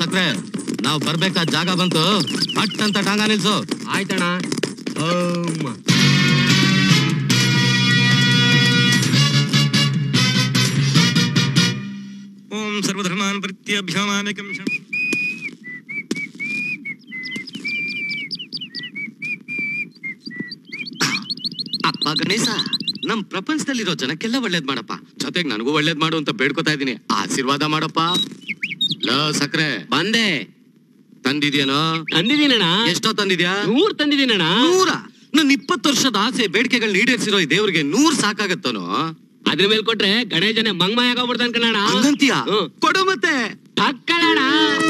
ಸಕ್ರೆ ನಾವ್ ಬರ್ಬೇಕಾದ ಜಾಗ ಬಂತು ಪಟ್ ಅಂತ ಟಾಂಗ ನಿಲ್ಸು ಆಯ್ತಣ್ಣ ಓಂ ಓಂ ಸರ್ವಧರ್ಮಾನ್ ಪ್ರತ್ಯಭ್ಯಮಾಮಿಕಂ ಶಂ ಅಪ್ಪ ಗಣೇಶ ನಮ್ ಪ್ರಪಂಚದಲ್ಲಿರೋ ಜನಕ್ಕೆಲ್ಲ ಒಳ್ಳೇದ್ ಮಾಡಪ್ಪ ಜೊತೆಗ್ ನನಗೂ ಒಳ್ಳೇದ್ ಮಾಡು ಅಂತ ಬೇಡ್ಕೊತಾ ಇದೀನಿ ಆಶೀರ್ವಾದ ಮಾಡಪ್ಪ ಲ ಸಕ್ರೆ ಬಂದೆ ತಂದಿದ್ಯಾನೋ ತಂದಿದ್ದೀನಣ್ಣ ಎಷ್ಟೋ ತಂದಿದ್ಯಾ ನೂರ್ ತಂದಿದ್ದೀನಣ್ಣ ನೂರ ನನ್ ಇಪ್ಪತ್ತು ವರ್ಷದ ಆಸೆ ಬೇಡಿಕೆಗಳನ್ನ ಈಡೇರಿಸಿರೋ ಈ ದೇವ್ರಿಗೆ ನೂರ್ ಸಾಕಾಗತ್ತನೋ ಅದ್ರ ಮೇಲೆ ಕೊಟ್ರೆ ಗಣೇಶನೇ ಮಂಗಮಾಯ ಆಗೋಗ್ಬಿಡ್ತಾನ ಕಣಣ್ಣ ಹಂಗಂತೀಯ ಹ್ಮ್. ಕೊಡು ಮತ್ತೆ ತಕ್ಕಳಣ್ಣ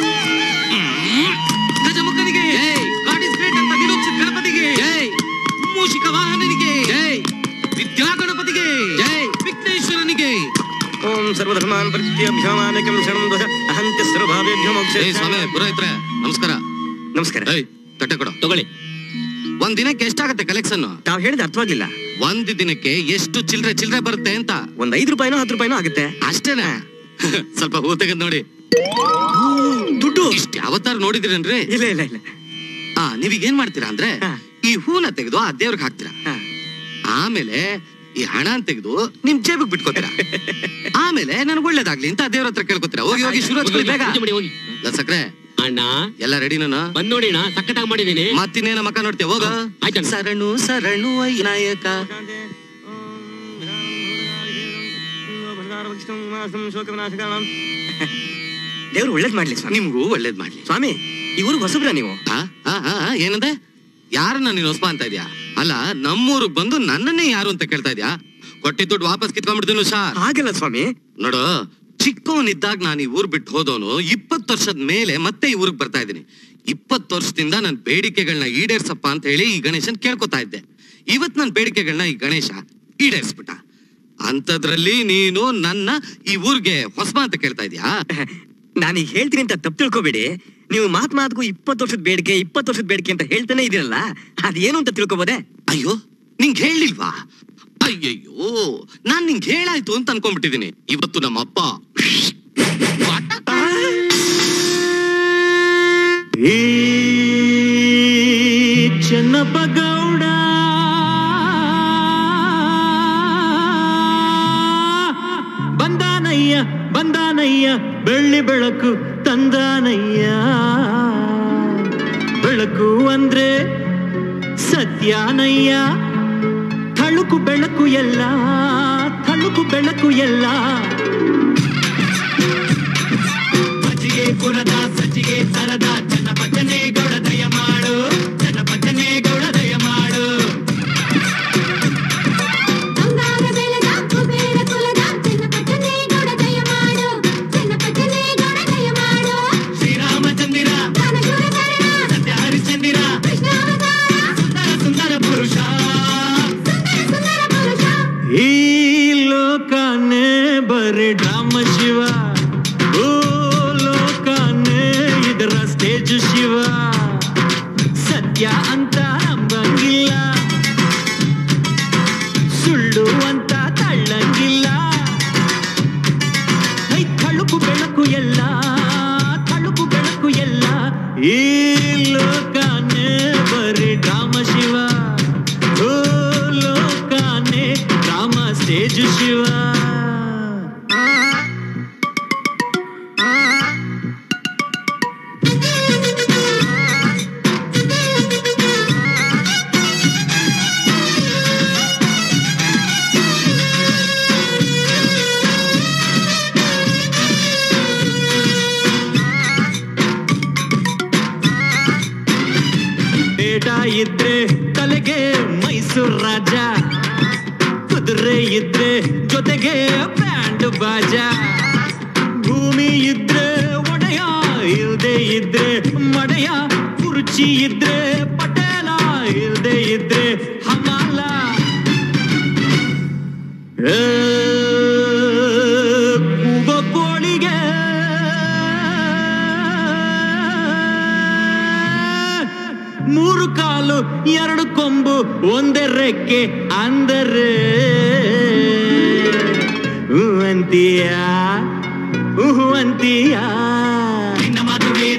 ಗಜಮುಖನಿಗೆ God is great ಅಂತ ನಿರೂಪಿಸಿದ ಗಣಪತಿಗೆ ಮೂಷಿಕ ವಾಹನನಿಗೆ ವಿದ್ಯಾ ಗಣಪತಿಗೆ ವಿಘ್ನೇಶ್ವರನಿಗೆ ಓಂ ಸರ್ವಧರ್ಮಾನ್ ಪ್ರತ್ಯಭ್ಯಮಾಮಿಕಂ ಶಂ ಧ್ವಜ ಅಹಂತ್ಯ ಸರ್ವಭಾವೇಭ್ಯೋ ಮೋಕ್ಷ ಏ ಸ್ವಾಮಿ ಪುರೋಹಿತ್ರೆ ನಮಸ್ಕಾರ ನಮಸ್ಕಾರ ಏಯ್ ತಟ್ಟೆ ಕೊಡು ತಗೊಳ್ಳಿ ಒಂದ್ ದಿನಕ್ಕೆ ಎಷ್ಟಾಗತ್ತೆ ಕಲೆಕ್ಷನ್ ತಾವ್ ಹೇಳಿದ ಅರ್ಥವಾಗಿಲ್ಲ ಒಂದ್ ದಿನಕ್ಕೆ ಎಷ್ಟು ಚಿಲ್ರೆ ಚಿಲ್ರೆ ಬರುತ್ತೆ ಅಂತ ಒಂದ್ ಐದು ರೂಪಾಯಿನೋ ಹತ್ತು ರೂಪಾಯಿನೋ ಆಗುತ್ತೆ ಅಷ್ಟೇನಾ ಸ್ವಲ್ಪ ಹೂ ತೆಗೆದ್ ನೋಡಿ ದುಡ್ಡು ಇಷ್ಟ ಯಾವತ್ತಾರು ನೋಡಿದಿರೇನ್ರಿ ಇಲ್ಲ ಇಲ್ಲ ಇಲ್ಲ ಆ ನೀವೀಗ ಏನ್ ಮಾಡ್ತೀರಾ ಅಂದ್ರೆ ಹಾ. ಈ ಹೂನ ತೆಗೆದು ಆ ದೇವ್ರಿಗೆ ಹಾಕ್ತೀರಾ ಹಾ. ಆಮೇಲೆ ಈ ಹಣ ತೆಗೆದು ನಿಮ್ ಜೇಬಿಗೆ ಬಿಟ್ಕೋತೀರಾ ಆಮೇಲೆ ನನ್ಗೆ ಒಳ್ಳೇದಾಗ್ಲಿ ಅಂತ ದೇವ್ರ ಹತ್ರ ಕೇಳ್ಕೊತೀರಾ ಹೋಗಿ ಹೋಗಿ ಶುರು ಹಚ್ಕೊಳ್ಳಿ ಬೇಗ ಪೂಜೆ ಮಾಡಿ ಹೋಗಿ ಇಲ್ಲ ಸಕ್ರೆ ಅಣ್ಣ ಎಲ್ಲ ರೆಡಿ ನಾನು ಬಂದ್ ನೋಡಿ ಅಣ್ಣ ಸಕ್ಕತ್ತಾಗಿ ಮಾಡಿದೀನಿ ಮತ್ತಿನ್ನೇನ ಮಕ್ಕ ನೋಡ್ತೀಯ ಹೋಗ ಆಯ್ತಣ್ಣ. ಶರಣು ಶರಣು ವಿನಾಯಕ ದೇವ್ರು ಒಳ್ಳೇದ್ ಮಾಡ್ಲಿ ಸ್ವಾಮಿ ನಿಮ್ಗೂ ಒಳ್ಳೇದ್ ಮಾಡ್ಲಿ ಸ್ವಾಮಿ ಈ ಊರಿಗೆ ಹೊಸಬ್ರ ನೀವು ಆ, ಆ, ಆ, ಆ, ಏನಂದೆ ಯಾರನ್ನ ನೀನು ಹೊಸ್ಪ ಅಂತ ಇದ್ಯಾ ಅಲ್ಲ ನಮ್ಮೂರಿಗೆ ಬಂದು ನನ್ನನ್ನೇ ಯಾರು ಅಂತ ಕೇಳ್ತಾ ಇದ್ಯಾ ಕೊಟ್ಟಿದ್ ದುಡ್ಡು ವಾಪಸ್ ಕಿತ್ಕೊಂಡ್ಬಿಡ್ತೀನಿ ಸಾರ್ ಹಾಗಲ್ಲ ಸ್ವಾಮಿ ನೋಡು ಚಿಕ್ಕವನಿದ್ದಾಗ ನಾನು ಈ ಊರ್ ಬಿಟ್ಟು ಹೋದವನು ಇಪ್ಪತ್ತು ವರ್ಷದ ಮೇಲೆ ಮತ್ತೆ ಈ ಊರಿಗೆ ಬರ್ತಾ ಇದ್ದೀನಿ ಇಪ್ಪತ್ತು ವರ್ಷದಿಂದ ನನ್ನ ಬೇಡಿಕೆಗಳನ್ನ ಈಡೇರ್ಸಪ್ಪ ಅಂತ ಹೇಳಿ ಈ ಗಣೇಶನ್ ಕೇಳ್ಕೊತಾ ಇದ್ದೆ ಇವತ್ ನನ್ನ ಬೇಡಿಕೆಗಳನ್ನ ಈ ಗಣೇಶ ಈಡೇರ್ಸ್ಬಿಟ್ಟ ಅಂತದ್ರಲ್ಲಿ ನೀನು ನನ್ನ ಈ ಊರ್ಗೆ ಹೊಸಬ ಅಂತ ಕೇಳ್ತಾ ಇದ್ಯಾ ನಾನೀಗ ಹೇಳ್ತೀನಿ ಅಂತ ತಪ್ಪು ತಿಳ್ಕೊಬೇಡಿ ನೀವು ಮಾತ್ ಮಾತ್ಗೂ ಇಪ್ಪತ್ತು ವರ್ಷದ ಬೇಡಿಕೆ ಇಪ್ಪತ್ತು ವರ್ಷದ ಬೇಡಿಕೆ ಅಂತ ಹೇಳ್ತಾನೆ ಇದೀರಲ್ಲ ಅದೇನು ಅಂತ ತಿಳ್ಕೊಬೋದೆ ಅಯ್ಯೋ ನಿಂಗ್ ಹೇಳಿಲ್ವಾ ಅಯ್ಯಯ್ಯೋ ನಾನ್ ನಿಂಗ್ ಹೇಳಾಯ್ತು ಅಂತ ಅನ್ಕೊಂಡ್ಬಿಟ್ಟಿದೀನಿ ಇವತ್ತು ನಮ್ಮ ಅಪ್ಪ ಚೆನ್ನಪ್ಪ ಗೌಡ ಬಂದಾನಯ್ಯ ಬಂದಾನಯ್ಯ ಬೆಳ್ಳಿ ಬೆಳಕು ತಂದಾನಯ್ಯ ಬೆಳಕು ಅಂದ್ರೆ ಸತ್ಯಾನಯ್ಯ ಥಳುಕು ಬೆಳಕು ಎಲ್ಲ ಥಳುಕು ಬೆಳಕು ಎಲ್ಲ ಮಜ್ಜಿಗೆ ಕುರದ ಸಜ್ಜಿಗೆ ತರದ ಚನ್ನಪಟ್ಟನೆ ಗೌಡ ದಯ ಮಾಡು ಚನ್ನಪಟ್ಟನೆ ಗೌಡ ದಯ ಮಾಡು ಅಂಗಾರ ಬೆಳೆದ ಕುಬೇರ ಕುಲದ ಚನ್ನಪಟ್ಟನೆ ಗೌಡ ದಯ ಮಾಡು ಚನ್ನಪಟ್ಟನೆ ಗೌಡ ದಯ ಮಾಡು ಶ್ರೀರಾಮಚಂದಿರ ದಾನಶೂರ ಕರ್ಣ ಸತ್ಯ ಹರಿಶ್ಚಂದಿರ ಕೃಷ್ಣಾವತಾರ ಸುಂದರ ಸುಂದರ ಪುರುಷ ಸುಂದರ ಸುಂದರ ಪುರುಷ ಈ ಲೋಕನೇ ಬರೀ ಡ್ರಾಮ ಶಿವ ಓ ಲೋಕನೇ ಇದರ ಸ್ಟೇಜ್ ಶಿವ ಸತ್ಯ ಅಂತ ನಂಬಂಗಿಲ್ಲ ಸುಳ್ಳು ಅಂತ ತಳ್ಳಂಗಿಲ್ಲ ಐ ತಳುಕು ಬೆಳಕು ಎಲ್ಲ ತಳುಕು ಬೆಳಕು ಎಲ್ಲ ಈ ಲೋಕನೇ ಬರೀ ಡ್ರಾಮ ಶಿವ ಓ ಲೋಕನೇ ಡ್ರಾಮ ಸ್ಟೇಜ್ ಶಿವ ಬೇಟ ಇದ್ರೆ ತಲೆಗೆ ಮೈಸೂರ್ ರಾಜ ಕುದುರೆ ಇದ್ರೆ ಜೊತೆಗೆ ಬ್ಯಾಂಡ್ ಬಾಜ ಭೂಮಿ ಇದ್ರೆ ಒಡೆಯ ಇಲ್ದೆ ಇದ್ರೆ ಮಡೆಯ ಕುರ್ಚಿ ಇದ್ರೆ ಪಟೇಲ ಇಲ್ದೆ ಇದ್ರೆ ಹಮಾಲ ಏ, ಕೂಗೋ ಕೋಳಿಗೆ ಮೂರು ಕಾಲು ಎರಡು ಕೊಂಬು ಒಂದೇ ರೆಕ್ಕೆ ಅಂದರೆ ಹೂ ಅಂತೀಯ ಹೂ ಅಂತೀಯ ನಿನ್ನ ಮಾತು ಬೇರೆ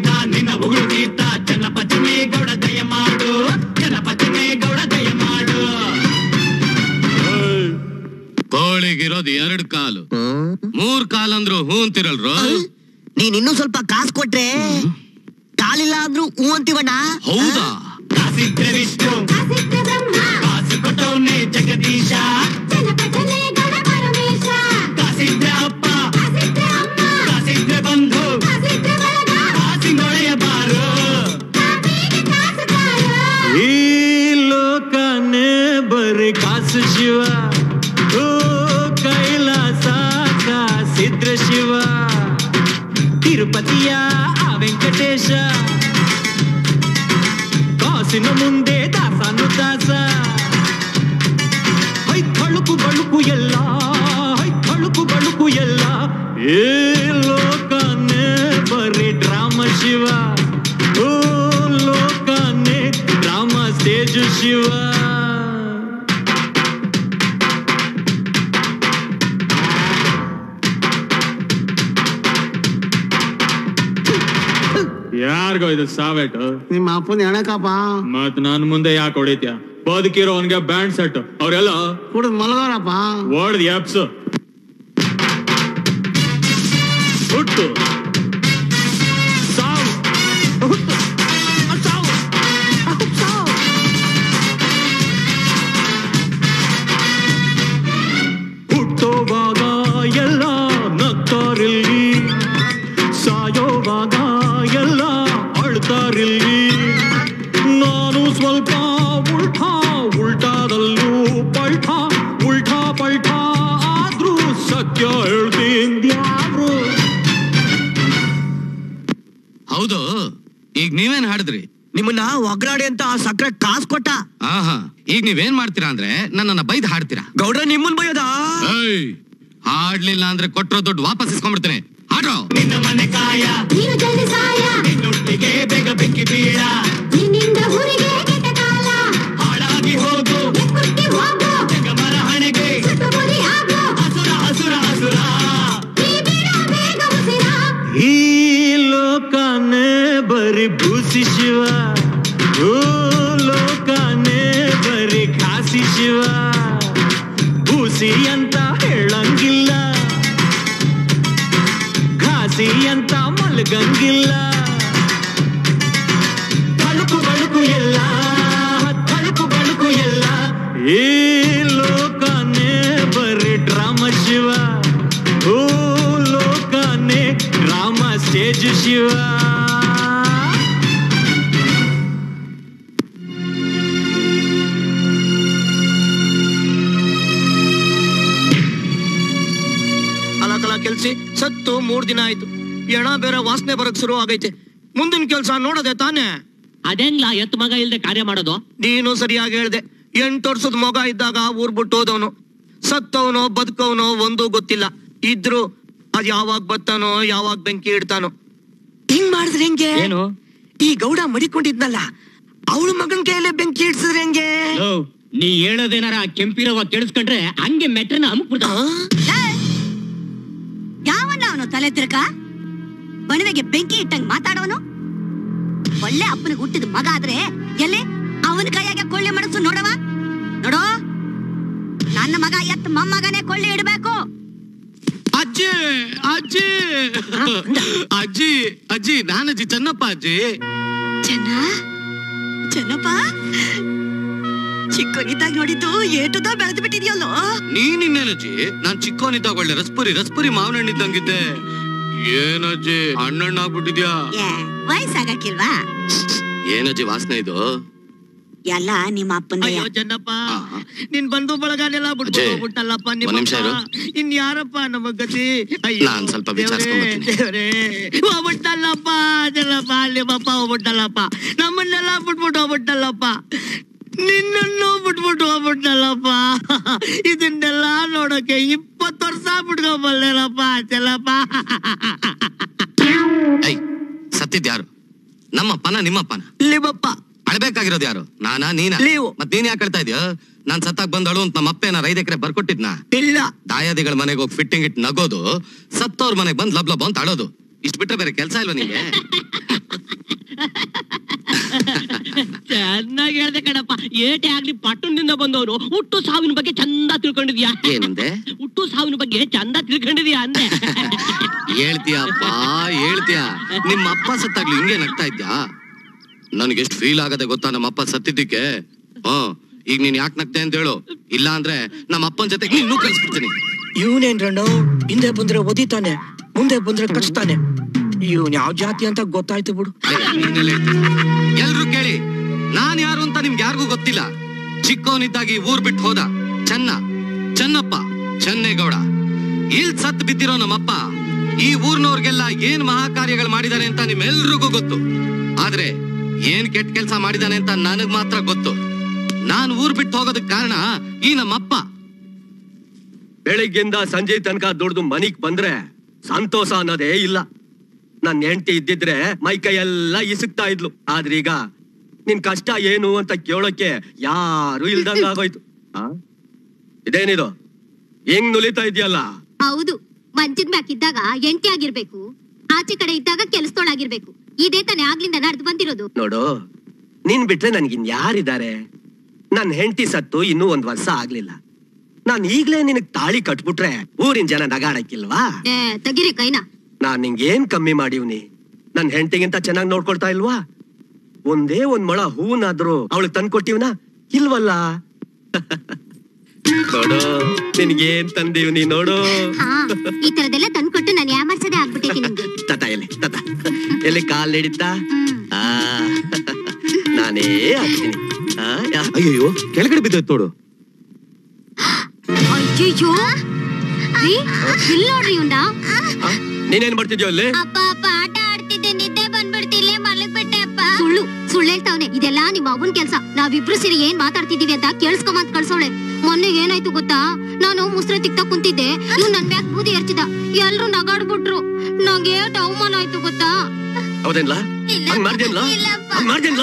ಇರೋದು ಎರಡ್ ಕಾಲು ಮೂರ್ ಕಾಲ್ ಅಂದ್ರು ಹೂ ಅಂತಿರಲ್ರು ನೀನ್ ಇನ್ನೂ ಸ್ವಲ್ಪ ಕಾಸು ಕೊಟ್ರೆ ಕಾಲಿಲ್ಲ ಅಂದ್ರು ಹೂ ಅಂತೀವಣ್ಣ ಹೌದಾ ಕಾಸಿದ್ರೆ ವಿಷ್ಣು ಕಾಸಿಟ್ಟ ಬ್ರಹ್ಮ ಕಾಸು ಕೊಟ್ಟವನೇ ಜಗದೀಶ ಚನ್ನಪಟ್ಟಣೆ ಗೌಡ ಪರಮೇಶ ಕಾಸಿದ್ರೆ ಅಪ್ಪ ಕಾಸಿಟ್ಟ ಅಮ್ಮ ಕಾಸಿದ್ರೆ ಬಂಧು ಕಾಸಿಟ್ಟ ಬಳಗ ಕಾಸಿನೊಳೆಯ ಬಾರು ಕಾಪಿಗೆ ಕಾಸು ಕಾರು ಈ ಲೋಕನೇ ಬರೀ ಕಾಸು ಶಿವ ಓ ಕೈಲಾಸ ಕಾಸಿದ್ರ ಶಿವ ತಿರುಪತಿಯ ಆ ವೆಂಕಟೇಶ ಕಾಸಿನ ಮುಂದೆ ದಾಸನು ದಾಸ ಹೈ ತಳುಕು ಬಳುಕು ಎಲ್ಲ ಹೈ ತಳುಕು ಬಳುಕು ಎಲ್ಲ ಏ ಲೋಕನೇ ಬರೀ ಡ್ರಾಮ ಶಿವ ಓ ಲೋಕನೇ ಡ್ರಾಮ ಸ್ಟೇಜ್ ಶಿವ ಯಾರಿಗೋ ಇದು ಸಾವೆಟ್ ನಿಮ್ಮ ಅಪ್ಪನ ಎಣಕಪ್ಪ ಮತ್ ನನ್ ಮುಂದೆ ಯಾಕೆ ಹೊಡಿತ್ಯ ಬದುಕಿರೋ ಅವನ್ಗೆ ಬ್ಯಾಂಡ್ ಸೆಟ್ ಅವ್ರೆಲ್ಲ ಕುಡಿದ್ ಮಲಗಾರಪ್ಪ ಓಡ್ದ್ ಎಪ್ಸ್ ಹುಟ್ಟು ಸಾವು ಹುಟ್ಟು ಸಾವು ಸಾವು ಹುಟ್ಟೋವಾಗ ಎಲ್ಲ ನಗ್ತಾರಿಲ್ಲಿ ಸಾಯೋವಾಗ ಎಲ್ಲ ಅಳ್ತಾರಿಲ್ಲಿ ನಾನು ಸ್ವಲ್ಪ ಉಲ್ಟಾ ಉಲ್ಟಾದಲ್ಲೂ ಪಲ್ಟಾ ಉಲ್ಟಾ ಪಲ್ಟಾ ಆದ್ರೂ ಸತ್ಯ ಹೇಳ್ತೀನ್ಯಾರು ಹೌದು ಈಗ ನೀವೇನ್ ಹಾಡಿದ್ರಿ ನಿಮ್ಮನ್ನ ಒಗ್ರಾಡಿ ಅಂತ ಆ ಸಕ್ರೆ ಕಾಸು ಕೊಟ್ಟ ಆಹಾ ಈಗ ನೀವೇನ್ ಮಾಡ್ತೀರಾ ಅಂದ್ರೆ ನನ್ನನ್ನ ಬೈದ್ ಹಾಡ್ತೀರಾ ಗೌಡ್ರ ನಿಮ್ಮನ್ ಬೈಯೋದ ಏಯ್ ಹಾಡ್ಲಿಲ್ಲ ಅಂದ್ರೆ ಕೊಟ್ಟಿರೋ ದುಡ್ಡು ವಾಪಸ್ ಇಸ್ಕೊಂಡ್ಬಿಡ್ತೀನಿ ಹಾಡ್ರೋ ನಿನ್ನ ಮನೆ ಕಾಯ ನೀನು ಜಲ್ದಿ ಸಾಯ ನಿನ್ನೊಟ್ಟಿಗೆ ಬೇಗ ಬೆಂಕಿ ಬೀಳ ನಿನ್ನಿಂದ ಊರಿಗೆ ಕೆಟ್ಟ ಕಾಲ ಹಾಳಾಗಿ ಹೋಗು ಎಕ್ಕುಟ್ಟಿ ಹೋಗು ಜಗಮರ ಹಣೆಗೆ ಸುಟ್ಟು ಬುದಿ ಆಗು ಹಸುರ ಹಸುರ ಹಸುರ ನೀ ಬಿಡ ಬೇಗ ಉಸಿರ ಈ ಲೋಕನೇ ಬರೀ ಭೂಸಿ ಶಿವ ಓ ಲೋಕನೇ ಬರೀ ಖಾಸಿ ಶಿವ ಭೂಸಿ ಅಂತ ಹೇಳಂಗಿಲ್ಲ ಖಾಸಿ ಅಂತ ಮಲ್ಗಂಗಿಲ್ಲ ತಳುಕು ಬಳುಕು ಎಲ್ಲ ತಳುಕು ಬಳುಕು ಎಲ್ಲ ಈ ಲೋಕನೇ ಬರೀ ಡ್ರಾಮ ಶಿವ ಓ ಲೋಕನೇ ಡ್ರಾಮ ಸ್ಟೇಜ್ ಶಿವ ಅಲಕಲ ಕೆಲ್ಸಿ ಸತ್ತು ಮೂರ್ ದಿನ ಆಯ್ತು ಎಣ ಬೇರೆ ವಾಸನೆ ಬರಕ್ ಶುರು ಆಗೈತೆ ಮುಂದಿನ ಕೆಲ್ಸ ನೋಡದೆ ತಾನೇ ಅದೇಂಗ್ಲ ಎತ್ ಮಗ ಇಲ್ದೆ ಕಾರ್ಯ ಮಾಡೋದು ನೀನು ಸರಿಯಾಗಿ ಹೇಳ್ದೆ ಎಂಟು ವರ್ಷದ ಮಗ ಇದ್ದಾಗ ಊರ್ ಬಿಟ್ಟು ಹೋದವನು ಸತ್ತವನೋ ಬದುಕವನೋ ಒಂದು ಗೊತ್ತಿಲ್ಲ ಇದ್ರು ಅದ್ ಯಾವಾಗ ಬತ್ತಾನೋ ಯಾವಾಗ ಬೆಂಕಿ ಇಡ್ತಾನೋ ಹಿಂಗ್ ಮಾಡಿದ್ರೆ ಹೆಂಗೆ ಏನು ಈ ಗೌಡ ಮಡಿಕೊಂಡಿದ್ನಲ್ಲ ಅವಳ ಮಗನ್ ಕೈಯಲ್ಲೇ ಬೆಂಕಿ ಇಡ್ಸಿದ್ರೆ ಹೆಂಗೆ ಲೋ, ನೀ ಹೇಳೋದೇನಾರ ಆ ಕೆಂಪಿರವ ಕೇಳಿಸ್ಕೊಂಡ್ರೆ ಹಂಗೆ ಮೆಟ್ರನ ಅಮ್ಬಿಡ್ದ ಆ? ಯಾವನ್ನ ಅವನು ತಲೆ ತಿರ್ಕ ಬಣವೆಗೆ ಬೆಂಕಿ ಇಟ್ಟಂಗ್ ಮಾತಾಡೋನು ಒಳ್ಳೆ ಅಪ್ಪನಿಗೆ ಹುಟ್ಟಿದ ಮಗ ಆದ್ರೆ ಎಲ್ಲಿ ಅವನ ಕೈಯಾಗ ಕೊಳ್ಳಿ ಮನಸ್ಸು ನೋಡವ ನೋಡೋ ನನ್ನ ಮಗ ಎತ್ ಮೊಮ್ಮಗನೇ ಕೊಳ್ಳಿ ಇಡಬೇಕು ಅಜ್ಜಿ ಅಜ್ಜಿ ಅಜ್ಜಿ ಅಜ್ಜಿ ನಾನಜ್ಜಿ ಚೆನ್ನಪ್ಪ ಅಜ್ಜಿ ಚೆನ್ನ ಚೆನ್ನಪ್ಪ ಚಿಕ್ಕನಿದ್ದಾಗ ನೋಡಿದ್ದು ಏಟುದ ಬೆಳೆದು ಬಿಟ್ಟಿದ್ಯಲ್ಲೋ ನೀನಿನ್ನೇನಜ್ಜಿ ನಾನ್ ಚಿಕ್ಕವನಿದ್ದಾಗ ಒಳ್ಳೆ ರಸ್ಪುರಿ ರಸ್ಪುರಿ ಮಾವಿನ ಹಣ್ಣಿದ್ದಂಗಿದ್ದೆ ಏನಜ್ಜಿ ಹಣ್ಣಣ್ಣಾಗ್ಬಿಟ್ಟಿದ್ಯಾ ಏ ವಯಸ್ಸಾಗಕ್ಕಿಲ್ವಾ ಏನಜ್ಜಿ ವಾಸನೆ ಇದು ಎಲ್ಲ ನಿಮ್ಮ ಅಪ್ಪನ ಅಯ್ಯೋ ಚೆನ್ನಪ್ಪ ಆ. ನಿನ್ ಬಂಧು ಬಳಗನೆಲ್ಲ ಬಿಟ್ಬಿಟ್ಟು ಅಜ್ಜಿ, ಹೋಗ್ಬಿಟ್ಟಲ್ಲಪ್ಪ ಒಂದ್ ನಿಮಿಷ ಇರು. ನಿಮ್ಮ ಇನ್ ಯಾರಪ್ಪ ನಮ್ಮ ಗತಿ ನಾನ್ ಸ್ವಲ್ಪ ವಿಚಾರ್ಸ್ಕೊಂಡ್ ಹೋಗ್ಬಿಟ್ಟಲ್ಲಪ್ಪ ಚೆನ್ನಪ್ಪ ನಿಮ್ಮಪ್ಪ ಹೋಗ್ಬಿಟ್ಟಲ್ಲಪ್ಪ ನಮ್ಮನ್ನೆಲ್ಲ ಬಿಟ್ಬಿಟ್ಟು ಹೋಗ್ಬಿಟ್ಟಲ್ಲಪ್ಪ ನಿನ್ನನ್ನು ಬಿಟ್ಬಿಟ್ಟು ಹೋಗ್ಬಿಟ್ಟಲ್ಲಪ್ಪ ಇದನ್ನೆಲ್ಲ ನೋಡೋಕೆ ಇಪ್ಪತ್ತು ವರ್ಷ ಬಿಟ್ಕೊಂಬಲ್ಲೇನಪ್ಪ ಚೆಲ್ಲಪ್ಪ ಐ ಸತ್ತಿದ್ ಯಾರು ನಮ್ಮಪ್ಪನ ನಿಮ್ಮಪ್ಪನ ನಿಮ್ಮಪ್ಪ ಅಳ್ಬೇಕಾಗಿರೋದು ಯಾರು ನಾನಾ ನೀನ ನೀವು. ಮತ್ ನೀನ್ ಯಾಕೆ ಹೇಳ್ತಾ ಇದೀಯ ನಾನ್ ಸತ್ತಾಗ ಬಂದಳು ಅಂತ ನಮ್ಮ ಅಪ್ಪ ಏನಾರ ಐದ್ ಎಕರೆ ಬರ್ಕೊಟ್ಟಿದ್ನ ಇಲ್ಲ ದಾಯಾದಿಗಳ ಮನೆಗೆ ಹೋಗಿ ಫಿಟ್ಟಿಂಗ್ ಇಟ್ಟು ನಗೋದು ಸತ್ತವ್ರ ಮನೆಗೆ ಬಂದ್ ಲಬ್ ಲಬ್ ಅಂತ ಅಳೋದು ಇಷ್ಟ ಬಿಟ್ರೆ ಬೇರೆ ಕೆಲಸ ಇಲ್ವಾ ನಿಂಗೆ ಚೆನ್ನಾಗಿ ಹೇಳ್ದೆ ಕಣಪ್ಪ ಏಟೆ ಆಗ್ಲಿ ಪಟ್ಟಣದಿಂದ ಬಂದವನು ಹುಟ್ಟು ಸಾವಿನ ಬಗ್ಗೆ ಚಂದ ತಿಳ್ಕೊಂಡಿದ್ಯಾ ಏನಂದೆ ಹುಟ್ಟು ಸಾವಿನ ಬಗ್ಗೆ ಚಂದ ತಿಳ್ಕೊಂಡಿದ್ಯಾ ಅಂದೆ ಹೇಳ್ತೀಯಪ್ಪ ಹೇಳ್ತೀಯ ನಿಮ್ಮ ಅಪ್ಪ ಸತ್ತಾಗ್ಲಿ ಹಿಂಗೆ ನಗ್ತಾ ಇದ್ಯಾ ನನ್ಗೆ ಎಷ್ಟು ಫೀಲ್ ಆಗದೆ ಗೊತ್ತಾ ನಮ್ಮ ಅಪ್ಪ ಸತ್ತಿದ್ದಕ್ಕೆ ಹ್ಮ್ ಈಗ ನೀನ್ ಯಾಕೆ ನಗ್ತೆ ಅಂತ ಹೇಳು ಇಲ್ಲ ಅಂದ್ರೆ ನಮ್ಮ ಅಪ್ಪನ ಜೊತೆ ಇನ್ನೂ ಕಳ್ಸ್ಬಿಡ್ತೀನಿ ಇವನೇನ್ ರಂಡು ಹಿಂದೆ ಬಂದ್ರೆ ಒದಿತಾನೆ ಮುಂದೆ ಬಂದ್ರೆ ಕಚ್ತಾನೆ ಇವನ್ ಯಾವ ಜಾತಿ ಅಂತ ಗೊತ್ತಾಯ್ತು ಬಿಡು ಎಲ್ರು ಕೇಳಿ ನಾನ್ ಯಾರು ಅಂತ ನಿಮ್ಗೆ ಯಾರಿಗೂ ಗೊತ್ತಿಲ್ಲ ಚಿಕ್ಕವನಿದ್ದಾಗಿ ಊರ್ ಬಿಟ್ಟು ಹೋದ ಚೆನ್ನ ಚೆನ್ನಪ್ಪ ಚೆನ್ನೇಗೌಡ ಇಲ್ ಸತ್ ಬಿದ್ದಿರೋ ನಮ್ಮಪ್ಪ ಈ ಊರ್ನವ್ರಿಗೆಲ್ಲ ಏನ್ ಮಹಾಕಾರ್ಯಗಳು ಮಾಡಿದಾನೆ ಅಂತ ನಿಮ್ಮೆಲ್ರಿಗೂ ಗೊತ್ತು ಆದ್ರೆ ಏನ್ ಕೆಟ್ಟ ಕೆಲಸ ಮಾಡಿದಾನೆ ಅಂತ ನನಗ್ ಮಾತ್ರ ಗೊತ್ತು ನಾನ್ ಊರ್ ಬಿಟ್ಟು ಹೋಗೋದಕ್ ಕಾರಣ ಈ ನಮ್ಮಪ್ಪ ಬೆಳಿಗ್ಗೆಯಿಂದ ಸಂಜೆ ತನಕ ದುಡ್ದು ಮನಿಗ್ ಬಂದ್ರೆ ಸಂತೋಷ ಅನ್ನೋದೇ ಇಲ್ಲ ನನ್ ಹೆಂಡತಿ ಇದ್ದಿದ್ರೆ ಮೈ ಕೈ ಎಲ್ಲ ಇಸುಕ್ತಾ ಇದ್ಲು ಆದ್ರೀಗ ನಿನ್ ಕಷ್ಟ ಏನು ಅಂತ ಕೇಳೋಕೆ ಯಾರು ಇಲ್ದಂಗ ಆಗೋಯ್ತು ಆ? ಇದೇನಿದು ಹೆಂಗ್ ನುಲಿತಾ ಇದೆಯಲ್ಲ ಹೌದು ಮಂಚದ ಮ್ಯಾಕ್ ಇದ್ದಾಗ ಎಂಟಿ ಆಗಿರ್ಬೇಕು ಆಚೆ ಕಡೆ ಇದ್ದಾಗ ಕೆಲಸದೊಳಾಗಿರ್ಬೇಕು ಇದೇ ತಾನೇ ಆಗ್ಲಿಂದ ನಡೆದು ಬಂದಿರೋದು ನೋಡು ನೀನ್ ಬಿಟ್ರೆ ನನ್ಗಿನ್ ಯಾರಿದ್ದಾರೆ ನನ್ ಹೆಂಡತಿ ಸತ್ತು ಇನ್ನೂ ಒಂದ್ ವರ್ಷ ಆಗ್ಲಿಲ್ಲ ನಾನ್ ಈಗ್ಲೇ ನಿನಗ್ ತಾಳಿ ಕಟ್ಬಿಟ್ರೆ ಊರಿನ ಜನ ನಗಾಡಕ್ಕಿಲ್ವಾ ಏ ತೆಗಿರಿ ಕೈನಾ ನಾನ್ ನಿಂಗೇನ್ ಕಮ್ಮಿ ಮಾಡಿವ್ನಿ ನನ್ ಹೆಂಡತಿಗಿಂತ ಚೆನ್ನಾಗಿ ನೋಡ್ಕೊಳ್ತಾ ಇಲ್ವಾ ಒಂದೇ ಒಂದ್ ಮೊಳ ಹೂನಾದ್ರೂ ಅವಳಿಗೆ ತಂದ್ಕೊಟ್ಟಿವ್ನ ಇಲ್ವಲ್ಲ ನೋಡು ನಿನ್ಗೇನ್ ತಂದೀವ್ನಿ ನೋಡು ಹಾ ಈ ತರದೆಲ್ಲ ತಂದ್ಕೊಟ್ಟು ನಾನು ಯಾಮರ್ಸದೆ ಆಗ್ಬಿಟ್ಟೈತಿ ನಿಮ್ಗೆ ತತ ಎಲ್ಲಿ ತತ ಎಲ್ಲಿ ಕಾಲ್ ಹಿಡಿತಾ ಹ್ಮ್. ಆ, ನಾನೇ ಹಾಕ್ತೀನಿ ಆ, ಯಾ- ಅಯ್ಯೋ ಕೆಳಗಡೆ ಬಿದ್ದೋಯ್ತು ನೋಡು ಅಯ್ಯಯ್ಯೋ ರೀ, ಇಲ್ ನೋಡ್ರಿ ಇವ್ನ ಆ, ನೀನೇನ್ ಮಾಡ್ತಿದ್ಯೋ ಅಲ್ಲಿ ಅಪ್ಪ ಅಪ್ಪ ಆಟ ಆಡ್ತಿದ್ದೆ ನಿದ್ದೆ ಬಂದ್ಬಿಡ್ತಿಲ್ಲೇ ಮಲಗ್ಬಿಟ್ಟೆ ಅಪ್ಪ ಸುಳ್ಳು ಸುಳ್ಳು ಹೇಳ್ತಾವ್ನೆ ಇದೆಲ್ಲ ನಿಮ್ಮ ಅವನ್ ಕೆಲ್ಸ ನಾವಿಬ್ರು ಸೇರಿ ಏನ್ ಮಾತಾಡ್ತಿದೀವಿ ಅಂತ ಕೇಳಿಸ್ಕೊಂಬಂತ ಕಳ್ಸೋಳೆ ಮೊನ್ನೆ ಏನಾಯ್ತು ಗೊತ್ತಾ ನಾನು ಮುಸ್ರೆ ತಿಕ್ತಾ ಕುಂತಿದ್ದೆ ಇವ್ ನನ್ ಮ್ಯಾಕ್ ಬೂದಿ ಎರ್ಚಿದ ಎಲ್ರು ನಗಾಡ್ಬಿಟ್ರು ನಂಗೆ ಏಟ್ ಅವಮಾನ ಆಯ್ತು ಗೊತ್ತಾ ಹೌದೇನ್ಲ ಹಂಗ್ ಮಾಡ್ದೇನ್ಲ ಹಂಗ್ ಮಾಡ್ದೇನ್ಲ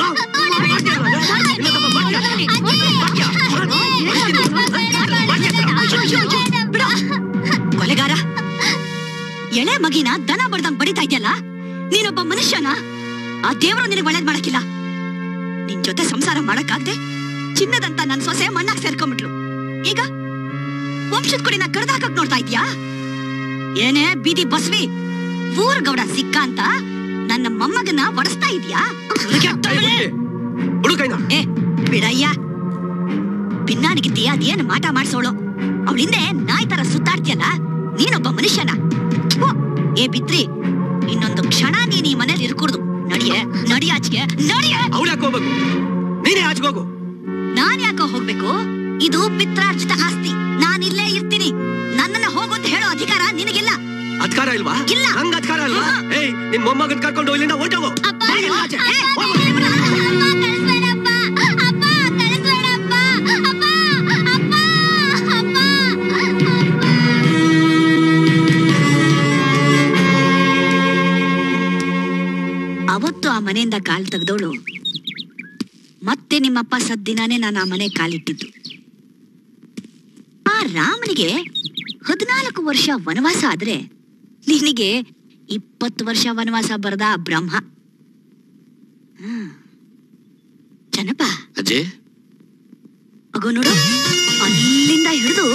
ಕೊಲೆಗಾರ ಎಳೆ ಮಗಿನ ದನ ಬಡ್ದಂಗ್ ಬಡಿತಾ ಇದೆಯಲ್ಲ ನೀನೊಬ್ಬ ಮನುಷ್ಯನ ಆ ದೇವ್ರು ನಿನಗೆ ಒಳ್ಳೇದ್ ಮಾಡಕ್ಕಿಲ್ಲ ನಿನ್ ಜೊತೆ ಸಂಸಾರ ಮಾಡಕ್ಕಾಗ್ದೆ ಚಿನ್ನದಂತ ನನ್ ಸೊಸೆ ಮಣ್ಣಾಗ್ ಸೇರ್ಕೊಂಡ್ಬಿಟ್ಲು ಈಗ ವಂಶದ ಕುಡಿನ ಕಡ್ದಾಕಕ್ ನೋಡ್ತಾ ಇದ್ಯಾ ಏನೇ ಬೀದಿ ಬಸ್ವಿ ಊರ್ ಗೌಡ ಸಿಕ್ಕ ಅಂತ ನನ್ನ ಮೊಮ್ಮಗನ ಒಡಿಸ್ತಾ ಇದ್ಯಾ ಹುಡುಕೈನ ಏ ಬಿಡಯ್ಯ ಭಿನ್ನಾನಿಗಿತ್ತಿ ಅದೇನ್ ಮಾಟ ಮಾಡ್ಸೋಳು ಅವಳಿಂದೆ ನಾಯಿ ತರ ಸುತ್ತಾಡ್ತಿಯಲ್ಲ ನೀನೊಬ್ಬ ಮನುಷ್ಯನ ಥು, ಏ ಬಿತ್ರಿ ಇನ್ನೊಂದು ಕ್ಷಣ ನೀನ್ ಈ ಮನೇಲಿ ಇರ್ಕೂಡ್ದು ನಡಿಯೇ ನಡಿ ಆಚೆಗೆ ನಡಿಯೇ ಅವಳು ಯಾಕೆ ಹೋಗ್ಬೇಕು ನೀನೇ ಆಚೆಗೋಗು ನಾನ್ ಯಾಕೋ ಹೋಗ್ಬೇಕು ಇದು ಪಿತ್ರಾರ್ಜಿತ ಆಸ್ತಿ ನಾನ್ ಇಲ್ಲೇ ಇರ್ತೀನಿ ನನ್ನನ್ನ ಹೋಗು ಅಂತ ಹೇಳೋ ಅಧಿಕಾರ ನಿನಗಿಲ್ಲ ಅಧಿಕಾರ ಇಲ್ವಾ ಇಲ್ಲ. ಹಂಗ ಅಧಿಕಾರ ಅಲ್ವಾ ಏಯ್ ನಿನ್ ಮೊಮ್ಮಗನ್ ಕರ್ಕೊಂಡು ಇಲ್ಲಿಂದ ಹೊರಟೋಗು ಅವತ್ತು ಆ ಮನೆಯಿಂದ ಕಾಲ್ ತೆಗ್ದವಳು ಮತ್ತೆ ನಿಮ್ಮಪ್ಪ ಸದ್ದಿನಾನೇ ನಾನು ಆ ಮನೆ ಕಾಲಿಟ್ಟಿದ್ದು ಆ ರಾಮನಿಗೆ ಹದಿನಾಲ್ಕು ವರ್ಷ ವನವಾಸ ಆದ್ರೆ ನಿನಗೆ ಇಪ್ಪತ್ತು ವರ್ಷ ವನವಾಸ ಬರದ ಆ ಬ್ರಹ್ಮ ಹ್ಮ್. ಚೆನ್ನಪ್ಪ ಅಜಯ್ ಅಗೋ ನೋಡು ಅಲ್ಲಿಂದ ಹಿಡಿದು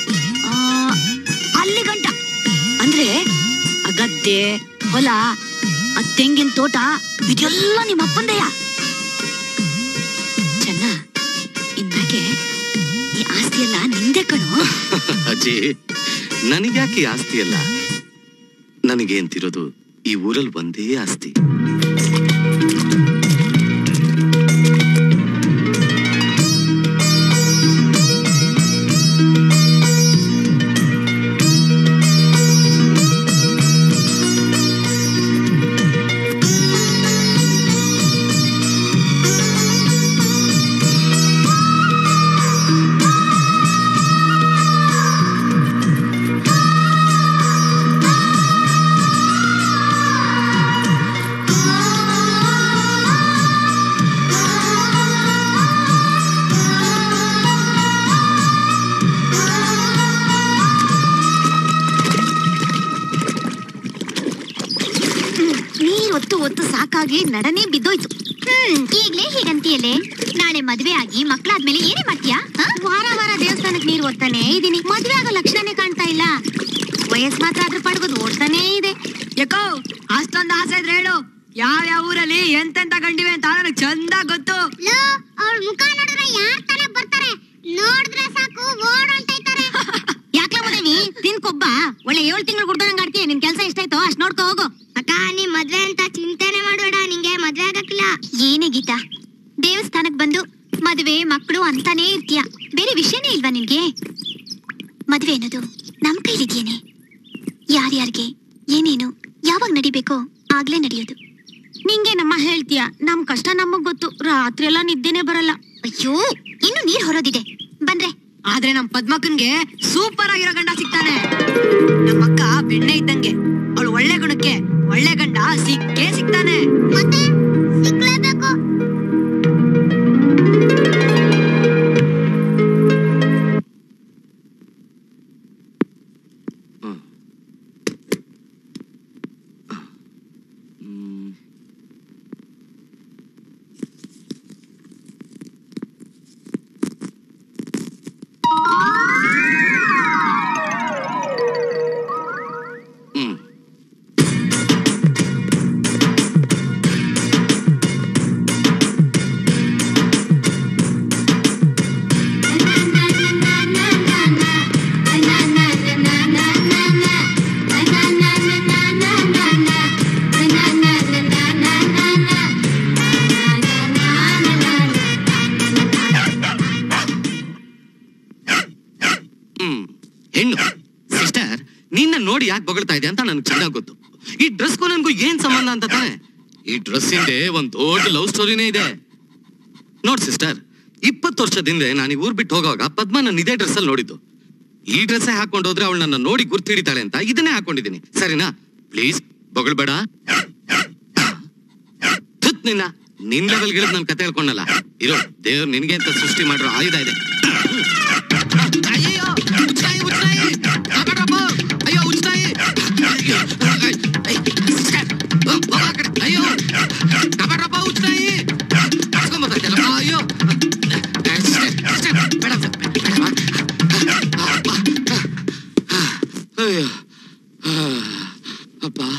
ಅಲ್ಲಿ ಗಂಟ ಅಂದ್ರೆ ಆ ಗದ್ದೆ ಹೊಲ ಆ ತೆಂಗಿನ ತೋಟ ಇದೆಲ್ಲ ನಿಮ್ಮ ಅಪ್ಪಂದೆಯ ಚೆನ್ನ ಇನ್ಮ್ಯಾಕೆ ಈ ಆಸ್ತಿ ಎಲ್ಲ ನಿಂದೆ ಕಣೋ ಅಜ್ಜಿ ನನಗ್ಯಾಕೆ ಈ ಆಸ್ತಿ ಅಲ್ಲ ನನಗೇಂತಿರೋದು ಈ ಊರಲ್ಲಿ ಒಂದೇ ಆಸ್ತಿ ಆ ನೋಡಕ್ಕಾಗಿ ನಡನೇ ಬಿದ್ದೋಯ್ತು ಹ್ಮ್ ಈಗ್ಲೇ ಹೀಗಂತೀಯಲ್ಲೇ ನಾಳೆ ಮದ್ವೆ ಆಗಿ ಮಕ್ಳಾದ್ಮೇಲೆ ಏನೇ ಮಾಡ್ತೀಯಾ ಹ? ವಾರ ವಾರ ದೇವಸ್ಥಾನಕ್ ನೀರ್ ಓದ್ತಾನೆ ಇದೀನಿ ಮದ್ವೆ ಆಗೋ ಲಕ್ಷಣನೇ ಕಾಣ್ತಾ ಇಲ್ಲ ವಯಸ್ ಮಾತ್ರ ಅದ್ರ ಪಡ್ಗೋದು ಓಡ್ತಾನೇ ಇದೆ ಯಾಕೋ ಅಷ್ಟೊಂದು ಆಸೆ ಇದ್ರೆ ಹೇಳು ಯಾವ ಯಾವ ಊರಲ್ಲಿ ಎಂತೆಂತ ಗಂಡಿವೆ ಅಂತ ನನಗೆ ಚಂದ ಗೊತ್ತು ಅವಳ ಮುಖ ನೋಡಿದ್ರೆ ಯಾರ್ ತರ ಬರ್ತಾರೆ ನೋಡಿದ್ರೆ ಸಾಕು ಓಡೋಳ್ತೈತಾರೆ ಯಾಕೆ ಮದೇವಿ ತಿನ್ಕೊಬ್ಬ ಒಳ್ಳೆ ಏಳು ತಿಂಗಳು ಕುಡ್ದಂಗ್ ಆಡ್ತೀಯ ನಿನ್ ಕೆಲಸ ಎಷ್ಟಾಯ್ತೋ ಅಷ್ಟ್ ನೋಡ್ಕೊ ಹೋಗು ಅಕ್ಕ ನೀ ಮದ್ವೆ ಅಂತ ಚಿಂತೆನೆ ಮಾಡಬೇಡ ನಿಂಗೆ ಮದ್ವೆ ಆಗಕ್ಕಿಲ್ಲ ಏನೇ ಗೀತಾ ದೇವಸ್ಥಾನಕ್ ಬಂದು ಮದ್ವೆ ಮಕ್ಕಳು ಅಂತಾನೇ ಇರ್ತೀಯ ಬೇರೆ ವಿಷಯನೇ ಇಲ್ವಾ ನಿನ್ಗೆ ಮದ್ವೆ ಅನ್ನೋದು ನಮ್ ಕೈಲಿದ್ಯೇನೆ ಯಾರ್ಯಾರಿಗೆ ಏನೇನು ಯಾವಾಗ ನಡಿಬೇಕೋ ಆಗ್ಲೇ ನಡೆಯೋದು ನಿಂಗೆ ನಮ್ಮ ಹೇಳ್ತೀಯ ನಮ್ ಕಷ್ಟ ನಮಗ್ ಗೊತ್ತು ರಾತ್ರಿ ಎಲ್ಲ ನಿದ್ದೆನೆ ಬರಲ್ಲ ಅಯ್ಯೋ ಇನ್ನು ನೀರ್ ಹೊರೋದಿದೆ ಬಂದ್ರೆ ಆದ್ರೆ ನಮ್ ಪದ್ಮಕ್ಕನ್ಗೆ ಸೂಪರ್ ಆಗಿರೋ ಗಂಡ ಸಿಗ್ತಾನೆ ನಮ್ಮಕ್ಕ ಬೆಣ್ಣೆ ಇದ್ದಂಗೆ ಅವಳು ಒಳ್ಳೆ ಗುಣಕ್ಕೆ ಒಳ್ಳೆ ಗಂಡ ಸಿಕ್ಕೇ ಸಿಗ್ತಾನೆ ಮತ್ತೆ ಸಿಕ್ಲೇಬೇಕು ಹ್ಮ್ ಹ್ಮ್ ಹೆಣ್ಣು ಸಿಸ್ಟರ್ ನಿನ್ನ ನೋಡಿ ಯಾಕೆ ಬೊಗಳ್ತಾ ಇದೆ ಅಂತ ನನ್ಗೆ ಚೆನ್ನಾಗ್ ಗೊತ್ತು ಈ ಡ್ರೆಸ್ಗೂ ನನ್ಗೂ ಏನ್ ಸಂಬಂಧ ಅಂತ ತಾನೆ ಈ ಡ್ರೆಸ್ ಹಿಂದೆ ಒಂದ್ ದೊಡ್ಡ ಲವ್ ಸ್ಟೋರಿನೇ ಇದೆ ನೋಡ್ ಸಿಸ್ಟರ್ ಇಪ್ಪತ್ತು ವರ್ಷದಿಂದ ನಾನು ಈ ಊರ್ ಬಿಟ್ಟು ಹೋಗುವಾಗ ಪದ್ಮ ನನ್ನ ಇದೇ ಡ್ರೆಸ್ ಅಲ್ಲಿ ನೋಡಿದ್ದು ಈ ಡ್ರೆಸ್ ಹಾಕೊಂಡು ಹೋದ್ರೆ ಅವಳು ನನ್ನ ನೋಡಿ ಗುರ್ತು ಹಿಡಿತಾಳೆ ಅಂತ ಇದನ್ನೇ ಹಾಕೊಂಡಿದ್ದೀನಿ ಸರಿನಾ ಪ್ಲೀಸ್ ಬೊಗಳ್ಬೇಡ ತುತ್ ನಿನ್ನ ನಿನ್ ಲೆವೆಲ್ ಗಿಳಿದ್ ನನ್ ಕತೆ ಹೇಳ್ಕೊಂಡಲ್ಲ ಇರೋ ದೇವ್ರು ನಿನ್ಗೆ ಅಂತ ಸೃಷ್ಟಿ ಮಾಡಿರೋ ಆಯುಧ ಇದೆ ಅಯ್ಯಯ್ಯೋ, ಉಚ್ಚಾಯಿ, ಉಚ್ಚಾಯಿ. ಕಾಪಾಡ್ರಪ್ಪ. ಅಯ್ಯೋ, ಉಚ್ಚಾಯಿ. ಅಯ್ಯೋ, ಐ, ಐ, ಸಿಸ್ಟರ್, ಬಾ, ಬಾ, ಆ ಕಡೆ. ಅಯ್ಯೋ, ಕಾಪಾಡ್ರಪ್ಪ, ಉಚ್ಚಾಯಿ. ಕರ್ಸ್ಕೊಂಡ್ ಬರ್ತಾ ಇದ್ದಲ್ಲ. ಅಯ್ಯೋ. ಏ, ಸಿಸ್ಟರ್, ಸಿಸ್ಟರ್, ಬೇಡ, ಬೇಡ, ಬೇಡ, ಬಾ. ಅಪ್ಪ. ಅಯ್ಯೋ. ಅಪ್ಪ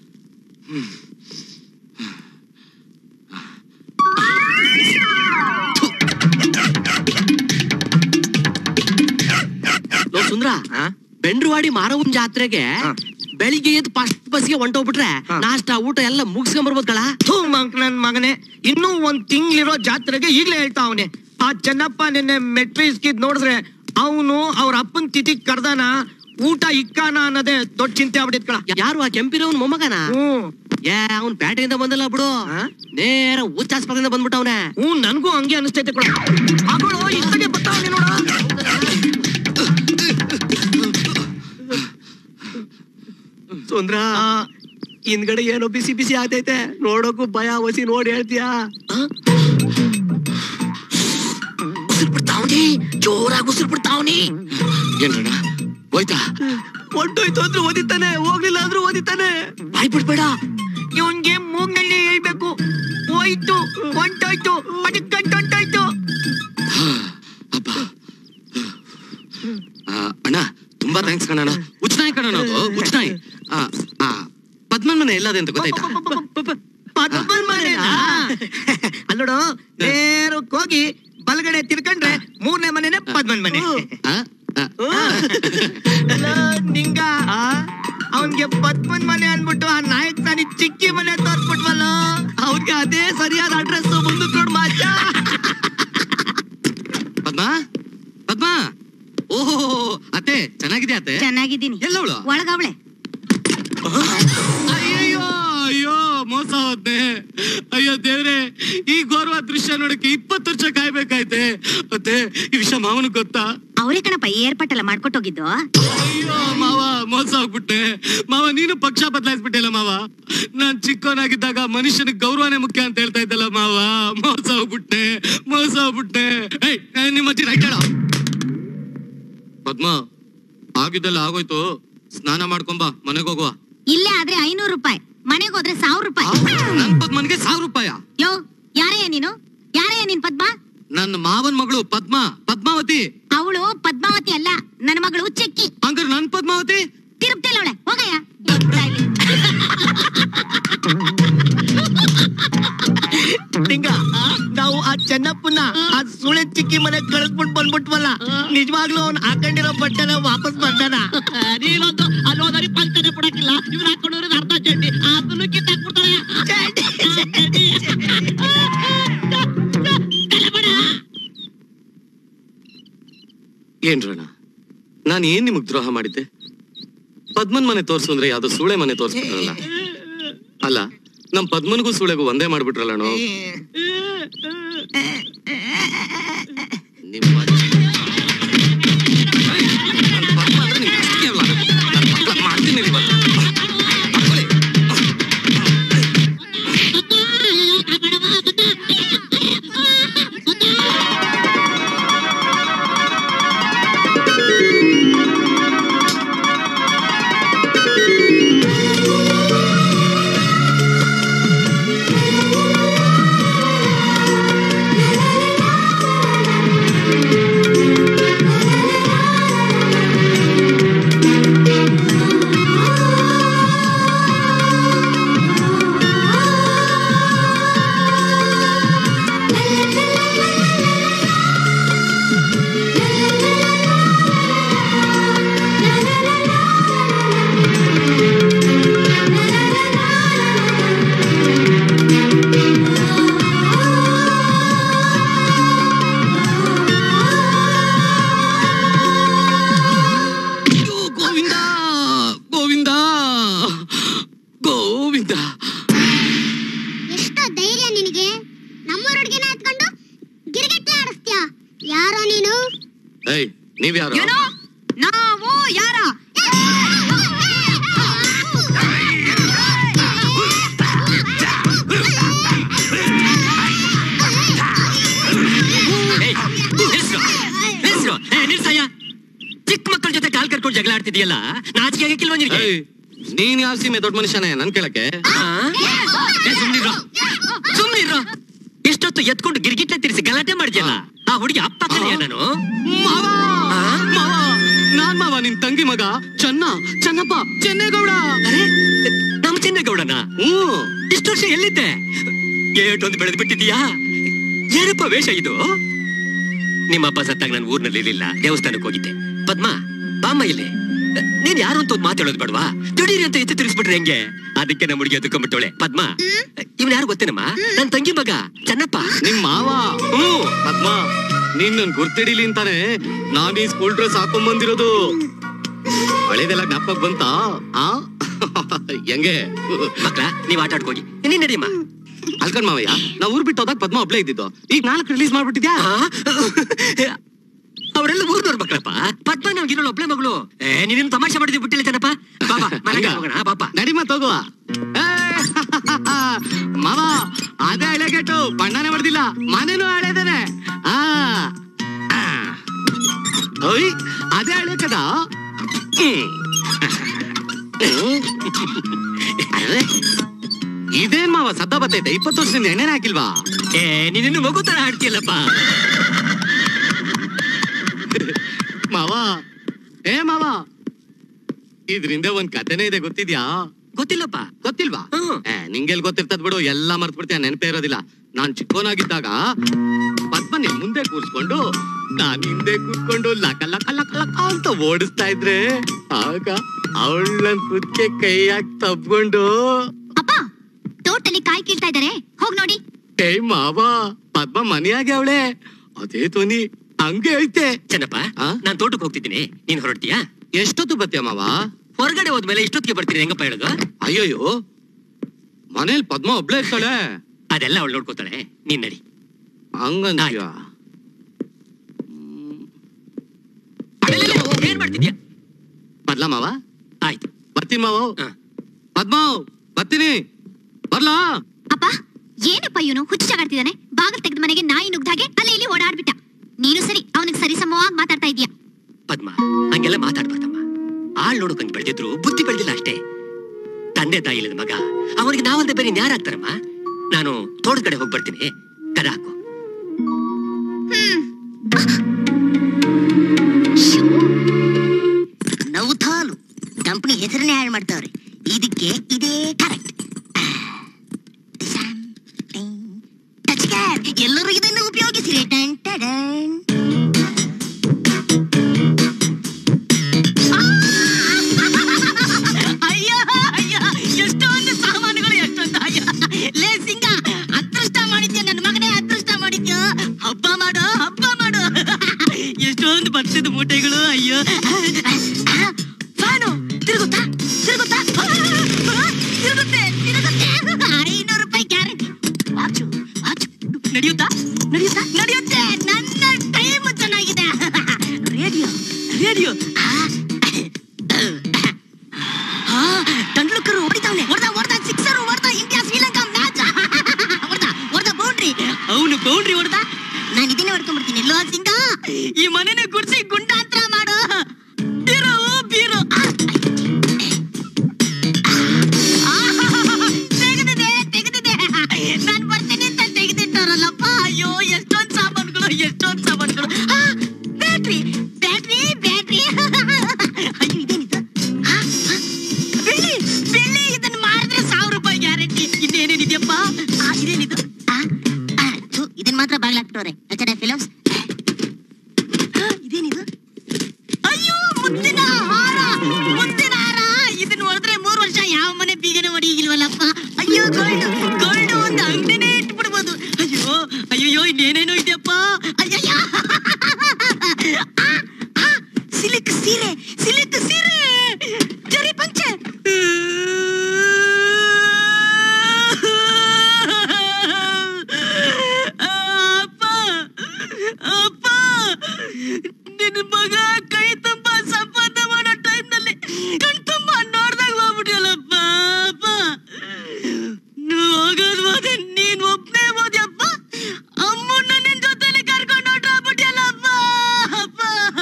ಲೋ ಸುಂದ್ರ ಬೆಂಡ್ರವಾಡಿ ಮಾರವನ್ ಜಾತ್ರೆಗೆ ಬೆಳಿಗ್ಗೆ ಎದ್ದು ಫಸ್ಟ್ ಬಸ್ಗೆ ಹೊಂಟೋಗ್ಬಿಟ್ರೆ ನಾಷ್ಟ ಊಟ ಎಲ್ಲ ಮುಗಿಸ್ಕೊಂಡ್ ಬರ್ಬೋದು ಕಳ ಥೂ ಮಂಕ್ ನನ್ ಮಗನೇ ಇನ್ನೂ ಒಂದ್ ತಿಂಗಳಿರೋ ಜಾತ್ರೆಗೆ ಈಗ್ಲೇ ಹೇಳ್ತಾ ಅವನೆ ಆ ಚೆನ್ನಪ್ಪ ನಿನ್ನೆ ಮೆಟ್ರಿಸ್ಕಿದ್ ನೋಡಿದ್ರೆ ಅವನು ಅವ್ರ ಅಪ್ಪನ್ ತಿಥಿ ಕರ್ದಾನ ಊಟ ಇಕ್ಕಾನ ಅನ್ನೋದೇ ದೊಡ್ಡ ಚಿಂತೆ ಆಗ್ಬಿಟ್ಟಿದ್ ಕಳ ಯಾರು ಆ ಕೆಂಪಿರವನ್ ಮೊಮ್ಮಗನ ಹ್ಮ್ ಏ ಅವ್ನ್ ಪೇಟೆಯಿಂದ ಬಂದಲ್ಲ ಬಿಡು ನೇರ ಹುಚ್ಚಾಸ್ಪತ್ರೆಯಿಂದ ಬಂದ್ಬಿಟ್ಟವನೆ ಹ್ಞೂ ನನ್ಗೂ ಹಂಗೆ ಅನಿಸ್ತೈತೆ ಕೂಡ ಮಗಳು ಈ ಕಡೆ ಬರ್ತಾವನೆ ನೋಡ ಸುಂದ್ರ ಹಿಂದ್ಗಡೆ ಏನೋ ಬಿಸಿ ಬಿಸಿ ಆಗ್ತೈತೆ ನೋಡೋಕು ಭಯ ವಸಿ ನೋಡಿ ಹೇಳ್ತೀಯಾ ಉಸಿರು ಬಿಡ್ತಾವ್ನಿ ಜೋರಾಗಿ ಉಸಿರು ಬಿಡ್ತಾವ್ನಿ ಏನ್ರಣ್ಣ ಹೋಯ್ತಾ ಹೊಂಟೋಯ್ತು ಅಂದ್ರೂ ಓದಿತಾನೆ ಹೋಗ್ಲಿಲ್ಲ ಅಂದ್ರೂ ಓದಿತಾನೆ ಬಾಯ್ ಬಿಡ್ಬೇಡ ಇವನ್ಗೆ ಮೂಗ್ನಲ್ಲಿ ಹೇಳ್ಬೇಕು ಹೋಯ್ತು ಹೊಂಟೋಯ್ತು ಅದಕ್ಕೆ ಹೊಂಟೋಯ್ತು ಅಪ್ಪ ಆ, ಅಣ್ಣ ತುಂಬಾ ಥ್ಯಾಂಕ್ಸ್ ಕಣಣ್ಣ ಉಚ್ನಾಯಿ ಕಣಣ್ಣ ಅದು ಉಚ್ನಾಯಿ ಆ, ಆ, ಪದ್ಮನ್ ಮನೆ ಎಲ್ಲದೆ ಅಂತ ಗೊತ್ತಾಯ್ತಾ ಪದ್ಮನ್ ಮನೆನಾ? ಅಲ್ಲೋಡು ನೇರಕ್ಕೆ ಹೋಗಿ ಬಲಗಡೆ ತಿರ್ಕೊಂಡ್ರೆ ಮೂರನೇ ಮನೆನೇ ಪದ್ಮನ್ ಮನೆ ಆ? ಆ, ಅಲ್ಲ, ನಿಂಗ ಅವನ್ಗೆ ಪದ್ಮನ್ ಮನೆ ಅನ್ಬಿಟ್ಟು ಆ ನಾಯಕ್ ತಾನಿ ಚಿಕ್ಕಿ ಮನೆ ತೋರ್ಸ್ಬಿಟ್ವಲ್ಲ ಅವ್ರಿಗೆ ಅದೇ ಸರಿಯಾದ ಅಡ್ರೆಸ್ ಮುಂದಕ್ಕೆ ನೋಡ್ ಮಾಚ ಪದ್ಮ ಪದ್ಮ ಓಹೋ ಅತ್ತೆ ಚೆನ್ನಾಗಿದೆ ಅತ್ತೆ ಚೆನ್ನಾಗಿದ್ದೀನಿ ಎಲ್ಲವಳು ಒಳಗವಳೆ ಅಯ್ಯಯ್ಯೋ ಅಯ್ಯೋ ಮೋಸ ಹೋದ್ನೆ ಅಯ್ಯೋ ದೇವ್ರೆ ಈ ಘೋರವಾದ ದೃಶ್ಯ ನೋಡಕ್ಕೆ ಇಪ್ಪತ್ತು ವರ್ಷ ಕಾಯ್ಬೇಕಾಯ್ತೆ ಮತ್ತೆ ಈ ವಿಷಯ ಮಾವನ ಗೊತ್ತಾ ಅವರೇ ಕಣಪ್ಪ ಏರ್ಪಾಟೆಲ್ಲ ಮಾಡ್ಕೊಟ್ಟೋಗಿದ್ದು ಅಯ್ಯೋ ಮಾವ ಮೋಸ ಹೋಗ್ಬಿಟ್ಟೆ ಮಾವ ನೀನು ಪಕ್ಷ ಬದಲಾಯಿಸ್ಬಿಟ್ಟಿಲ್ಲ ಮಾವ ನಾನ್ ಚಿಕ್ಕವನಾಗಿದ್ದಾಗ ಮನುಷ್ಯನಿಗೆ ಗೌರವನೇ ಮುಖ್ಯ ಅಂತ ಹೇಳ್ತಾ ಇದ್ದಲ್ಲ ಮಾವ ಮೋಸ ಹೋಗ್ಬಿಟ್ಟೆ ಮೋಸ ಹೋಗ್ಬಿಟ್ಟೆ ಏಯ್ ಏ, ನಿಮ್ಮ ಅಜ್ಜಿ ರೈಟ್ ಹೇಳ ಪದ್ಮ ಆಗಿದ್ದೆಲ್ಲ ಆಗೋಯ್ತು ಸ್ನಾನ ಮಾಡ್ಕೊಂಬಾ ಮನೆಗೆ ಹೋಗುವ ಇಲ್ಲೇ ಆದ್ರೆ ಐನೂರು ರೂಪಾಯಿ ಮನೆಗೆ ಹೋದ್ರೆ ಸಾವಿರ ರೂಪಾಯಿ ನನ್ ಪದ್ಮನ್ಗೆ ಸಾವಿರ ರೂಪಾಯ ಯೋ ಯಾರಯ್ಯ ನೀನು ಯಾರಯ್ಯ ನೀನ್ ಪದ್ಮ ನನ್ನ ಮಾವನ್ ಮಗಳು ಪದ್ಮ ಪದ್ಮಾವತಿ ಅವಳು ಪದ್ಮಾವತಿ ಅಲ್ಲ ನನ್ನ ಮಗಳು ಚೆಕ್ಕಿ ಹಂಗಾರೆ ನನ್ ಪದ್ಮಾವತಿ ತಿರುಪ್ತಿಲ್ಲವಳೆ ಹೋಗಯ್ಯ ಗೊತ್ತಾಯ್ಲಿ. ನಿಂಗ ನಾವು ಆ ಚೆನ್ನಪ್ಪನ ಆ ಸುಳೆ ಚಿಕ್ಕಿ ಮನೆ ಕಳಿಸ್ಬಿಟ್ಟು ಬಂದ್ಬಿಟ್ವಲ್ಲ ನಿಜವಾಗ್ಲೂ ಅವ್ನ್ ಹಾಕೊಂಡಿರೋ ಬಟ್ಟೆನ ವಾಪಸ್ ಬಂದಾನ ನೀನೊಂದು ಅಲ್ಲೋದರಿ ಪಂಚನೆ ಬಿಡಕ್ಕಿಲ್ಲ ಇವ್ರು ಹಾಕೊಂಡವ್ರಿಗೆ ಅರ್ಧ ಚಡ್ಡಿ ಅದನ್ನು ಕಿತ್ತಾಕ್ಬಿಡ್ತಾರೆ ಏನ್ರಣ ನಾನು ಏನ್ ನಿಮಗ್ ದ್ರೋಹ ಮಾಡಿದ್ದೆ ಪದ್ಮನ್ ಮನೆ ತೋರ್ಸು ಅಂದ್ರೆ ಯಾವ್ದೋ ಸೂಳೆ ಮನೆ ತೋರ್ಸ್ಬಿಟ್ರಲ್ಲ ಅಲ್ಲ ನಮ್ ಪದ್ಮನ್ಗೂ ಸೂಳೆಗೂ ಒಂದೇ ಮಾಡ್ಬಿಟ್ರಲ್ಲಣೋ ನಿಮ್ಮ ನನ್ ಪದ್ಮ ಅಂದ್ರೆ ನಿಮ್ಗೆ ಅಷ್ಟಿಗೆ ಅಲ್ಲ. ನನ್ ಮಕ್ಳ ಮಾಡ್ತೀನಿ ರೀ ಇವತ್ತು. ತಗೊಳ್ಳಿ. ಅಯ್ಯೋ, ಗೋವಿಂದ ಗೋವಿಂದ ಗೋವಿಂದ ಎಷ್ಟೋ ಧೈರ್ಯ ನಿನಗೆ ನಮ್ಮೂರ ಹುಡುಗಿನ ಎತ್ಕೊಂಡು ಗಿರಿಗೆಟ್ಲೆ ಆಡಿಸ್ತೀಯ ಯಾರೋ ನೀನು ಏಯ್ ನೀವ್ಯಾರು ಏನೋ ನಾವು ಯಾರ ನಿಲ್ಸಯ್ಯ ಚಿಕ್ಕ ಮಕ್ಕಳ ಜೊತೆ ಕಾಲ್ ಕರ್ಕೊಂಡು ಜಗಳ ಆಡ್ತಿದ್ಯಲ್ಲ ನಾಚಿಕೆ ಆಗಕ್ಕಿಲ್ವ ನಿನಗೆ ಏಯ್ ನೀನ್ ಯಾವ ಸೀಮೆ ದೊಡ್ಡ ಮನುಷ್ಯನೇ ನನ್ ಕೇಳಕ್ಕೆ ಆ? ಏ, ಸುಮ್ನಿರು ಸುಮ್ನಿರು ಎಷ್ಟೊತ್ತು ಎತ್ಕೊಂಡು ಗಿರ್ಗಿಟ್ಲೆ ತಿರ್ಸಿ ಗಲಾಟೆ ಮಾಡಿದ್ಯಲ್ಲ ಆ ಹುಡುಗಿ ಅಪ್ಪ ಕಲಿಯ ನಾನು ಮಾವ ಆ? ಮಾವ ನಾನ್ ಮಾವ ನಿನ್ ತಂಗಿ ಮಗ ಚೆನ್ನ ಚೆನ್ನಪ್ಪ ಚೆನ್ನೇಗೌಡ ಅರೆ ನಮ್ ಚೆನ್ನಗೌಡನ ಹ್ಮ್ ಇಷ್ಟು ವರ್ಷ ಎಲ್ಲಿದ್ದೆ ಏಟೊಂದು ಬೆಳೆದು ಬಿಟ್ಟಿದೀಯಾ ಏನಪ್ಪ ವೇಷ ಇದು ನಿಮ್ಮಪ್ಪ ಸತ್ತಾಗ ನಾನು ಊರ್ನಲ್ಲಿ ಇರ್ಲಿಲ್ಲ ದೇವಸ್ಥಾನಕ್ಕೆ ಹೋಗಿದ್ದೆ ಪದ್ಮ ಬಾಮ್ಮ ಇಲ್ಲಿ ನೀನ್ ಯಾರು ಅಂತ ಒಂದು ಮಾತಾಡೋದು ಬೇಡವಾ ದಿಢೀರಿ ಅಂತ ಎತ್ತಿ ತಿರ್ಸ್ಬಿಟ್ರೆ ಹೆಂಗೆ ಅದಕ್ಕೆ ನಮ್ಮ ಹುಡುಗಿ ಅದಕ್ಕೊಂಡ್ಬಿಟ್ಟವಳೆ ಪದ್ಮ ಇವ್ನ ಯಾರು ಗೊತ್ತೇನಮ್ಮ ನನ್ ತಂಗಿ ಮಗ ಚೆನ್ನಪ್ಪ ನಿಮ್ ಮಾವ ಹ್ಮ್ ಪದ್ಮ ನೀನ್ ನನ್ ಗುರ್ತಿಡಿಲಿ ಅಂತಾನೆ ನಾನ್ ಈ ಸ್ಕೂಲ್ ಡ್ರೆಸ್ ಹಾಕೊಂಡ್ ಬಂದಿರೋದು ಹಳೇದೆಲ್ಲ ಜ್ಞಾಪಕ ಬಂತಾ ಆ ಹೆಂಗೆ ಮಕ್ಳ ನೀವ್ ಆಟ ಆಡ್ಕೋಗಿ ನೀನ್ ನಡಿಯಮ್ಮ ಅಲ್ಕಂಡ್ ಮಾವಯ್ಯ ನಾ ಊರ್ ಬಿಟ್ಟು ಹೋದಾಗ ಪದ್ಮ ಒಬ್ಳೇ ಇದ್ದಿದ್ದು ಈಗ ನಾಲ್ಕು ರಿಲೀಸ್ ಮಾಡ್ಬಿಟ್ಟಿದ್ಯಾ ಅವರೆಲ್ಲ ಊರ್ನವ್ರ ಮಕ್ಕಳಪ್ಪ ಪದ್ಮ ನಮ್ಗಿರೋ ಒಬ್ಳೆ ಮಗಳು ಏ ನೀನೇನು ತಮಾಷೆ ಮಾಡಿದ್ವಿ ಬಿಟ್ಟಿಲ್ಲ ಚೆನ್ನಪ್ಪ ಬಾಬಾ ಮನೆಗೆ ಹೋಗೋಣ ಬಾಪ ನಡಿ ಮತ್ ಹೋಗುವ ಏ, ಮಾವ ಅದೇ ಹಳೆ ಕೆಟ್ಟು ಬಣ್ಣನೇ ಹೊಡೆದಿಲ್ಲ ಮನೇನು ಹಳೇದೇನೆ ಆ ಆ. ಓಯ್ ಅದೇ ಹಳೆ ಕದ ಹ್ಮ್. ಅರೆ, ಇದೇನ್ ಮಾವ ಸದ್ದ ಬತ್ತೈತೆ ಇಪ್ಪತ್ತು ವರ್ಷದಿಂದ ಎಣ್ಣೆನೇ ಹಾಕಿಲ್ವಾ ಏ ನೀನಿನ್ನು ಮಗು ತರ ಆಡ್ತೀಯಲ್ಲಪ್ಪ ಮಾವ ಏ ಮಾವ ಇದ್ರಿಂದ ಒಂದ್ ಕಥೆನೇ ಇದೆ ಗೊತ್ತಿದ್ಯಾ ಗೊತ್ತಿಲ್ಲಪ್ಪ ಗೊತ್ತಿಲ್ವಾ ಹ್ಮ್. ಏ ನಿಂಗೆಲ್ ಗೊತ್ತಿರ್ತದ್ ಬಿಡು ಎಲ್ಲಾ ಮರ್ತ್ ಬಿಡ್ತೀಯ ನೆನಪೇ ಇರೋದಿಲ್ಲ ನಾನ್ ಚಿಕ್ಕೋನಾಗಿದ್ದಾಗ ಪದ್ಮನಿ ಮುಂದೆ ಕೂರ್ಸ್ಕೊಂಡು ನಾನ್ ಹಿಂದೆ ಕೂತ್ಕೊಂಡು ಲಕ ಲಕ ಲಕ ಲಕ ಅಂತ ಓಡಿಸ್ತಾ ಇದ್ರೆ ಆಗ ಅವಳ ನನ್ ಕುದ್ಕೆ ಕೈ ಹಾಕಿ ತಬ್ಕೊಂಡು ಅಪ್ಪ ತೋಟದಲ್ಲಿ ಕಾಯಿ ಕೀಳ್ತಾ ಇದಾರೆ ಹೋಗ್ ನೋಡಿ ಏ ಮಾವ ಪದ್ಮ ಮನೆಯಾಗೆ ಅವಳೆ ಅದೇ ಧ್ವನಿ ಹಂಗೆ ಐತೆ ಚೆನ್ನಪ್ಪ ಆ? ನಾನ್ ತೋಟಕ್ಕೆ ಹೋಗ್ತಿದ್ದೀನಿ ನೀನ್ ಹೊರಡ್ತೀಯಾ ಎಷ್ಟೊತ್ತು ಬತ್ತೀಯ ಮಾವ ಹೊರಗಡೆ ಹೋದ್ಮೇಲೆ ಇಷ್ಟೊತ್ತಿಗೆ ಬರ್ತೀನಿ ಹೆಂಗಪ್ಪ ಹೇಳೋದು ಅಯ್ಯಯ್ಯೋ ಮನೇಲಿ ಪದ್ಮ ಒಬ್ಳೆ ಇರ್ತಾಳೆ ಅದೆಲ್ಲ ಅವಳು ನೋಡ್ಕೋತಾಳೆ ನೀನ್ ನಡಿ ಹಂಗಂತೀಯ ಅಲ್ಲೆಲ್ಲ ಏನ್ ಮಾಡ್ತಿದ್ಯಾ ಬರ್ಲಾ ಮಾವ ಆಯ್ತು ಬರ್ತೀನಿ ಮಾವ ಹ. ಪದ್ಮ ಬರ್ತೀನಿ ಬರ್ಲಾ ಅಪ್ಪ ಏನಪ್ಪ ಇವನು ಹುಚ್ಚು ಜಗಾಡ್ತಿದ್ದಾನೆ ಬಾಗಿಲು ತೆಗೆದ ಮನೆಗೆ ನಾಯಿ ನುಗ್ದಾಗೆ ಅಲ್ಲಿ ಇಲ್ಲಿ ಓಡಾಡ್ಬಿಟ್ಟ ನೀನು ಸರಿ ಅವನಿಗೆ ಸರಿ ಸಮವಾಗಿ ಮಾತಾಡ್ತಾ ಇದೀಯ ಪದ್ಮ ಹಂಗೆಲ್ಲ ಮಾತಾಡ್ಬಾರ್ದಮ್ಮ ಆಳ್ ನೋಡೋಕಂಗ್ ಬೆಳೆದಿದ್ರು ಬುದ್ಧಿ ಬೆಳೆದಿಲ್ಲ ಅಷ್ಟೇ ತಂದೆ ತಂದೆ ತಾಯಿ ಇಲ್ಲದ ಮಗ ಅವನಿಗೆ ನಾವಲ್ದೆ ಬೇರೆ ಯಾರಾಗ್ತಾರಮ್ಮ ನಾನು ತೋಟದ ಕಡೆ ಹೋಗಿ ಬರ್ತೀನಿ ಕದ ಹಾಕು ನೌಥಾಲು ಕಂಪನಿ ಹೆಸರನ್ನೇ ಹಾಳು ಮಾಡ್ತಾವ್ರೆ ಇದಕ್ಕೆ ಇದೇ ಕರೆಕ್ಟ್ ಎಲ್ಲರೂ ಇದನ್ನು ಉಪಯೋಗಿಸಿರಿ ಟನ್ ಟಡನ್. ಅಯ್ಯೋ ಅಯ್ಯೋ ಎಷ್ಟೊಂದು ಸಾಮಾನುಗಳು ಎಷ್ಟೊಂದು ಅಯ್ಯೋ ಲೇ ಸಿಂಗ ಅದೃಷ್ಟ ಮಾಡಿದ್ಯ ನನ್ನ ಮಗನೇ ಅದೃಷ್ಟ ಮಾಡಿದ್ಯೋ ಹಬ್ಬ ಮಾಡು ಹಬ್ಬ ಮಾಡು ಎಷ್ಟೊಂದು ಭತ್ತದ ಮೂಟೆಗಳು ಅಯ್ಯೋ ಫ್ಯಾನು ತಿರುಗುತ್ತಾ ತಿರುಗುತ್ತಾ ತಿರುಗುತ್ತೆ ತಿರುಗುತ್ತೆ ಐನೂರು ರೂಪಾಯಿ ಗ್ಯಾರಂಟಿ ವಾಚು ವಾಚು ನಡೆಯುತ್ತಾ ನಡೆಯುತ್ತಾ ನಡೆಯುತ್ತೆ ನನ್ನ ಟೈಮ್ ಚೆನ್ನಾಗಿದೆ ರೇಡಿಯೋ ರೇಡಿಯೋ ತಂಡ್ಲುಕರು ಹೊಡಿತಾವನೆ ಹೊಡೆದ ಹೊಡೆದ ಸಿಕ್ಸರ್ ಹೊಡೆದ ಇಂಡಿಯಾ ಶ್ರೀಲಂಕಾ ಮ್ಯಾಚ್ ಹೊಡೆದ ಹೊಡೆದ ಬೌಂಡ್ರಿ ಅವನು ಬೌಂಡ್ರಿ ಹೊಡೆದ ನಾನು ಇದನ್ನೇ ಹೊಡ್ಕೊಂಡ್ಬಿಡ್ತೀನಿ ಎಲ್ಲೋ ಸಿಂಗ ಈ ಮನೆನ ಗುಡ್ಸಿ ಗುಂಡಾಂತರ ಮಾಡು ಬೀರು ಬೀರು ತೆಗೆದಿದೆ ತೆಗೆದಿದೆ ನಾನು ಬರ್ತೀನಿ ಅಂತ ತೆಗೆದಿಟ್ಟಾರಲ್ಲಪ್ಪ ಅಯ್ಯೋ ಎಷ್ಟೊಂದು ಸಾಮಾನುಗಳು ಎಷ್ಟೊಂದು ಸಾಮಾನುಗಳು ಬ್ಯಾಟ್ರಿ ಬ್ಯಾಟ್ರಿ ಬ್ಯಾಟ್ರಿ ಅಯ್ಯೋ ಇದೇನಿದು ಆ, ಆ, ಬೆಳ್ಳಿ ಬೆಳ್ಳಿ ಇದನ್ನ ಮಾರಿದ್ರೆ ಸಾವಿರ ರೂಪಾಯಿ ಗ್ಯಾರಂಟಿ ಇನ್ನೇನೇನಿದೆಯಪ್ಪ ಆ, ಇದೇನಿದು ಆ, ಆ, ಥು, ಇದನ್ನ ಮಾತ್ರ ಬಾಗ್ಲಾಕ್ಬಿಟ್ಟವ್ರೆ ಅಚ್ಚಡ ಫಿಲಮ್ಸ್ ಇದೇನಿದು ಅಯ್ಯೋ ಮುತ್ತಿನ ಹಾರ ಮುತ್ತಿನ ಹಾರ ಇದನ್ನ ಹೊಡೆದ್ರೆ ಮೂರು ವರ್ಷ ಯಾವ ಮನೆ ಬೀಗನೆ ಹೊಡಿಗಿಲ್ವಲ್ಲಪ್ಪ ಅಯ್ಯೋ ಗೋಲ್ಡ್ ಗೋಲ್ಡ್ ಒಂದು ಅಂಗಡಿನೇ ಇಟ್ಬಿಡ್ಬೋದು ಅಯ್ಯೋ ಅಯ್ಯೋ ಇನ್ನೇನೇನೋ ಇದೆಯಪ್ಪ ಅಯ್ಯಯ್ಯ ಆ, ಆ, ಸಿಲ್ಕ್ ಸೀರೆ ಸಿಲ್ಕ್ ಸೀರೆ ಜರಿ ಪಂಚೆ ಅಪ್ಪ ಅಪ್ಪ ನಿನ್ನ ಮಗ ಕೈ ತುಂಬ ಸಂಪಾದನೆ ಮಾಡೋ ಟೈಮ್ನಲ್ಲಿ ಕಣ್ ತುಂಬ ನೋಡ್ದಾಗ ಹೋಗ್ಬಿಟ್ಟಿಯಲ್ಲಪ್ಪ ಅಪ್ಪ ನೀವು ಹೋಗೋದು ಹೋದೆ ನೀನ್ ಒಬ್ಬನೇ ಹೋದ್ಯಪ್ಪ ಅಮ್ಮನ್ನ ನಿನ್ ಜೊತೆಲಿ ಕರ್ಕೊಂಡು ಹೊರ್ಟೋಗ್ಬಿಟ್ಯಲ್ಲಪ್ಪ ಅಪ್ಪ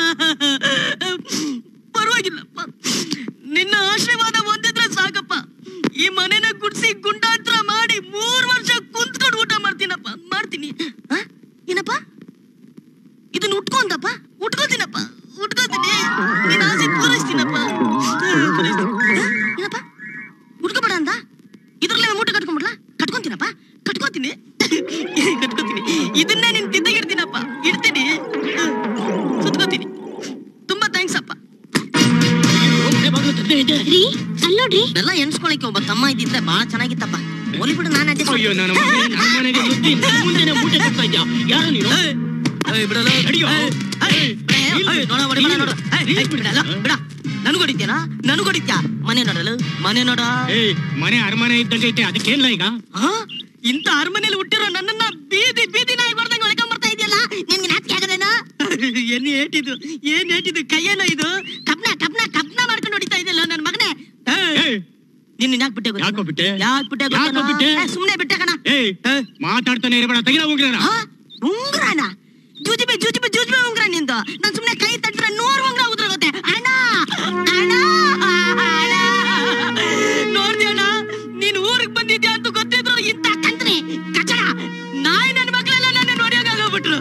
ಪರವಾಗಿಲ್ಲಪ್ಪ ನಿನ್ನ ಆಶೀರ್ವಾದ ಹೊಂದಿದ್ರೆ ಸಾಕಪ್ಪ ಈ ಮನೆನ ಗುಡ್ಸಿ ಗುಂಡಾಂತರ ಮಾಡಿ ಮೂರ್ ವರ್ಷ ಕುಂತ್ಕೊಂಡು ಊಟ ಮಾಡ್ತೀನಪ್ಪ ಮಾಡ್ತೀನಿ ಆ? ಏನಪ್ಪ ಇದನ್ನ ಉಟ್ಕೊಂಡಪ್ಪ ಉಟ್ಕೋತೀನಪ್ಪ ಉಟ್ಕೋತೀನಿ ನಿನ್ನ ಆಸೆ ಪೂರೈಸ್ತೀನಪ್ಪ ಪೂರೈಸ್ತೀನಿ. ಆ? ಏನಪ್ಪ ಉಟ್ಕೋಬೇಡ ಅಂದ ಇದ್ರಲ್ಲೇ ಮೂಟ ಕಟ್ಕೊಂಡ್ಬಿಡ್ಲಾ ಕಟ್ಕೊಂತೀನಪ್ಪ ಕಟ್ಕೋತೀನಿ ಕಟ್ಕೋತೀನಿ ಇದನ್ನೇ ನಿನ್ ತಿದ್ದಗಿಡ್ತೀನಪ್ಪ ಇಡ್ತೀನಿ ಆ, ಸುತ್ಕೋತೀನಿ ತುಂಬಾ ಥ್ಯಾಂಕ್ಸ್ ಅಪ್ಪ ರೀ ಅಲ್ಲೋಡ್ರಿ ಎಲ್ಲ ಎಣ್ಸ್ಕೊಳಕ್ಕೆ ಒಬ್ಬ ತಮ್ಮ ಇದ್ದಿದ್ರೆ ಬಹಳ ಚೆನ್ನಾಗಿತ್ತಪ್ಪ ಹೋಲಿ ಬಿಡು ನಾನು adjust ಅಯ್ಯೋ ನನ್ನ ಮಗನೇ, ನನ್ನ ಮನೆಗೆ ನುಗ್ಗಿ ನನ್ನ ಮುಂದೆನೆ ಊಟ ಕೊಡ್ತಾ ಇದ್ಯಾ ಯಾರು ನೀನು ನಡಿಯೋ. ನನ್ಗೆ ಹೊಡಿತ್ಯಾನ ನನ್ಗೆ ಹೊಡಿತ್ಯಾ ಮನೆ ನೋಡಲು ಮನೆ ನೋಡ ಏಯ್ ಮನೆ ಅರಮನೆ ಇದ್ದಂಗೆ ಐತೆ ಅದಕ್ಕೇನ್ಲ ಈಗ ಆ? ಇಂಥ ಅರಮನೆಯಲ್ಲಿ ಹುಟ್ಟಿರೋ ನನ್ನನ್ನ ಬೀದಿ ಬೀದಿ ನಾಯಿ ಬರ್ದಂಗೆ ಹೊಡ್ಕೊಂಡ್ ಬರ್ತಾ ಇದೆಯಲ್ಲ ನಿನ್ಗೆ ನಾಚಿಕೆ ಆಗದೇನ ಏನ್ ಏಟಿದು ಏನ್ ಏಟಿದು ಕೈಯೇನೋ ಇದು ಕಬ್ನ ಕಬ್ನ ಕಬ್ನ ಮಾಡ್ಕೊಂಡು ಹೊಡಿತಾ ಇದೆಯಲ್ಲ ನನ್ನ ಮಗನೇ ಏಯ್ ನಿನ್ನ ಯಾಕೆ ಬಿಟ್ಟೆ ಗೊತ್ತಾ? ಯಾಕೋ ಬಿಟ್ಟೆ? ಯಾಕ್ ಬಿಟ್ಟೆ ಯಾಕೋ ಗೊತ್ತೇನೋ? ಬಿಟ್ಟೆ? ಏ, ಸುಮ್ನೆ ಬಿಟ್ಟೆ ಕಣ ಏಯ್ ಮಾತಾಡ್ತಾನೆ ಇರಬೇಡ ತೆಗಿಲ ಹೋಗ್ಲಿಲ್ಲ ಆ? ಉಂಗ್ರನ ಜೂಜಿಬೆ ಜೂಜಿಬೆ ಜೂಜಿಬೆ ಉಂಗ್ರ ನಿಂದು ನಾನ್ ಸುಮ್ನೆ ಕೈ ತಟ್ಟಿದ್ರೆ ನೂರು ಉಂಗ್ರ ಉದ್ರೋಗುತ್ತೆ ಅಣ್ಣ ಅಣ್ಣ ಅಣ್ಣ ನೋಡ್ದ್ಯಣ್ಣ ನೀನ್ ಊರಿಗೆ ಬಂದಿದ್ಯಾ ಅಂತ ಗೊತ್ತಿದ್ರು ಇಂತ ಕಂತ್ರಿ ಕಚಡ ನಾಯಿ ನನ್ನ ಮಕ್ಳೆಲ್ಲ ನನ್ನ ನೋಡಿಯಾಗೋಗ್ಬಿಟ್ರು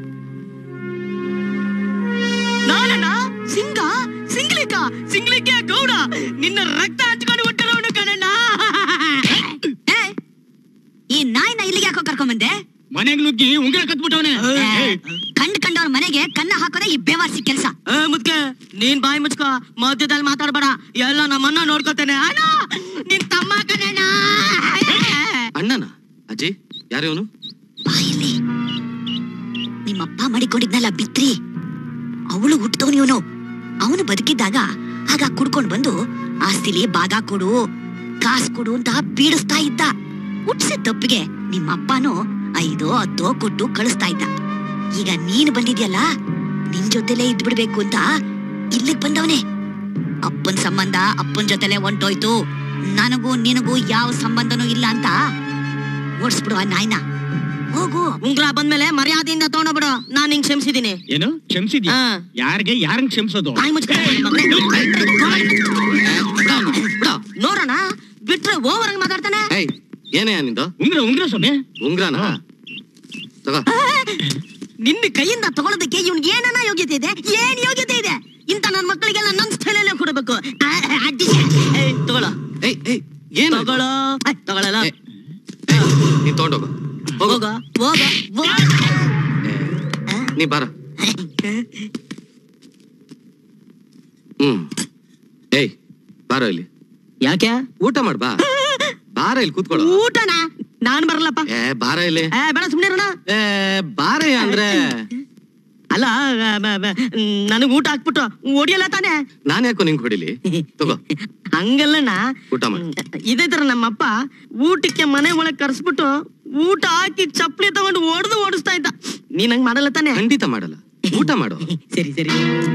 ನಾನಣ್ಣ ಸಿಂಗ ಸಿಂಗ್ಲಿಕ ಸಿಂಗ್ಲಿಕ್ಕೆ ಗೌಡ ನಿನ್ನ ರಕ್ತ ಹಂಚ್ಕೊಂಡು ಹುಟ್ಟಿರೋನು ಕಣಣ್ಣ ಈ ನಾಯಿನ ಇಲ್ಲಿಗೆ ಯಾಕೋ ಕರ್ಕೊಂಬಂದೆ ಮನೆಗ್ ನುಗ್ಗಿ ಉಂಗ್ರ ಕತ್ಬಿಟ್ಟವನೆ ಕಂಡ್ ಕಂಡವ್ರ ಮನೆಗೆ ಕನ್ನ ಹಾಕೋದೇ ಈ ಬೇವಾರ್ಸಿ ಕೆಲಸ ಮುದ್ಕೆ ನೀನ್ ಬಾಯಿ ಮುಚ್ಕೋ ಮಧ್ಯದಲ್ಲಿ ಮಾತಾಡ್ಬೇಡ ಎಲ್ಲ ನಮ್ಮನ್ನ ನೋಡ್ಕೋತೇನೆ ಅಣ್ಣ ನಿನ್ ತಮ್ಮ ಕಣಣ್ಣ ಅಣ್ಣನ ಅಜ್ಜಿ ಯಾರು ಬಾಯಲ್ಲಿ ನಿಮ್ಮಪ್ಪ ಮಡಿಕೊಂಡಿದ್ನಲ್ಲ ಬಿತ್ರಿ ಅವಳು ಹುಟ್ಟಿದವನು ಇವನು ಅವನು ಬದುಕಿದ್ದಾಗ ಆಗ ಕುಡ್ಕೊಂಡ್ ಬಂದು ಆಸ್ತಿಲಿ ಭಾಗ ಕೊಡು ಕಾಸ್ ಕೊಡು ಅಂತ ಬೀಳಿಸ್ತಾ ಇದ್ದ ಹುಟ್ಸಿದ ತಪ್ಪಿಗೆ ನಿಮ್ಮಪ್ಪನು ಐದೋ ಹತ್ತೋ ಕೊಟ್ಟು ಕಳಿಸ್ತಾ ಇದ್ದ ಈಗ ನೀನು ಬಂದಿದ್ಯಲ್ಲ ನಿನ್ ಜೊತೆಲೇ ಇದ್ಬಿಡ್ಬೇಕು ಅಂತ ಇಲ್ಲಿಗ್ ಬಂದವನೇ ಅಪ್ಪನ್ ಸಂಬಂಧ ಅಪ್ಪನ್ ಜೊತೆಲೆ ಹೊಂಟೋಯ್ತು ನನಗೂ ನಿನಗೂ ಯಾವ ಸಂಬಂಧನೂ ಇಲ್ಲ ಅಂತ ಓಡಿಸ್ಬಿಡು ಆ ನಾಯ್ನ ಹೋಗು ಉಂಗ್ರ ಬಂದ್ಮೇಲೆ ಮರ್ಯಾದೆಯಿಂದ ತಗೊಂಡೋಗ್ಬಿಡು ನಾನ್ ನಿಂಗ್ ಕ್ಷಮಿಸಿದೀನಿ ಏನು ಕ್ಷಮಿಸಿದ್ಯಾ ಹಾ. ಯಾರಿಗೆ ಯಾರನ್ನ ಕ್ಷಮಿಸೋದು ಬಾಯಿ ಮುಚ್ಕೊಂಡು ನೋಡೋಣ ಬಿಟ್ಟು ಬಿಟ್ರೆ ಓವರ್ ಆಗಿ ಮಾತಾಡ್ತಾನೆ ಏಯ್ ಏನೇ ನಿಂದು ಉಂಗ್ರ ಉಂಗ್ರ ಸ್ವಾಮಿ ಉಂಗ್ರನ ತಗೋ ನಿನ್ನ ಕೈಯಿಂದ ತಗೊಳ್ಳೋದಕ್ಕೆ ಇವ್ನಿಗೆ ಏನನ್ನ ಯೋಗ್ಯತೆ ಇದೆ ಏನ್ ಯೋಗ್ಯತೆ ಇದೆ ಇಂತ ನನ್ನ ಮಕ್ಕಳಿಗೆಲ್ಲ ನನ್ನ ಸ್ಟೈಲಲ್ಲೇ ಕೊಡಬೇಕು ಆ, ಅಡ್ಡಿ. ಏ, ತಗೊಳ್ಳೋ ಏಯ್ ಏಯ್ ಏನು ತಗೊಳ್ಳೋ ಏ, ತಗೊಳ್ಳಲ್ಲ ಏ, ನೀನ್ ತಗೊಂಡೋಗು ಹೋಗು ಹೋಗ ಹೋಗ ಹೋಗ ಏ, ನೀ ಬಾರ ಹ್ಮ್ ಏಯ್ ಬಾರೋ ಇಲ್ಲಿ ಯಾಕೆ ಊಟ ಮಾಡ್ ಬಾ ಬಾರ ಇಲ್ಲಿ ಕೂತ್ಕೊಳ್ಳೋ ಊಟನ ನಾನ್ ಬರಲ್ಲಪ್ಪ ಏ ಬಾರ ಇಲ್ಲಿ ಏ ಬೇಡ ಸುಮ್ನೆ ಇರೋಣ ಏ ಬಾರಯ್ಯ ಅಂದ್ರೆ ಅಲ್ಲ ನನಗ್ ಊಟ ಹಾಕ್ಬಿಟ್ಟು ಒಡಿಯಲ್ಲ ತಾನೆ ನಾನ್ ಯಾಕೋ ನಿಂಗ್ ಹೊಡಿಲಿ ತಗೋ ಹಂಗಲ್ಲಣ್ಣ ಊಟ ಮಾಡು ಇದೇ ತರ ನಮ್ಮಪ್ಪ ಊಟಕ್ಕೆ ಮನೆ ಒಳಗ್ ಕರ್ಸ್ಬಿಟ್ಟು ಊಟ ಹಾಕಿ ಚಪ್ಪಲಿ ತಗೊಂಡು ಓಡ್ದು ಓಡಿಸ್ತಾ ಇದ್ದ ನೀನ್ ಹಂಗ್ ಮಾಡಲ್ಲ ತಾನೆ ಖಂಡಿತ ಮಾಡಲ್ಲ ಊಟ ಮಾಡು ಸರಿ ಸರಿ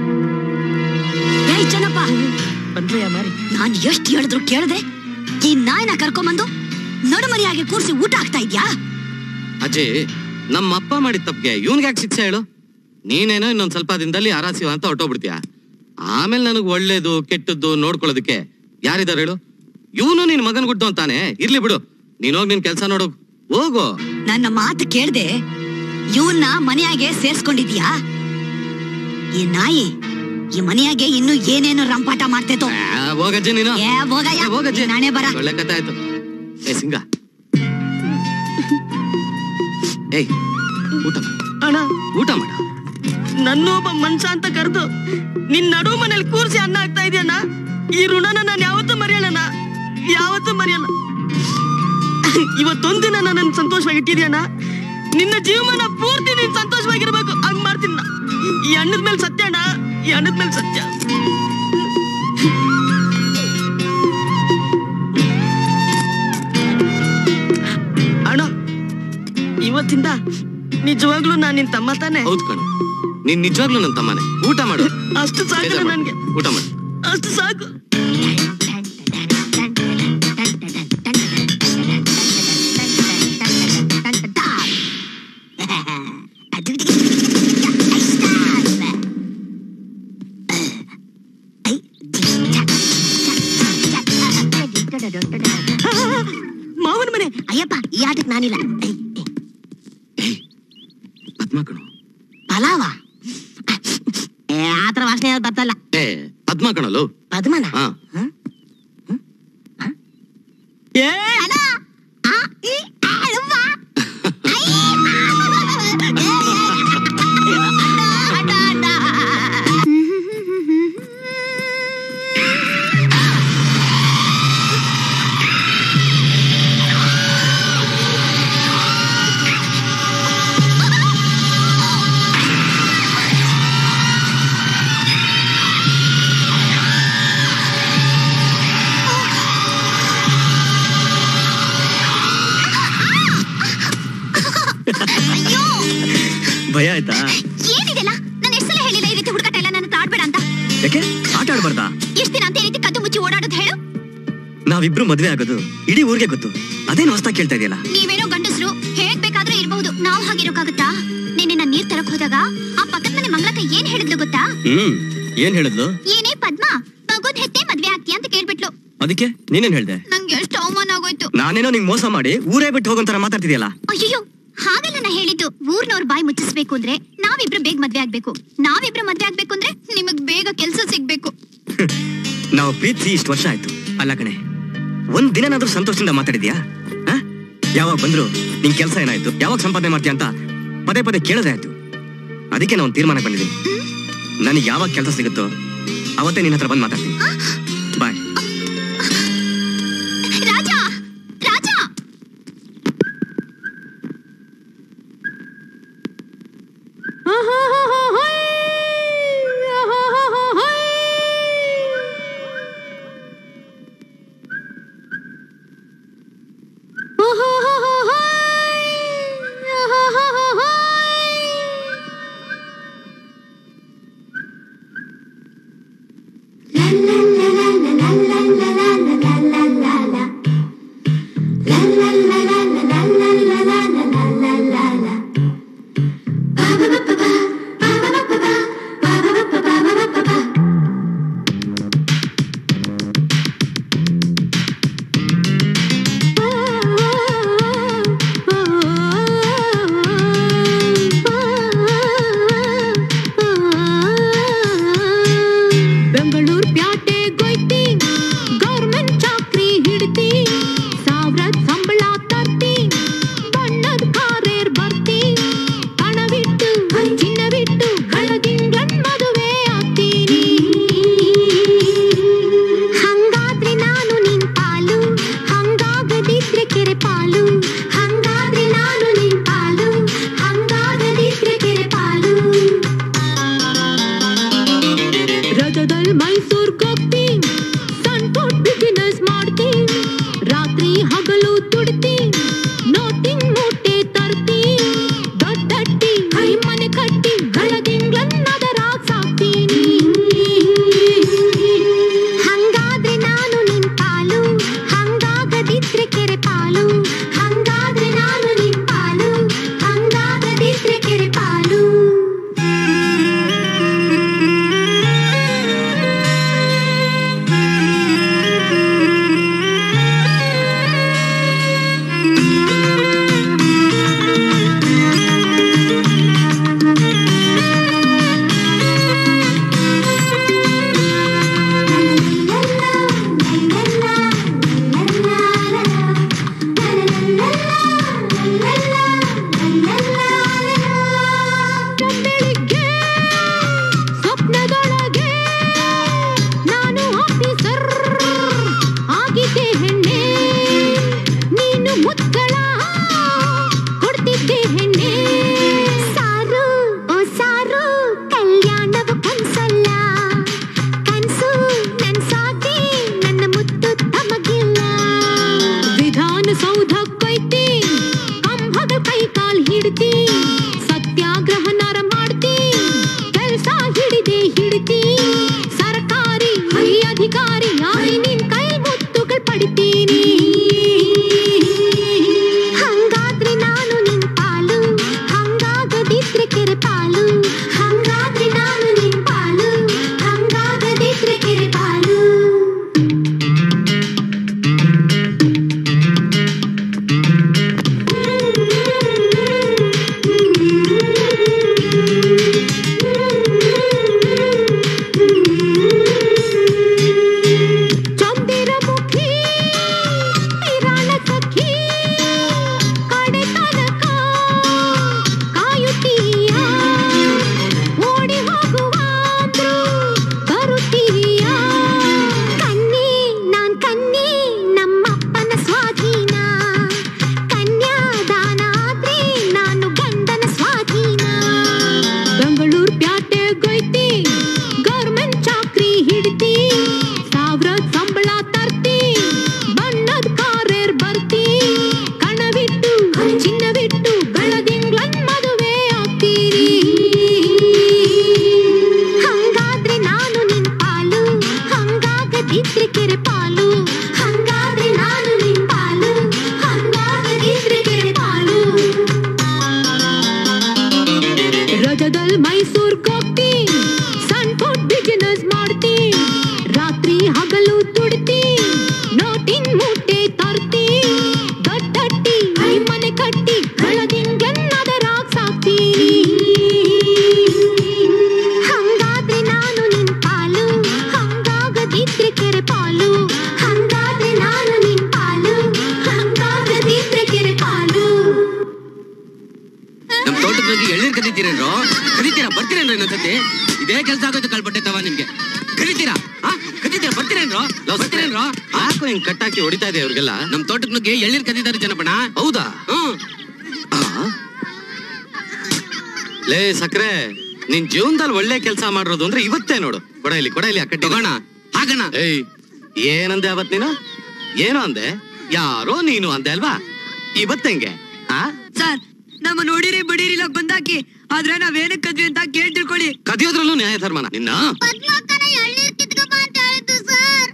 ಏಯ್ ಚೆನ್ನಪ್ಪ ಬಂದ್ರೆ ಮಾರಿ ನಾನ್ ಎಷ್ಟು ಹೇಳಿದ್ರು ಕೇಳದೆ ಈ ನಾಯಿನ ಕರ್ಕೊಂಬಂದು ನಡುಮರಿಯಾಗಿ ಕೂರ್ಸಿ ಊಟ ಆಗ್ತಾ ಇದ್ಯಾ ಅಜಯ್ ನಮ್ಮ ಅಪ್ಪ ಮಾಡಿದ ತಪ್ಪಿಗೆ ಇವನ್ಗೆ ಯಾಕೆ ಶಿಕ್ಷೆ ಹೇಳು ನೀನೇನೋ ಇನ್ನೊಂದ್ ಸ್ವಲ್ಪ ದಿನದಲ್ಲಿ ಆರಾಸಿವ ಅಂತ ಹೊಟ್ಟೋಗ್ಬಿಡ್ತೀಯ ಆಮೇಲೆ ನನಗ್ ಒಳ್ಳೇದು ಕೆಟ್ಟದ್ದು ನೋಡ್ಕೊಳ್ಳೋದಕ್ಕೆ ಯಾರಿದಾರೆ ಹೇಳು ಇವನು ನಿನ್ ಮಗನ್ ಗುಡ್ಡು ಅಂತಾನೆ ಇರ್ಲಿ ಬಿಡು ನೀನ್ ಹೋಗ್ ನಿನ್ ಕೆಲ್ಸ ನೋಡು ಹೋಗು ನನ್ನ ಮಾತು ಕೇಳ್ದೆ ಇವನ್ನ ಮನೆಯಾಗೆ ಸೇರ್ಸ್ಕೊಂಡಿದ್ಯಾ ಈ ನಾಯಿ ಈ ಮನೆಯಾಗೆ ಇನ್ನು ಏನೇನು ರಂಪಾಟ ಮಾಡ್ತೈತೋ ಆ, ಹೋಗಜ್ಜಿ ನೀನು ಏ ಹೋಗಯ್ಯ ಏ, ಹೋಗಜ್ಜಿ ನಾನೇ ಬರ ಒಳ್ಳೆ ಕಥೆ ಆಯ್ತು ಏ ಸಿಂಗ ಏಯ್ ಊಟ ಮಾಡು ಅಣ್ಣ ಊಟ ಮಾಡ ನನ್ನೊಬ್ಬ ಮನ್ಸ ಅಂತ ಕರೆದು ನಿನ್ ನಡು ಮನೇಲಿ ಕೂರ್ಸಿ ಅನ್ನ ಆಗ್ತಾ ಇದೆಯಣ್ಣ ಈ ಋಣನ ನಾನು ಯಾವತ್ತೂ ಮರೆಯಲ್ಲಣ್ಣ ಯಾವತ್ತೂ ಮರೆಯಲ್ಲ ಇವತ್ತೊಂದಿನ ನನ್ನ ಸಂತೋಷವಾಗಿ ಇಟ್ಟಿದ್ಯಣ್ಣ ನಿನ್ನ ಜೀವಮಾನ ಪೂರ್ತಿ ನೀನ್ ಸಂತೋಷವಾಗಿರ್ಬೇಕು ಹಂಗ್ ಮಾಡ್ತೀನಿ ನಾ. ಈ ಹಣ್ಣದ ಮೇಲೆ ಸತ್ಯ ಅಣ್ಣ ಈ ಹಣ್ಣದ ಮೇಲೆ ಸತ್ಯ ಅಣ್ಣ ಇವತ್ತಿಂದ ನಿಜವಾಗ್ಲೂ ನಾನ್ ನಿನ್ ತಮ್ಮ ತಾನೆ ಹೌದ್ ಕಣು ನೀನ್ ನಿಜವಾಗ್ಲೂ ನನ್ನ ತಮ್ಮನೆ ಊಟ ಮಾಡು ಅಷ್ಟು ಸಾಕು ಬೇಜಾರ್ ಮಾಡು. ನನ್ಗೆ ಊಟ ಮಾಡು ಅಷ್ಟು ಸಾಕು ಮಾವನ ಮನೆ ಅಯ್ಯಪ್ಪ ಈ ಆಟಕ್ಕೆ ನಾನಿಲ್ಲ ಏಯ್ ಪದ್ಮ ಕಣು ಪಲಾವ ಏ ಆತರ ವಾಸನೆ ಬರ್ತಲ್ಲ ಏ ಪದ್ಮ ಕಣಲು ಪದ್ಮನ ಹಾ ಏ ಅಣ್ಣ ಆ, ಈ, ಆ, ಅವ್ವ. ಐ, ಆ. ಅಣ್ಣ, ಅಣ್ಣ, ಅಣ್ಣ. ಭಯ ಆಯ್ತಾ ಏನಿದೆಲ್ಲ ನಾನು ಎಷ್ಟು ಸಲ ಹೇಳಿಲ್ಲ ಈ ರೀತಿ ಹುಡುಕಾಟ ಎಲ್ಲ ನನ್ನ ಆಡ್ಬೇಡ ಅಂತ ಯಾಕೆ ಆಟ ಆಡ್ಬಾರ್ದಾ ಎಷ್ಟ್ ದಿನ ಅಂತ ಈ ರೀತಿ ಕದ್ದು ಮುಚ್ಚಿ ಓಡಾಡೋದು ಹೇಳು ನಾವಿಬ್ರು ಮದ್ವೆ ಆಗೋದು ಇಡೀ ಊರಿಗೆ ಗೊತ್ತು ಅದೇನು ಹೊಸ್ದಾಗ್ ಕೇಳ್ತಾ ಇದೆಯಲ್ಲ ನೀವೇನೋ ಗಂಡಸ್ರು ಹೇಗ್ ಬೇಕಾದ್ರೂ ಇರಬಹುದು ನಾವು ಹಾಗಿರೋಕ್ಕಾಗುತ್ತಾ ನಿನ್ನೆ ನಾನು ನೀರ್ ತರಕ್ ಹೋದಾಗ ಆ ಪಕ್ಕದ ಮನೆ ಮಂಗಳಕ್ಕ ಏನ್ ಹೇಳಿದ್ಲು ಗೊತ್ತಾ ಹ್ಮ್ ಏನ್ ಹೇಳಿದ್ಲು ಏನೇ ಪದ್ಮ ಮಗುದ್ ಹೆತ್ತೆ ಮದ್ವೆ ಆಗ್ತೀಯ ಅಂತ ಕೇಳ್ಬಿಟ್ಲು ಅದಕ್ಕೆ ನೀನೇನ್ ಹೇಳ್ದೆ ನಂಗೆ ಎಷ್ಟು ಅವಮಾನ ಆಗೋಯ್ತು ನಾನೇನೋ ನಿಂಗ್ ಮೋಸ ಮಾಡಿ ಊರೇ ಬಿಟ್ಟು ಹೋಗೋಂತರ ಮಾತಾಡ್ತಿದ್ಯಲ್ಲ ಅಯ್ಯೋ ಹಾಗಲ್ಲ ನಾ ಹೇಳಿದ್ದು ಊರ್ನವ್ರ ಬಾಯಿ ಮುಚ್ಚಿಸ್ಬೇಕು ಅಂದ್ರೆ ನಾವಿಬ್ರು ಬೇಗ ಮದ್ವೆ ಆಗ್ಬೇಕು ನಾವಿಬ್ರು ಮದ್ವೆ ಆಗ್ಬೇಕು ಅಂದ್ರೆ ನಿಮಗ್ ಬೇಗ ಕೆಲ್ಸ ಸಿಗ್ಬೇಕು ನಾವು ಪ್ರೀತಿ ಇಷ್ಟು ವರ್ಷ ಆಯ್ತು ಅಲ್ಲ ಕಣೆ ಒಂದ್ ದಿನನಾದ್ರೂ ಸಂತೋಷದಿಂದ ಮಾತಾಡಿದ್ಯಾ ಆ? ಯಾವಾಗ ಬಂದ್ರು ನಿನ್ ಕೆಲಸ ಏನಾಯ್ತು ಯಾವಾಗ ಸಂಪಾದನೆ ಮಾಡ್ತೀಯ ಅಂತ ಪದೇ ಪದೇ ಕೇಳೋದೇ ಆಯ್ತು ಅದಕ್ಕೆ ನಾನು ತೀರ್ಮಾನ ಬಂದಿದ್ದೀನಿ ನನಗೆ ಯಾವಾಗ ಕೆಲಸ ಸಿಗುತ್ತೋ ಅವತ್ತೇ ನಿನ್ನ ಹತ್ರ ಬಂದು ಮಾತಾಡ್ತೀನಿ ಬಾಯ್ ರಾಜ ರಾಜ la la la la ರಜದಲ್ಲಿ ಮೈಸೂರ್ಗ್ ಹೋಗ್ತೀನಿ ಸಣ್ಣ ಪುಟ್ಟ ಬಿಸಿನೆಸ್ ಮಾಡ್ತೀನಿ ರಾತ್ರಿ ಹಗಲು ದುಡ್ತೀನಿ ನೋಟಿನ್ ಮೂಟೆ ತರ್ತೀನಿ ದೊಡ್ಡಟ್ಟಿ ಕೈ ಮನೆ ಕಟ್ಟಿ ಬೆಳದಿಂಗ್ಳನ್ನದರಾಗ್ ಸಾಕ್ತೀನಿ ಹಂಗಾದ್ರೆ ನಾನು ನಿನ್ ಪಾಲು ಹಂಗಾಗದಿದ್ರೆ ಕೆರೆ ಪಾಲು ಹಂಗಾದ್ರೆ ನಾನು ನಿನ್ ಪಾಲು ಹಂಗಾಗದಿದ್ರೆ ಕೆರೆ ಪಾಲು ಬೆಳಿಗ್ಗೆ ಸ್ವಪ್ನದೊಳಗೆ ನಾನು ಆಫೀಸರ್ ಆಗಿದ್ದೆ ಹೆಣ್ಣೆ ನೀನು ಮುತ್ತಳ ಕೊಡ್ತಿದ್ದೆ ಹೆಣ್ಣೆ ಸಾರು ಓ ಸಾರು ಕಲ್ಯಾಣವು ಕನ್ಸಲ್ಲ ಕನ್ಸು ನನ್ಸಾಗಿ ನನ್ನ ಮುತ್ತು ತಮಗಿಲ್ಲ ವಿಧಾನಸೌಧಕ್ಕೊಯ್ತಿ ಕಂಬಗಳ ಕೈ ಕಾಲ್ ಹಿಡ್ತಿ ಸತ್ಯಾಗ್ರಹ ನರ ಮಾಡ್ತಿ ಕೆಲ್ಸ ಹಿಡಿದೆ ಹಿಡ್ತಿ ಸರ್ಕಾರಿ ಹೈ ಅಧಿಕಾರಿ ಆಗಿ ನಿನ್ ಕೈ ಮುತ್ತುಗಳು ಪಡಿತೀನಿ ಹಂಗಾದ್ರೆ ನಾನು ನಿನ್ ಪಾಲು ಹಂಗಾಗದಿದ್ರೆ ಕೆರೆ ಪಾಲು ಹಂಗಾದ್ರೆ ನಾನು ನಿನ್ ಪಾಲು ಹಂಗಾಗದಿದ್ರೆ ಕೆರೆ ಪಾಲು ಚಂದಿರಮುಖಿ ಪಿರಾಣ ಸಖಿ ಕಡೆ ತನಕ ಕಾಯುತ್ತೀಯ ಓಡಿ ಹೋಗುವಾದ್ರು ಬರುತ್ತೀಯ ಕನ್ನಿ ನಾನ್ ಕನ್ನಿ ನಮ್ಮಪ್ಪನ ಸ್ವಾಧೀನ ಕನ್ಯಾದಾನ ಆದ್ರೆ ನಾನು ಗಂಡನ ಸ್ವಾಧೀನ ಬೆಂಗಳೂರು ಪ್ಯಾಟೆ ಗೊಯ್ತಿ ಗೌರ್ಮೆಂಟ್ ಚಾಕ್ರಿ ಹಿಡ್ತಿ ಸಾವಿರ ಸಂಬಳ ತರ್ತಿ ಬಣ್ಣದ ಕಾರೇರ್ ಬರ್ತಿ ಕಣವಿಟ್ಟು ಚಿನ್ನವಿಟ್ಟು ಬೆಳದಿಂಗ್ಳನ್ ಮದುವೆ ಆಗ್ತೀರಿ ಹಂಗಾದ್ರೆ ನಾನು ನಿನ್ ಪಾಲು ಹಂಗಾಗದಿದ್ರೆ ಕೆರೆ ಪಾಲು ಹಂಗಾದ್ರೆ ನಾನು ನಿನ್ ಪಾಲು ಹಂಗಾಗದಿದ್ರೆ ಕೆರೆ ಪಾಲು ರಜದಲ್ಲಿ ಮೈಸೂರ್ಗ್ ಹೋಗ್ತೀನಿ ಸಣ್ಣ ಪುಟ್ಟ ಬಿಸಿನೆಸ್ ಮಾಡ್ತೀನಿ ರಾತ್ರಿ ಹಗಲು ದುಡ್ತಿ ನೋಟಿನ್ ಮೂಟೆ ತರ್ತಿ ದೊಡ್ಡಟ್ಟಿ ಕೈ ಮನೆ ಕಟ್ಟಿ ಬೆಳದಿಂಗ್ಳನ್ನದರಾಗ್ ಸಾಕ್ತೀನಿ ಹಂಗಾದ್ರೆ ನಾನು ನಿನ್ ಪಾಲು ಹಂಗಾಗದಿದ್ರೆ ಕೆರೆ ಪಾಲು ಹಂಗಾದ್ರೆ ನಾನು ನಿನ್ ಪಾಲು ಹಂಗಾಗದಿದ್ರೆ ಕೆರೆ ಪಾಲು ನಮ್ ತೋಟದ ಬಗ್ಗೆ ಎಳ್ನೀರ್ ಕದೀತೀರೇನ್ರೋ ಕದೀತೀರಾ ಬರ್ತೀರೇನ್ರೋ ಇನ್ನೊಂದ್ಸತಿ ಇದೇ ಕೆಲಸ ಆಗೋಯ್ತು ಕಳ್ಪಟ್ಟೆ ತವ ನಿಮ್ಗೆ ಕದೀತೀರಾ ಹಾ ಕದೀತೀರಾ ಬರ್ತೀರೇನ್ರೋ ಬರ್ತೀರೇನ್ರೋ ಯಾಕೋ ಹಿಂಗ್ ಕಟ್ಟಾಕಿ ಹೊಡಿತಾ ಇದೆ ಅವ್ರಿಗೆಲ್ಲ ನಮ್ ತೋಟದ ಬಗ್ಗೆ ಎಳ್ನೀರ್ ಕದೀತಾರೆ ಜನಪಣ ಹೌದಾ ಹ್ಮ್ ಆ? ಲೇ ಸಕ್ರೆ ನಿನ್ ಜೀವನದಲ್ಲಿ ಒಳ್ಳೆ ಕೆಲಸ ಮಾಡಿರೋದು ಅಂದ್ರೆ ಇವತ್ತೇ ನೋಡು ಕೊಡ ಇಲ್ಲಿ ಕೊಡ ಇಲ್ಲಿ ಆ ಕಟ್ಟಿ ತಗೋಣ ಹಾಗಣ ಏಯ್ ಏನಂದೆ ಅವತ್ ನೀನು ಏನು ಅಂದೆ ಯಾರೋ ನೀನು ಅಂದೆ ಅಲ್ವಾ ಇವತ್ತೆಂಗೆ ಆ ಸರ್ ನಮ್ಮ ನೋಡಿರಿ ಬಿಡಿರಿಲ್ಲ ಬಂದಾಕಿ ಆದ್ರೆ ನಾವೇನಕ್ ಕದ್ವಿ ಅಂತ ಕೇಳ್ ತಿಳ್ಕೊಳ್ಳಿ ಕದಿಯೋದ್ರಲ್ಲೂ ನ್ಯಾಯ ಧರ್ಮನ ನಿನ್ನ ಪದ್ಮಕ್ಕನ ಎಳ್ನೀರ್ ಕಿತ್ಕೊಂಬ ಅಂತ ಹೇಳಿದ್ದು ಸರ್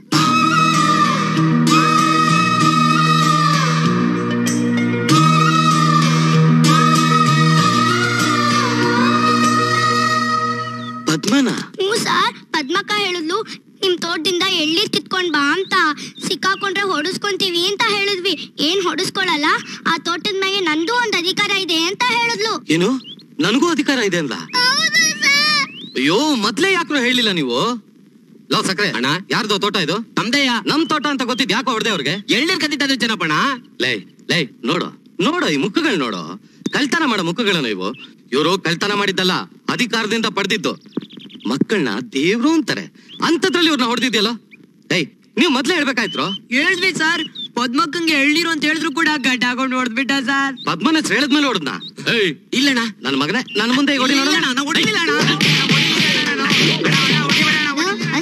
ಪದ್ಮನ ಹ್ಞೂ ಸರ್ ಪದ್ಮಕ್ಕ ಹೇಳಿದ್ಲು ನಿಮ್ ತೋಟದಿಂದ ಎಳ್ನೀರ್ ಕಿತ್ಕೊಂಡ್ ಬಾ ಅಂತ ಸಿಕ್ಕಾಕೊಂಡ್ರೆ ಹೊಡಿಸ್ಕೊಂತೀವಿ ಅಂತ ಹೇಳಿದ್ವಿ ಏನ್ ಹೊಡಿಸ್ಕೊಳಲ್ಲ ಆ ತೋಟದ ಮ್ಯಾಗೆ ನಂದು ಒಂದ್ ಅಧಿಕಾರ ಇದೆ ಅಂತ ಹೇಳಿದ್ಲು ಏನು ನನಗೂ ಅಧಿಕಾರ ಇದೆ ಅಂದ ಹೌದು ಸರ್ ಅಯ್ಯೋ ಮೊದ್ಲೇ ಯಾಕ್ರೋ ಹೇಳಿಲ್ಲ ನೀವು ಲವ್ ಸಕ್ರೆ ಅಣ್ಣ. ಯಾರ್ದು ತೋಟ ಇದು ನಮ್ದಯ್ಯ ನಮ್ ತೋಟ ಅಂತ ಗೊತ್ತಿದ್ ಯಾಕೋ ಹೊಡೆದೆ ಅವ್ರಿಗೆ ಎಳ್ನೀರ್ ಕದೀತಾರೆ ಜನಪಣ ಲೈ ಲೈ ನೋಡು ನೋಡು ಈ ಮುಖಗಳು ನೋಡು ಕಳ್ತನ ಮಾಡೋ ಮುಖಗಳನ್ನ ಇವು ಇವರು ಕಳ್ತನ ಮಾಡಿದ್ದಲ್ಲ ಅಧಿಕಾರದಿಂದ ಪಡೆದಿದ್ದು ಮಕ್ಕಳನ್ನ ದೇವ್ರು ಅಂತಾರೆ ಅಂತದ್ರಲ್ಲಿ ಇವ್ರನ್ನ ಹೊಡೆದಿದ್ಯಲ್ಲ ಏಯ್ ನೀವು ಮೊದ್ಲೇ ಹೇಳ್ಬೇಕಾಯ್ತ್ರು ಹೇಳಿದ್ವಿ ಸರ್ ಪದ್ಮಕ್ಕಂಗೆ ಎಳ್ನೀರು ಅಂತ ಹೇಳಿದ್ರು ಕೂಡ ಗಡ್ಡ ಹಾಕೊಂಡು ಹೊಡೆದ್ಬಿಟ್ಟ ಸರ್ ಪದ್ಮನ ಹೆಸರು ಹೇಳಿದ್ಮೇಲೆ ಹೊಡೆದ್ನ ಏಯ್ ಇಲ್ಲಣ್ಣ ನನ್ನ ಮಗನೇ ನನ್ನ ಮುಂದೆ ಈಗ ಹೊಡಿ ನೋಡು. ಇಲ್ಲಣ್ಣ, ನಾ ಹೊಡಿಲಿಲ್ಲ ಅಣ್ಣ.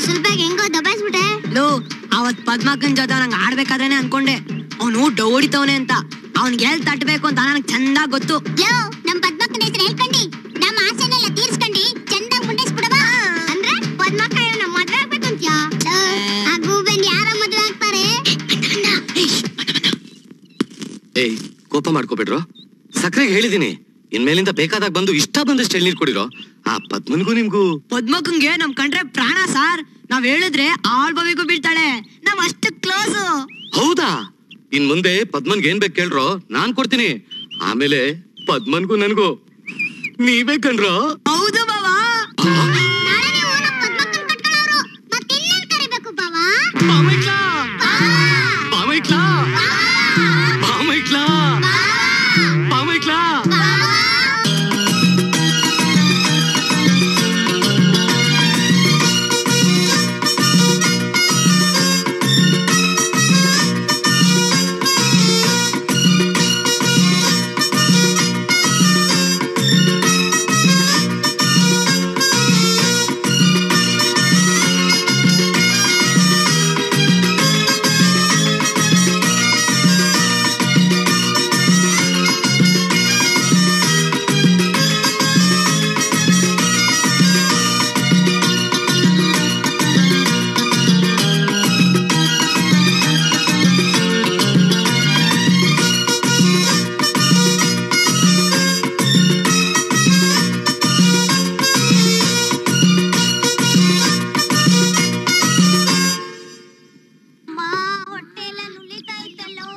ಪದ್ಮಾಕನ್ ಜೊತೆ ನಂಗೆ ಆಡ್ಬೇಕಾದ್ರೇನೆ ಅನ್ಕೊಂಡೆ ಅವನು ಡೌಡಿತವನೆ ಅಂತ ಅವ್ನಿಗೆ ಎಲ್ ತಟ್ಟಬೇಕು ಅಂತ ನನಗೆ ಚಂದ ಗೊತ್ತು ಲೋ ನಮ್ ಪದ್ಮಕ್ಕನ ಹೆಸರು ಹೇಳ್ಕೊಂಡಿ ನಮ್ಮ ಆಸೆನೆಲ್ಲ ತೀರ್ಸ್ಕೊಂಡಿ ಚಂದ ಮುಂಡಿಸ್ಬಿಡವಾ ಅಂದ್ರೆ ಪದ್ಮಕ್ಕ ನಮ್ಮ ಮದ್ವೆ ಆಗ್ಬೇಕು ಅಂತ್ಯಾ ಆ ಗೂಬೆನ್ ಯಾರ ಮದ್ವೆ ಆಗ್ತಾರೆ ಏಯ್ ಕೋಪ ಮಾಡ್ಕೋಬೇಡ್ರೋ ಸಕ್ರೆಗೆ ಹೇಳಿದೀನಿ ಇನ್ಮೇಲಿಂದ ಬೇಕಾದಾಗ ಬಂದು ಇಷ್ಟ ಬಂದಷ್ಟು ಎಳ್ನೀರ್ ಕೊಡಿರೋ ಆ ಪದ್ಮನ್ಗೂ ನಿಮ್ಗೂ ಪದ್ಮಕ್ಕಂಗೆ ನಮ್ ಕಂಡ್ರೆ ಪ್ರಾಣ ಸಾರ್ ನಾವ್ ಹೇಳಿದ್ರೆ ಆಳ್ ಬವಿಗೂ ಬೀಳ್ತಾಳೆ ನಾವ್ ಅಷ್ಟು ಕ್ಲೋಸು ಹೌದಾ ಇನ್ ಮುಂದೆ ಪದ್ಮನ್ಗೆ ಏನ್ ಬೇಕು ಕೇಳ್ರೋ ನಾನ್ ಕೊಡ್ತೀನಿ ಆಮೇಲೆ ಪದ್ಮನ್ಗೂ ನನ್ಗೂ ನೀವೇ ಕಣ್ರೋ ಹೌದು ಬಾವಾ ನಾಳೆ ನೀವು ನಮ್ಮ ಪದ್ಮಕ್ಕನ್ ಕಟ್ಕೊಳ್ಳೋರು ಮತ್ತಿನ್ನೇನ್ ಕರಿಬೇಕು ಬಾವಾ ಬಾಮೈಕ್ಲಾ ಬಾಮೈಕ್ಲಾ ಬಾಮೈಕ್ಲಾ ಬಾಮೈಕ್ಲಾ ಅಮ್ಮ ಹೊಟ್ಟೆ ಎಲ್ಲ ನುಲಿತಾ ಇತ್ತಲ್ಲೋ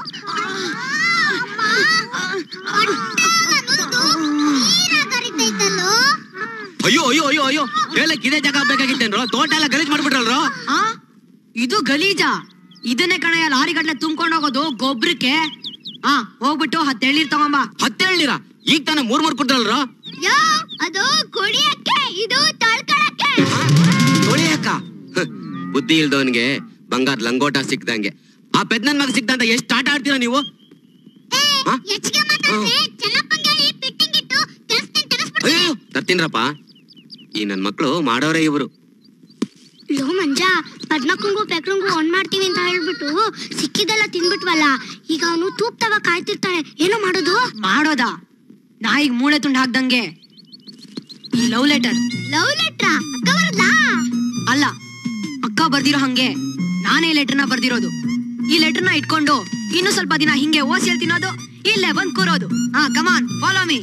ಕರಿತೈತಲ್ಲೋ ಅಯ್ಯೋ ಅಯ್ಯೋ ಅಯ್ಯೋ ಅಯ್ಯೋ ಹೇಳಕ್ ಇದೇ ಜಾಗ ಬೇಕಾಗಿತ್ತೇನ್ರೋ ತೋಟ ಎಲ್ಲ ಗಲೀಜ್ ಮಾಡ್ಬಿಟ್ರಲ್ರೋ ಆ ಇದು ಗಲೀಜ ಇದನ್ನೇ ಕಣಯ್ಯ ಲಾರಿ ಗಟ್ಲೆ ತುಂಬ್ಕೊಂಡು ಹೋಗೋದು ಗೊಬ್ರಕ್ಕೆ ಆ ಹೋಗ್ಬಿಟ್ಟು ಹತ್ತು ಎಳ್ನೀರ್ ತಗೊಂಬಾ ಹತ್ತೇಳಿರ ಈಗ ತಾನೇ ಮೂರ್ ಮೂರ್ ಕೊಟ್ರಲ್ರೋ ಯೋ ಅದು ಕುಡಿಯಕ್ಕೆ ಇದು ತೊಳ್ಕೊಳಕ್ಕೆ ತೊಳಿಯಕ್ಕ ಹ, ಬುದ್ಧಿ ಇಲ್ದವನ್ಗೆ ಬಂಗಾರ ಲಂಗೋಟ ಸಿಕ್ದಂಗೆ ಆ ಪೆದ್ನನ್ ಮಗ ಸಿಕ್ದಂತ ಎಷ್ಟ್ ಆಟ ಆಡ್ತೀರಾ ನೀವು ಏ, ಆ? ಹೆಚ್ಚಿಗೆ ಮಾತಾಡ್ರೆ ಚೆನ್ನಪ್ಪಂಗೆ ಹೇಳಿ ಫಿಟ್ಟಿಂಗ್ ಇಟ್ಟು ಕೆಲ್ಸದಿಂದ ತೆಗೆಸ್ಬಿಡ್ತೀನಿ ಅಯ್ಯೋ ತರ್ತೀನ್ರಪ್ಪ ಈ ನನ್ ಮಕ್ಳು ಮಾಡೋರೇ ಇವ್ರು ಲೋ ಮಂಜ ಪದ್ಮಕ್ಕಂಗೂ ಪೆಕ್ರಂಗೂ ಒಂದ್ ಮಾಡ್ತೀವಿ ಅಂತ ಹೇಳ್ಬಿಟ್ಟು ಸಿಕ್ಕಿದೆಲ್ಲ ತಿನ್ಬಿಟ್ವಲ್ಲ ಈಗ ಅವನು ತೂಪ್ತವ ಕಾಯ್ತಿರ್ತಾನೆ ಏನೋ ಮಾಡೋದು ಮಾಡೋದಾ ನಾಯಿಗ್ ಮೂಳೆ ತುಂಡು ಹಾಕ್ದಂಗೆ ಈ ಲವ್ ಲೆಟರ್ ಲವ್ ಲೆಟ್ರಾ ಅಕ್ಕ ಬರದ್ಲಾ ಅಲ್ಲ ಅಕ್ಕ ಬರ್ದಿರೋ ಹಂಗೆ ನಾನೇ ಲೆಟರ್ನ ಬರ್ದಿರೋದು ಈ ಲೆಟರ್ನ ಇಟ್ಕೊಂಡು ಇನ್ನು ಸ್ವಲ್ಪ ದಿನ ಹಿಂಗೆ ಓಸಿಯಲ್ಲಿ ತಿನ್ನೋದು ಇಲ್ಲೇ ಬಂದ್ ಕೂರೋದು ಹಾ ಕಮಾನ್ ಫಾಲೋ ಮೀ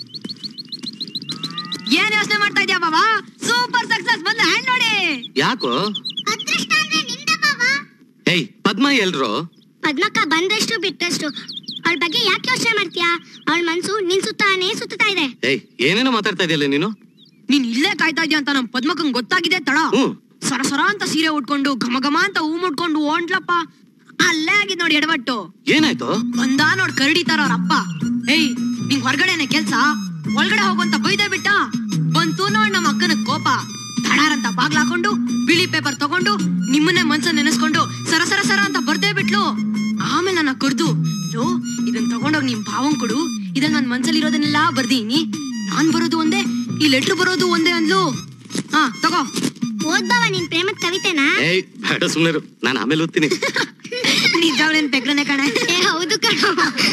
ಏನ್ ಯೋಚನೆ ಮಾಡ್ತಾ ಇದ್ಯಾ ಬಾಬಾ ಸೂಪರ್ ಸಕ್ಸಸ್ ಬಂದ ಹ್ಯಾಂಡ್ ನೋಡಿ ಯಾಕೋ ಅದೃಷ್ಟ ಅಂದ್ರೆ ನಿಂದ ಬಾವಾ ಏಯ್ ಪದ್ಮ ಎಲ್ರೋ ಪದ್ಮಕ್ಕ ಬಂದಷ್ಟು ಬಿಟ್ಟಷ್ಟು ಅವಳ ಬಗ್ಗೆ ಯಾಕೆ ಯೋಚನೆ ಮಾಡ್ತೀಯಾ ಅವಳ ಮನ್ಸು ನಿನ್ ಸುತ್ತಾನೇ ಸುತ್ತಾ ಇದೆ ಏಯ್ ಏನೇನೋ ಮಾತಾಡ್ತಾ ಇದೆಯಲ್ಲ ನೀನು ನೀನ್ ಇಲ್ಲೇ ಕಾಯ್ತಾ ಇದ್ಯಾ ಅಂತ ನಮ್ ಪದ್ಮಕ್ಕಂಗ್ ಗೊತ್ತಾಗಿದೆ ತಡ ಹ್ಮ್ ಸರ ಸರ ಅಂತ ಸೀರೆ ಉಟ್ಕೊಂಡು ಘಮ ಘಮ ಅಂತ ಹೂ ಮುಟ್ಕೊಂಡು ಓಂಟ್ಲಪ್ಪ ಅಲ್ಲೇ ಆಗಿದ್ ನೋಡಿ ಎಡವಟ್ಟು ಏನಾಯ್ತು ಬಂದ ನೋಡ್ ಕರಡಿತಾರ ಅವ್ರ ಅಪ್ಪ ಏಯ್ ನಿಂಗ್ ಹೊರಗಡೆನೆ ಕೆಲ್ಸ ಒಳಗಡೆ ಹೋಗುವಂತ ಬೈದೆ ಬಿಟ್ಟ ಬಂತು ನೋಡ್ ನಮ್ಮ ಅಕ್ಕನ ಕೋಪ ತಡಾರಂತ ಬಾಗ್ಲಾಕೊಂಡು ಬಿಳಿ ಪೇಪರ್ ತಗೊಂಡು ನಿಮ್ಮನ್ನೇ ಮನ್ಸ ನೆನೆಸ್ಕೊಂಡು ಸರ ಸರ ಸರ ಅಂತ ಬರ್ದೇ ಬಿಟ್ಲು ಆಮೇಲೆ ನನ್ನ ಕರ್ದು ಲೋ ಇದನ್ ತಗೊಂಡೋಗ್ ನಿಮ್ ಭಾವನ್ ಕೊಡು ಇದ್ರಲ್ಲಿ ನನ್ ಮನ್ಸಲ್ಲಿರೋದನ್ನೆಲ್ಲ ಬರ್ದೀನಿ ನಾನ್ ಬರೋದು ಒಂದೇ ಈ ಲೆಟ್ರ್ ಬರೋದು ಒಂದೇ ಅಂದ್ಲು ಹಾ ತಗೋ ಓದ್ಬಾವ ನಿನ್ ಪ್ರೇಮದ ಕವಿತೆನಾ ಏಯ್ ಬೇಡ ಸುಮ್ನೆ ನಾನು ಆಮೇಲೆ ಓದ್ತೀನಿ ನಿಜವಾಗ್ಲೇನ್ ಪೆಗ್ರನೆ ಕಣೆ ಏ ಹೌದು ಕಣೋ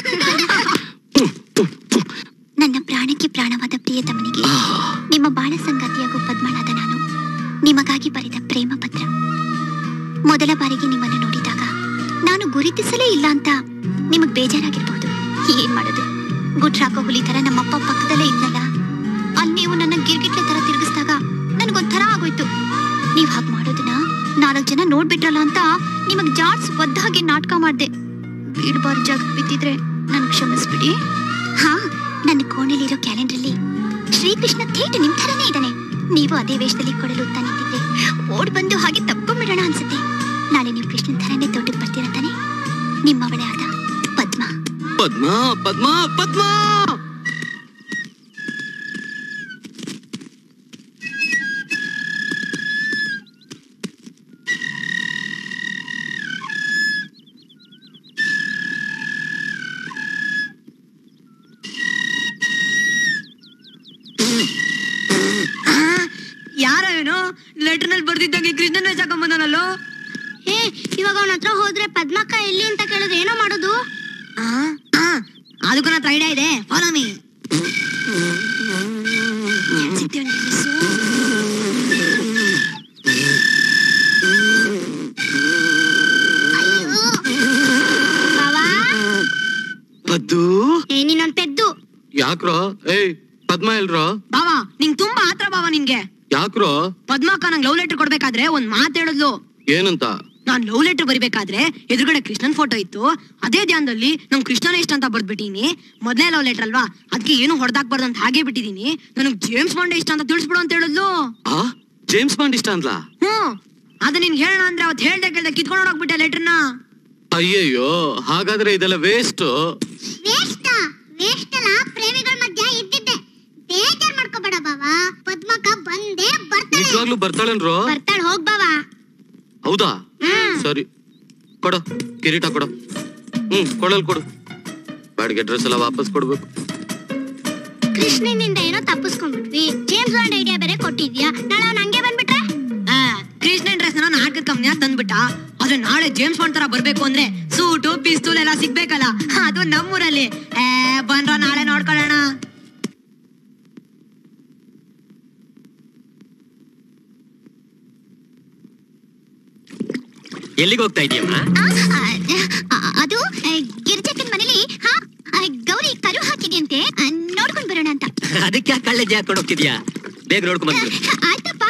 ನನ್ನ ಪ್ರಾಣಕ್ಕೆ ಪ್ರಾಣವಾದ ಪ್ರಿಯತಮನಿಗೆ ನಿಮ್ಮ ಬಾಳ ಸಂಗಾತಿಯಾಗೋ ಪದ್ಮನಾದ ನಾನು ನಿಮಗಾಗಿ ಬರೆದ ಪ್ರೇಮ ಪತ್ರ ಮೊದಲ ಬಾರಿಗೆ ನಿಮ್ಮನ್ನು ನೋಡಿದಾಗ ನಾನು ಗುರುತಿಸಲೇ ಇಲ್ಲ ಅಂತ ನಿಮಗ್ ಬೇಜಾರಾಗಿರ್ಬಹುದು ಏನ್ ಮಾಡೋದು ಗುಟ್ರಾಕೋ ಹುಲಿ ತರ ನಮ್ಮಪ್ಪ ಪಕ್ಕದಲ್ಲೇ ಇದ್ನಲ್ಲ ಅಲ್ಲಿ ನೀವು ನನ್ನ ಗಿರ್ಗಿಟ್ಲೆ ತರ ತಿರುಗಿಸಿದಾಗ ನನಗೊಂಥರ ಆಗೋಯ್ತು ನೀವ್ ಹಾಗೆ ಮಾಡೋದನ್ನ ನಾಲ್ಕು ಜನ ನೋಡ್ಬಿಟ್ರಲ್ಲ ಅಂತ ನಿಮಗ್ ಜಾಡ್ಸ್ ಒದ್ದ ಹಾಗೆ ನಾಟಕ ಮಾಡ್ದೆ ಬೀಳ್ಬಾರ್ ಜಾಗ ಬಿದ್ದಿದ್ರೆ ನನ್ ಕ್ಷಮಿಸ್ಬಿಡಿ ಹಾ ನನ್ನ ಕೋಣೆಲಿರೋ ಕ್ಯಾಲೆಂಡ್ರಲ್ಲಿ ಶ್ರೀಕೃಷ್ಣ ಥೇಟ್ ನಿಮ್ ಥರನೇ ಇದ್ದಾನೆ ನೀವು ಅದೇ ವೇಷದಲ್ಲಿ ಕೊಡಲು ಉತ್ತಾ ನಿಂತಿದ್ರೆ ಓಡ್ ಬಂದು ಹಾಗೆ ತಪ್ಕೊಂಡ್ಬಿಡೋಣ ಅನ್ಸುತ್ತೆ ನಾಳೆ ನೀವು ಕೃಷ್ಣನ್ ಥರನೇ ತೋಟಕ್ಕೆ ಬರ್ತೀರಾ ತಾನೆ ನಿಮ್ಮವಳೇ ಆದ ಪದ್ಮ ಪದ್ಮ ಪದ್ಮ ಪದ್ಮ ಯಾರ ಏನು ಲೆಟರ್ ನಲ್ಲಿ ಬರ್ದಿದ್ದಂಗೆ ಕೃಷ್ಣನ್ ವೇಷ ಹಾಕೊಂಡ್ ಬಂದನಲ್ಲೋ ಹೇ ಇವಾಗ ಅವನ ಹತ್ರ ಹೋದ್ರೆ ಪದ್ಮಕ್ಕ ಎಲ್ಲಿ ಅಂತ ಕೇಳಿದ್ರೆ ಏನೋ ಮಾಡೋದು ಅದಕ್ಕೂ ನನ್ನ ಐಡಿಯಾ ಇದೆ ಫಾಲೋ ಮೀ ಬಾವಾ ಪದ್ದು ಏ ನೀನೊಂದ್ ಪೆದ್ದು ಯಾಕ್ರೋ ಏಯ್ ಪದ್ಮ ಎಲ್ರೋ ಬಾವಾ ನಿಂಗ್ ತುಂಬಾ ಆತ್ರ ಬಾವಾ ನಿನ್ಗೆ ಯಾಕ್ರೋ ಪದ್ಮಕ್ಕ ನಂಗ್ ಲವ್ ಲೆಟರ್ ಕೊಡ್ಬೇಕಾದ್ರೆ ಒಂದ್ ಮಾತ್ ಹೇಳಿದ್ಲು ಏನಂತ ನಾನ್ ಲವ್ ಲೆಟರ್ ಬರಿಬೇಕಾದ್ರೆ ಎದುರುಗಡೆ ಕೃಷ್ಣನ್ ಫೋಟೋ ಇತ್ತು ಅದೇ ಧ್ಯಾನದಲ್ಲಿ ನಂಗ್ ಕೃಷ್ಣನ ಇಷ್ಟ ಅಂತ ಬರ್ದ್ಬಿಟ್ಟಿನಿ ಮೊದ್ಲೇ ಲವ್ ಲೆಟರ್ ಅಲ್ವಾ ಅದಕ್ಕೆ ಏನು ಹೊಡೆದಾಕ್ಬಾರ್ದು ಅಂತ ಹಾಗೆ ಬಿಟ್ಟಿದೀನಿ ನನಗ್ ಜೇಮ್ಸ್ ಬಾಂಡ್ ಇಷ್ಟ ಅಂತ ತಿಳಿಸ್ಬಿಡು ಅಂತ ಹೇಳಿದ್ಲು ಆ ಜೇಮ್ಸ್ ಬಾಂಡ್ ಇಷ್ಟ ಅಂದ್ಲಾ ಹ್ಮ್ ಅದ ನಿನ್ ಹೇಳೋಣ ಅಂದ್ರೆ ಅವತ್ ಹೇಳ್ದೆ ಕೇಳ್ದೆ ಕಿತ್ಕೊಂಡು ಹೋಗ್ಬಿಟ್ಟೆ ಲೆಟರ್ನ ಅಯ್ಯಯ್ಯೋ ಹಾಗಾದ್ರೆ ಇದೆಲ್ಲ ವೇಸ್ಟ್ ವೇಷ್ಟ ವೇಸ್ಟ್ ಅಲ್ಲ ಪ್ರೇಮಿಗಳ ಮಧ್ಯ ಇದ್ದಿದ್ದೆ ಬೇಜಾರ್ ಮಾಡ್ಕೋಬೇಡ ಬಾವಾ ಪದ್ಮಕ್ಕ ಬಂದೇ ಬರ್ತಾಳೆ ನಿಜವಾಗ್ಲೂ ಬರ್ತಾಳೇನ್ರೋ ಬರ್ತಾಳೆ ಹೋಗ್ ಬಾವಾ ಹೌದಾ ಸರಿ ಕೊಡು ಕಿರೀಟ ಕೊಡು ಹ್ಮ್ ಕೊಡಲ್ ಕೊಡು ಬಾಡಿಗೆ ಡ್ರೆಸ್ ಎಲ್ಲ ವಾಪಸ್ ಕೊಡ್ಬೇಕು ಕೃಷ್ಣನಿಂದ ಏನೋ ತಪ್ಪಿಸ್ಕೊಂಡ್ಬಿಟ್ವಿ ಜೇಮ್ಸ್ ಬಾಂಡ್ ಐಡಿಯಾ ಬೇರೆ ಕೊಟ್ಟಿದ್ಯಾ ನಾಳೆ ಅವ್ನು ಹಂಗೆ ಬಂದ್ಬಿಟ್ರೆ ಆ, ಕೃಷ್ಣನ್ ಡ್ರೆಸ್ ನಾಟಕದ ಕಂಪ್ನಿ ತಂದ್ಬಿಟ್ಟ ಆದ್ರೆ ನಾಳೆ ಜೇಮ್ಸ್ ಬಾಂಡ್ ತರ ಬರ್ಬೇಕು ಅಂದ್ರೆ ಸೂಟು ಪಿಸ್ತೂಲ್ ಎಲ್ಲ ಸಿಗ್ಬೇಕಲ್ಲ ಅದು ನಮ್ಮೂರಲ್ಲಿ ಏ ಬಂದ್ರ ನಾಳೆ ನೋಡ್ಕೊಳ್ಳೋಣ ಎಲ್ಲಿಗೆ ಹೋಗ್ತಾ ಇದೀಯಮ್ಮ ಆ, ಆ, ಅದು ಆ, ಗಿರಿಜಕ್ಕನ್ ಮನೇಲಿ ಹಾ ಆ, ಗೌರಿ ಕರು ಹಾಕಿದ್ಯಂತೆ ಆ, ನೋಡ್ಕೊಂಡ್ ಬರೋಣ ಅಂತ ಅದಕ್ಕೆ ಯಾಕೆ ಕಳ್ಳೆ ಹಾಕೊಂಡು ಹೋಗ್ತಿದ್ಯಾ ಬೇಗ ನೋಡ್ಕೊಂಡ್ ಬಂದ್ಬಿಡು ಆಯ್ತಪ್ಪ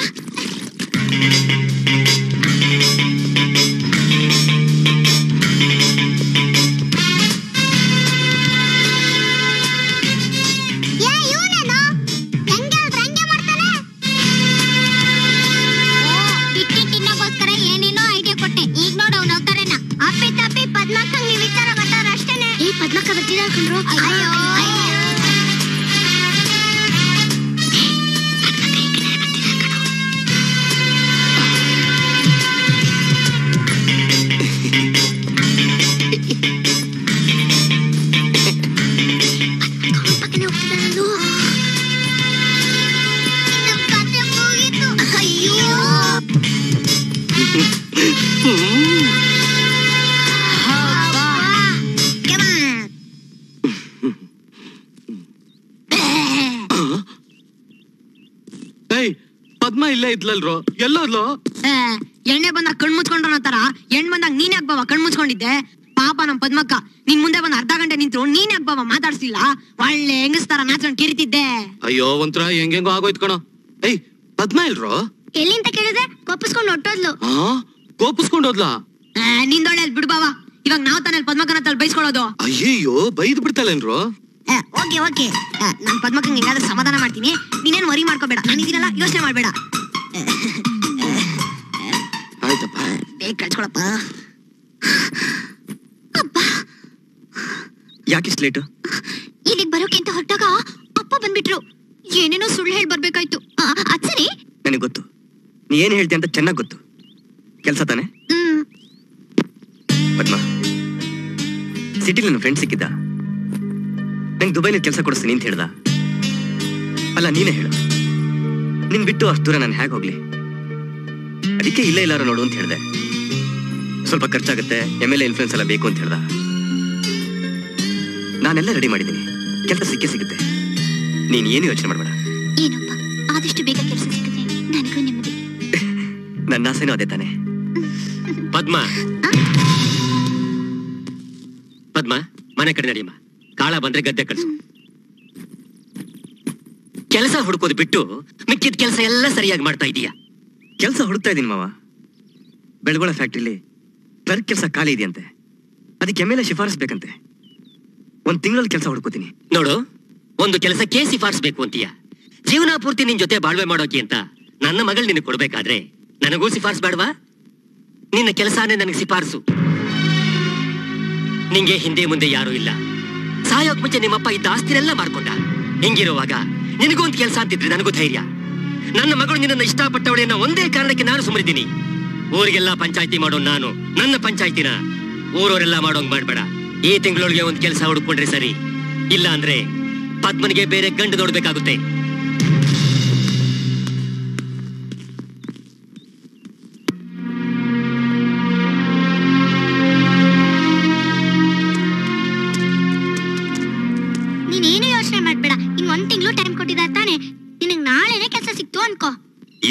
ಏ, ಇವ್ನೇನೋ? ಹೆಂಗೆ ಅವ್ರ್ ಹಂಗೆ ಮಾಡ್ತಾನೆ? ಓ, ಬಿಟ್ಟಿ ತಿನ್ನೋಗೋಸ್ಕರ ಏನೇನೋ ಐಡಿಯಾ ಕೊಟ್ಟೆ ಈಗ ನೋಡು ಅವ್ನ ಅವತಾರನ ಅಪ್ಪಿ ತಪ್ಪಿ ಪದ್ಮಕ್ಕಂಗ್ ನೀವ್ ವಿಚಾರ ಗೊತ್ತಾರ ಅಷ್ಟೇನೆ ಈ ಪದ್ಮಕ್ಕ ಬರ್ತಿದಾಳ್ ಕಣ್ರು ಅಯ್ಯೋ ಪಕ್ಕನೆ ಹೋಗ್ತಿದ್ದಾಳಲ್ಲೋ ನಮ್ ಕತೆ ಮುಗೀತು ಅಯ್ಯೋ ಏಯ್ ಪದ್ಮ ಇಲ್ಲೇ ಇದ್ಲಲ್ರೋ ಎಲ್ಲೋದ್ಲು ಏ, ಎಣ್ಣೆ ಬಂದಾಗ ಕಣ್ ಮುಚ್ಕೊಂಡ್ರ ತರ ಎಣ್ ಬಂದಾಗ ನೀನ್ ಯಾಕೆ ಬಾವ ಕಣ್ ಮುಚ್ಕೊಂಡಿದ್ದೆ ಪಾಪ ನಮ್ ಪದ್ಮಕ್ಕ ನಿನ್ ಮುಂದೆ ಬಂದ್ ಅರ್ಧ ಗಂಟೆ ನಿಂತ್ರು ನೀನ್ ಯಾಕೆ ಬಾವ ಮಾತಾಡ್ಸಿಲ್ಲ ಒಳ್ಳೆ ಹೆಂಗಸ್ತರ ನಾಚ್ಕೊಂಡ್ ಕಿರಿತಿದ್ದೆ ಅಯ್ಯೋ ಒಂಥರ ಹೆಂಗೆಂಗೋ ಆಗೋಯ್ತು ಕಣೋ ಏಯ್ ಪದ್ಮ ಇಲ್ರೋ ಎಲ್ಲಿ ಅಂತ ಕೇಳಿದ್ರೆ ಕೊಪ್ಪಿಸ್ಕೊಂಡು ಹೊಟ್ಟೋದ್ಲು ಆ ಕೋಪಿಸ್ಕೊಂಡ್ ಹೋದ್ಲಾ ಆ, ನಿಂದೊಳ್ಳೆ ಅಲ್ ಬಿಡು ಬಾವ ಇವಾಗ ನಾವ್ ತಾನೇ ಅಲ್ ಪದ್ಮಕ್ಕನ ಹತ್ರ ಬೈಸ್ಕೊಳ್ಳೋದು ಅಯ್ಯಯ್ಯೋ ಬೈದ್ ಬಿಡ್ತಾಳೇನ್ರೋ ಓಕೆ ಓಕೆ ನಾನ್ ಪದ್ಮಕ್ಕಂಗೆ ಹೆಂಗಾದ್ರೂ ಸಮಾಧಾನ ಮಾಡ್ತೀನಿ ನೀನೇನ್ ವರಿ ಮಾಡ್ಕೋಬೇಡ ನಾನು ಇದೀನಲ್ಲ ಯೋಚನೆ ಮಾಡ್ಬೇಡ ಆಯ್ತಪ್ಪ ಬೇಗ ಕಳ್ಸ್ಕೊಳಪ್ಪ ಯಾಕಿಷ್ಟು ಲೇಟು ಇಲ್ಲಿಗ್ ಬರೋಕೆ ಅಂತ ಹೊರಟಾಗ ಅಪ್ಪ ಬಂದ್ಬಿಟ್ರು ಏನೇನೋ ಸುಳ್ಳು ಹೇಳಿ ಬರ್ಬೇಕಾಯ್ತು ಆ, ಅದ್ ಸರಿ ನನಗೆ ಗೊತ್ತು ನೀ ಏನು ಹೇಳ್ತೀಯ ಅಂತ ಚೆನ್ನಾಗಿ ಗೊತ್ತು ಕೆಲಸ ತಾನೆ ಹ್ಮ್ ಪದ್ಮ ಸಿಟಿಲಿ ನನ್ನ ಫ್ರೆಂಡ್ ಸಿಕ್ಕಿದ್ದ ನಂಗೆ ದುಬೈನಲ್ಲಿ ಕೆಲಸ ಕೊಡಿಸ್ತೀನಿ ಅಂತ ಹೇಳ್ದ ಅಲ್ಲ ನೀನೇ ಹೇಳು ನಿನ್ ಬಿಟ್ಟು ಅಷ್ಟು ದೂರ ನಾನು ಹೇಗೆ ಹೋಗ್ಲಿ ಅದಕ್ಕೆ ಇಲ್ಲೇ ಇಲ್ಲಾರು ನೋಡು ಅಂತ ಹೇಳ್ದೆ ಸ್ವಲ್ಪ ಖರ್ಚಾಗುತ್ತೆ ಎಮ್ ಎಲ್ ಎ ಇನ್ಫ್ಲೂಯೆನ್ಸ್ ಎಲ್ಲ ಬೇಕು ಅಂತ ಹೇಳ್ದ ನಾನೆಲ್ಲ ರೆಡಿ ಮಾಡಿದ್ದೀನಿ ಕೆಲಸ ಸಿಕ್ಕೇ ಸಿಗುತ್ತೆ ನೀನ್ ಏನು ಯೋಚನೆ ಮಾಡಬೇಡ ಏನಪ್ಪ ಆದಷ್ಟು ಬೇಗ ಕೆಲಸ ಸಿಕ್ಕಿದ್ರೆ ನನಗೂ ನೆಮ್ಮದಿ ನನ್ನ ಆಸೆನೂ ಅದೇ ತಾನೆ ಪದ್ಮ ಪದ್ಮ ಮನೆ ಕಡೆ ನಡಿಯಮ್ಮ ಕಾಳ ಬಂದ್ರೆ ಗದ್ದೆ ಕಳ್ಸು ಕೆಲಸ ಹುಡುಕೋದು ಬಿಟ್ಟು ಮಿಕ್ಕಿದ ಕೆಲಸ ಎಲ್ಲ ಸರಿಯಾಗಿ ಮಾಡ್ತಾ ಇದೀಯಾ ಕೆಲಸ ಹುಡುಕ್ತಾ ಇದ್ದೀನಿ ಮಾವ ಬೆಳಗೊಳ ಫ್ಯಾಕ್ಟ್ರಿಲಿ ಕ್ಲರ್ಕ್ ಕೆಲಸ ಖಾಲಿ ಇದೆಯಂತೆ ಅದಕ್ಕೆ ಎಮ್ ಎಲ್ ಎ ಶಿಫಾರಸ್ ಬೇಕಂತೆ ಒಂದ್ ತಿಂಗಳಲ್ಲಿ ಕೆಲಸ ಹುಡ್ಕೋತೀನಿ ನೋಡು ಒಂದು ಕೆಲಸಕ್ಕೆ ಸಿಫಾರಿಸ್ಬೇಕು ಅಂತೀಯ ಜೀವನ ಪೂರ್ತಿ ನಿನ್ ಜೊತೆ ಬಾಳ್ವೆ ಮಾಡೋಕೆ ಅಂತ ನನ್ನ ಮಗಳು ನಿನಗೆ ಕೊಡ್ಬೇಕಾದ್ರೆ ನನಗೂ ಸಿಫಾರ್ಸ್ ಬೇಡವಾ ನಿನ್ನ ಕೆಲಸನೇ ನನಗೆ ಸಿಫಾರ್ಸು ನಿಂಗೆ ಹಿಂದೆ ಮುಂದೆ ಯಾರೂ ಇಲ್ಲ ಸಾಯೋಕ್ ಮುಂಚೆ ನಿಮ್ಮಪ್ಪ ಇದ್ದ ಆಸ್ತಿನೆಲ್ಲ ಮಾರ್ಕೊಂಡ ಹಿಂಗಿರುವಾಗ ನಿನಗೂ ಒಂದು ಕೆಲಸ ಅಂತಿದ್ರೆ ನನಗೂ ಧೈರ್ಯ ನನ್ನ ಮಗಳು ನಿನ್ನನ್ನು ಇಷ್ಟಪಟ್ಟವಳೆ ಅನ್ನೋ ಒಂದೇ ಕಾರಣಕ್ಕೆ ನಾನು ಸುಮ್ಮನಿದ್ದೀನಿ ಊರಿಗೆಲ್ಲ ಪಂಚಾಯತಿ ಮಾಡೋ ನಾನು ನನ್ನ ಪಂಚಾಯತಿನ ಊರವರೆಲ್ಲ ಮಾಡೋಂಗ್ ಮಾಡ್ಬೇಡ ಈ ತಿಂಗಳೊಳಗೆ ಒಂದು ಕೆಲಸ ಹುಡುಕೊಂಡ್ರೆ ಸರಿ ಇಲ್ಲ ಅಂದ್ರೆ ಪದ್ಮನಿಗೆ ಬೇರೆ ಗಂಡು ನೋಡ್ಬೇಕಾಗುತ್ತೆ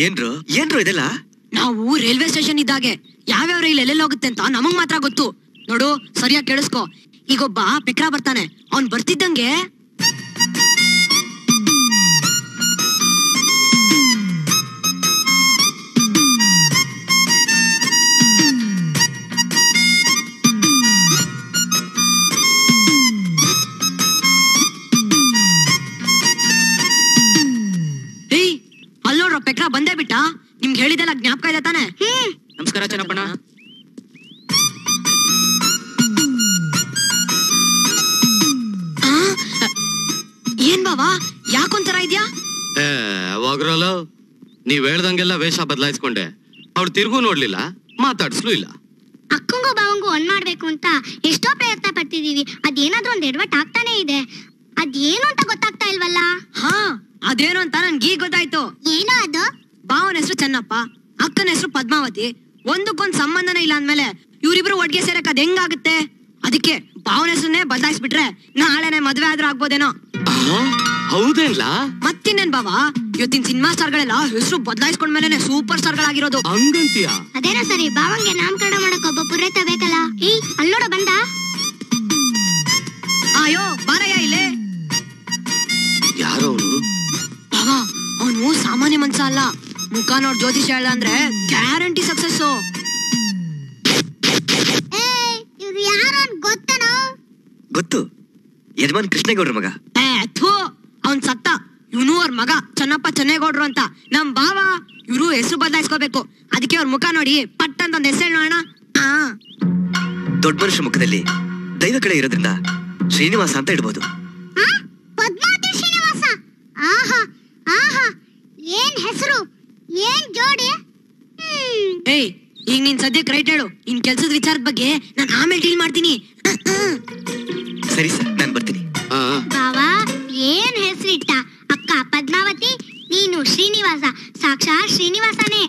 ಏನ್ರು ಏನ್ರು ಇದೆಲ್ಲ ನಾವು ರೈಲ್ವೆ ಸ್ಟೇಷನ್ ಇದ್ದಾಗೆ ಯಾವ್ಯಾವ ರೈಲ್ ಎಲ್ಲೆಲ್ಲಿ ಹೋಗುತ್ತೆ ಅಂತ ನಮಗ್ ಮಾತ್ರ ಗೊತ್ತು ನೋಡು ಸರಿಯಾಗಿ ಕೇಳಿಸ್ಕೊ ಈಗೊಬ್ಬ ಪೆಕ್ರಾ ಬರ್ತಾನೆ ಅವ್ನ್ ಬರ್ತಿದ್ದಂಗೆ ಏಯ್ ಅಲ್ ನೋಡ್ರ ಪೆಕ್ರಾ ಬಂದೇ ಬಿಟ್ಟ ನಿಮ್ಗೆ ಹೇಳಿದೆಲ್ಲ ಜ್ಞಾಪಕ ಇದೆ ತಾನೆ ನಮಸ್ಕಾರ ಚೆನ್ನಪ್ಪಣ್ಣ ಆ? ಏನ್ ಬಾವಾ ಯಾಕೊಂತರ ಇದ್ಯಾ ಏ ಹೋಗ್ರಲ್ಲ ನೀವ್ ಹೇಳ್ದಂಗೆಲ್ಲ ವೇಷ ಬದಲಾಯಿಸ್ಕೊಂಡೆ ಅವ್ಳು ತಿರ್ಗೂ ನೋಡ್ಲಿಲ್ಲ ಮಾತಾಡ್ಸ್ಲೂ ಇಲ್ಲ ಅಕ್ಕಂಗೂ ಬಾವಂಗೂ ಒಂದ್ ಮಾಡ್ಬೇಕು ಅಂತ ಎಷ್ಟೋ ಪ್ರಯತ್ನ ಪಡ್ತಿದೀವಿ ಅದೇನಾದ್ರೂ ಒಂದ್ ಎಡವಟ್ ಆಗ್ತಾನೆ ಇದೆ ಅದೇನು ಅಂತ ಗೊತ್ತಾಗ್ತಾ ಇಲ್ವಲ್ಲ ಹಾ ಅದೇನು ಅಂತ ನನ್ಗೆ ಈಗ ಗೊತ್ತಾಯ್ತು ಏನೋ ಅದು ಬಾವನ ಹೆಸರು ಚೆನ್ನಪ್ಪ ಅಕ್ಕನ ಹೆಸರು ಪದ್ಮಾವತಿ ಒಂದಕ್ಕೊಂದ್ ಸಂಬಂಧನೇ ಇಲ್ಲ ಅಂದ್ಮೇಲೆ ಇವ್ರಿಬ್ರು ಒಟ್ಟಿಗೆ ಸೇರಕ್ ಅದ್ ಹೆಂಗಾಗುತ್ತೆ ಅದಕ್ಕೆ ಬಾವನ ಹೆಸರನ್ನೇ ಬದಲಾಯಿಸ್ಬಿಟ್ರೆ ನಾಳೆನೆ ಮದ್ವೆ ಆದ್ರೂ ಆಗ್ಬೋದೇನೋ ಹೌದೇನ್ಲಾ ಮತ್ತಿನ್ನೇನ್ ಬಾವ ಇವತ್ತಿನ ಸಿನಿಮಾ ಸ್ಟಾರ್ಗಳೆಲ್ಲ ಹೆಸರು ಬದಲಾಯಿಸ್ಕೊಂಡ್ಮೇಲೆ ಸೂಪರ್ ಸ್ಟಾರ್ಗಳಾಗಿರೋದು ಹಂಗಂತೀಯ ಅದೇನೋ ಸರಿ ಬಾವಂಗೆ ನಾಮಕರಣ ಮಾಡಕ್ ಒಬ್ಬ ಪುರೋಹಿತ ಬೇಕಲ್ಲ ಏಯ್ ಅಲ್ಲೋಡ ಬಂದ ಅಯ್ಯೋ ಬಾರಯ್ಯ ಇಲ್ಲೇ ಯಾರು ಅವನು ಬಾವ ಅವನು ಸಾಮಾನ್ಯ ಮನ್ಸ ಅಲ್ಲ ಮುಖ ನೋಡ್ ಜ್ಯೋತಿಷ ಹೇಳ್ದ ಅಂದ್ರೆ ಗ್ಯಾರಂಟಿ ಸಕ್ಸಸ್ ಏಯ್ ಇವ್ರು ಯಾರು ಅಂತ ಗೊತ್ತನೋ ಗೊತ್ತು ಯಜಮಾನ್ ಕೃಷ್ಣೇಗೌಡ್ರ ಮಗ ಥೂ ಅವ್ನ್ ಸತ್ತ ಇವನು ಅವ್ರ ಮಗ ಚೆನ್ನಪ್ಪ ಚೆನ್ನೇಗೌಡ್ರು ಅಂತ ನಮ್ ಬಾವ ಇವ್ರು ಹೆಸರು ಬದಲಾಯಿಸ್ಕೋಬೇಕು ಅದಕ್ಕೆ ಅವ್ರ ಮುಖ ನೋಡಿ ಪಟ್ ಅಂತ ಒಂದ್ ಹೆಸರು ನೋಡೋಣ ಆ ದೊಡ್ಡ ಮನುಷ್ಯ ಮುಖದಲ್ಲಿ ದೈವ ಕಡೆ ಇರೋದ್ರಿಂದ ಶ್ರೀನಿವಾಸ ಅಂತ ಇಡ್ಬೋದು ಆ? ಪದ್ಮಾವತಿ ಶ್ರೀನಿವಾಸ ಆಹಾ ಆಹಾ ಏನ್ ಹೆಸರು ಏನ್ ಜೋಡಿ ಹ್ಮ್ ಏಯ್ ಈಗ ನೀನ್ ಸದ್ಯಕ್ಕೆ ರೈಟ್ ಹೇಳು ಇನ್ ಕೆಲ್ಸದ ವಿಚಾರದ ಬಗ್ಗೆ ನಾನು ಆಮೇಲೆ ಡೀಲ್ ಮಾಡ್ತೀನಿ ಸರಿ ಸರ್ ನಾನು ಬರ್ತೀನಿ ಆ, ಬಾವಾ ಏನ್ ಹೆಸರಿಟ್ಟ ಅಕ್ಕ ಪದ್ಮಾವತಿ ನೀನು ಶ್ರೀನಿವಾಸ ಸಾಕ್ಷಾತ್ ಶ್ರೀನಿವಾಸನೇ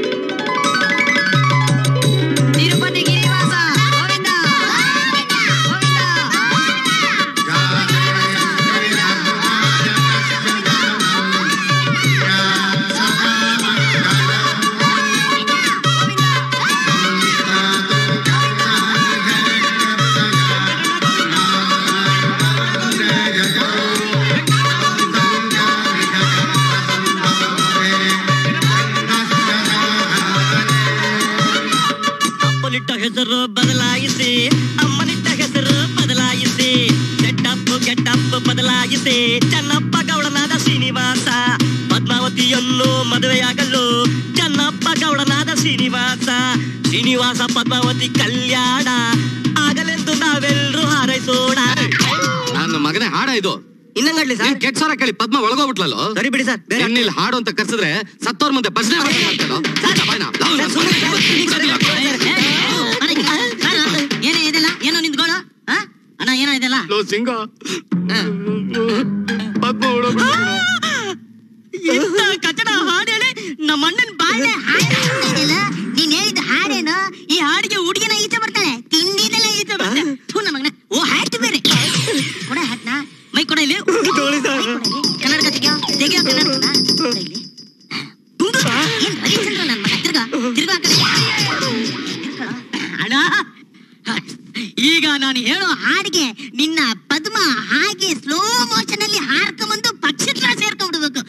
ತಿರುಪತಿ ಗಿರಿವಾಸ ಗೋವಿಂದ ಗೋವಿಂದ ಅಪ್ಪನಿಟ್ಟ ಹೆಸರು ಬದಲಾಯಿಸಿ ಅಮ್ಮನಿಟ್ಟ ಹೆಸರು ಬದಲಾಯಿಸಿ ಗೆಟ್ಟಪ್ಪ ಗೆಟ್ಟಪ್ಪ ಬದಲಾಯಿಸಿ ಚನ್ನಪ್ಪ ಗೌಡನಾದ ಶ್ರೀನಿವಾಸ ಪದ್ಮಾವತಿಯನ್ನು ಮದುವೆಯಾಗಲು ಚನ್ನಪ್ಪ ಗೌಡನಾದ ಶ್ರೀನಿವಾಸ ಶ್ರೀನಿವಾಸ ಪದ್ಮಾವತಿ ಕಲ್ಯಾಣ ಆಗಲೆಂದು ನಾವೆಲ್ಲರೂ ಹಾರೈಸೋಣ ನನ್ನ ಮಗನೇ ಹಾಡ ಇದು ಇನ್ನಂಗಡ್ಲಿ ಸರ್ ಕೆಟ್ಟ ಸ್ವರ ಕೇಳಿ ಪದ್ಮ ಒಳಗೋಗ್ಬಿಟ್ಲಲ್ಲೋ ಸರಿ ಬಿಡಿ ಸರ್ ಬೇರೆ ಇನ್ನಿಲ್ಲಿ ಹಾಡು ಅಂತ ಕರ್ಸಿದ್ರೆ ಸತ್ತೋರ್ ಮುಂದೆ ಪ್ರಶ್ನೆ ಏನೇ ಇದೆಲ್ಲ ಏನೋ ನಿಂತ್ಕೊಳ್ಳ ಅಣ್ಣ ಏನೋ ಇದೆಲ್ಲ ಸಿಂಗ ಪದ್ಮ ಇಂಥ ಕಚಡ ಹಾಡು ಹೇಳಿ ನಮ್ಮ ಅಣ್ಣನ ಬಾಳೆ ನೀನ್ ಹೇಳಿದ ಹಾಡೇನು ಈ ಹಾಡಿಗೆ ಹುಡುಗಿನ ಈಚೆ ಬರ್ತಾಳೆ ತಿಂಡಿನೆಲ್ಲ ಈಚೆ ಬರ್ತಾಳೆ ಥೂ ನಮ್ಮ ಮಗನ ಓ ಹ್ಯಾಟ್ ಬೇರೆ ಕೊಡ ಹ್ಯಾಟ್ನ ಮೈ ಕೊಡ ಇಲ್ಲಿ ಕನ್ನಡಕ ತೆಗಿಯೋ ತೆಗಿಯೋ ಕನ್ನಡಕನ ಕೊಡ ಇಲ್ಲಿ ತುಂಡು ಏನ್ ರವಿಚಂದ್ರ ನನ್ನ ಮಗ ತಿರ್ಗಾ ತಿರ್ಗಾ ಆ ಕಡೆ. ತಿರ್ಗಾ. ಅಣ್ಣ ಈಗ ನಾನು ಹೇಳೋ ಹಾಡಿಗೆ ನಿನ್ನ ಪದ್ಮ ಹಾಗೆ ಸ್ಲೋ ಮೋಷನ್ ಅಲ್ಲಿ ಹಾರ್ಕೊಂಬಂದು ಪಕ್ಷಿತ್ರ ಸೇರ್ಕೊಂಡ್ಬಿಡ್ಬೇಕು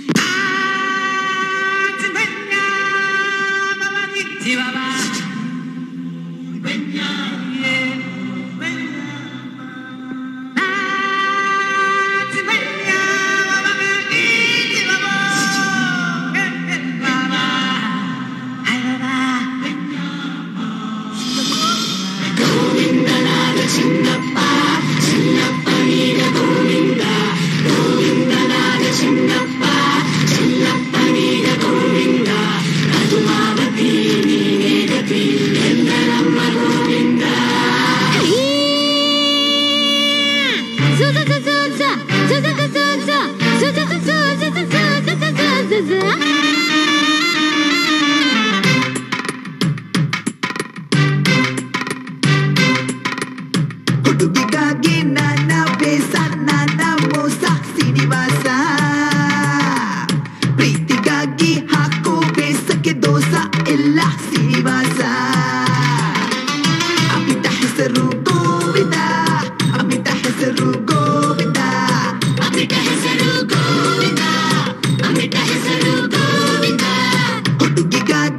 ಹುಡುಗಿಗಾಗಿ ನನ್ನ ಬೇಸ ನನ್ನ ಮೋಸ ಶ್ರೀನಿವಾಸ ಪ್ರೀತಿಗಾಗಿ ಹಾಕೋ ಬೇಸ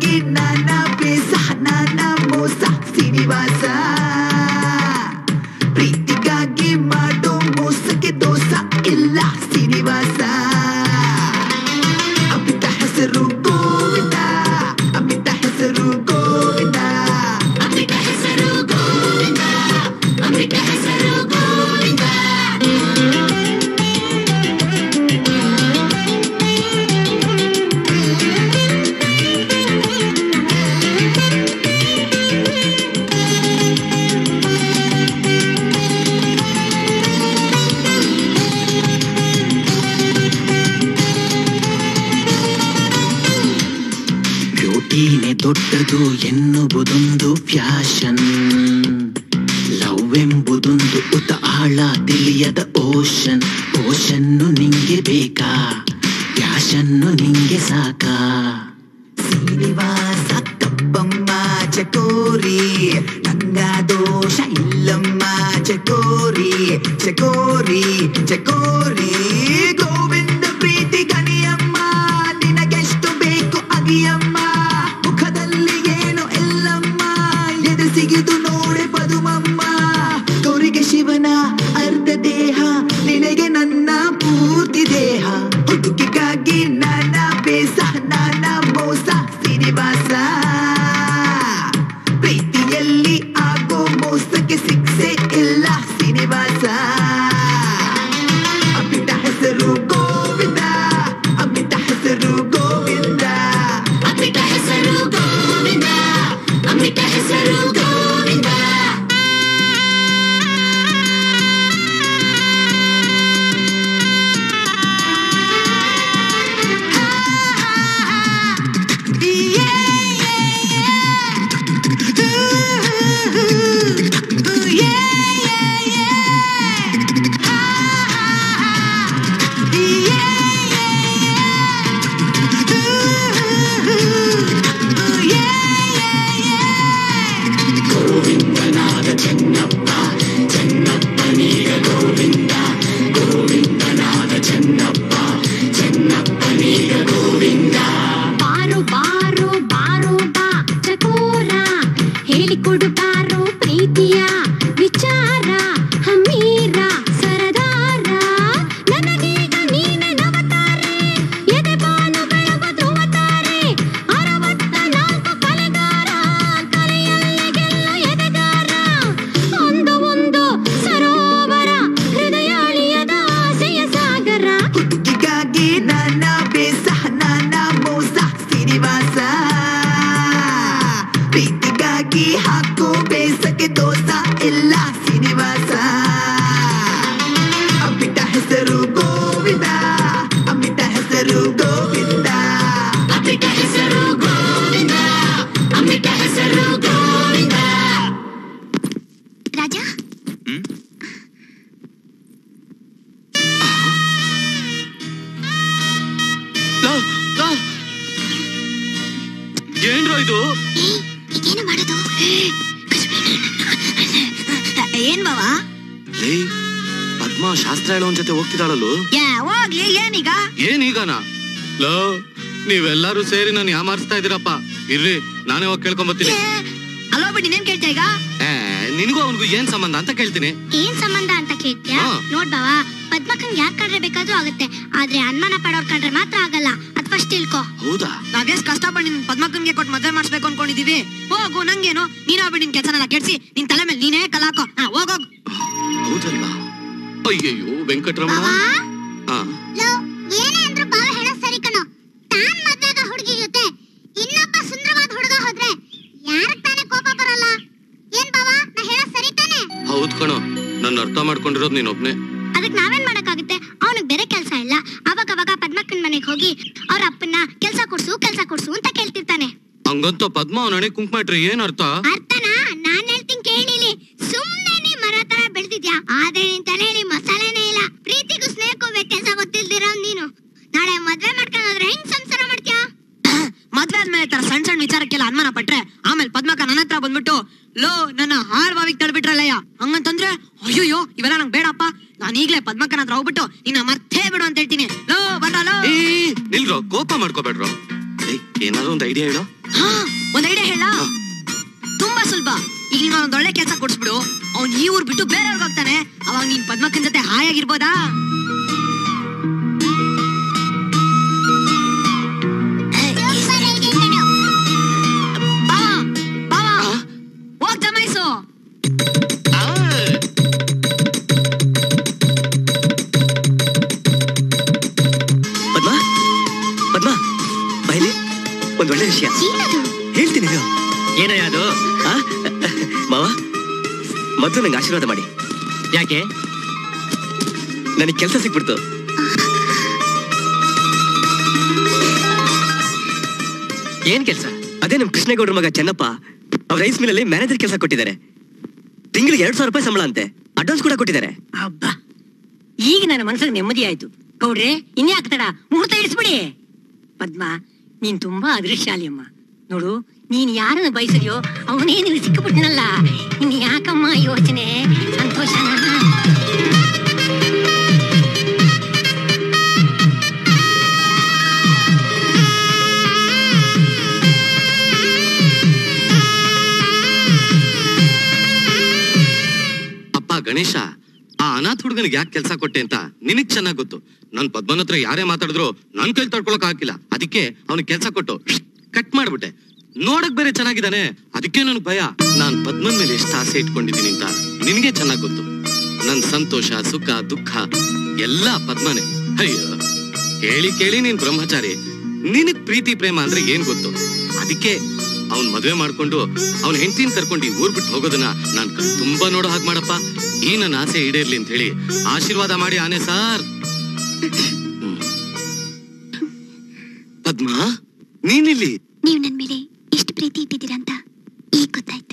ಗಿನ್ನ ಬೇಸ ನಾನ ಮೋಸ ಶ್ರೀನಿವಾಸ ಪ್ರೀತಿಗಾಗಿ ಮಾಡೋ ಮೋಸಕ್ಕೆ ದೋಸ ಇಲ್ಲ ಶ್ರೀನಿವಾಸ ಅಮಿತ ಹೆಸರು ಗೋವಿಂದ ಅಮಿತ ಹೆಸರು ಗೋವಿಂದ ಅಮಿತ ಹೆಸರು ಗೋವಿಂದ ಅಮಿತ ಹೆಸರು ಗೋವಿಂದ ಬ್ಯೂಟಿನೇ ದೊಡ್ಡದು ಎನ್ನುವುದೊಂದು ಫ್ಯಾಷನ್ ಲವ್ ಎಂಬುದೊಂದು ಉತ ಆಳ ತಿಳಿಯದ ಓಷನ್ ಓಷನ್ನು ನಿಂಗೆ ಬೇಕಾ ಫ್ಯಾಷನ್ನು ನಿಂಗೆ ಸಾಕಾ ಶ್ರೀನಿವಾಸ ಕಬ್ಬಮ್ಮ ಚಕೋರಿ ನಂಗ ದೋಷ ಇಲ್ಲಮ್ಮ ಚಕೋರಿ ಚಕೋರಿ ಚಕೋರಿ ಗೋವಿಂದ ಪ್ರೀತಿ ಕಣಿಯಮ್ಮ ನಿನಗೆಷ್ಟು ಬೇಕು ಅಗಿಯಮ್ಮ ಮುಖದಲ್ಲಿ ಏನು ಎಲ್ಲಮ್ಮ ಎದುಸಿಗಿದು ನೋಡೆ ಪದುಮಮ್ಮ ಗೌರಿಗೆ ಶಿವನ ಅರ್ಧ ದೇಹ ನಿನಗೆ ನನ್ನ ಪೂರ್ತಿ ದೇಹ ಹುಡುಗಿಗಾಗಿ ನನ್ನ ಬೇಸ ನನ್ನ ಮೋಸ ಶ್ರೀನಿವಾಸ ಪ್ರೀತಿಯಲ್ಲಿ ಆಗೋ ಮೋಸಕ್ಕೆ ಶಿಕ್ಷೆ ಇಲ್ಲ ಶ್ರೀನಿವಾಸ ಅಮಿತ ಹೆಸರು ಗೋವಿಂದ ಅಮಿತ ಹೆಸರು ಗೋವಿಂದ ಅಮಿತ ಹೆಸರು ಗೋವಿಂದ ಅಮಿತ ಹೆಸರು ಗೋವಿಂದ ಗೋವಿಂದನಾದ ಚೆನ್ನಪ್ಪ ಚೆನ್ನಪ್ಪನೀಗ ಗೋವಿಂದ ಗೋವಿಂದನಾದ ಚೆನ್ನಪ್ಪ ಚೆನ್ನಪ್ಪನೀಗ ಗೋವಿಂದ ಬಾರು ಬಾರು ಬಾರು ಬಾ ಚಕೋರ ಹೇಳಿಕೊಡು ಬಾರು ಪ್ರೀತಿಯ ವಿಚಾರ ಹಮೀರ ಸರದಾರ ನನಗೀಗ ನೀನೆ ನವತಾರೆ ಎದೆ ಬಾನು ಬೆಳಗ ಧ್ರುವತಾರೆ ಅರವತ್ತ ನಾಲ್ಕು ಕಲೆಗಾರ ಕಲೆಯಲ್ಲಿ ಗೆಲ್ಲ ಎದೆಗಾರ ಒಂದು ಒಂದು ಸರೋವರ ಹೃದಯಾಳಿಯದ ಆಸೆಯ ಸಾಗರ ಹುಡುಗಿಗಾಗಿ ನನ್ನ ಬೇಸ ನನ್ನ ಮೋಸ ಶ್ರೀನಿವಾಸ ಪ್ರೀತಿಗಾಗಿ ಹಾಕೋ ಬೇಸಕ್ಕೆ ದೋಸ ಇಲ್ಲ ಶ್ರೀನಿವಾಸ ಅಮಿತ ಹೆಸರು ಗೋವಿಂದ ಅಮಿತ ಹೆಸರು ಗೋವಿಂದ ಅಮಿತ ಹೆಸರು ಗೋವಿಂದ ಅಮಿತ ಹೆಸರು ಗೋವಿಂದ ರಾಜ ಏನ್ರೋ ಇದು ಈಗೇನು ಮಾಡೋದು ಏನ್ ಬಾವ ಲೇ ಪದ್ಮ ಶಾಸ್ತ್ರ ಹೇಳೋ ಜೊತೆ ಹೋಗ್ತಿದ್ದಾಳಲ್ಲೋ ಯಾ ಹೋಗ್ಲಿ ಏನೀಗ ಏನೀಗನ ಲೋ ನೀವೆಲ್ಲರೂ ಸೇರಿ ನಾನು ಯಾಮಾರಿಸ್ತಾ ಇದೀರಪ್ಪ ಇರ್ರಿ ನಾನೇ ಹೋಗಿ ಕೇಳ್ಕೊಂಬತ್ತೀನಿ ಅಲ್ಲೋ ಬಿಡಿ ನೀನ್ ಕೇಳ್ತಾ ಈಗ ಏ ನಿನಗೂ ಅವನಿಗೂ ಏನ್ ಸಂಬಂಧ ಅಂತ ಕೇಳ್ತೀನಿ ಏನ್ ಸಂಬಂಧ ಅಂತ ಕೇಳ್ತೀಯಾ ಹಾ. ನೋಡ್ ಬಾವ ಪದ್ಮಕ್ಕಂಗ್ ಯಾರ್ ಕಂಡ್ರೆ ಬೇಕಾದ್ರೂ ಆಗುತ್ತೆ ಆದ್ರೆ ಅನುಮಾನ ಪಡೋರ್ ಕಂಡ್ರೆ ಮಾತ್ರ ಆಗಲ್ಲ ಅದ್ ಫಸ್ಟ್ ತಿಳ್ಕೊ ಹೌದಾ ನಾವೆಷ್ಟ್ ಕಷ್ಟಪಟ್ಟು ನಿನ್ ಪದ್ಮಕ್ಕನ್ಗೆ ಕೊಟ್ಟು ಮದ್ವೆ ಮಾಡಿಸ್ಬೇಕು ಅನ್ಕೊಂಡಿದೀವಿ ಹೋಗು ನಂಗೇನು ನೀನ್ ಆಗ್ಬಿಟ್ಟು ನಿನ್ ಕೆಲಸನೆಲ್ಲ ಕೆಡ್ಸಿ ನಿನ್ ತಲೆ ಮೇಲೆ ನೀನೇ ಕಲಾಕೋ ಹಾ ಹೋಗೋಗ್ ಹೌದಲ್ವಾ ಅಯ್ಯಯ್ಯೋ ವೆಂಕಟರಮಣ ಬಾವಾ ಹಾ ಲೋ ಏನೇ ಅಂದ್ರೂ ಬಾವ ಹೇಳೋ ಸರಿ ಕಣೋ ತಾನ್ ಮದ್ವೆಗ ಹುಡುಗಿ ಜೊತೆ ಇನ್ನೊಬ್ಬ ಸುಂದರವಾದ ಹುಡುಗ ಹೋದ್ರೆ ಯಾರಕ್ ತಾನೇ ಕೋಪ ಬರಲ್ಲ ಏನ್ ಬಾವ ನಾ ಹೇಳೋ ಸರಿ ತಾನೇ ಹೌದ್ ಕಣೋ ನನ್ನ ಅರ್ಥ ಮಾಡ್ಕೊಂಡಿರೋದು ನೀನೊಬ್ನೇ ಅದಕ್ ನಾವೇನ್ ಮಾಡಕ್ಕಾಗುತ್ತೆ ಅವನಿಗೆ ಬೇರೆ ಕೆಲ್ಸ ಇಲ್ಲ ಅವಾಗ ಅವಾಗ ಪದ್ಮಕ್ಕನ್ ಮನೆಗ್ ಹೋಗಿ ಅವ್ರ ಅಪ್ಪನ್ನ ಕೆಲ್ಸ ಕೊಡ್ಸು ಕೆಲ್ಸ ಕೊಡ್ಸು ಅಂತ ಕೇಳ್ತಿರ್ತಾನೆ ಹಂಗಂತ ಪದ್ಮ ಅವನ ಹಣೆ ಕುಂಕುಮ ಇಟ್ರೆ ಏನ್ ಅರ್ಥ ಅರ್ಥನಾ ನಾನ್ ಹೇಳ್ತೀನಿ ಕೇಳಿಲಿ ಸುಮ್ನೆ ನೀ ಮರ ತರ ಬೆಳ್ದಿದ್ಯಾ ಆದ್ರೆ ನಿನ್ ತಲೆಯಲ್ಲಿ ಮಸಾಲೆನೇ ಇಲ್ಲ ಪ್ರೀತಿಗೂ ಸ್ನೇಹಕ್ಕೂ ವ್ಯತ್ಯಾಸ ಗೊತ್ತಿಲ್ದಿರೋ ನೀನು ನಾಳೆ ಮದ್ವೆ ಮಾಡ್ಕೊಂಡು ಹೋದ್ರೆ ಹೆಂಗ್ ಸಂಸಾರ ಮಾಡ್ತೀಯಾ ಮದ್ವೆ ಆದ್ಮೇಲೆ ಈ ತರ ಸಣ್ಣ ಸಣ್ಣ ವಿಚಾರಕ್ಕೆಲ್ಲ ಅನುಮಾನ ಪಟ್ರೆ ಆಮೇಲೆ ಪದ್ಮಕ ನನ್ನ ಹತ್ರ ಬಂದ್ಬಿಟ್ಟು ಲೋ ನನ್ನ ಹಾಳ್ ಬಾವಿಗೆ ತಳ್ಬಿಟ್ರಲ್ಲಯ್ಯ ಹಂಗಂತಂದ್ರೆ ಅಯ್ಯೋಯ್ಯೋ ಇವೆಲ್ಲ ನಂಗೆ ಬೇಡಪ್ಪ ನಾನು ಈಗ್ಲೇ ಪದ್ಮಕ್ಕನ ಹತ್ರ ಹೋಗ್ಬಿಟ್ಟು ನಿನ್ನ ಮರ್ತೇ ಬಿಡು ಅಂತ ಹೇಳ್ತೀನಿ ಲೋ ಬರ್ರ ಲೋ ಏ ನಿಲ್ರೋ ಕೋಪ ಮಾಡ್ಕೋಬೇಡ್ರೋ ಏಯ್ ಏನಾದ್ರು ಒಂದು ಐಡಿಯಾ ಹೇಳೋ ಹಾ ಒಂದ್ ಐಡಿಯಾ ಹೇಳ ತುಂಬಾ ಸುಲಭ ಈಗ ನೀನು ಒಂದ್ ಒಳ್ಳೆ ಕೆಲಸ ಕೊಡ್ಸ್ಬಿಡು ಅವ್ನ್ ಈ ಊರ್ ಬಿಟ್ಟು ಬೇರೆಯವ್ರಿಗೆ ಹೋಗ್ತಾನೆ ಅವಾಗ ನೀನ್ ಪದ್ಮಕ್ಕನ್ ಜೊತೆ ಹಾಯಾಗಿರ್ಬೋದಾ ಬಾವ, ಬಾವ, ಹೋಗ್ ಜಮಾಯ್ಸು ಪದ್ಮ ಪದ್ಮ ಬೈಲಿ ಒಂದ್ ಒಳ್ಳೆ ವಿಷಯ ಹೇಳ್ತೀನಿ ಇದು. ಏನಯ್ಯ ಅದು ಆ? ಮಾವ ಮೊದಲು ನಂಗೆ ಆಶೀರ್ವಾದ ಮಾಡಿ ಯಾಕೆ ನನಗೆ ಕೆಲಸ ಸಿಕ್ಬಿಡ್ತು ಏನ್ ಕೆಲ್ಸ ಅದೇ ನಮ್ ಕೃಷ್ಣೇಗೌಡ್ರ ಮಗ ಚೆನ್ನಪ್ಪ ಅವ್ರ ರೈಸ್ ಮಿಲ್ಲಲ್ಲಿ ಮ್ಯಾನೇಜರ್ ಕೆಲಸ ಕೊಟ್ಟಿದ್ದಾರೆ ತಿಂಗಳಿಗೆ ಎರಡ್ ಸಾವಿರ ರೂಪಾಯಿ ಸಂಬಳ ಅಂತೆ ಅಡ್ವಾನ್ಸ್ ಕೂಡ ಕೊಟ್ಟಿದ್ದಾರೆ ಅಬ್ಬಾ ಈಗ ನನ್ನ ಮನಸ್ಸಿಗೆ ನೆಮ್ಮದಿ ಆಯ್ತು ಗೌಡ್ರೆ ಇನ್ನೇ ಆಗ್ತಾಡ ಮುಹೂರ್ತ ಇಡಿಸ್ಬಿಡಿ ಪದ್ಮ ನೀನ್ ತುಂಬಾ ಅದೃಶ್ಯಶಾಲಿ ಅಮ್ಮ ನೋಡು ನೀನ್ ಯಾರನ್ನ ಬಯಸಿದ್ಯೋ ಅವನೇ ನೀವು ಸಿಕ್ಕಿಬಿಟ್ನಲ್ಲ ಇನ್ ಯಾಕಮ್ಮ ಯೋಚನೆ ಸಂತೋಷನ ಅಪ್ಪ ಗಣೇಶ ಆ ಅನಾಥ ಹುಡುಗನಿಗೆ ಯಾಕೆ ಕೆಲಸ ಕೊಟ್ಟೆ ಅಂತ ನಿನಗ್ ಚೆನ್ನಾಗ್ ಗೊತ್ತು ನನ್ ಪದ್ಮನ ಹತ್ರ ಯಾರೇ ಮಾತಾಡಿದ್ರು ನನ್ ಕೈಲಿ ತಡ್ಕೊಳಕ್ ಆಗಿಲ್ಲ ಅದಕ್ಕೆ ಅವನಿಗೆ ಕೆಲಸ ಕೊಟ್ಟು ಕಟ್ ಮಾಡ್ಬಿಟ್ಟೆ ನೋಡಕ್ ಬೇರೆ ಚೆನ್ನಾಗಿದ್ದಾನೆ ಅದಕ್ಕೆ ನನ್ ಭಯ ನಾನ್ ಪದ್ಮನ್ ಮೇಲೆ ಎಷ್ಟು ಆಸೆ ಇಟ್ಕೊಂಡಿದ್ದೀನಿ ಅಂತ ನಿನಗೆ ಚೆನ್ನಾಗ್ ಗೊತ್ತು ನನ್ ಸಂತೋಷ ಸುಖ ದುಃಖ ಎಲ್ಲ ಪದ್ಮನೇ ಅಯ್ಯೋ ಕೇಳಿ ಕೇಳಿ ನೀನ್ ಬ್ರಹ್ಮಚಾರಿ ನಿನಗ್ ಪ್ರೀತಿ ಪ್ರೇಮ ಅಂದ್ರೆ ಏನ್ ಗೊತ್ತು ಅದಕ್ಕೆ ಅವ್ನ್ ಮದ್ವೆ ಮಾಡ್ಕೊಂಡು ಅವ್ನ ಹೆಂಡತಿನ ಕರ್ಕೊಂಡು ಈ ಊರ್ ಬಿಟ್ಟು ಹೋಗೋದನ್ನ ನಾನ್ ಕಣ್ ತುಂಬಾ ನೋಡೋ ಹಾಗೆ ಮಾಡಪ್ಪ ಈ ನನ್ನ ಆಸೆ ಈಡೇರ್ಲಿ ಅಂತ ಹೇಳಿ ಆಶೀರ್ವಾದ ಮಾಡಿ ಆನೆ ಸಾರ್ ಹ್ಮ್. ಪದ್ಮ ನೀನಿಲ್ಲಿ ನೀವ್ ನನ್ ಮೇಲೆ ಎಷ್ಟು ಪ್ರೀತಿ ಇಟ್ಟಿದ್ದೀರಾ ಅಂತ ಈಗ ಗೊತ್ತಾಯ್ತು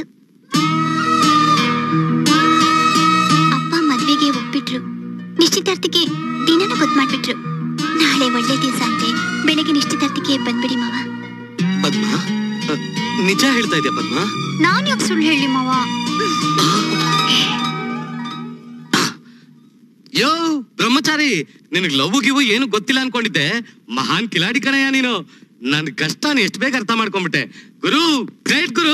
ಅಪ್ಪ ಮದ್ವೆಗೆ ಒಪ್ಪಿಟ್ರು ನಿಶ್ಚಿತಾರ್ಥಕ್ಕೆ ದಿನನೂ ಗೊತ್ತು ಮಾಡ್ಬಿಟ್ರು ನಾಳೆ ಒಳ್ಳೆ ದಿವಸ ಅಂತೆ ಬೆಳಗ್ಗೆ ನಿಶ್ಚಿತಾರ್ಥಕ್ಕೆ ಬಂದ್ಬಿಡಿ ಮಾವ ಪದ್ಮ ಅ, ನಿಜ ಹೇಳ್ತಾ ಇದೆಯಾ ಪದ್ಮ ನಾನ್ ಯಾಕೆ ಸುಳ್ಳು ಹೇಳಿ ಮಾವ ಯೋ ಬ್ರಹ್ಮಚಾರಿ ನಿನಗ್ ಲವ್ ಗಿವು ಏನು ಗೊತ್ತಿಲ್ಲ ಅನ್ಕೊಂಡಿದ್ದೆ ಮಹಾನ್ ಕಿಲಾಡಿ ಕಣಯ್ಯ ನೀನು ನನ್ ಕಷ್ಟನ ಎಷ್ಟು ಬೇಗ ಅರ್ಥ ಮಾಡ್ಕೊಂಡ್ಬಿಟ್ಟೆ ಗುರು ಗ್ರೇಟ್ ಗುರು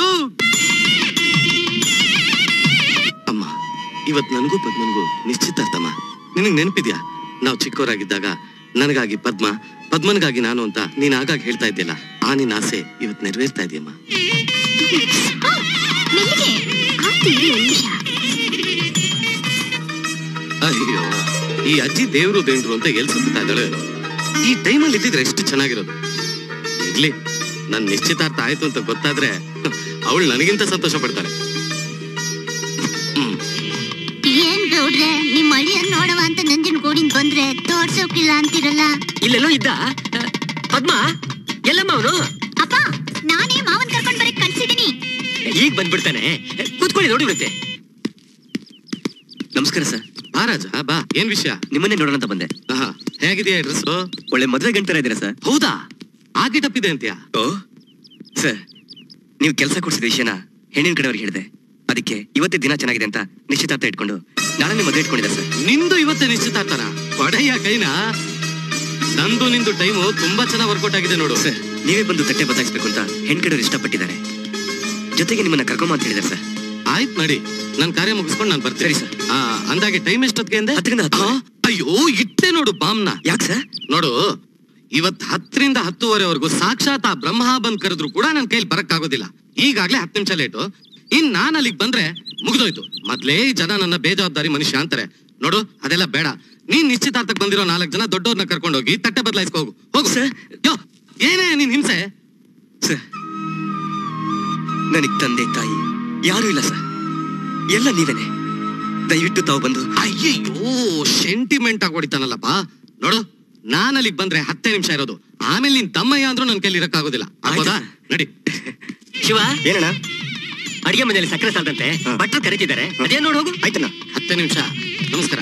ಅಮ್ಮ ಇವತ್ ನನಗೂ ಪದ್ಮನ್ಗೂ ನಿಶ್ಚಿತಾರ್ಥಮ್ಮ ನಿನಗ್ ನೆನಪಿದ್ಯಾ ನಾವು ಚಿಕ್ಕವರಾಗಿದ್ದಾಗ ನನಗಾಗಿ ಪದ್ಮ ಪದ್ಮನ್ಗಾಗಿ ನಾನು ಅಂತ ನೀನ್ ಆಗಾಗ ಹೇಳ್ತಾ ಇದ್ದಿಲ್ಲ ಆ ನಿನ್ ಆಸೆ ಇವತ್ ನೆರವೇರ್ತಾ ಇದೆಯಮ್ಮ ಮೆಲ್ಲಿಗೆ ಆಯ್ತು ಇರಿ ಒಂದ್ ನಿಮಿಷ ಅಯ್ಯೋ ಈ ಅಜ್ಜಿ ದೇವ್ರು ದೇವ್ರು ಅಂತ ಎಲ್ ಸುತ್ತಾ ಇದ್ದಾಳೆ ಏನೋ. ಈ ಟೈಮಲ್ಲಿ ಇದ್ದಿದ್ರೆ ಎಷ್ಟು ಚೆನ್ನಾಗಿರೋದು ಇರ್ಲಿ ನನ್ ನಿಶ್ಚಿತಾರ್ಥ ಆಯ್ತು ಅಂತ ಗೊತ್ತಾದ್ರೆ ಅವಳು ನನಗಿಂತ ಸಂತೋಷ ಪಡ್ತಾಳೆ ಹ್ಮ್ ಏನ್ ಗೌಡ್ರೆ ನಿಮ್ ಅಳಿಯನ್ ನೋಡವ ಅಂತ ನಂಜನ್ ಗೋಡಿನ್ ಬಂದ್ರೆ ತೋರ್ಸೋಕಿಲ್ಲ ಅಂತಿರಲ್ಲ ಇಲ್ಲೆಲ್ಲೋ ಇದ್ದ ಪದ್ಮ ಎಲ್ಲಮ್ಮ ಅವನು ಅಪ್ಪ ನಾನೇ ಮಾವನ್ ಕರ್ಕೊಂಡ್ ಬರಕ್ ಕಳ್ಸಿದೀನಿ ಈಗ ಬಂದ್ಬಿಡ್ತಾನೆ ಕೂತ್ಕೊಳ್ಳಿ ನೋಡಿ ಬಿಡುತ್ತೆ ನಮಸ್ಕಾರ ಸರ್ ಬಾ ರಾಜ ಬಾ ಏನ್ ವಿಷಯ ನಿಮ್ಮನ್ನೇ ನೋಡೋಣ ಅಂತ ಬಂದೆ ಆಹಾ, ಹೇಗಿದೆಯಾ ಅಡ್ರೆಸ್ ಒಳ್ಳೆ ಮದ್ವೆ ಗಂಟರ ಇದ್ದೀರಾ ಸರ್ ಹೌದಾ ಆಗಿ ತಪ್ಪಿದೆ ಅಂತ್ಯಾ ಓ ಸರ್ ನೀವು ಕೆಲಸ ಕೊಡ್ಸಿದ ವಿಷಯನ ಹೆಣ್ಣಿನ ಕಡೆಯವ್ರಿಗೆ ಹೇಳಿದೆ ಅದಕ್ಕೆ ಇವತ್ತೇ ದಿನ ಚೆನ್ನಾಗಿದೆ ಅಂತ ನಿಶ್ಚಿತಾರ್ಥ ಇಟ್ಕೊಂಡು ನಾಳೆ ಮದುವೆ ಇಟ್ಕೊಂಡಿದ್ದೆ ಸರ್ ನಿಂದು ಇವತ್ತೇ ನಿಶ್ಚಿತಾರ್ಥನ ಕೊಡೆಯ ಕೈನ ನಂದು ನಿಂದು ಟೈಮು ತುಂಬಾ ಚೆನ್ನಾಗಿ ವರ್ಕೌಟ್ ಆಗಿದೆ ನೋಡು ಸರ್ ನೀವೇ ಬಂದು ತಟ್ಟೆ ಬದಲಾಯಿಸ್ಬೇಕು ಅಂತ ಹೆಣ್ ಕಡೆಯವ್ರು ಇಷ್ಟಪಟ್ಟಿದ್ದಾರೆ ಜೊತೆಗೆ ನಿಮ್ಮನ್ನ ಕರ್ಕೊಂಬ ಅಂತ ಹೇಳಿದ್ದಾರೆ ಸರ್ ಆಯ್ತು ನಡಿ ನನ್ ಕಾರ್ಯ ಮುಗಿಸ್ಕೊಂಡು ನಾನು ಬರ್ತೀನಿ ಸರಿ, ಸರ್. ಆ ಅಂದಾಗೆ ಟೈಮ್ ಎಷ್ಟೊತ್ತಿಗೆ ಅಂದೆ ಹತ್ತರಿಂದ ಹತ್ತು. ಆ, ಅಯ್ಯೋ ಇಟ್ಟೆ ನೋಡು ಬಾಮ್ನ ಯಾಕೆ ಸರ್ ನೋಡು ಇವತ್ ಹತ್ತರಿಂದ ಹತ್ತುವರೆವರೆಗೂ ಸಾಕ್ಷಾತ್ ಆ ಬ್ರಹ್ಮ ಬಂದ್ ಕರೆದ್ರು ಕೂಡ ನನ್ ಕೈಲಿ ಬರಕ್ಕಾಗೋದಿಲ್ಲ ಈಗಾಗ್ಲೇ ಹತ್ತು ನಿಮಿಷ ಲೇಟು ಇನ್ ನಾನ್ ಅಲ್ಲಿಗೆ ಬಂದ್ರೆ ಮುಗ್ದೋಯ್ತು ಮೊದ್ಲೇ ಈ ಜನ ನನ್ನ ಬೇಜವಾಬ್ದಾರಿ ಮನುಷ್ಯ ಅಂತಾರೆ ನೋಡು ಅದೆಲ್ಲ ಬೇಡ ನೀನ್ ನಿಶ್ಚಿತಾರ್ಥಕ್ಕೆ ಬಂದಿರೋ ನಾಲ್ಕು ಜನ ದೊಡ್ಡವ್ರನ್ನ ಕರ್ಕೊಂಡು ಹೋಗಿ ತಟ್ಟೆ ಬದಲಾಯಿಸ್ಕೊ ಹೋಗು ಹೋಗು ಸರ್. ಯೋ ಏನೇ ನೀನ್ ಹಿಂಸೆ ಸರ್ ನನಗ್ ತಂದೆ ತಾಯಿ ಯಾರೂ ಇಲ್ಲ ಸರ್ ಎಲ್ಲ ನೀವೇನೆ ದಯವಿಟ್ಟು ತಾವು ಬಂದು ಅಯ್ಯಯ್ಯೋ ಸೆಂಟಿಮೆಂಟ್ ಆಗಿ ಹೊಡಿತಾನಲ್ಲಪ್ಪ ನೋಡು ನಾನ್ ಅಲ್ಲಿಗೆ ಬಂದ್ರೆ ಹತ್ತೇ ನಿಮಿಷ ಇರೋದು ಆಮೇಲೆ ನಿನ್ ತಮ್ಮಯ್ಯ ಅಂದ್ರೂ ನನ್ ಕೈಲಿ ಇರಕ್ಕಾಗೋದಿಲ್ಲ ಆಗ್ಬೋದಾ ನಡಿ ಶಿವ ಏನಣ್ಣ ಅಡಿಗೆ ಮನೆಯಲ್ಲಿ ಸಕ್ಕರೆ ಸಾಲದಂತೆ ಹಾ. ಭಟ್ರು ಕರೀತಿದ್ದಾರೆ ಅದೇನ್ ನೋಡ್ ಹೋಗು ಆಯ್ತಣ್ಣ ಹತ್ತೇ ನಿಮಿಷ ನಮಸ್ಕಾರ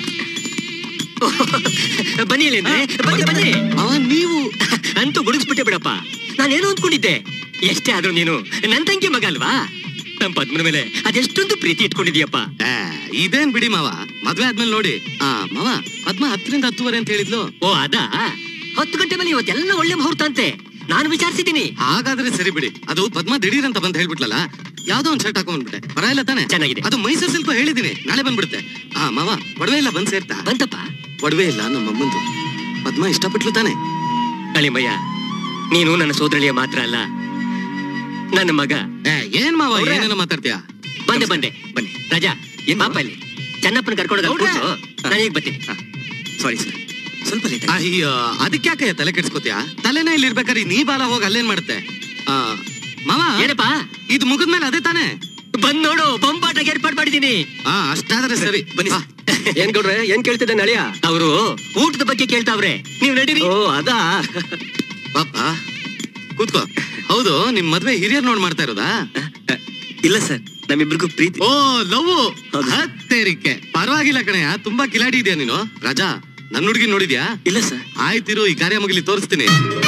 ಬನ್ನಿ ಇಲ್ಲಿ ಅಂದ್ರೆ ಬನ್ನಿ ಬನ್ನಿ ಅವ ನೀವು ಅಂತೂ ಗುಡಿಸ್ಬಿಟ್ಟೆ ಬಿಡಪ್ಪ ನಾನೇನು ಅಂದ್ಕೊಂಡಿದ್ದೆ ಎಷ್ಟೇ ಆದ್ರೂ ನೀನು ನನ್ ತಂಗಿ ಮಗ ಅಲ್ವಾ ನಮ್ ಪದ್ಮನ ಮೇಲೆ ಅದೆಷ್ಟೊಂದು ಪ್ರೀತಿ ಇಟ್ಕೊಂಡಿದ್ಯಪ್ಪ ಆ, ಇದೇನ್ ಬಿಡಿ ಮಾವ ಮದ್ವೆ ಆದ್ಮೇಲೆ ನೋಡಿ ಆ ಮಾವ ಪದ್ಮ ಹತ್ತರಿಂದ ಹತ್ತುವರೆ ಅಂತ ಹೇಳಿದ್ಲು ಓ ಅದಾ ಹತ್ತು ಗಂಟೆ ಮೇಲೆ ಇವತ್ತೆಲ್ಲ ಒಳ್ಳೆ ಮುಹೂರ್ತ ಅಂತೆ ನಾನು ವಿಚಾರಿಸಿದ್ದೀನಿ ಹಾಗಾದ್ರೆ ಸರಿ ಬಿಡಿ ಅದು ಪದ್ಮ ದಿಢೀರ್ ಅಂತ ಬಂದ್ ಹೇಳ್ಬಿಟ್ಲಲ್ಲ ಯಾವ್ದೋ ಒಂದ್ ಶರ್ಟ್ ಹಾಕೊಂಡ್ಬಿಟ್ಟೆ ಪರ ಇಲ್ಲ ತಾನೆ ಚೆನ್ನಾಗಿದೆ. ಅದು ಮೈಸೂರು ಸಿಲ್ಕ್ ಹೇಳಿದೀನಿ ನಾಳೆ ಬಂದ್ಬಿಡುತ್ತೆ ಆ ಮಾವ ಒಡವೆ ಇಲ್ಲ ಬಂದ್ ಸೇರ್ತಾ ಬಂತಪ್ಪ ಒಡವೆ ಇಲ್ಲ ನಮ್ಮ ಅಮ್ಮಂದು ಪದ್ಮ ಇಷ್ಟಪಟ್ಲು ತಾನೆ ಅಳಿಮಯ್ಯ ನೀನು ನನ್ನ ಸೋದರಳಿಯ ಮಾತ್ರ ಅಲ್ಲ ನನ್ನ ಮಗ ಏ, ಏನ್ ಮಾವ ಅವ್ರೆ. ಏನೇನೋ ಮಾತಾಡ್ತೀಯಾ ಬಂದೆ ಬಂದೆ ಬನ್ನಿ ರಾಜಾ ಏನ್ ಪಾಪ ಇಲ್ಲಿ ಚೆನ್ನಪ್ಪನ ಕರ್ಕೊಂಡು ಹೌದಾ? ನಾನು ಈಗ ಬರ್ತೀನಿ ಸಾರಿ ಸರ್ ಸ್ವಲ್ಪ ಲೇಟ್ ಅಯ್ಯೋ ಅದಕ್ಕೆ ಯಾಕೆ ತಲೆ ಕೆಡ್ಸ್ಕೊತೀಯ ತಲೆನೇ ಇಲ್ಲಿ ಇರ್ಬೇಕಾದ್ರೆ ನೀ ಬಾಲ ಹೋಗಿ ಅಲ್ಲೇನ್ ಮಾಡುತ್ತೆ ಆ, ಮಾವ ಏನಪ್ಪ ಇದು ಮುಗಿದ್ಮೇಲೆ ಅದೇ ತಾನೆ ಬಂದ್ ನೋಡು ಬೊಂಬಾಟಕ್ಕೆ ಏರ್ಪಾಡು ಮಾಡಿದ್ದೀನಿ ಹಾ ಅಷ್ಟಾದ್ರೆ ಸರಿ ಬನ್ನಿ ಬಾ. ಏನ್ ಗೌಡ್ರೆ ಏನ್ ಕೇಳ್ತಿದ್ದೆ ನಳಿಯ ಅವರು ಊಟದ ಬಗ್ಗೆ ಕೇಳ್ತಾವ್ರೆ ನೀವ್ ನಡೀರಿ ಓ ಅದಾ ಪಾಪ ಕೂತ್ಕೋ ಹೌದು ನಿಮ್ ಮದ್ವೆ ಹಿರಿಯರ್ ನೋಡ್ ಮಾಡ್ತಾ ಇರೋದಾ ಇಲ್ಲ ಸರ್ ನಮ್ಮಿಬ್ರಿಗೂ ಪ್ರೀತಿ ಓ ಲವ್ ಹೌದು. ಹತ್ತೇರಿಕೆ ಪರವಾಗಿಲ್ಲ ಕಣಯ್ಯ ತುಂಬಾ ಕಿಲಾಡಿ ಇದೆಯಾ ನೀನು ರಾಜಾ ನನ್ನ ಹುಡುಗಿ ನೋಡಿದ್ಯಾ ಇಲ್ಲ ಸರ್ ಆಯ್ತಿರು ಈ ಕಾರ್ಯ ಮುಗಿಲಿ ತೋರಿಸ್ತೀನಿ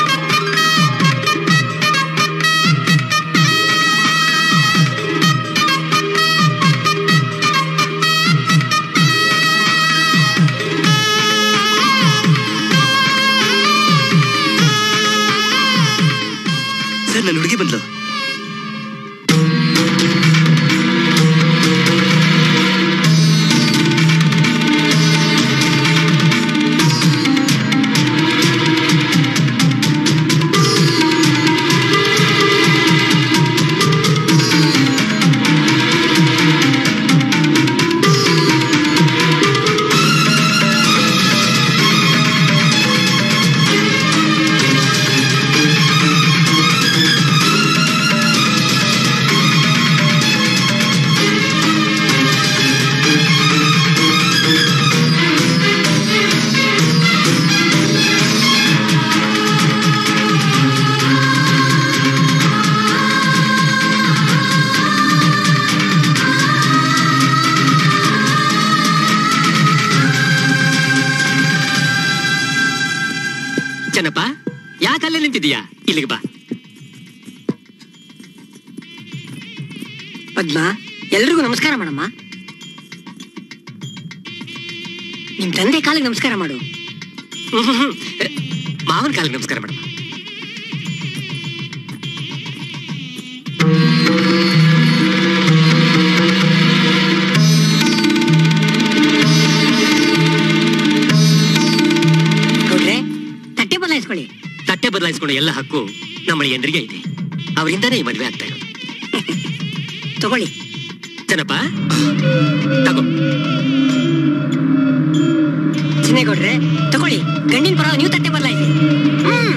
ಸರ್ ನನ್ನ ಹುಡುಗಿ ಬಂದ್ಲು ಚೆನ್ನಪ್ಪ ಯಾಕಲ್ಲೇ ನಿಂತಿದೀಯಾ ಇಲ್ಲಿಗೆ ಬಾ ಪದ್ಮ ಎಲ್ರಿಗೂ ನಮಸ್ಕಾರ ಮಾಡಮ್ಮ ನಿಮ್ ತಂದೆ ಕಾಲಿಗೆ ನಮಸ್ಕಾರ ಮಾಡು ಮಾವನ ಕಾಲಿಗೆ ನಮಸ್ಕಾರ ಮೇಡಮ್ ಗೌಡ್ರೆ ತಟ್ಟೆ ಬದಲಾಯಿಸ್ಕೊಳ್ಳಿ ತಟ್ಟೆ ಬದಲಾಯಿಸ್ಕೊಂಡು ಎಲ್ಲ ಹಕ್ಕು ನಮ್ಮ ಎಂದ್ರಿಗೆ ಇದೆ ಅವರಿಂದಾನೇ ಈ ಮದ್ವೆ ಆಗ್ತಾ ಇರೋದು ತಗೊಳ್ಳಿ ಚೆನ್ನಪ್ಪ ತಗೋ ಚಿನ್ನೇಗೌಡ್ರೆ ತಗೊಳ್ಳಿ ಗಂಡಿನ ಪರ ನೀವು ತಟ್ಟೆ ಬದಲಾಯಿಸಿ ಹ್ಮ್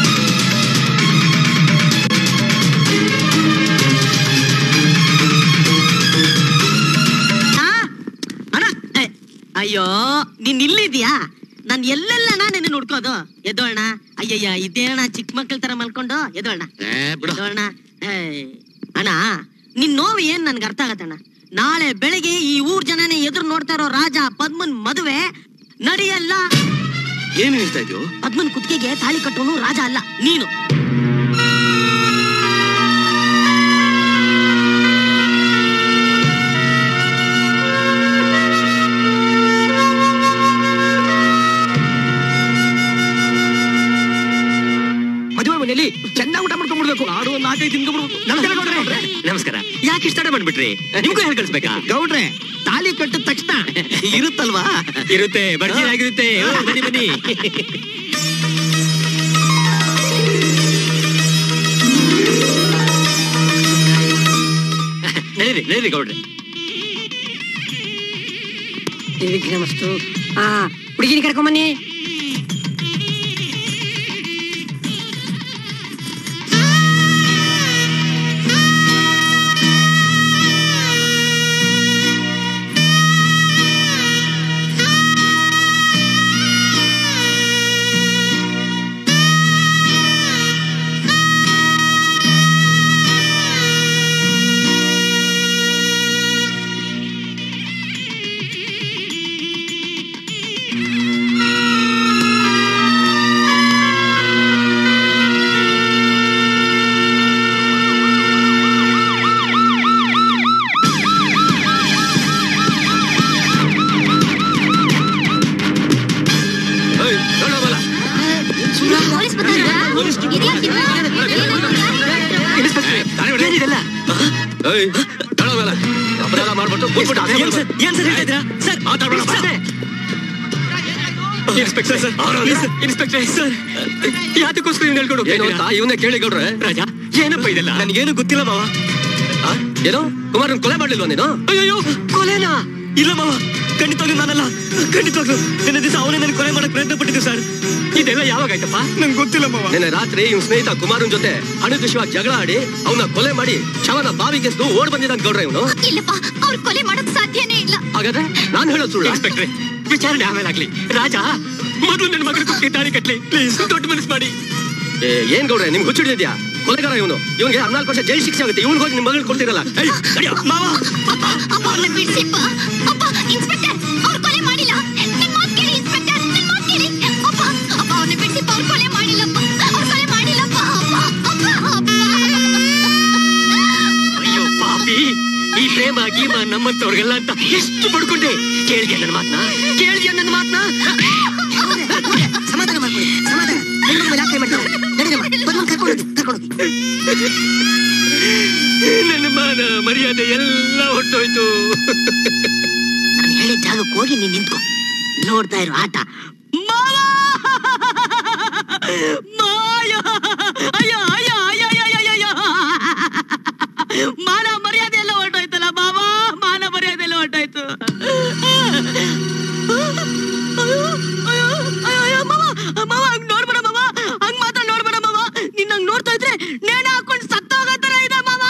ಆ, ಅಣ್ಣ ಏ, ಅಯ್ಯೋ ನೀನ್ ಇಲ್ಲಿದ್ಯಾ ನಾನ್ ಎಲ್ಲೆಲ್ಲ ನಿನ್ನ ಹುಡ್ಕೋದು ಎದ್ದೋಳ್ಣ ಅಯ್ಯಯ್ಯ ಇದೇನ ಚಿಕ್ಕ ಮಕ್ಕಳ ತರ ಮಲ್ಕೊಂಡು ಎದ್ದೋಳ್ಣ ಏ ಬಿಡು ಎದ್ದೋಳ್ಣ ಏ, ಅಣ್ಣ ನಿನ್ ನೋವು ಏನ್ ನನ್ಗೆ ಅರ್ಥ ಆಗತ್ತಣ್ಣ ನಾಳೆ ಬೆಳಿಗ್ಗೆ ಈ ಊರ್ ಜನನೇ ಎದುರು ನೋಡ್ತಾ ಇರೋ ರಾಜ ಪದ್ಮನ್ ಮದುವೆ ನಡೆಯಲ್ಲ ಏನ್ ಹೇಳ್ತಾ ಇದ್ಯೋ ಪದ್ಮನ್ ಕುತ್ತಿಗೆಗೆ ತಾಳಿ ಕಟ್ಟೋನು ರಾಜ ಅಲ್ಲ ನೀನು ಮದುವೆ ಮನೆಯಲ್ಲಿ ಚೆನ್ನಾಗಿ ಊಟ ಮಾಡ್ಕೊಂಡ್ಬಿಡ್ಬೇಕು ಆಡು ಒಂದು ನಾಲ್ಕೈದು ತಿನ್ಕೊಂಡ್ಬಿಡ್ಬೇಕು ನಮಸ್ಕಾರ ಗೌಡ್ರೆ ನಮಸ್ಕಾರ ಯಾಕೆ ಇಷ್ಟ ಮಾಡ್ಬಿಟ್ರಿ ನಿಮ್ಗೂ ಹೇಳಿ ಕಳ್ಸ್ಬೇಕಾ ಗೌಡ್ರೆ ತಾಲಿ ಕಟ್ಟಿದ ತಕ್ಷಣ ಇರುತ್ತಲ್ವಾ ಇರುತ್ತೆ ಬರ್ತೀನಿ ಆಗಿರುತ್ತೆ ಓ, ಬನ್ನಿ ಬನ್ನಿ ನಡೀರಿ ನಡೀರಿ ಗೌಡ್ರೆ ನಮಸ್ತು ಆ ಹುಡುಗಿನ ಕರ್ಕೊಂಬನ್ನಿ ಇದೆಲ್ಲ ಏಯ್ ಹೇಳೋ ಮೇಲೆ ಅಪರಾಧ ಮಾಡ್ಬಿಟ್ಟು ಕೂತ್ಬಿಟ್ಟು ಅದೇ ಏನ್ ಸರ್ ಏನ್ ಸರ್ ಹೇಳ್ತಾ ಇದ್ದೀರಾ ಸರ್ ಮಾತಾಡ್ಬೇಡ ಬಾ. ಇನ್ಸ್ಪೆಕ್ಟರ್ ಸರ್ ಇನ್ಸ್ಪೆಕ್ಟರ್ ಸರ್ ಯಾತಕ್ಕೋಸ್ಕರ ಇವ್ನು ಹೇಳ್ಕೊಂಡು ಏನು ಹೋಗ್ತಾ ಅಂತ ಇವನೇ ಕೇಳಿ ಗೌಡ್ರೆ ರಾಜಾ ಏನಪ್ಪ ಇದೆಲ್ಲ ನನಗೇನು ಗೊತ್ತಿಲ್ಲ ಮಾವ ಆ? ಏನು ಕುಮಾರನ್ ಕೊಲೆ ಮಾಡ್ಲಿಲ್ವಾ ನೀನು ಅಯ್ಯೋ ಕೊಲೆನಾ ಇಲ್ಲ ಮಾವ ಖಂಡಿತವಾಗ್ಲೂ ನಾನಲ್ಲ ಖಂಡಿತವಾಗ್ಲೂ ನಿನ್ನೆ ದಿವಸ ಅವನೇ ನನ್ನ ಕೊಲೆ ಮಾಡಕ್ ಪ್ರಯತ್ನ ಪಟ್ಟಿದ್ದು ಸರ್ ಇದೆಲ್ಲ ಯಾವಾಗ ಆಯ್ತಪ್ಪ ನಂಗೆ ಗೊತ್ತಿಲ್ಲ ಮಾವ ನಿನ್ನೆ ರಾತ್ರಿ ಇವ್ ಸ್ನೇಹಿತ ಕುಮಾರನ್ ಜೊತೆ ಹಣದ ವಿಷಯವಾಗಿ ಜಗಳ ಆಡಿ ಅವನ ಕೊಲೆ ಮಾಡಿ ಶವನ ಬಾವಿಗೆ ಎಸ್ದು ಓಡ್ ಬಂದಿದ್ದಾನೆ ಗೌಡ್ರೆ ಇವನು ಇಲ್ಲಪ್ಪ ಅವ್ರು ಕೊಲೆ ಮಾಡಕ್ ಸಾಧ್ಯನೇ ಇಲ್ಲ ಹಾಗಾದ್ರೆ ನಾನು ಹೇಳೋದು ಸುಳ್ಳು ಇನ್ಸ್ಪೆಕ್ಟ್ರೆ ವಿಚಾರಣೆ ಆಮೇಲೆ ಆಗ್ಲಿ ರಾಜ ಮೊದಲು ನನ್ನ ಮಗಳ ಕುತ್ತಿಗೆ ತಾಳಿ ಕಟ್ಲಿ ಪ್ಲೀಸ್ ದೊಡ್ಡ ಮನಸ್ಸು ಮಾಡಿ ಏ, ಏನ್ ಗೌಡ್ರೆ ನಿಮ್ಗೆ ಹುಚ್ಚಿಡಿದ್ಯಾ ಕೊಲೆಗಾರ ಇವನು ಇವನಿಗೆ ಹದಿನಾಲ್ಕು ವರ್ಷ ಜೈಲ್ ಶಿಕ್ಷೆ ಆಗುತ್ತೆ ಇವನಿಗೆ ಹೋಗಿ ನಿಮ್ಮ ಮಗಳು ಕೊಡ್ತಿರಲ್ಲ ಏಯ್, ನಡ್ಯೋ. ಮಾವ ಅಪ್ಪ ಅವ್ರನ್ನ ಬಿಡಿಸಿಪ್ಪ ಅಪ್ಪ ಇನ್ಸ್ಪೆಕ್ಟರ್ ಅವ್ರು ಕೊಲೆ ಮಾಡಿಲ್ಲ ನಿಮ್ ಮಾತ್ ಕೇಳಿ ಇನ್ಸ್ಪೆಕ್ಟರ್ ನಿಮ್ ಮಾತ್ ಕೇಳಿ ಅಪ್ಪ ಅಪ್ಪ ಅವ್ರನ್ನ ಬಿಡಿಸಿಪ್ಪ ಅವ್ರು ಕೊಲೆ ಮಾಡಿಲ್ಲಪ್ಪ ಅವ್ರು ಕೊಲೆ ಮಾಡಿಲ್ಲಪ್ಪ ಅಪ್ಪ ಅಪ್ಪ ಅಪ್ಪ ಅಯ್ಯೋ ಪಾಪಿ ಈ ಪ್ರೇಮ ಗೀಮ ನಮ್ಮಂತವ್ರಿಗೆಲ್ಲ ಅಂತ ಎಷ್ಟು ಪಡ್ಕೊಂಡೆ ಕೇಳಿದ್ಯಾ ನನ್ನ ಮಾತನ್ನ ಕೇಳಿದ್ಯಾ ನನ್ನ ಮಾತನ್ನ ಸಮಾಧಾನ ಮಾಡ್ಕೊಳ್ಳಿ ಸಮಾಧಾನ ಹೆಣ್ಮಕ್ಳ ಮೇಲೆ ಯಾಕೆ ಕೈ ಮಾಡ್ತಾರೆ ನಡೀರಮ್ಮ ಬಂದು ಕರ್ಕೊಂಡು ಹೋಗಿ ಕರ್ಕೊಂಡು ಹೋಗಿ ನನ್ನ ಮಾನ ಮರ್ಯಾದೆ ಎಲ್ಲ ಹೊಟ್ಟೋಯ್ತು ನಾನು ಹೇಳಿದ ಜಾಗಕ್ಕೆ ಹೋಗಿ ನೀನ್ ನಿಂತ್ಕೊ ನೋಡ್ತಾ ಇರೋ ಆಟ ಮಾವ ಮಾಯ ಅಯ್ಯೋ ಅಯ್ಯೋ ಅಯ್ಯೋ ಅಯ್ಯೋ ಅಯ್ಯೋ ಮಾನ ಮರ್ಯಾದೆ ಎಲ್ಲ ಹೊರಟೋಯ್ತಲ್ಲ ಮಾವ ಮಾನ ಮರ್ಯಾದೆ ಎಲ್ಲ ಹೊರಟೋಯ್ತು ಮಾವ ಹಂಗ್ ನೋಡ್ಬೇಡ ಮಾವ ಹಂಗ್ ಮಾತ್ರ ನೋಡ್ಬೇಡ ಮಾವ ನಿನ್ನ ಹಂಗ್ ನೋಡ್ತಾ ಇದ್ರೆ ನೇಣ ಹಾಕೊಂಡು ಸತ್ತೋಗೋ ತರ ಇದೆ ಮಾವ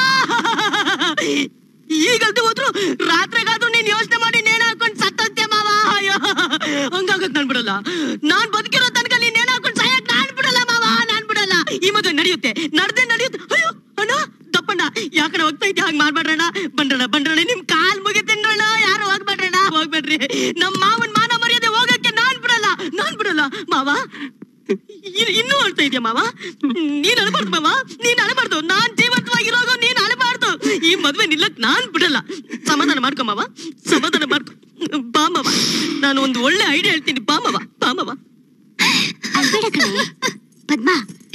ಈಗಲ್ದು ಹೋದ್ರು ರಾತ್ರಿಗಾದ್ರೂ ನೀನ್ ಯೋಚನೆ ಮಾಡಿ ನೇಣ ಹಾಕೊಂಡು ಸತ್ತೋಗ್ತೆ ಮಾವ ಅಯ್ಯೋ ಹಂಗಾಗಕ್ ನಾನ್ ಬಿಡಲ್ಲ ನಾನ್ ಬದುಕಿರೋ ತನಕ ನೀನ್ ನೇಣ ಹಾಕೊಂಡು ಸಾಯಕ್ ನಾನ್ ಬಿಡಲ್ಲ ಮಾವ ನಾನ್ ಬಿಡಲ್ಲ ಈ ಮದುವೆ ನಡೆಯುತ್ತೆ ನಡ್ದೆ ನಡೆಯುತ್ತೆ ಅಯ್ಯೋ ಅಣ್ಣ ದಪ್ಪಣ್ಣ ಯಾಕಡೆ ಹೋಗ್ತಾ ಇದ್ಯಾ ಹಂಗ್ ಮಾಡ್ಬೇಡ್ರಣ್ಣ ಬಂಡ್ರಣ್ಣ ಬಂಡ್ರಣ್ಣ ನಿಮ್ ಕಾಲ್ ಮುಗಿತೀನಣ್ಣ ಯಾರು ಹೋಗ್ಬೇಡ್ರಣ್ಣ ಹೋಗ್ಬೇಡ್ರಿ ನಮ್ ಮಾವನ್ ಮಾನ ಮರ್ಯಾದೆ ಹೋಗಕ್ಕೆ ನಾನ್ ಬಿಡಲ್ಲ ನಾನ್ ಬಿಡಲ್ಲ ಮಾವ ಇ- ಇನ್ನೂ ಅಳ್ತಾ ಇದೆಯಾ ಮಾವ ನೀನ್ ಅಳಬಾರ್ದು ಮಾವ ನೀನ್ ಅಳಬಾರ್ದು ನಾನ್ ಜೀವಂತವಾಗಿರೋಗೋ ನೀನ್ ಅಳಬಾರ್ದು ಈ ಮದ್ವೆ ನಿಲ್ಲಕ್ ನಾನ್ ಬಿಡಲ್ಲ ಸಮಾಧಾನ ಮಾಡ್ಕೊ ಮಾವ ಸಮಾಧಾನ ಮಾಡ್ಕೊ ಬಾ ಮಾವ ನಾನು ಒಂದು ಒಳ್ಳೆ ಐಡಿಯಾ ಹೇಳ್ತೀನಿ ಬಾ ಮಾವ ಬಾ ಮಾವ ಅಳ್ಬೇಡ ಕಣೆ ಪದ್ಮ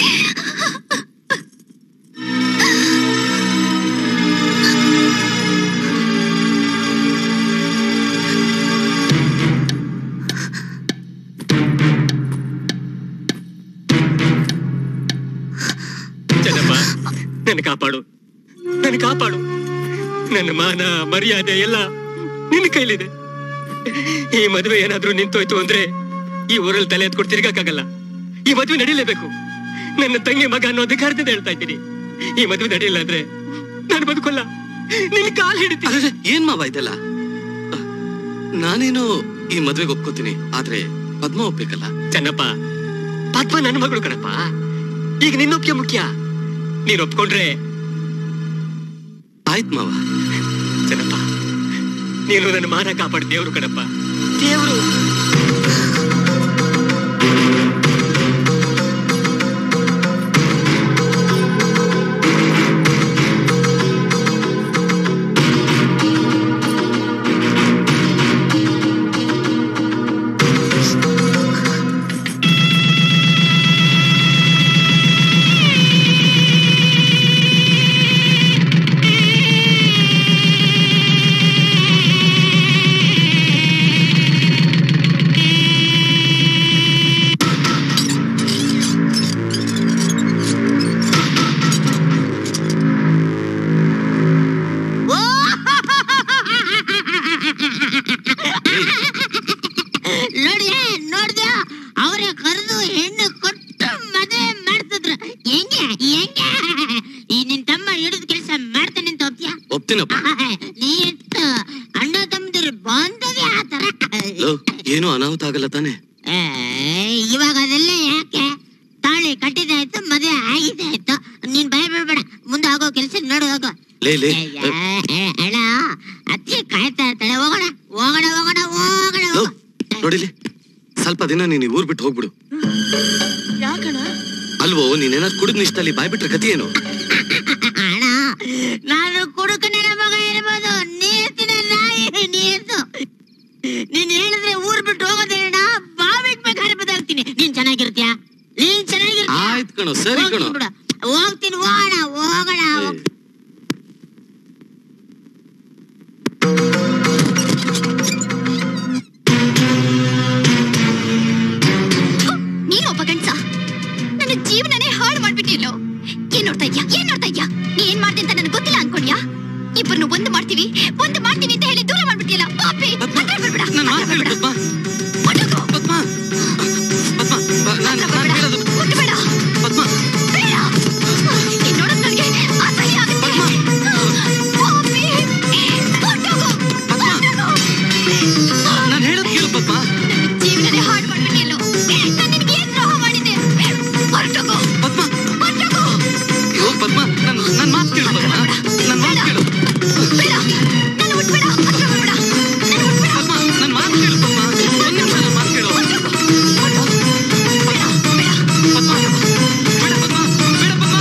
ಚೆನ್ನಪ್ಪ ನನ್ನ ಕಾಪಾಡು ನನ್ನ ಕಾಪಾಡು ನನ್ನ ಮಾನ ಮರ್ಯಾದೆ ಎಲ್ಲ ನಿನ್ನ ಕೈಲಿದೆ ಈ ಮದುವೆ ಏನಾದ್ರೂ ನಿಂತೋಯ್ತು ಅಂದ್ರೆ ಈ ಊರಲ್ಲಿ ತಲೆ ಎತ್ಕೊಂಡು ತಿರ್ಗಕ್ಕಾಗಲ್ಲ ಈ ಮದುವೆ ನಡೀಲೇಬೇಕು ನನ್ನ ತಂಗಿ ಮಗ ಅನ್ನೋ ಅಧಿಕಾರದಿಂದ ಹೇಳ್ತಾ ಇದ್ದೀನಿ ಈ ಮದುವೆ ನಡೀಲಿಲ್ಲ ಅಂದ್ರೆ ನಾನು ಬದುಕಲ್ಲ ನಿನ್ ಕಾಲ್ ಹಿಡಿತೀನಿ ಅರೆ ಏನ್ ಮಾವ ಇದೆಲ್ಲ ನಾನೇನೋ ಈ ಮದ್ವೆಗೆ ಒಪ್ಕೋತೀನಿ ಆದ್ರೆ ಪದ್ಮ ಒಪ್ಬೇಕಲ್ಲ ಚೆನ್ನಪ್ಪ ಪದ್ಮ ನನ್ನ ಮಗಳು ಕಣಪ್ಪ ಈಗ ನಿನ್ನೊಪ್ಪಿಗೆ ಮುಖ್ಯ ನೀನ್ ಒಪ್ಕೊಂಡ್ರೆ ಆಯ್ತ್ ಮಾವ ಚೆನ್ನಪ್ಪ ನೀನು ನನ್ನ ಮಾನ ಕಾಪಾಡ ದೇವ್ರು ಕಣಪ್ಪ ದೇವ್ರು ನೋಡಿಯ ನೋಡ್ದ್ಯಾ ಅವರೇ ಕರೆದು ಹೆಣ್ಣು ಕೊಟ್ಟು ಮದುವೆ ಮಾಡ್ತಿದ್ರು ಹೆಂಗೆ ಹೆಂಗೆ ಈ ನಿನ್ ತಮ್ಮ ಹಿಡಿದ ಕೆಲಸ ಮಾಡ್ತಾನೆ ಅಂತ ಒಪ್ತ್ಯಾ ಒಪ್ತೀನಪ್ಪ ನೀ ಎಷ್ಟು ಅಣ್ಣ ತಮ್ಮದಿರು ಬಂದದೆ ಆ ತರ ಲೋ, ಏನೂ ಅನಾಹುತ ಆಗಲ್ಲ ತಾನೆ ಏ, ಇವಾಗ ಅದೆಲ್ಲ ಯಾಕೆ ತಾಳಿ ಕಟ್ಟಿದಾಯ್ತು ಮದುವೆ ಆಗಿದ್ದಾಯ್ತು ನೀನ್ ಭಯ ಬೀಳ್ಬೇಡ ಮುಂದೆ ಆಗೋ ಕೆಲಸ ನೋಡು ಹೋಗೋ ಲೇ ಲೇ ಅಣ್ಣ ಅತ್ತಿ ಕಾಯ್ತಾ ಇರ್ತಾಳೆ ಹೋಗೋಣ ಹೋಗೋಣ ಹೋಗೋಣ ಹೋಗೋಣ ಲೋ, ನೋಡಿಲಿ ಸ್ವಲ್ಪ ದಿನ ನೀನು ಈ ಊರ್ ಬಿಟ್ಟು ಹೋಗ್ಬಿಡು ಯಾಕಣ ಅಲ್ವೋ ನೀನೇನಾದ್ರು ಕುಡಿದ್ ನಿಷ್ಠಲ್ಲಿ ಬಾಯ್ ಬಿಟ್ರೆ ಗತಿ ಏನು ಅಣ್ಣ ನಾನು ಕುಡುಕನ ಮಗ ಇರ್ಬೋದು ನೀರ್ತಿನ ನಾಯಿ ನೀರ್ತು ನೀನ್ ಹೇಳಿದ್ರೆ ಊರ್ ಬಿಟ್ಟು ಹೋಗೋದೇನ ಬಾವಿಗ್ ಬೇಕಾದ್ರೆ ಬದಾಗ್ತೀನಿ ನೀನ್ ಚೆನ್ನಾಗಿರ್ತೀಯ ನೀನ್ ಚೆನ್ನಾಗಿರ್ತೀಯ ಆಯ್ತ್ ಕಣೋ ಸರಿ ಕಣೋ ಹೋಗ್ತೀನಿ ಬಿಡು ಹೋಗ್ತೀನಿ ಹೋಗೋಣ ಹೋಗೋಣ ಇಬ್ಬರನ್ನು ಒಂದು ಮಾಡ್ತೀವಿ ಒಂದು ಮಾಡ್ತೀವಿ ಅಂತ ಹೇಳಿ ದೂರ ಮಾಡ್ಬಿಟ್ಟಿಯಲ್ಲ ಪಾಪಿ ಹತ್ರ ಬರ್ಬೇಡ ನನ್ ಮಾತು ಕೇಳು ಪದ್ಮ ಪದ್ಮ ಪದ್ಮ ಬ- ನಾನ್ ನಾನ್ ಹೇಳೋದು ಮುಟ್ಬೇಡ ಪದ್ಮ ಬೇಡ ನೀನ್ ನೋಡೋದ್ ನನ್ಗೆ ಅಸಹ್ಯ ಆಗುತ್ತೆ ಪಾಪಿ ಹೊರ್ಟೋಗು. ಹೊರ್ಟೋಗು. ನಾನ್ ಹೇಳೋದು ಕೇಳು ಪದ್ಮ ಜೀವನನೇ ಹಾಳು ಮಾಡ್ಬಿಟ್ಟಿಯಲ್ಲೋ ನಾನು ನಿನಗೆ ಏನ್ ದ್ರೋಹ ಮಾಡಿದೆ ಹೊರಟೋಗು ಪದ್ಮ ಹೊರಟೋಗು ಅಯ್ಯೋ ಪದ್ಮ ನನ್ ನನ್ ಮಾತು ಕೇಳು ಪದ್ಮ ನನ್ ಮಾತು ಕೇಳು ಬೇಡ ನನ್ನ ಮುಟ್ಬೇಡ ಹತ್ರ ಬರ್ಬೇಡ ನನ್ನ ಮುಟ್ಬೇಡ ಪದ್ಮ ನನ್ ಮಾತು ಕೇಳು ಪದ್ಮ ಒಂದ್ ನಿಮಿಷ ನನ್ ಮಾತು ಕೇಳು ಬೇಡ ಬೇಡ ಪದ್ಮ ಬೇಡ ಪದ್ಮ ಬೇಡ ಪದ್ಮ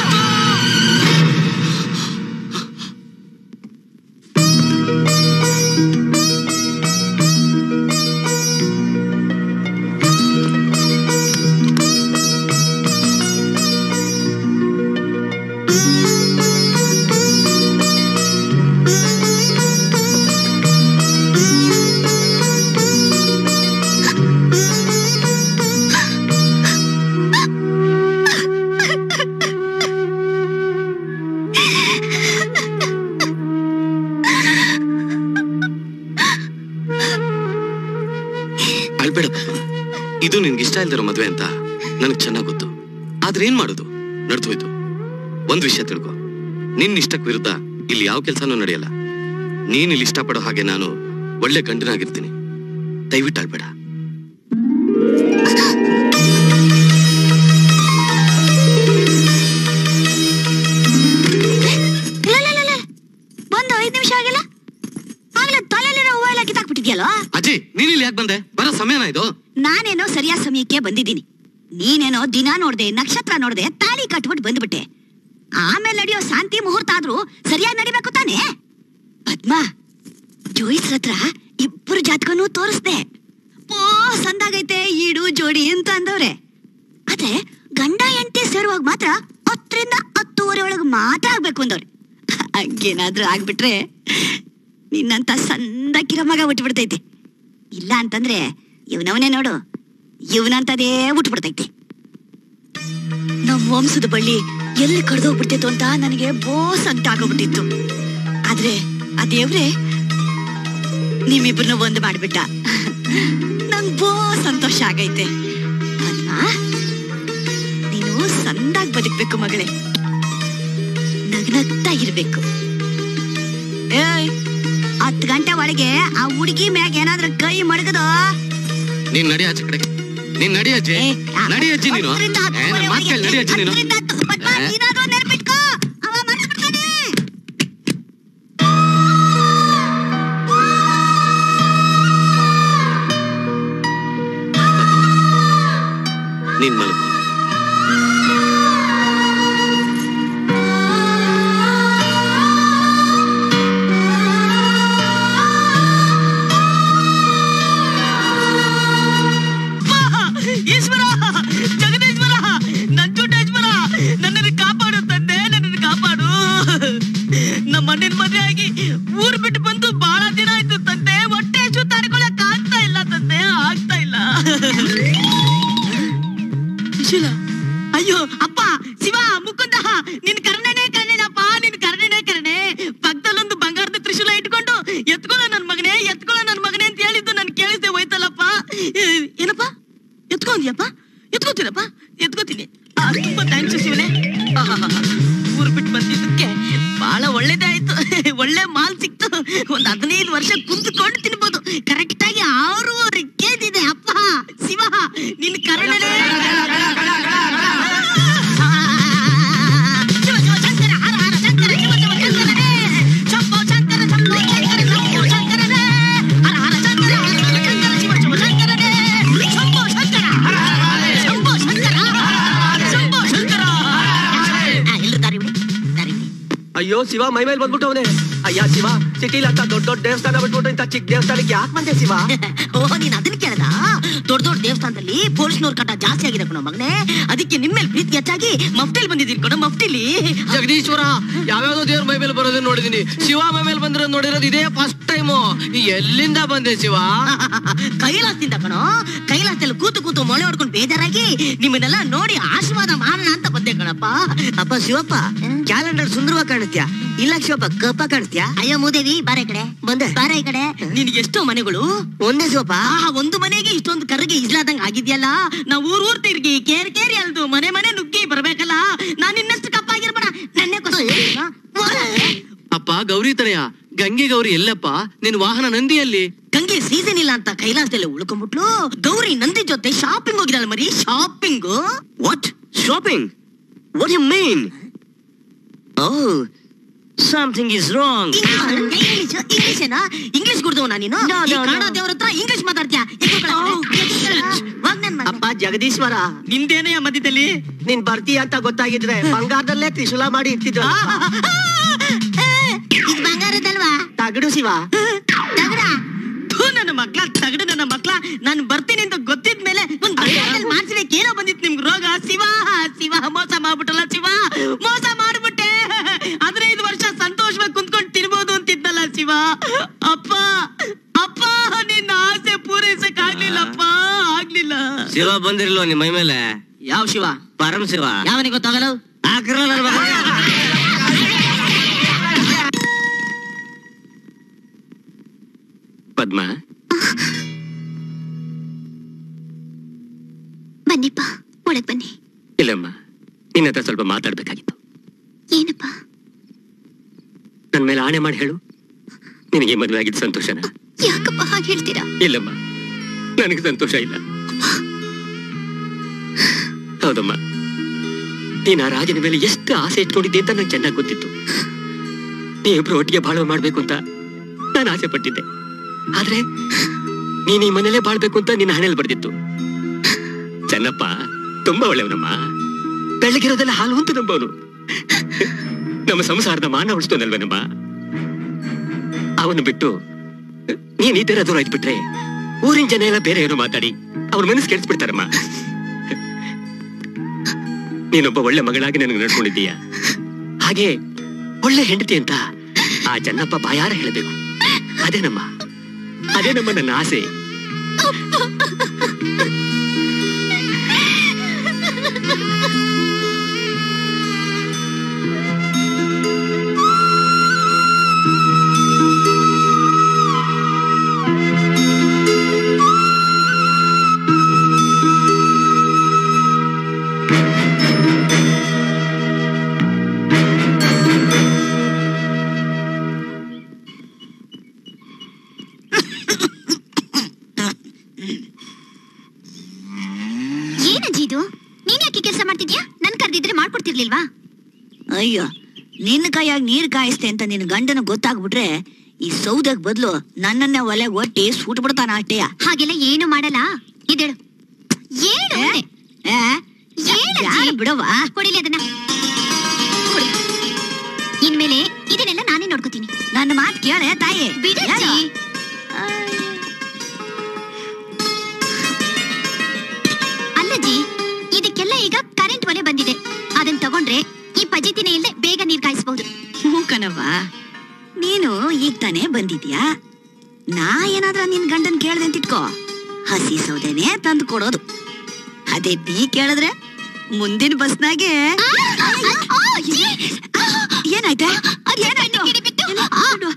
ಅಳ್ಬೇಡ ಪದ್ಮ ಇದು ನಿನ್ಗೆ ಇಷ್ಟ ಇಲ್ದಿರೋ ಮದ್ವೆ ಅಂತ ನನಗ್ ಚೆನ್ನಾಗ್ ಗೊತ್ತು ಆದ್ರೆ ಏನ್ ಮಾಡೋದು ನಡ್ದೋಯ್ತು ಒಂದ್ ವಿಷಯ ತಿಳ್ಕೊ ನಿನ್ ಇಷ್ಟಕ್ ವಿರುದ್ಧ ಇಲ್ಲಿ ಯಾವ ಕೆಲ್ಸನೂ ನಡೆಯಲ್ಲ ನೀನ್ ಇಲ್ಲಿ ಇಷ್ಟಪಡೋ ಹಾಗೆ ನಾನು ಒಳ್ಳೆ ಗಂಡನಾಗಿರ್ತೀನಿ ದಯವಿಟ್ಟು ಅಳ್ಬೇಡ ಇಲ್ಲ, ಇಲ್ಲ, ಇಲ್ಲ, ಇಲ್ಲ. ಬಂದು ಐದ್ ನಿಮಿಷ ಆಗಿಲ್ಲ ಆಗ್ಲೇ ತಲೆಲಿರೋ ಹೂವ ಎಲ್ಲ ಕಿತ್ತಾಕ್ಬಿಟ್ಟಿದ್ಯಲ್ಲ ಅಜ್ಜಿ ನೀನ್ ಇಲ್ಲಿ ಯಾಕೆ ಬಂದೆ ಬರೋ ಸಮಯನ ಇದು ನಾನೇನೋ ಸರಿಯಾದ ಸಮಯಕ್ಕೆ ಬಂದಿದ್ದೀನಿ ನೀನೇನೋ ದಿನ ನೋಡ್ದೆ ನಕ್ಷತ್ರ ನೋಡ್ದೆ ತಾಳಿ ಕಟ್ಬಿಟ್ಟು ಬಂದ್ಬಿಟ್ಟೆ ಆಮೇಲೆ ನಡೆಯೋ ಶಾಂತಿ ಮುಹೂರ್ತ ಆದ್ರೂ ಸರಿಯಾಗಿ ನಡಿಬೇಕು ತಾನೇ ಪದ್ಮ ಜೋಯಿಸ್ ಹತ್ರ ಇಬ್ಬರು ಜಾತಕನೂ ತೋರಿಸ್ದೆ ಓ ಸಂದಾಗೈತೆ ಈಡು ಜೋಡಿ ಅಂತ ಅಂದವ್ರೆ ಆದ್ರೆ ಗಂಡ ಹೆಂಡತಿ ಸೇರುವಾಗ ಮಾತ್ರ ಹತ್ತರಿಂದ ಹತ್ತುವರೆ ಒಳಗೆ ಮಾತ್ರ ಆಗ್ಬೇಕು ಅಂದವ್ರೆ ಹಂಗೇನಾದ್ರೂ ಆಗ್ಬಿಟ್ರೆ ನಿನ್ನಂತ ಸಂದಕ್ಕಿರೋ ಮಗ ಬಿಡ್ತೈತೆ ಇಲ್ಲ ಅಂತಂದ್ರೆ ಇವನವನೇ ನೋಡು ಇವನಂತದೇ ಬಿಡ್ತೈತೆ ನಮ್ಮ ವಂಶದ ಬಳ್ಳಿ ಎಲ್ಲಿ ಕಡ್ದೋಗ್ಬಿಡ್ತಿತ್ತು ಅಂತ ನನಗೆ ಬೋಸ್ ಅಂತ ಆಗೋಗ್ಬಿಟ್ಟಿತ್ತು ಆದ್ರೆ ಆ ದೇವ್ರೆ ನಿಮ್ಮಿಬ್ರನ್ನ ಒಂದು ಮಾಡ್ಬಿಟ್ಟ ನಂಗ್ ಬೋ ಸಂತೋಷ ಆಗೈತೆ ಪದ್ಮ ನೀನು ಸಂದಾಗ್ ಬದುಕ್ಬೇಕು ಮಗಳೇ ನಗ್ನಗ್ತಾ ಇರ್ಬೇಕು ಏಯ್ ಹತ್ತು ಗಂಟೆ ಒಳಗೆ ಆ ಹುಡುಗಿ ಮ್ಯಾಗ ಏನಾದ್ರೂ ಕೈ ಮಡಗದೋ ನೀನ್ ನಡಿ ಆಚೆ ಕಡೆ ನೀನ್ ನಡಿ ಅಜ್ಜಿ ಏ, ಆ, ನಡಿ ಅಜ್ಜಿ ನೀನು ಹತ್ತರಿಂದ ಏ, ನನ್ ಹತ್ತುವರೆ ಮಾತ್ ಕೇಳ್, ನಡಿ ಅಜ್ಜಿ ನೀನು ಹತ್ತರಿಂದ ಹತ್ತು. ಪದ್ಮ, ಏ. ನೀನಾದ್ರೂ ನೆನ್ಪಿಟ್ಕೋ ಅವ ಮರ್ತು ಬಿಡ್ತಾನೆ ನೀನ್ ಮಲ್ಕೊ ಈಶ್ವರ ಜಗದೀಶ್ವರ ನಂಜುಂಡೇಶ್ವರ ನನ್ನನ್ನು ಕಾಪಾಡು ತಂದೆ ನನ್ನನ್ನು ಕಾಪಾಡು ನಮ್ಮ ಅಣ್ಣನ ಮದುವೆ ಆಗಿ ಊರ್ ಬಿಟ್ಟು ಬಂದು ಬಹಳ ದಿನ ಆಯ್ತು ತಂದೆ ಹೊಟ್ಟೆ ಹಸು ತಡ್ಕೊಳಕ್ ಆಗ್ತಾ ಇಲ್ಲ ತಂದೆ ಆಗ್ತಾ ಇಲ್ಲ ಸುಶೀಲ ಅಯ್ಯೋ ಅಪ್ಪ ಶಿವ ಮುಕುಂದ ನಿನ್ ಕರ್ಣನೆ ಕರ್ಣನಪ್ಪ ನಿನ್ ಕರ್ಣನೆ ಕರ್ಣೆ ಪಕ್ಕದಲ್ಲೊಂದು ಬಂಗಾರದ ತ್ರಿಶೂಲ ಇಟ್ಕೊಂಡು ಎತ್ಕೊಳ್ಳೋ ನನ್ ಮಗನೇ ಎತ್ಕೊಳ್ಳೋ ನನ್ ಮಗನೇ ಅಂತ ಹೇಳಿದ್ದು ನನ್ ಕೇಳಿಸ್ದೆ ಹೋಯ್ತಲ್ಲಪ್ಪ ಏ, ಏನಪ್ಪ ಎತ್ಕೊಂಡ್ಯಪ್ಪ ಎತ್ಕೋತೀನಪ್ಪ ಎತ್ಕೋತೀನಿ ಆ, ತುಂಬಾ ಥ್ಯಾಂಕ್ಸ್ ಶಿವನೇ ಆಹಾಹಾಹಾ. ಊರ್ ಬಿಟ್ಟು ಬಂದಿದ್ದಕ್ಕೆ ಬಹಳ ಒಳ್ಳೇದೇ ಆಯ್ತು ಒಳ್ಳೆ ಮಾಲ್ ಸಿಕ್ತು ಒಂದ್ ಹದಿನೈದು ವರ್ಷ ಕುಂತ್ಕೊಂಡು ತಿನ್ಬೋದು ಕರೆಕ್ಟ್ ಆಗಿ ಆರೂವರೆ ಕೆಜಿ ಇದೆ ಅಪ್ಪ ಶಿವ ನಿನ್ ಕರುಣನೆ ಶಿವ ಶಿವ ಶಂಕರ ಹರ ಹರ ಶಂಕರ ಶಿವ ಶಿವ ಶಂಕರನೇ ಶಂಭೋ ಶಂಕರ ಶಂಭೋ ಶಂಕರ ಶಂಭೋ ಶಂಕರನೇ ಹರ ಹರ ಶಂಕರ ಹರ ಹರ ಶಂಕರ ಶಿವ ಶಿವ ಶಂಕರನೇ ಶಂಭೋ ಶಂಕರ ಹರ ಹರ ಹರ ಶಂಭೋ ಶಂಕರ ಶಂಭೋ ಶಂಕರ ಆ, ಎಲ್ರು ದಾರಿ ಬಿಡಿ ದಾರಿ ಬಿಡಿ ಅಯ್ಯೋ ಶಿವ ಮೈ ಮೇಲೆ ಬಂದ್ಬಿಟ್ಟವನೆ ಅಯ್ಯ ಶಿವ ಸಿಟಿಲಿ ಅಂತ ದೊಡ್ಡ ದೊಡ್ಡ ದೇವಸ್ಥಾನ ಬಿಟ್ಬಿಟ್ಟು ಇಂಥ ಚಿಕ್ಕ ದೇವಸ್ಥಾನಕ್ಕೆ ಯಾಕೆ ಬಂದೆ ಶಿವ ಓ ನೀನ್ ಅದನ್ನ ಕೇಳದ ದೊಡ್ಡ ದೊಡ್ಡ ದೇವಸ್ಥಾನದಲ್ಲಿ ಪೊಲೀಸ್ನವ್ರ ಕಟ ಜಾಸ್ತಿ ಆಗಿದೆ ಕಣೋ ಮಗನೇ ಅದಕ್ಕೆ ನಿಮ್ಮೇಲೆ ಪ್ರೀತಿ ಹೆಚ್ಚಾಗಿ ಮಫ್ಟಿಲ್ ಬಂದಿದ್ದೀನಿ ಕಣೋ ಮಫ್ಟಿಲಿ ಜಗದೀಶ್ವರ ಯಾವ್ಯಾವ್ದೋ ದೇವ್ರ ಮೈ ಮೇಲೆ ಬರೋದನ್ನ ನೋಡಿದೀನಿ ಶಿವ ಮೈ ಮೇಲೆ ಬಂದಿರೋದು ನೋಡಿರೋದು ಇದೇ ಫಸ್ಟ್ ಟೈಮು ಎಲ್ಲಿಂದ ಬಂದೆ ಶಿವ ಕೈಲಾಸದಿಂದ ಕಣೋ ಕೈಲಾಸದಲ್ಲಿ ಕೂತು ಕೂತು ಮೊಳೆ ಹೊಡ್ಕೊಂಡು ಬೇಜಾರಾಗಿ ನಿಮ್ಮನ್ನೆಲ್ಲ ನೋಡಿ ಆಶೀರ್ವಾದ ಮಾಡೋಣ ಅಂತ ಬಂದೆ ಕಣಪ್ಪ ಅಪ್ಪ ಶಿವಪ್ಪ ಕ್ಯಾಲೆಂಡರ್ ಸುಂದರವಾಗಿ ಕಾಣುತ್ತ್ಯಾ ಇಲ್ಲ ಶಿವಪ್ಪ ಕಪ್ಪ ಕಾಣಿಸ್ತ್ಯಾ ಅಯ್ಯೋ ಮೂದೇವಿ ಬಾರ ಈ ಕಡೆ ಬಂದೆ ಬಾರ ಈ ಕಡೆ ನಿನಗೆ ಎಷ್ಟೋ ಮನೆಗಳು ಒಂದೇ ಶಿವಪ್ಪ ಆ ಒಂದು ಮನೆಗೆ ಇಷ್ಟೊಂದು ಕರ್ಗೆ ಇಸ್ಲಾದಂಗ ಆಗಿದ್ಯಲ್ಲ ನಾವು ಊರ್ ಊರ್ ತಿರ್ಗಿ ಕೇರ್ ಕೇರಿ ಅಲ್ದು ಮನೆ ಮನೆ ನುಗ್ಗಿ ಬರ್ಬೇಕಲ್ಲ ನಾನ್ ಇನ್ನಷ್ಟು ಕಪ್ಪಾಗಿರ್ಬೇಡ ನನ್ನೇ ಕೊಸ ಅಪ್ಪ ಗೌರಿ ತನಯ ಗಂಗೆ ಗೌರಿ ಎಲ್ಲಪ್ಪ ನಿನ್ ವಾಹನ ನಂದಿಯಲ್ಲಿ ಗಂಗೆ ಸೀಸನ್ ಇಲ್ಲ ಅಂತ ಕೈಲಾಸದಲ್ಲಿ ಉಳ್ಕೊಂಡ್ಬಿಟ್ಲು ಗೌರಿ ನಂದಿ ಜೊತೆ ಶಾಪಿಂಗ್ ಹೋಗಿದಾಳ ಮರಿ shopping what shopping what you mean oh something is wrong English English ಏನಾ ಇಂಗ್ಲಿಷ್ ಗುಡ್ದವ ನೀನು No, ಈ no, ಕಾಣ no. ದೇವ್ರ ಹತ್ರ ಇಂಗ್ಲಿಷ್ ಮಾತಾಡ್ತೀಯಾ ಎದ್ದು ಕಡೆ, ಎದ್ದು ಕಡೆ. ಹೋಗ್ ನನ್ ಮನೆ. ಅಪ್ಪ ಜಗದೀಶ್ವರ ನಿಂದೇನೇ ಮಧ್ಯದಲ್ಲಿ ನೀನ್ ಬರ್ತೀಯ ಅಂತ ಗೊತ್ತಾಗಿದ್ರೆ ಬಂಗಾರದಲ್ಲೇ ತ್ರಿಶೂಲ ಮಾಡಿ ಇಟ್ಟಿದ್ರು ಇದು ಬಂಗಾರದಲ್ವಾ ತಗಡು ಶಿವ ತಗಡ ಥು, ನನ್ನ ಮಕ್ಳ ತಗಡು ನನ್ನ ಮಕ್ಳ ನಾನು ಬರ್ತೀನಿ ಅಂತ ಗೊತ್ತಿದ್ಮೇಲೆ ಒಂದ್ ಬಂಗಾರದಲ್ಲಿ ಮಾಡ್ಸ್ಬೇಕು ಏನೋ ಬಂದಿತ್ತು ನಿಮ್ಗೆ ರೋಗ ಶಿವ ಶಿವ ಮೋಸ ಮಾಡ್ಬಿಟ್ಟಲ್ಲ ಶಿವ ಮೋಸ ಮಾಡ್ಬಿಟ್ಟೆ ಹದಿನೈದು ವರ್ಷ ಸಂತೋಷವಾಗಿ ಕುಂತ್ಕೊಂಡು ತಿನ್ಬೋದು ಅಂತಿದ್ನಲ್ಲ ಶಿವ ಅಪ್ಪ ಅಪ್ಪ ನಿನ್ನ ಆಸೆ ಪೂರೈಸಕ್ ಆಗ್ಲಿಲ್ಲಪ್ಪ ಆಗ್ಲಿಲ್ಲ ಶಿವ ಬಂದಿರ್ಲ್ವ ನಿಮ್ಮ ಮೈ ಮೇಲೆ ಯಾವ ಶಿವ ಪರಮ ಶಿವ ಯಾವನಿಗೆ ಗೊತ್ತಾಗಲ್ಲ ಹಾಕ್ರಲ್ಲ ನನ್ನ ಮಗನಿಗೆ. ಪದ್ಮ ಬನ್ನಿಪ್ಪ ಒಳಗ್ ಬನ್ನಿ ಇಲ್ಲಮ್ಮ ನಿನ್ನ ಹತ್ರ ಸ್ವಲ್ಪ ಮಾತಾಡ್ಬೇಕಾಗಿತ್ತು ಏನಪ್ಪ ನನ್ ಮೇಲೆ ಆಣೆ ಮಾಡಿ ಹೇಳು ನಿನಗೆ ಮದುವೆ ಆಗಿದ್ದು ಸಂತೋಷನ ಯಾಕಪ್ಪ ಹಾಗೆ ಹೇಳ್ತೀರಾ ಇಲ್ಲಮ್ಮ ನನಗೆ ಸಂತೋಷ ಇಲ್ಲ ಹೌದಮ್ಮ ನೀನ್ ಆ ರಾಜನ ಮೇಲೆ ಎಷ್ಟು ಆಸೆ ಇಟ್ಕೊಂಡಿದ್ದೆ ಅಂತ ನಂಗೆ ಚೆನ್ನಾಗಿ ಗೊತ್ತಿತ್ತು ನೀವಿಬ್ರು ಒಟ್ಟಿಗೆ ಬಾಳ್ವೆ ಮಾಡ್ಬೇಕು ಅಂತ ನಾನು ಆಸೆ ಪಟ್ಟಿದ್ದೆ ಆದ್ರೆ ನೀನ್ ಈ ಮನೇಲೆ ಬಾಳ್ಬೇಕು ಅಂತ ನಿನ್ನ ಹಣೆಯಲ್ಲಿ ಬರ್ದಿತ್ತು ಚೆನ್ನಪ್ಪ ತುಂಬಾ ಒಳ್ಳೆಯವನಮ್ಮ ಬೆಳಗಿರೋದೆಲ್ಲ ಹಾಲು ಅಂತ ನಂಬೋನು ನಮ್ಮ ಸಂಸಾರದ ಮಾನ ಉಳಿಸ್ತೋನಲ್ವೇನಮ್ಮ ಅವನು ಬಿಟ್ಟು ನೀನ್ ಈ ತರ ದೂರ ಇದ್ಬಿಟ್ರೆ ಊರಿನ ಜನ ಎಲ್ಲ ಬೇರೆ ಏನೋ ಮಾತಾಡಿ ಅವ್ರ ಮನಸ್ಸು ಕೆಡಿಸ್ಬಿಡ್ತಾರಮ್ಮ ನೀನೊಬ್ಬ ಒಳ್ಳೆ ಮಗಳಾಗಿ ನನಗೆ ನಡ್ಕೊಂಡಿದ್ದೀಯ ಹಾಗೆ ಒಳ್ಳೆ ಹೆಂಡತಿ ಅಂತ ಆ ಚೆನ್ನಪ್ಪ ಬಾಯಾರ ಹೇಳಬೇಕು ಅದೇನಮ್ಮ ಅದೇನಮ್ಮ ನನ್ನ ಆಸೆ ಏನಜ್ಜಿ ಇದು ನೀನ್ ಯಾಕೆ ಕೆಲಸ ಮಾಡ್ತಿದ್ಯಾ ನನ್ ಕರ್ದಿದ್ರೆ ಮಾಡ್ಕೊಡ್ತಿರ್ಲಿಲ್ವಾ ಅಯ್ಯೋ ನಿನ್ನ ಕೈಯಾಗ ನೀರ್ ಕಾಯಿಸ್ತೆ ಅಂತ ನಿನ್ ಗಂಡನ ಗೊತ್ತಾಗ್ಬಿಟ್ರೆ ಈ ಸೌದಕ್ ಬದ್ಲು ನನ್ನನ್ನೇ ಒಲೆಗ್ ಒಟ್ಟಿ ಸೂಟ್ ಬಿಡ್ತಾನ ಅಷ್ಟೇಯ ಹಾಗೆಲ್ಲ ಏನು ಮಾಡಲ್ಲ ಇದೇಳು ಏನು ಅಂದೆ? ಏನಜ್ಜಿ? ಯಾರು ಬಿಡವ್ವ ಕೊಡಿಲಿ ಅದನ್ನ ಕೊಡಿ. ಇನ್ಮೇಲೆ ಇದನ್ನೆಲ್ಲ ನಾನೇ ನೋಡ್ಕೋತೀನಿ ನನ್ನ ಮಾತು ಕೇಳೆ ತಾಯಿ ಬಿಡಜ್ಜಿ ಅಲ್ಲಜ್ಜಿ ಇದಕ್ಕೆಲ್ಲ ಈಗ ಕರೆಂಟ್ ಒಲೆ ಬಂದಿದೆ ಅದನ್ನ ತಗೊಂಡ್ರೆ ಈ ಪಜಿತಿನೇ ಇಲ್ಲದೆ ಬೇಗ ನೀರ್ ಕಾಯಿಸಬಹುದು ಹ್ಞೂ ಕಣವ್ವ ನೀನು ಈಗ ತಾನೇ ಬಂದಿದ್ಯಾ ನಾ ಏನಾದ್ರ ನಿನ್ ಗಂಡನ್ ಕೇಳ್ದೆ ಅಂತಿಟ್ಕೋ ಹಸಿ ಸೌದೆನೆ ತಂದು ಕೊಡೋದು ಅದೇ ನೀ ಕೇಳಿದ್ರೆ ಮುಂದಿನ ಬಸ್ನಾಗೆ ಏನಾಯ್ತೆ ಏನಾಯ್ತು ಎಲ್ಲ ನೋಡು.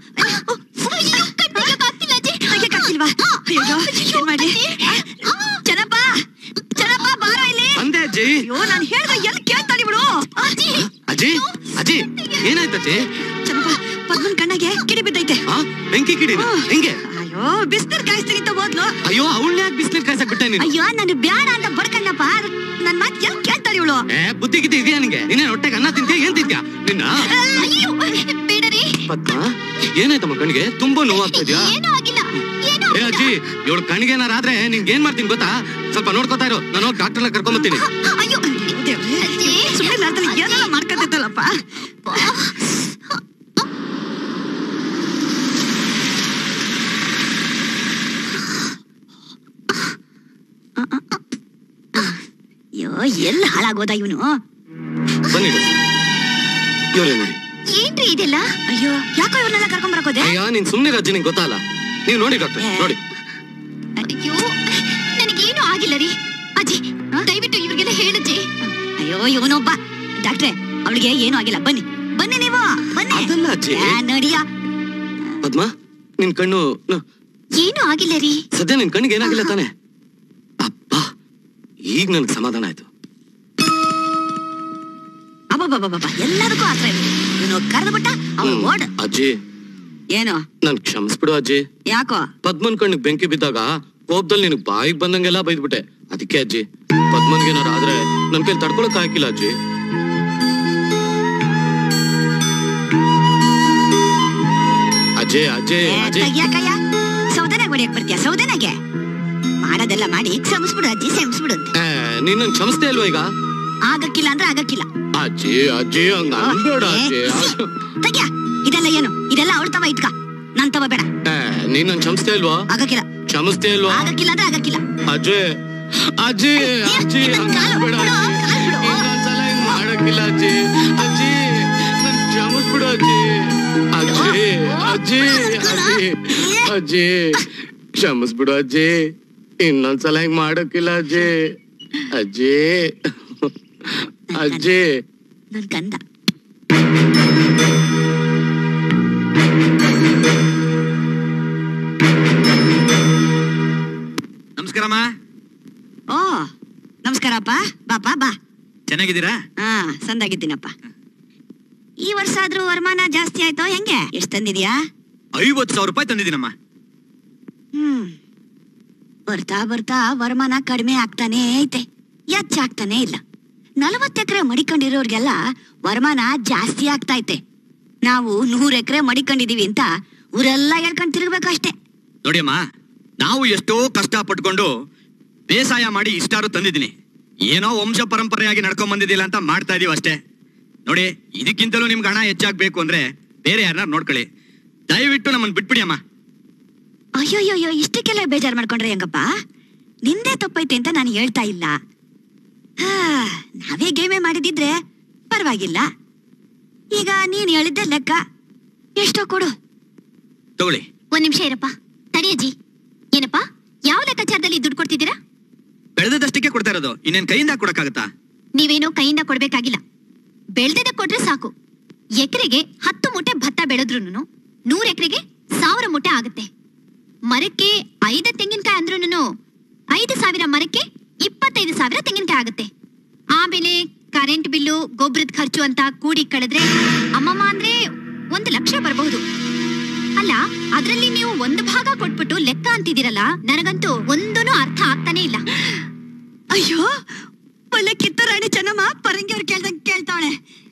ತೆಗಿಯಕ್ಕಾಗ್ತಿಲ್ವಾ? ಅಯ್ಯಯ್ಯೋ, ಏನ್ ಮಾಡ್ಲಿ? ಚೆನ್ನಪ್ಪ ಚೆನ್ನಪ್ಪ ಬಾರೋ ಇಲ್ಲಿ ಬಂದೆ ಅಜ್ಜಿ ಅಯ್ಯೋ ನಾನು ಹೇಳ್ದೆ ಎಲ್ಲಿ ಕೇಳ್ತಾಳಿ ಬಿಡು ಅಜ್ಜಿ ಅಜ್ಜಿ ಏನಾಯ್ತು ಅಜ್ಜಿ ಚೆನ್ನಪ್ಪ ಪದ್ಮನ್ ಕಣ್ಣಾಗೆ ಕಿಡಿ ಬಿದ್ದೈತೆ ಆ ಬೆಂಕಿ ಕಿಡಿನ ಹೆಂಗೆ ಅಯ್ಯೋ ಬಿಸ್ನೀರ್ ಕಾಯಿಸ್ತೀನಿ ಅಂತ ಹೋದ್ಲು ಅಯ್ಯೋ ಅವಳನ್ನ ಯಾಕೆ ಬಿಸ್ನೀರ್ ಕಾಯ್ಸಕ್ ಬಿಟ್ಟೆ ನೀನು ಅಯ್ಯೋ ನಾನು ಬ್ಯಾಡ ಅಂತ ಬಡ್ಕಣ್ಣಪ್ಪ ನನ್ ಮಾತ್ ಎಲ್ ಕೇಳ್ತಾಳೆ ಇವಳು ಏ ಬುದ್ಧಿ ಗಿದ್ದಿ ಇದೆಯಾ ನಿಂಗೆ ನೀನೇ ಹೊಟ್ಟೆಗೆ ಅನ್ನ ತಿಂತೀಯ ಏನ್ ತಿಂತೀಯ ನಿನ್ನ ಅಯ್ಯೋ ಬೇಡರಿ ಪದ್ಮ ಏನಾಯ್ತಮ್ಮ ಕಣ್ಣಿಗೆ ತುಂಬಾ ನೋವಾಗ್ತಾ ಇದೆಯಾ ಏನೂ ಆಗಿಲ್ಲ ಏನೂ ಏ ಅಜ್ಜಿ ಇವಳು ಕಣ್ಣಿಗೆ ಏನಾರ ಆದ್ರೆ ನಿಂಗೆ ಏನ್ ಮಾಡ್ತೀನಿ ಗೊತ್ತಾ ಸ್ವಲ್ಪ ನೋಡ್ಕೊತಾ ಇರು ನಾನು ಹೋಗಿ ಡಾಕ್ಟರ್ನ ಕರ್ಕೊಂಬತ್ತೀನಿ ಅಯ್ಯೋ ಅಜ್ಜಿ. ಸುಮ್ಮನೆ ಏನೆಲ್ಲ ಮಾಡ್ಕೊತಿದ್ದಲ್ಲಪ್ಪ ಎಲ್ಲ ಹಾಳಾಗೋದ ಇವನು ಬನ್ನಿ ಇವರೇ ನೋಡಿ ಏನ್ರಿ ಇದೆಲ್ಲ ಅಯ್ಯೋ ಯಾಕೋ ಇವ್ರನ್ನೆಲ್ಲ ಕರ್ಕೊಂಡ್ ಬರಕೋದೆ ಅಯ್ಯ ನೀನ್ ಸುಮ್ನೆ ರಜ್ಜಿ ನಿಂಗೆ ಗೊತ್ತಲ್ಲ ನೀವು ನೋಡಿ ಡಾಕ್ಟರ್ ನೋಡಿ ಅಯ್ಯೋ ನನಗೇನು ಆಗಿಲ್ಲ ರೀ ಅಜ್ಜಿ ದಯವಿಟ್ಟು ಇವ್ರಿಗೆಲ್ಲ ಹೇಳಜ್ಜಿ ಅಯ್ಯೋ ಇವನೊಬ್ಬ ಡಾಕ್ಟ್ರೆ ಅವಳಿಗೆ ಏನು ಆಗಿಲ್ಲ ಬನ್ನಿ ಬನ್ನಿ ನೀವು ಬನ್ನಿ ಅದಲ್ಲ ಅಜ್ಜಿ. ಆ, ನೋಡಿಯಾ ಪದ್ಮ ನಿನ್ ಕಣ್ಣು ನ- ಏನು ಆಗಿಲ್ಲ ರೀ ಸದ್ಯ ನಿನ್ ಕಣ್ಣಿಗೆ ಏನಾಗಿಲ್ಲ ತಾನೆ ಅಪ್ಪ ಈಗ ನನ್ಗೆ ಸಮಾಧಾನ ಆಯ್ತು ಅಬ್ಬಬ್ಬಬ್ಬಬ್ಬ ಎಲ್ಲದಕ್ಕೂ ಆತ್ರ ಇವನು ಕರೆದ್ಬಿಟ್ಟ ಅವಳು ಹ್ಮ್. ಓಡ್ ಅಜ್ಜಿ ಏನು ನನ್ ಕ್ಷಮಿಸ್ಬಿಡು ಅಜ್ಜಿ ಯಾಕೋ ಪದ್ಮನ್ ಕಣ್ಣಿಗೆ ಬೆಂಕಿ ಬಿದ್ದಾಗ ಕೋಪದಲ್ಲಿ ನಿನಗ್ ಬಾಯಿಗೆ ಬಂದಂಗೆಲ್ಲ ಬೈದ್ಬಿಟ್ಟೆ ಅದಕ್ಕೆ ಅಜ್ಜಿ ಪದ್ಮನ್ಗೆ ಏನಾರ ಆದ್ರೆ ನನ್ ಕೈಲಿ ತಡ್ಕೊಳಕ್ ಹಾಕಿಲ್ಲ ಅಜ್ಜಿ ಅಜ್ಜಿ ಅಜ್ಜಿ ಅಜ್ಜಿ ತೆಗಿಯಾಕಯ್ಯ ಸೌದೆನಾಗ ಹೊಡಿಯಕ್ ಬರ್ತೀಯ ಸೌದೆನಾಗೆ ಮಾಡೋದೆಲ್ಲ ಮಾಡಿ ಕ್ಷಮಿಸ್ಬಿಡು ಅಜ್ಜಿ ಕ್ಷಮಿಸ್ಬಿಡು ಅಂತ ಏ, ನೀನ್ ನನ್ ಕ್ಷಮಿಸ್ತೆ ಅಲ್ವಾ ಈಗ ಆಗಕ್ಕಿಲ್ಲ ಅಂದ್ರೆ ಆಗಕ್ಕಿಲ್ಲ ಅಜ್ಜಿ ಅಜ್ಜಿ ಹಂಗ ಅನ್ಬೇಡ ಅಜ್ಜಿ ತೆಗಿಯ ಇದೆಲ್ಲ ಏನು ಇದೆಲ್ಲ ಅವಳ ತವ ಇಟ್ಕ ನನ್ ತವ ಬೇಡ ಏ, ನೀನ್ ನನ್ ಕ್ಷಮಿಸ್ತೆ ಅಲ್ವಾ ಆಗಕ್ಕಿಲ್ಲ ಕ್ಷಮಿಸ್ತೆ ಅಲ್ವಾ ಆಗಕ್ಕಿಲ್ಲ ಅಂದ್ರೆ ಆಗಕ್ಕಿಲ್ಲ ಅಜ್ಜಿ ಅಜ್ಜಿ ಅಜ್ಜಿ ಹಂಗ ಅನ್ಬೇಡ ಅಜ್ಜಿ ಇನ್ನೊಂದ್ಸಲ ಹಿಂಗ್ ಮಾಡಕ್ಕಿಲ್ಲ ಅಜ್ಜಿ ಅಜ್ಜಿ ನನ್ ಕ್ಷಮಿಸ್ಬಿಡು ಅಜ್ಜಿ ಅಜ್ಜಿ ಅಜ್ಜಿ ಅಜ್ಜಿ ಅಜ್ಜಿ ಕ್ಷಮಿಸ್ಬಿಡು ಅಜ್ಜಿ ಇನ್ನೊಂದ್ಸಲ ಹಿಂಗ್ ಮಾಡಕ್ಕಿಲ್ಲ ಅಜ್ಜಿ ಅಜ್ಜಿ ಅಜ್ಜಿ ನನ್ ಗಂಧ ನಮಸ್ಕಾರಮ್ಮ ಓ ನಮಸ್ಕಾರಪ್ಪ ಬಾಪ ಬಾ ಚೆನ್ನಾಗಿದ್ದೀರಾ ಹಾ ಸಂದಾಗಿದ್ದೀನಪ್ಪ ಈ ವರ್ಷ ಆದ್ರೂ ವರಮಾನ ಜಾಸ್ತಿ ಆಯ್ತೋ ಹೆಂಗೆ ಎಷ್ಟ್ ತಂದಿದ್ಯಾ ಐವತ್ತು ಸಾವಿರ ರೂಪಾಯಿ ತಂದಿದ್ದೀನಮ್ಮ ಹ್ಮ್ ಬರ್ತಾ ಬರ್ತಾ ವರಮಾನ ಕಡಿಮೆ ಆಗ್ತಾನೇ ಐತೆ ಹೆಚ್ಚಾಗ್ತಾನೆ ಇಲ್ಲ ನಲವತ್ತು ಎಕರೆ ಮಡಿಕೊಂಡಿರೋರ್ಗೆಲ್ಲ ವರಮಾನ ಜಾಸ್ತಿ ಆಗ್ತಾ ಐತೆ ನಾವು ನೂರ್ ಎಕರೆ ಮಡಿಕೊಂಡಿದೀವಿ ಅಂತ ಊರೆಲ್ಲ ಹೇಳ್ಕೊಂಡ್ ತಿರುಗ್ಬೇಕಷ್ಟೇ ನೋಡಿಯಮ್ಮ ನಾವು ಎಷ್ಟೋ ಕಷ್ಟ ಪಟ್ಕೊಂಡು ಬೇಸಾಯ ಮಾಡಿ ಇಷ್ಟಾರು ತಂದಿದ್ದೀನಿ ಏನೋ ವಂಶ ಪರಂಪರೆಯಾಗಿ ನಡ್ಕೊಂಡ್ ಬಂದಿದ್ದಿಲ್ಲ ಅಂತ ಮಾಡ್ತಾ ಇದೀವಿ ಅಷ್ಟೇ ನೋಡಿ ಇದಕ್ಕಿಂತಲೂ ನಿಮ್ಗೆ ಹಣ ಹೆಚ್ಚಾಗ್ಬೇಕು ಅಂದ್ರೆ ಬೇರೆ ಯಾರನ್ನ ನೋಡ್ಕೊಳ್ಳಿ ದಯವಿಟ್ಟು ನಮ್ಮನ್ನ ಬಿಟ್ಬಿಡಿ ಅಮ್ಮ ಅಯ್ಯೋಯ್ಯೋ ಇಷ್ಟಕ್ಕೆಲ್ಲ ಬೇಜಾರ್ ಮಾಡ್ಕೊಂಡ್ರೆ ಹೆಂಗಪ್ಪ ನಿಂದೇ ತಪ್ಪೈತೆ ಅಂತ ನಾನು ಹೇಳ್ತಾ ಇಲ್ಲ ಹಾ, ನಾವೇ ಗೇಮೆ ಮಾಡಿದಿದ್ರೆ ಪರವಾಗಿಲ್ಲ ಈಗ ನೀನ್ ಹೇಳಿದ್ದೆ ಲೆಕ್ಕ ಎಷ್ಟೋ ಕೊಡು ತಗೊಳ್ಳಿ ಒಂದ್ ನಿಮಿಷ ಇರಪ್ಪ ತಡಿಯಜ್ಜಿ ಏನಪ್ಪ ಯಾವ ಲೆಕ್ಕಾಚಾರದಲ್ಲಿ ದುಡ್ಡು ಕೊಡ್ತಿದ್ದೀರಾ ಬೆಳೆದಷ್ಟಕ್ಕೆ ಕೊಡ್ತಾ ಇರೋದು ಇನ್ನೇನ್ ಕೈಯಿಂದ ಕೊಡಕ್ಕಾಗತ್ತಾ ನೀವೇನೋ ಕೈಯಿಂದ ಕೊಡ್ಬೇಕಾಗಿಲ್ಲ ಬೆಳ್ದಿದ್ದ ಕೊಟ್ರೆ ಸಾಕು ಎಕರೆಗೆ ಹತ್ತು ಮೂಟೆ ಭತ್ತ ಬೆಳೆದ್ರುನು ನೂರ್ ಎಕರೆಗೆ ಸಾವಿರ ಮೂಟೆ ಆಗುತ್ತೆ ಮರಕ್ಕೆ ಐದು ತೆಂಗಿನಕಾಯಿ ಅಂದ್ರೂನು ಐದು ಸಾವಿರ ಮರಕ್ಕೆ ಇಪ್ಪತ್ತೈದು ಸಾವಿರ ತೆಂಗಿನಕಾಯಿ ಆಗುತ್ತೆ ಆಮೇಲೆ ಕರೆಂಟ್ ಬಿಲ್ಲು ಗೊಬ್ಬರದ ಖರ್ಚು ಅಂತ ಕೂಡಿ ಕಳೆದ್ರೆ ಅಮ್ಮಮ್ಮ ಅಂದ್ರೆ ಒಂದು ಲಕ್ಷ ಬರಬಹುದು ಅಲ್ಲ ಅದ್ರಲ್ಲಿ ನೀವು ಒಂದು ಭಾಗ ಕೊಟ್ಬಿಟ್ಟು ಲೆಕ್ಕ ಅಂತಿದ್ದೀರಲ್ಲ ನನಗಂತೂ ಒಂದೂ ಅರ್ಥ ಆಗ್ತಾನೆ ಇಲ್ಲ ಅಯ್ಯೋ ಒಳ್ಳೆ ಕಿತ್ತು ರಾಣಿ ಚೆನ್ನಮ್ಮ ಪರಂಗಿ ಅವ್ರು ಕೇಳ್ದಂಗ್ ಕೇಳ್ತಾವಳೆ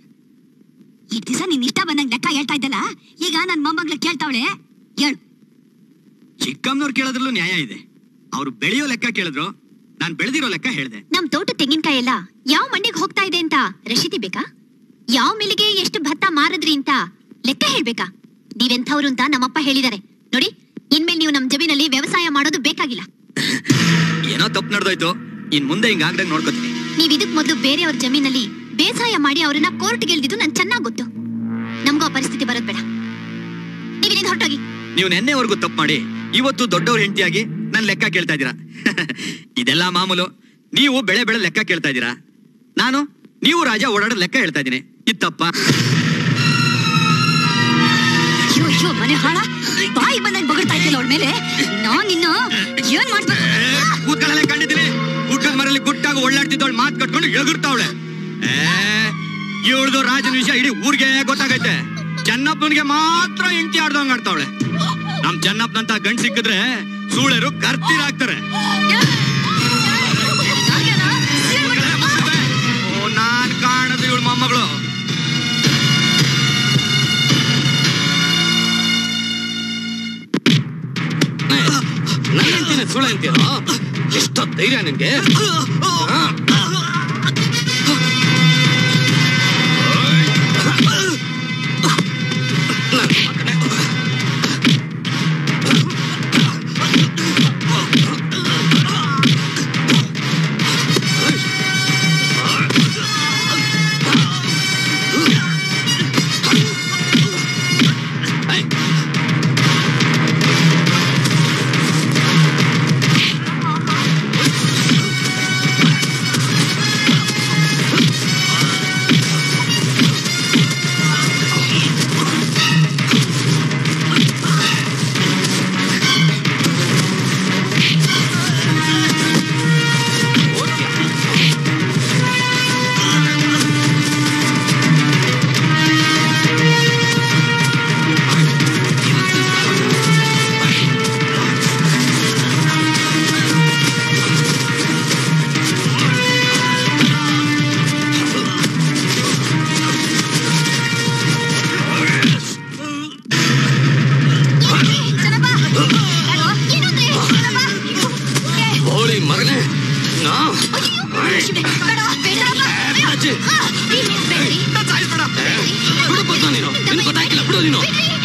ಈ ದಿವಸ ನೀನ್ ಇಷ್ಟ ಬಂದಂಗ್ ಲೆಕ್ಕ ಹೇಳ್ತಾ ಇದ್ದಲ್ಲ ಈಗ ನನ್ ಮೊಮ್ಮಗ್ಳು ಕೇಳ್ತಾವಳೆ ಹೇಳು ಚಿಕ್ಕಮ್ಮನವ್ರು ಕೇಳೋದ್ರಲ್ಲೂ ನ್ಯಾಯ ಇದೆ ಅವ್ರು ಬೆಳೆಯೋ ಲೆಕ್ಕ ಕೇಳಿದ್ರು ನಾನ್ ಬೆಳೆದಿರೋ ಲೆಕ್ಕ ಹೇಳ್ದೆ ನಮ್ ತೋಟ ತೆಂಗಿನಕಾಯಿ ಎಲ್ಲ ಯಾವ ಮಂಡಿಗೆ ಹೋಗ್ತಾ ಇದೆ ಅಂತ ರಶೀದಿ ಬೇಕಾ ಯಾವ ಮಿಲಿಗೆ ಎಷ್ಟು ಭತ್ತ ಮಾರಿದ್ರಿ ಅಂತ ಲೆಕ್ಕ ಹೇಳ್ಬೇಕಾ ನೀವೆಂಥವ್ರು ಅಂತ ನಮ್ಮಪ್ಪ ಹೇಳಿದಾರೆ ನೋಡಿ ಇನ್ಮೇಲೆ ನೀವು ನಮ್ ಜಮೀನಲ್ಲಿ ವ್ಯವಸಾಯ ಮಾಡೋದು ಬೇಕಾಗಿಲ್ಲ ಏನೋ ತಪ್ಪು ನಡೆದೋಯ್ತು ಇನ್ ಮುಂದೆ ಹಿಂಗ್ ಆಗ್ದಂಗ್ ನೋಡ್ಕೋತೀನಿ ನೀವ್ ಇದಕ್ ಮೊದಲು ಬೇರೆಯವ್ರ ಜಮೀನಲ್ಲಿ ಬೇಸಾಯ ಮಾಡಿ ಅವ್ರನ್ನ ಕೋರ್ಟ್ಗೆ ಎಳ್ದಿದ್ದು ನನ್ ಚೆನ್ನಾಗ್ ಗೊತ್ತು ನಮ್ಗೂ ಆ ಪರಿಸ್ಥಿತಿ ಬರೋದ್ ಬೇಡ ನೀವಿನಿಂದ ಹೊರಟೋಗಿ ನೀವು ನೆನ್ನೆವರೆಗೂ ತಪ್ಪು ಮಾಡಿ ಇವತ್ತು ದೊಡ್ಡವ್ರ ಹೆಂಡತಿಯಾಗಿ ನನ್ ಲೆಕ್ಕ ಕೇಳ್ತಾ ಇದ್ದೀರಾ ಇದೆಲ್ಲ ಮಾಮೂಲು ನೀವು ಬೆಳೆ ಬೆಳೆ ಲೆಕ್ಕ ಕೇಳ್ತಾ ಇದ್ದೀರಾ ನಾನು ನೀವು ರಾಜ ಓಡಾಡೋ ಲೆಕ್ಕ ಹೇಳ್ತಾ ಇದ್ದೀನಿ ಇತ್ತಪ್ಪ ಅಯ್ಯೋ ಅಯ್ಯೋ ಮನೆ ಹಾಳ ಬಾಯಿ ಬಂದಂಗ್ ಬಗಳ್ತಾ ಇದ್ದಿಲ್ಲ ಅವಳ ಮೇಲೆ ನಾನ್ ನಿನ್ನ ಏನ್ ಮಾಡ್ಬೇಕು ಕೂತ್ಕೊಳ್ಳಲೆ ಕಂಡಿದ್ದೀನಿ ಗುಡ್ಡದ ಮರಲ್ಲಿ ಗುಟ್ಟಾಗಿ ಒಳ್ಳಾಡ್ತಿದ್ದವಳು ಮಾತ್ ಕಟ್ಕೊಂಡು ಎಗುರ್ತಾವಳೆ ಇವಳ್ದು ರಾಜನ ವಿಷಯ ಇಡೀ ಊರಿಗೆ ಗೊತ್ತಾಗೈತೆ ಚೆನ್ನಪ್ಪನಿಗೆ ಮಾತ್ರ ಹೆಂಡತಿ ಆಡ್ದಂಗ್ ಆಡ್ತಾವಳೆ ನಮ್ ಚೆನ್ನಪ್ಪನಂತ ಗಂಡ್ ಸಿಕ್ಕಿದ್ರೆ ಸೂಳೆರು ಕರ್ತೀರಾಗ್ತಾರೆ ಓ, ನಾನ್ ಕಾಣದು ಇವಳು ಮೊಮ್ಮಗಳು ನನ್ನ ಅಂತೀನಿ ಸುಳ್ಳು ಅಂತೀರ ಎಷ್ಟೋ ಧೈರ್ಯ ನಿನ್ಗೆ ಆ?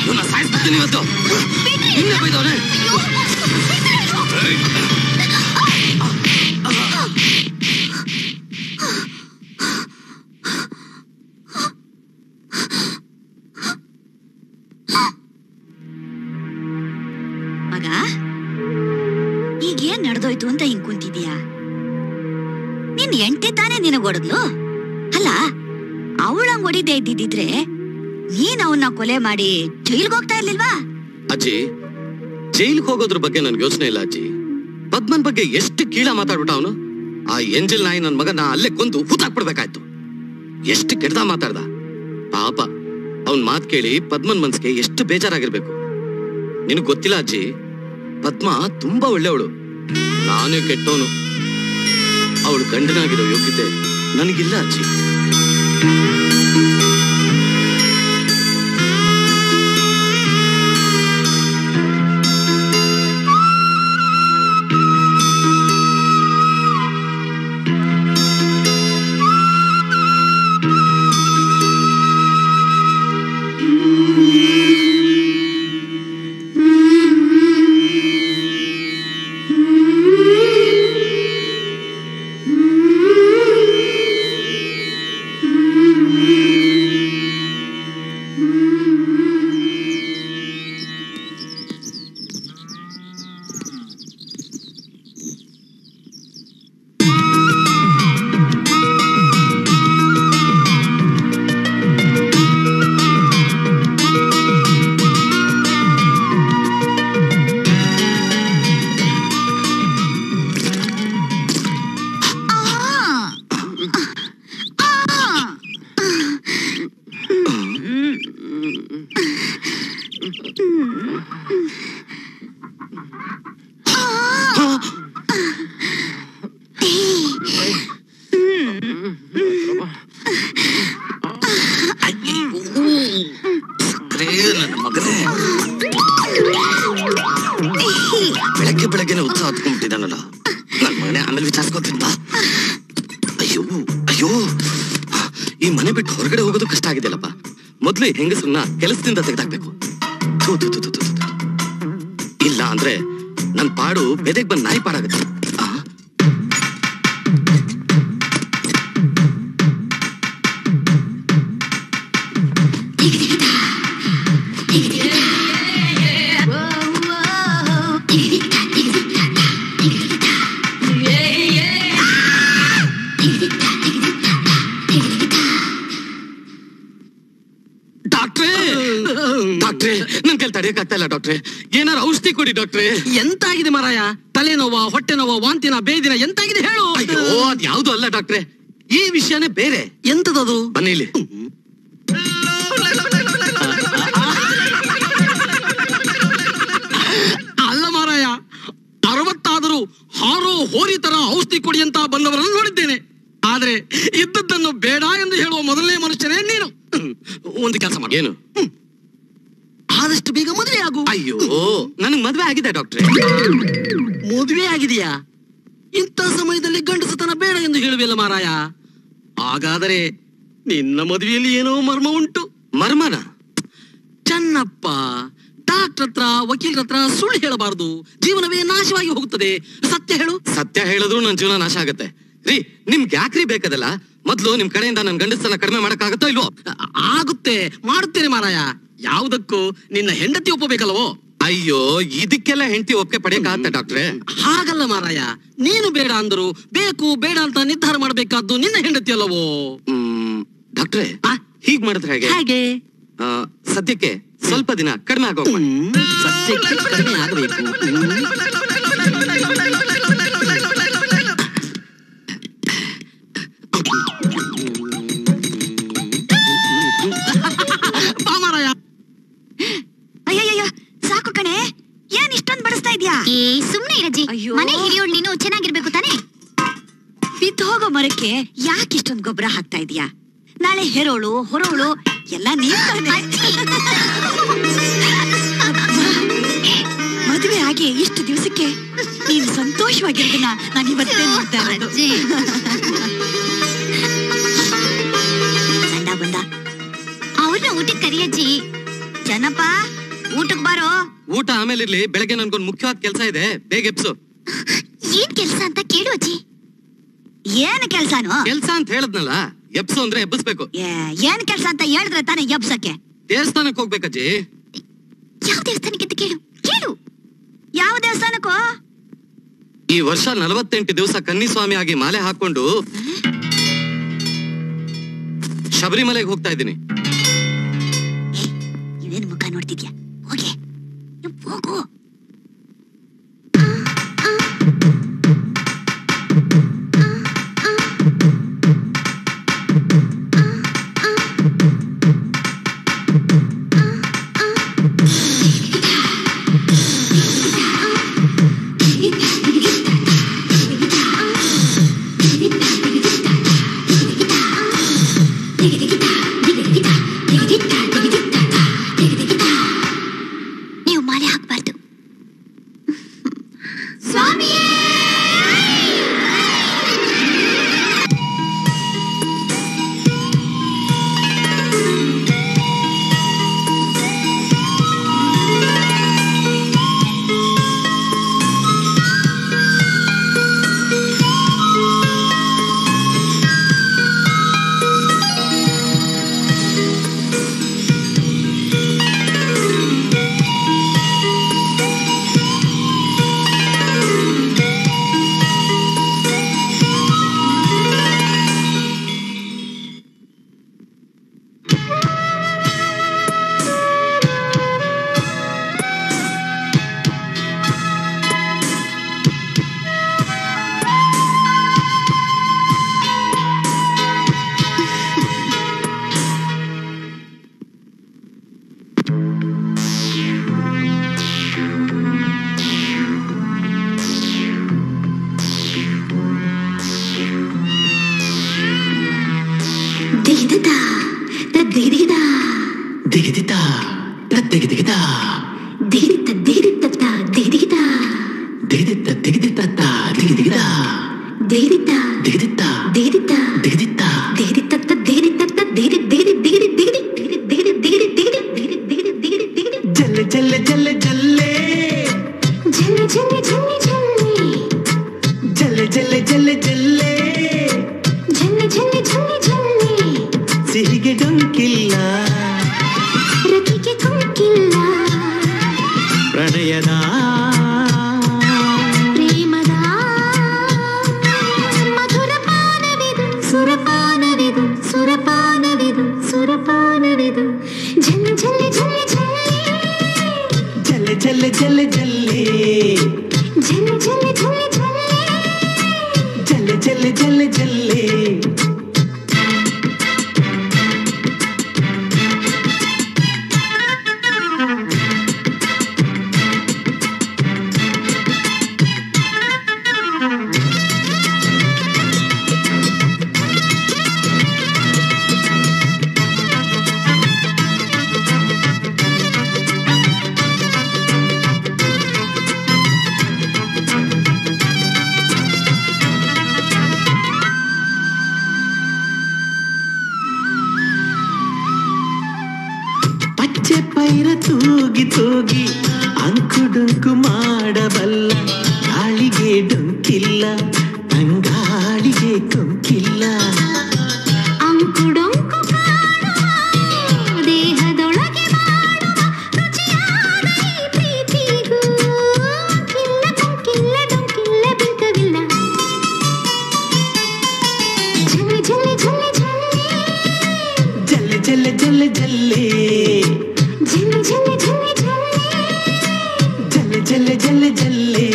ಇವ್ನ ಸಾಯಿಸ್ಬಿಡ್ತೀನಿ ಇವತ್ತು ಹಿಂದೆ ಬೈದವ್ರೆ ಮಗ ಈಗ ಏನ್ ನಡೆದೋಯ್ತು ಅಂತ ಹಿಂಗ್ ಕುಂತಿದ್ಯಾ ನಿನ್ ಎಂಟಿ ತಾನೇ ನಿನಗ್ ಹೊಡೆದ್ಲು ಅಲ್ಲ ಅವಳಂಗ್ ಹೊಡಿದೇ ಇದ್ದಿದ್ರೆ ನೀನ್ ಅವನ್ನ ಕೊಲೆ ಮಾಡಿ ಜೈಲ್ಗೆ ಹೋಗ್ತಾ ಇರ್ಲಿಲ್ವಾ ಅಜ್ಜಿ ಜೈಲ್ಗೆ ಹೋಗೋದ್ರ ಬಗ್ಗೆ ನನ್ಗೆ ಯೋಚನೆ ಇಲ್ಲ ಅಜ್ಜಿ ಪದ್ಮನ್ ಬಗ್ಗೆ ಎಷ್ಟು ಕೀಳ ಮಾತಾಡ್ಬಿಟ್ಟ ಅವನು ಆ ಎಂಜಲ್ ನಾಯಿ ನನ್ ಮಗ ನಾ ಅಲ್ಲೇ ಕೊಂದು ಹೂತಾಕ್ಬಿಡ್ಬೇಕಾಯ್ತು ಎಷ್ಟು ಕೆಡ್ದ ಮಾತಾಡ್ದ ಪಾಪ ಅವನ್ ಮಾತ್ ಕೇಳಿ ಪದ್ಮನ್ ಮನ್ಸ್ಗೆ ಎಷ್ಟು ಬೇಜಾರಾಗಿರ್ಬೇಕು ನಿನಗ್ ಗೊತ್ತಿಲ್ಲ ಅಜ್ಜಿ ಪದ್ಮ ತುಂಬಾ ಒಳ್ಳೆಯವಳು ನಾನೇ ಕೆಟ್ಟವನು ಅವಳು ಗಂಡನಾಗಿರೋ ಯೋಗ್ಯತೆ ನನಗಿಲ್ಲ ಅಜ್ಜಿ ನನ್ನ ಮಗನೇ ಬೆಳಗ್ಗೆ ಬೆಳಗ್ಗೆನೆ ಉತ್ಸಾಹ ಹತ್ಕೊಂಡ್ಬಿಟ್ಟಿದ್ದಾನಲ್ಲ ನನ್ ಮಗನೇ ಆಮೇಲೆ ವಿಚಾರಿಸ್ಕೊತೀನಿ ಬಾ ಅಯ್ಯೋ ಅಯ್ಯೋ ಈ ಮನೆ ಬಿಟ್ಟು ಹೊರಗಡೆ ಹೋಗೋದು ಕಷ್ಟ ಆಗಿದೆಯಲ್ಲಪ್ಪ ಮೊದ್ಲು ಈ ಹೆಂಗಸರನ್ನ ಕೆಲಸದಿಂದ ತೆಗೆದಾಕ್ಬೇಕು ಥು, ಥು, ಥು, ಥು, ಥು, ಥು. ಇಲ್ಲ ಅಂದ್ರೆ ನನ್ ಪಾಡು ಬೆದೆಗ್ ಬಂದ್ ನಾಯಿ ಪಾಡಾಗುತ್ತೆ ಆ? ಡಾಕ್ಟ್ರೇ ಡಾಕ್ಟ್ರೇ ನನ್ ಕೈಲಿ ತಡೆಯಕ್ಕಾಗ್ತಾ ಇಲ್ಲ ಡಾಕ್ಟ್ರೇ ಏನಾರು ಔಷಧಿ ಕೊಡಿ ಡಾಕ್ಟ್ರೇ ಎಂತಾಗಿದೆ ಮಾರಾಯ ತಲೆನೋವ ಹೊಟ್ಟೆ ನೋವ ವಾಂತಿನ ಬೇದಿನ ಎಂತಾಗಿದೆ ಹೇಳು ಅಯ್ಯೋ ಅದ್ ಯಾವ್ದು ಅಲ್ಲ ಡಾಕ್ಟ್ರೆ ಈ ವಿಷಯನೇ ಬೇರೆ ಎಂತದದು ಬನ್ನಿ ಇಲ್ಲಿ ಅಲ್ಲ ಮಾರಾಯ ಅರವತ್ತಾದರೂ ಹಾರೋ ಹೋರಿ ತರ ಔಷಧಿ ಕೊಡಿ ಅಂತ ಬಂದವರನ್ನು ನೋಡಿದ್ದೇನೆ ಆದ್ರೆ ಇದ್ದದ್ದನ್ನು ಬೇಡ ಎಂದು ಹೇಳುವ ಮೊದಲನೇ ಮನುಷ್ಯನೇ ನೀನು ಒಂದು ಕೆಲಸ ಮಾಡಿ ಏನು ಆದಷ್ಟು ಬೇಗ ಮದುವೆ ಆಗು ಅಯ್ಯೋ ನನಗ್ ಮದ್ವೆ ಆಗಿದೆ ಡಾಕ್ಟ್ರೆ ಮದುವೆ ಆಗಿದೆಯಾ ಇಂಥ ಸಮಯದಲ್ಲಿ ಗಂಡಸತನ ಬೇಡ ಎಂದು ಹೇಳುವಿಲ್ಲ ಮಾರಾಯ ಹಾಗಾದರೆ ನಿನ್ನ ಮದುವೆಯಲ್ಲಿ ಏನೋ ಮರ್ಮ ಉಂಟು ಮರ್ಮನ ಚನ್ನಪ್ಪ ಡಾಕ್ಟರ್ ಹತ್ರ ವಕೀಲರ ಹತ್ರ ಸುಳ್ಳು ಹೇಳಬಾರದು ಜೀವನವೇ ನಾಶವಾಗಿ ಹೋಗುತ್ತದೆ ಸತ್ಯ ಹೇಳು ಸತ್ಯ ಹೇಳಿದ್ರು ನನ್ ಜೀವನ ನಾಶ ಆಗತ್ತೆ ರೀ ನಿಮ್ಗೆ ಯಾಕ್ರಿ ಬೇಕದಲ್ಲ ಮೊದ್ಲು ನಿಮ್ ಕಡೆಯಿಂದ ನನ್ ಗಂಡಸ್ತನ ಕಡಿಮೆ ಮಾಡಕ್ಕಾಗತ್ತೋ ಇಲ್ವೋ ಆಗುತ್ತೆ ಮಾಡುತ್ತೇನೆ ಮಾರಾಯ ಯಾವುದಕ್ಕೂ ನಿನ್ನ ಹೆಂಡತಿ ಒಪ್ಪಬೇಕಲ್ವೋ ಅಯ್ಯೋ ಇದಕ್ಕೆಲ್ಲ ಹೆಂಡತಿ ಒಪ್ಪಿಗೆ ಪಡೆಯಕ್ಕಾಗತ್ತೆ ಡಾಕ್ಟ್ರೆ ಹಾಗಲ್ಲ ಮಾರಾಯ ನೀನು ಬೇಡ ಅಂದ್ರು ಬೇಕು ಬೇಡ ಅಂತ ನಿರ್ಧಾರ ಮಾಡಬೇಕಾದ್ದು ನಿನ್ನ ಹೆಂಡತಿ ಅಲ್ಲವೋ ಹ್ಮ್ ಡಾಕ್ಟ್ರೆ ಹೀಗ್ ಮಾಡಿದ್ರೆ ಹೇಗೆ ಹೇಗೆ ಆ, ಸದ್ಯಕ್ಕೆ ಸ್ವಲ್ಪ ದಿನ ಕಡಿಮೆ ಆಗೋ ಸದ್ಯಕ್ಕೆ ಕಡಿಮೆ ಆಗಬೇಕು ಬಾ ಮಾರಾಯ ಅಯ್ಯಯ್ಯಯ್ಯ ಸಾಕು ಕಣೆ ಏನ್ ಇಷ್ಟೊಂದ್ ಬಡಿಸ್ತಾ ಇದ್ಯಾ ಏ ಸುಮ್ನೆ ಇರಜ್ಜಿ ಅಯ್ಯೋ. ಮನೆ ಹಿರಿಯೋಳು ನೀನು ಚೆನ್ನಾಗಿರ್ಬೇಕು ತಾನೇ ಬಿದ್ದು ಹೋಗೋ ಮರಕ್ಕೆ ಯಾಕೆ ಇಷ್ಟೊಂದ್ ಗೊಬ್ಬರ ಹಾಕ್ತಾ ಇದೀಯಾ ನಾಳೆ ಹೆರೋಳು ಹೊರೋಳು ಎಲ್ಲ ನೀವ್ ತಾನೇ ಮದುವೆ ಆಗಿ ಇಷ್ಟು ದಿವಸಕ್ಕೆ ನೀನು ಸಂತೋಷವಾಗಿರೋದನ್ನ ನಾನು ಇವತ್ತೇ ನೋಡ್ತಾ ಇರೋದು ಅಜ್ಜಿ. ಗಂಡ ಬಂದ ಅವ್ರನ್ನ ಊಟಕ್ಕೆ ಕರಿಯಜ್ಜಿ ಚೆನ್ನಪ್ಪ ಊಟಕ್ ಬಾರೋ ಊಟ ಆಮೇಲೆ ಇರ್ಲಿ ಬೆಳಗ್ಗೆ ನನ್ಗೊಂದು ಮುಖ್ಯವಾದ ಕೆಲಸ ಇದೆ ಬೇಗ ಎಪ್ಸು ಏನ್ ಕೆಲ್ಸ ಅಂತ ಕೇಳು ಅಜ್ಜಿ ಏನ್ ಕೆಲ್ಸನು ಕೆಲ್ಸ ಅಂತ ಹೇಳದ್ನಲ್ಲ ಎಪ್ಸು ಅಂದ್ರೆ ಎಬ್ಬಿಸ್ಬೇಕು ಏ, ಏನ್ ಕೆಲ್ಸ ಅಂತ ಹೇಳಿದ್ರೆ ತಾನೇ ಎಬ್ಸಕ್ಕೆ ದೇವಸ್ಥಾನಕ್ಕೆ ಹೋಗ್ಬೇಕಜ್ಜಿ ಯಾವ ದೇವಸ್ಥಾನಕ್ಕೆ ಅಂತ ಕೇಳು ಕೇಳು ಯಾವ ದೇವಸ್ಥಾನಕ್ಕೋ ಈ ವರ್ಷ ನಲವತ್ತೆಂಟು ದಿವಸ ಕನ್ನಿಸ್ವಾಮಿ ಆಗಿ ಮಾಲೆ ಹಾಕೊಂಡು ಶಬರಿಮಲೆಗೆ ಹೋಗ್ತಾ ಇದ್ದೀನಿ ಇದೇನ್ ಮುಖ ನೋಡ್ತಿದ್ಯಾ ಹೋಗೆ ಏ, ಹೋಗು ನೀವು ಮಾಲೆ ಹಾಕ್ಬಾರ್ದು ಸ್ವಾಮಿಯೇ ದಿಗಿದದ ದಿಗಿದ ದಿಗಿದಿತ ದಿಗಿದಿಗಿತ ದಿಗಿದಿತ್ತ ದಿಗಿದಿತ್ತ ದಿಗಿದಿಗಿದ ದಿಗಿದಿತ್ತ ದಿಗಿದಿತ್ತ ದಿಗಿದಿಗಿದ ದಿಗಿದಿತ್ತ ದಿಗಿದಿತ್ತ ದಿಗಿದಿತ್ತ ದಿಗಿದಿತ್ತ ದಿಗಿದಿತ್ತ ದಿಗಿದಿತ್ತ ದಿಗಿದಿ ದಿಗಿದಿ ದಿಗಿದಿ ದಿಗಿದಿ ದಿಗಿದಿ ದಿಗಿದಿ ದಿಗಿದಿ ದಿಗಿದಿ ದಿಗಿದಿ ದಿಗಿದಿ ದಿಗಿದಿ ಜಲ್ಲೆ ಜಲ್ಲೆ ಜಲ್ಲೆ ಜಲ್ಲೆ ಜಲ್ಲಿ ಜಲ್ಲಿ ಜಲ್ಲಿ ಜಲ್ಲಿ ಜಲ್ಲೆ ಜಲ್ಲೆ ಜಲ್ಲೆ ಜಲ್ಲೆ ಜಲ್ಲಿ ಜಲ್ಲಿ ಜಲ್ಲಿ ಜಲ್ಲಿ ಸಿಹಿಗೆ ಡೊಂಕಿಲ್ಲ ರತಿಗೆ ಕುಂಕಿಲ್ಲ ಪ್ರಣಯದ ಪ್ರೇಮದ ಮಧುರ ಪಾನವಿದು ಸುರಪಾನವಿದು ಸುರಪಾನವಿದು ಸುರಪಾನವಿದು ಜಲ್ಲಿ ಜಲ್ಲಿ ಜಲ್ಲಿ ಜಲ್ಲಿ ಜಲ್ಲೆ ಜಲ್ಲೆ ಜಲ್ಲೆ ಜಲ್ಲೆ ಜಲ್ಲಿ ಜಲ್ಲಿ ಜಲ್ಲಿ ಜಲ್ಲಿ ಜಲ್ಲೆ ಜಲ್ಲೆ ಜಲ್ಲೆ ಜಲ್ಲೆ ಪಚ್ಚೆ ಪೈರ ತೂಗಿ ತೂಗಿ ಅಂಕುಡೊಂಕು ಮಾಡಬಲ್ಲ ಗಾಳಿಗೆ ಡೊಂಕಿಲ್ಲ ತಂಗಾಳಿಗೆ ಕೊಂಕಿಲ್ಲ ಅಂಕುಡೊಂಕು ಕಾಡುವ ದೇಹದೊಳಗೆ ಮಾಡುವ ರುಚಿಯಾದ ಈ ಪ್ರೀತಿಗೂ ಕಿಲ್ಲ ಕೊಂಕಿಲ್ಲ ಡೊಂಕಿಲ್ಲ ಬಿಂಕವಿಲ್ಲ ಜಲ್ಲಿ ಜಲ್ಲಿ ಜಲ್ಲಿ ಜಲ್ಲಿ ಜಲ್ಲೆ ಜಲ್ಲೆ ಜಲ್ಲೆ ಜಲ್ಲೆ ಜಲ್ಲಿ ಜಲ್ಲಿ ಜಲ್ಲಿ ಜಲ್ಲಿ ಜಲ್ಲೆ ಜಲ್ಲೆ ಜಲ್ಲೆ ಜಲ್ಲೆ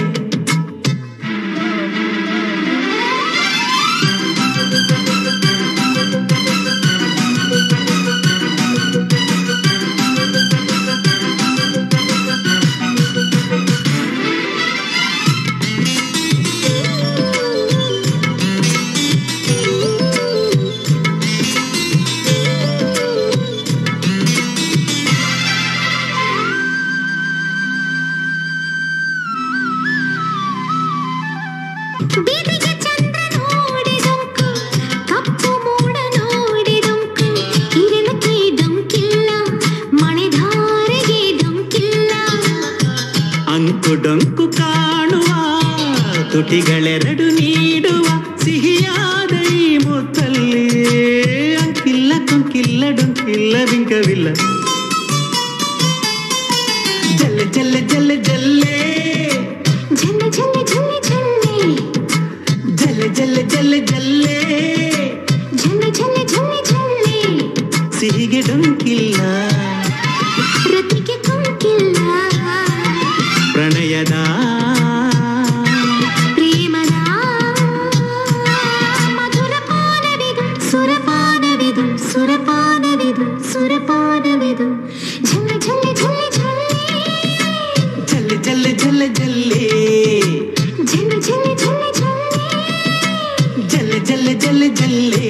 ಬೀದಿಗೆ ಚಂದ್ರ ನೋಡಿದಂಕು ಕಪ್ಪು ಮೋಡ ನೋಡಿದಂಕು ಇರಲಕ್ಕೆ ಡೊಂಕಿಲ್ಲ ಮಳೆಧಾರೆ ಅಂಕು ಡೊಂಕು ಕಾಣುವ ತುಟಿಗಳೆರಡು ನೀಡುವ ಸಿಹಿಯಾದ ಈ ಮುತ್ತಲ್ಲಿ ಅಂಕಿಲ್ಲ ಕೊಂಕಿಲ್ಲ ಡೊಂಕಿಲ್ಲ ಬಿಂಕವಿಲ್ಲ ಜಲ್ಲೆ ಜಲ್ಲೆ ಜಲ್ಲೆ ಜಲ್ಲೆ ಜಲ್ಲೆ ಜಲ್ಲೆ ಜಲ್ಲೆ ಜಲ್ಲೆ ಜಲ್ಲೆ ಜಲ್ಲೆ ಜಲ್ಲೆ ಜಲ್ಲೆ ಜಲ್ಲೆ ಜಲ್ಲೆ ಜಲ್ಲೆ ಜಲ್ಲೆ ಸಿಹಿಗೆ ಡೊಂಕಿಲ್ಲ ರತಿಗೆ ಕೊಂಕಿಲ್ಲ ಪ್ರಣಯದ ಪ್ರೇಮದ ಮಧುರ ಪಾನವಿದು ಸುರಪಾನವಿದು ಸುರಪಾನವಿದು ಸುರಪಾನವಿದು ಜಲ್ಲೆ ಜಲ್ಲೆ ಜಲ್ಲೆ ಜಲ್ಲೆ ಜಲ್ಲೆ ಜಲ್ಲೆ ಜಲ್ಲೆ ಜಲ್ಲೆ ಜಲ್ಲೆ ಜಲ್ಲೆ ಜಲ್ಲೆ ಜಲ್ಲೆ ಜಲ್ಲೆ ಜಲ್ಲೆ ಜಲ್ಲೆ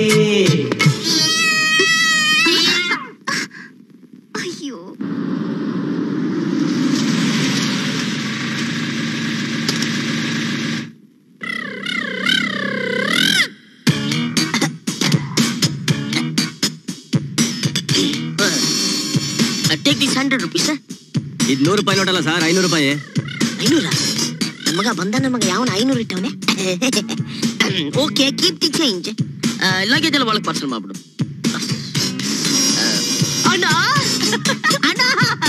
ಅಯ್ಯೋ ಟೇಕ್ ದಿಸ್ ಹಂಡ್ರೆಡ್ ರುಪೀಸ್ ಇದ್ ನೂರು ರೂಪಾಯಿ ನೋಟಲ್ಲ ಸರ್ ಐನೂರು ರೂಪಾಯಿ ಐನೂರ ನನ್ನ ಮಗ ಬಂದ ನನ್ನ ಮಗ ಯಾವನ ಐನೂರು ಇಟ್ಟವನೆ okay keep the change luggage ಎಲ್ಲ ಒಳಗೆ ಪಾರ್ಸಲ್ ಮಾಡ್ಬಿಡು ಆ, ಅಣ್ಣ ಅಣ್ಣ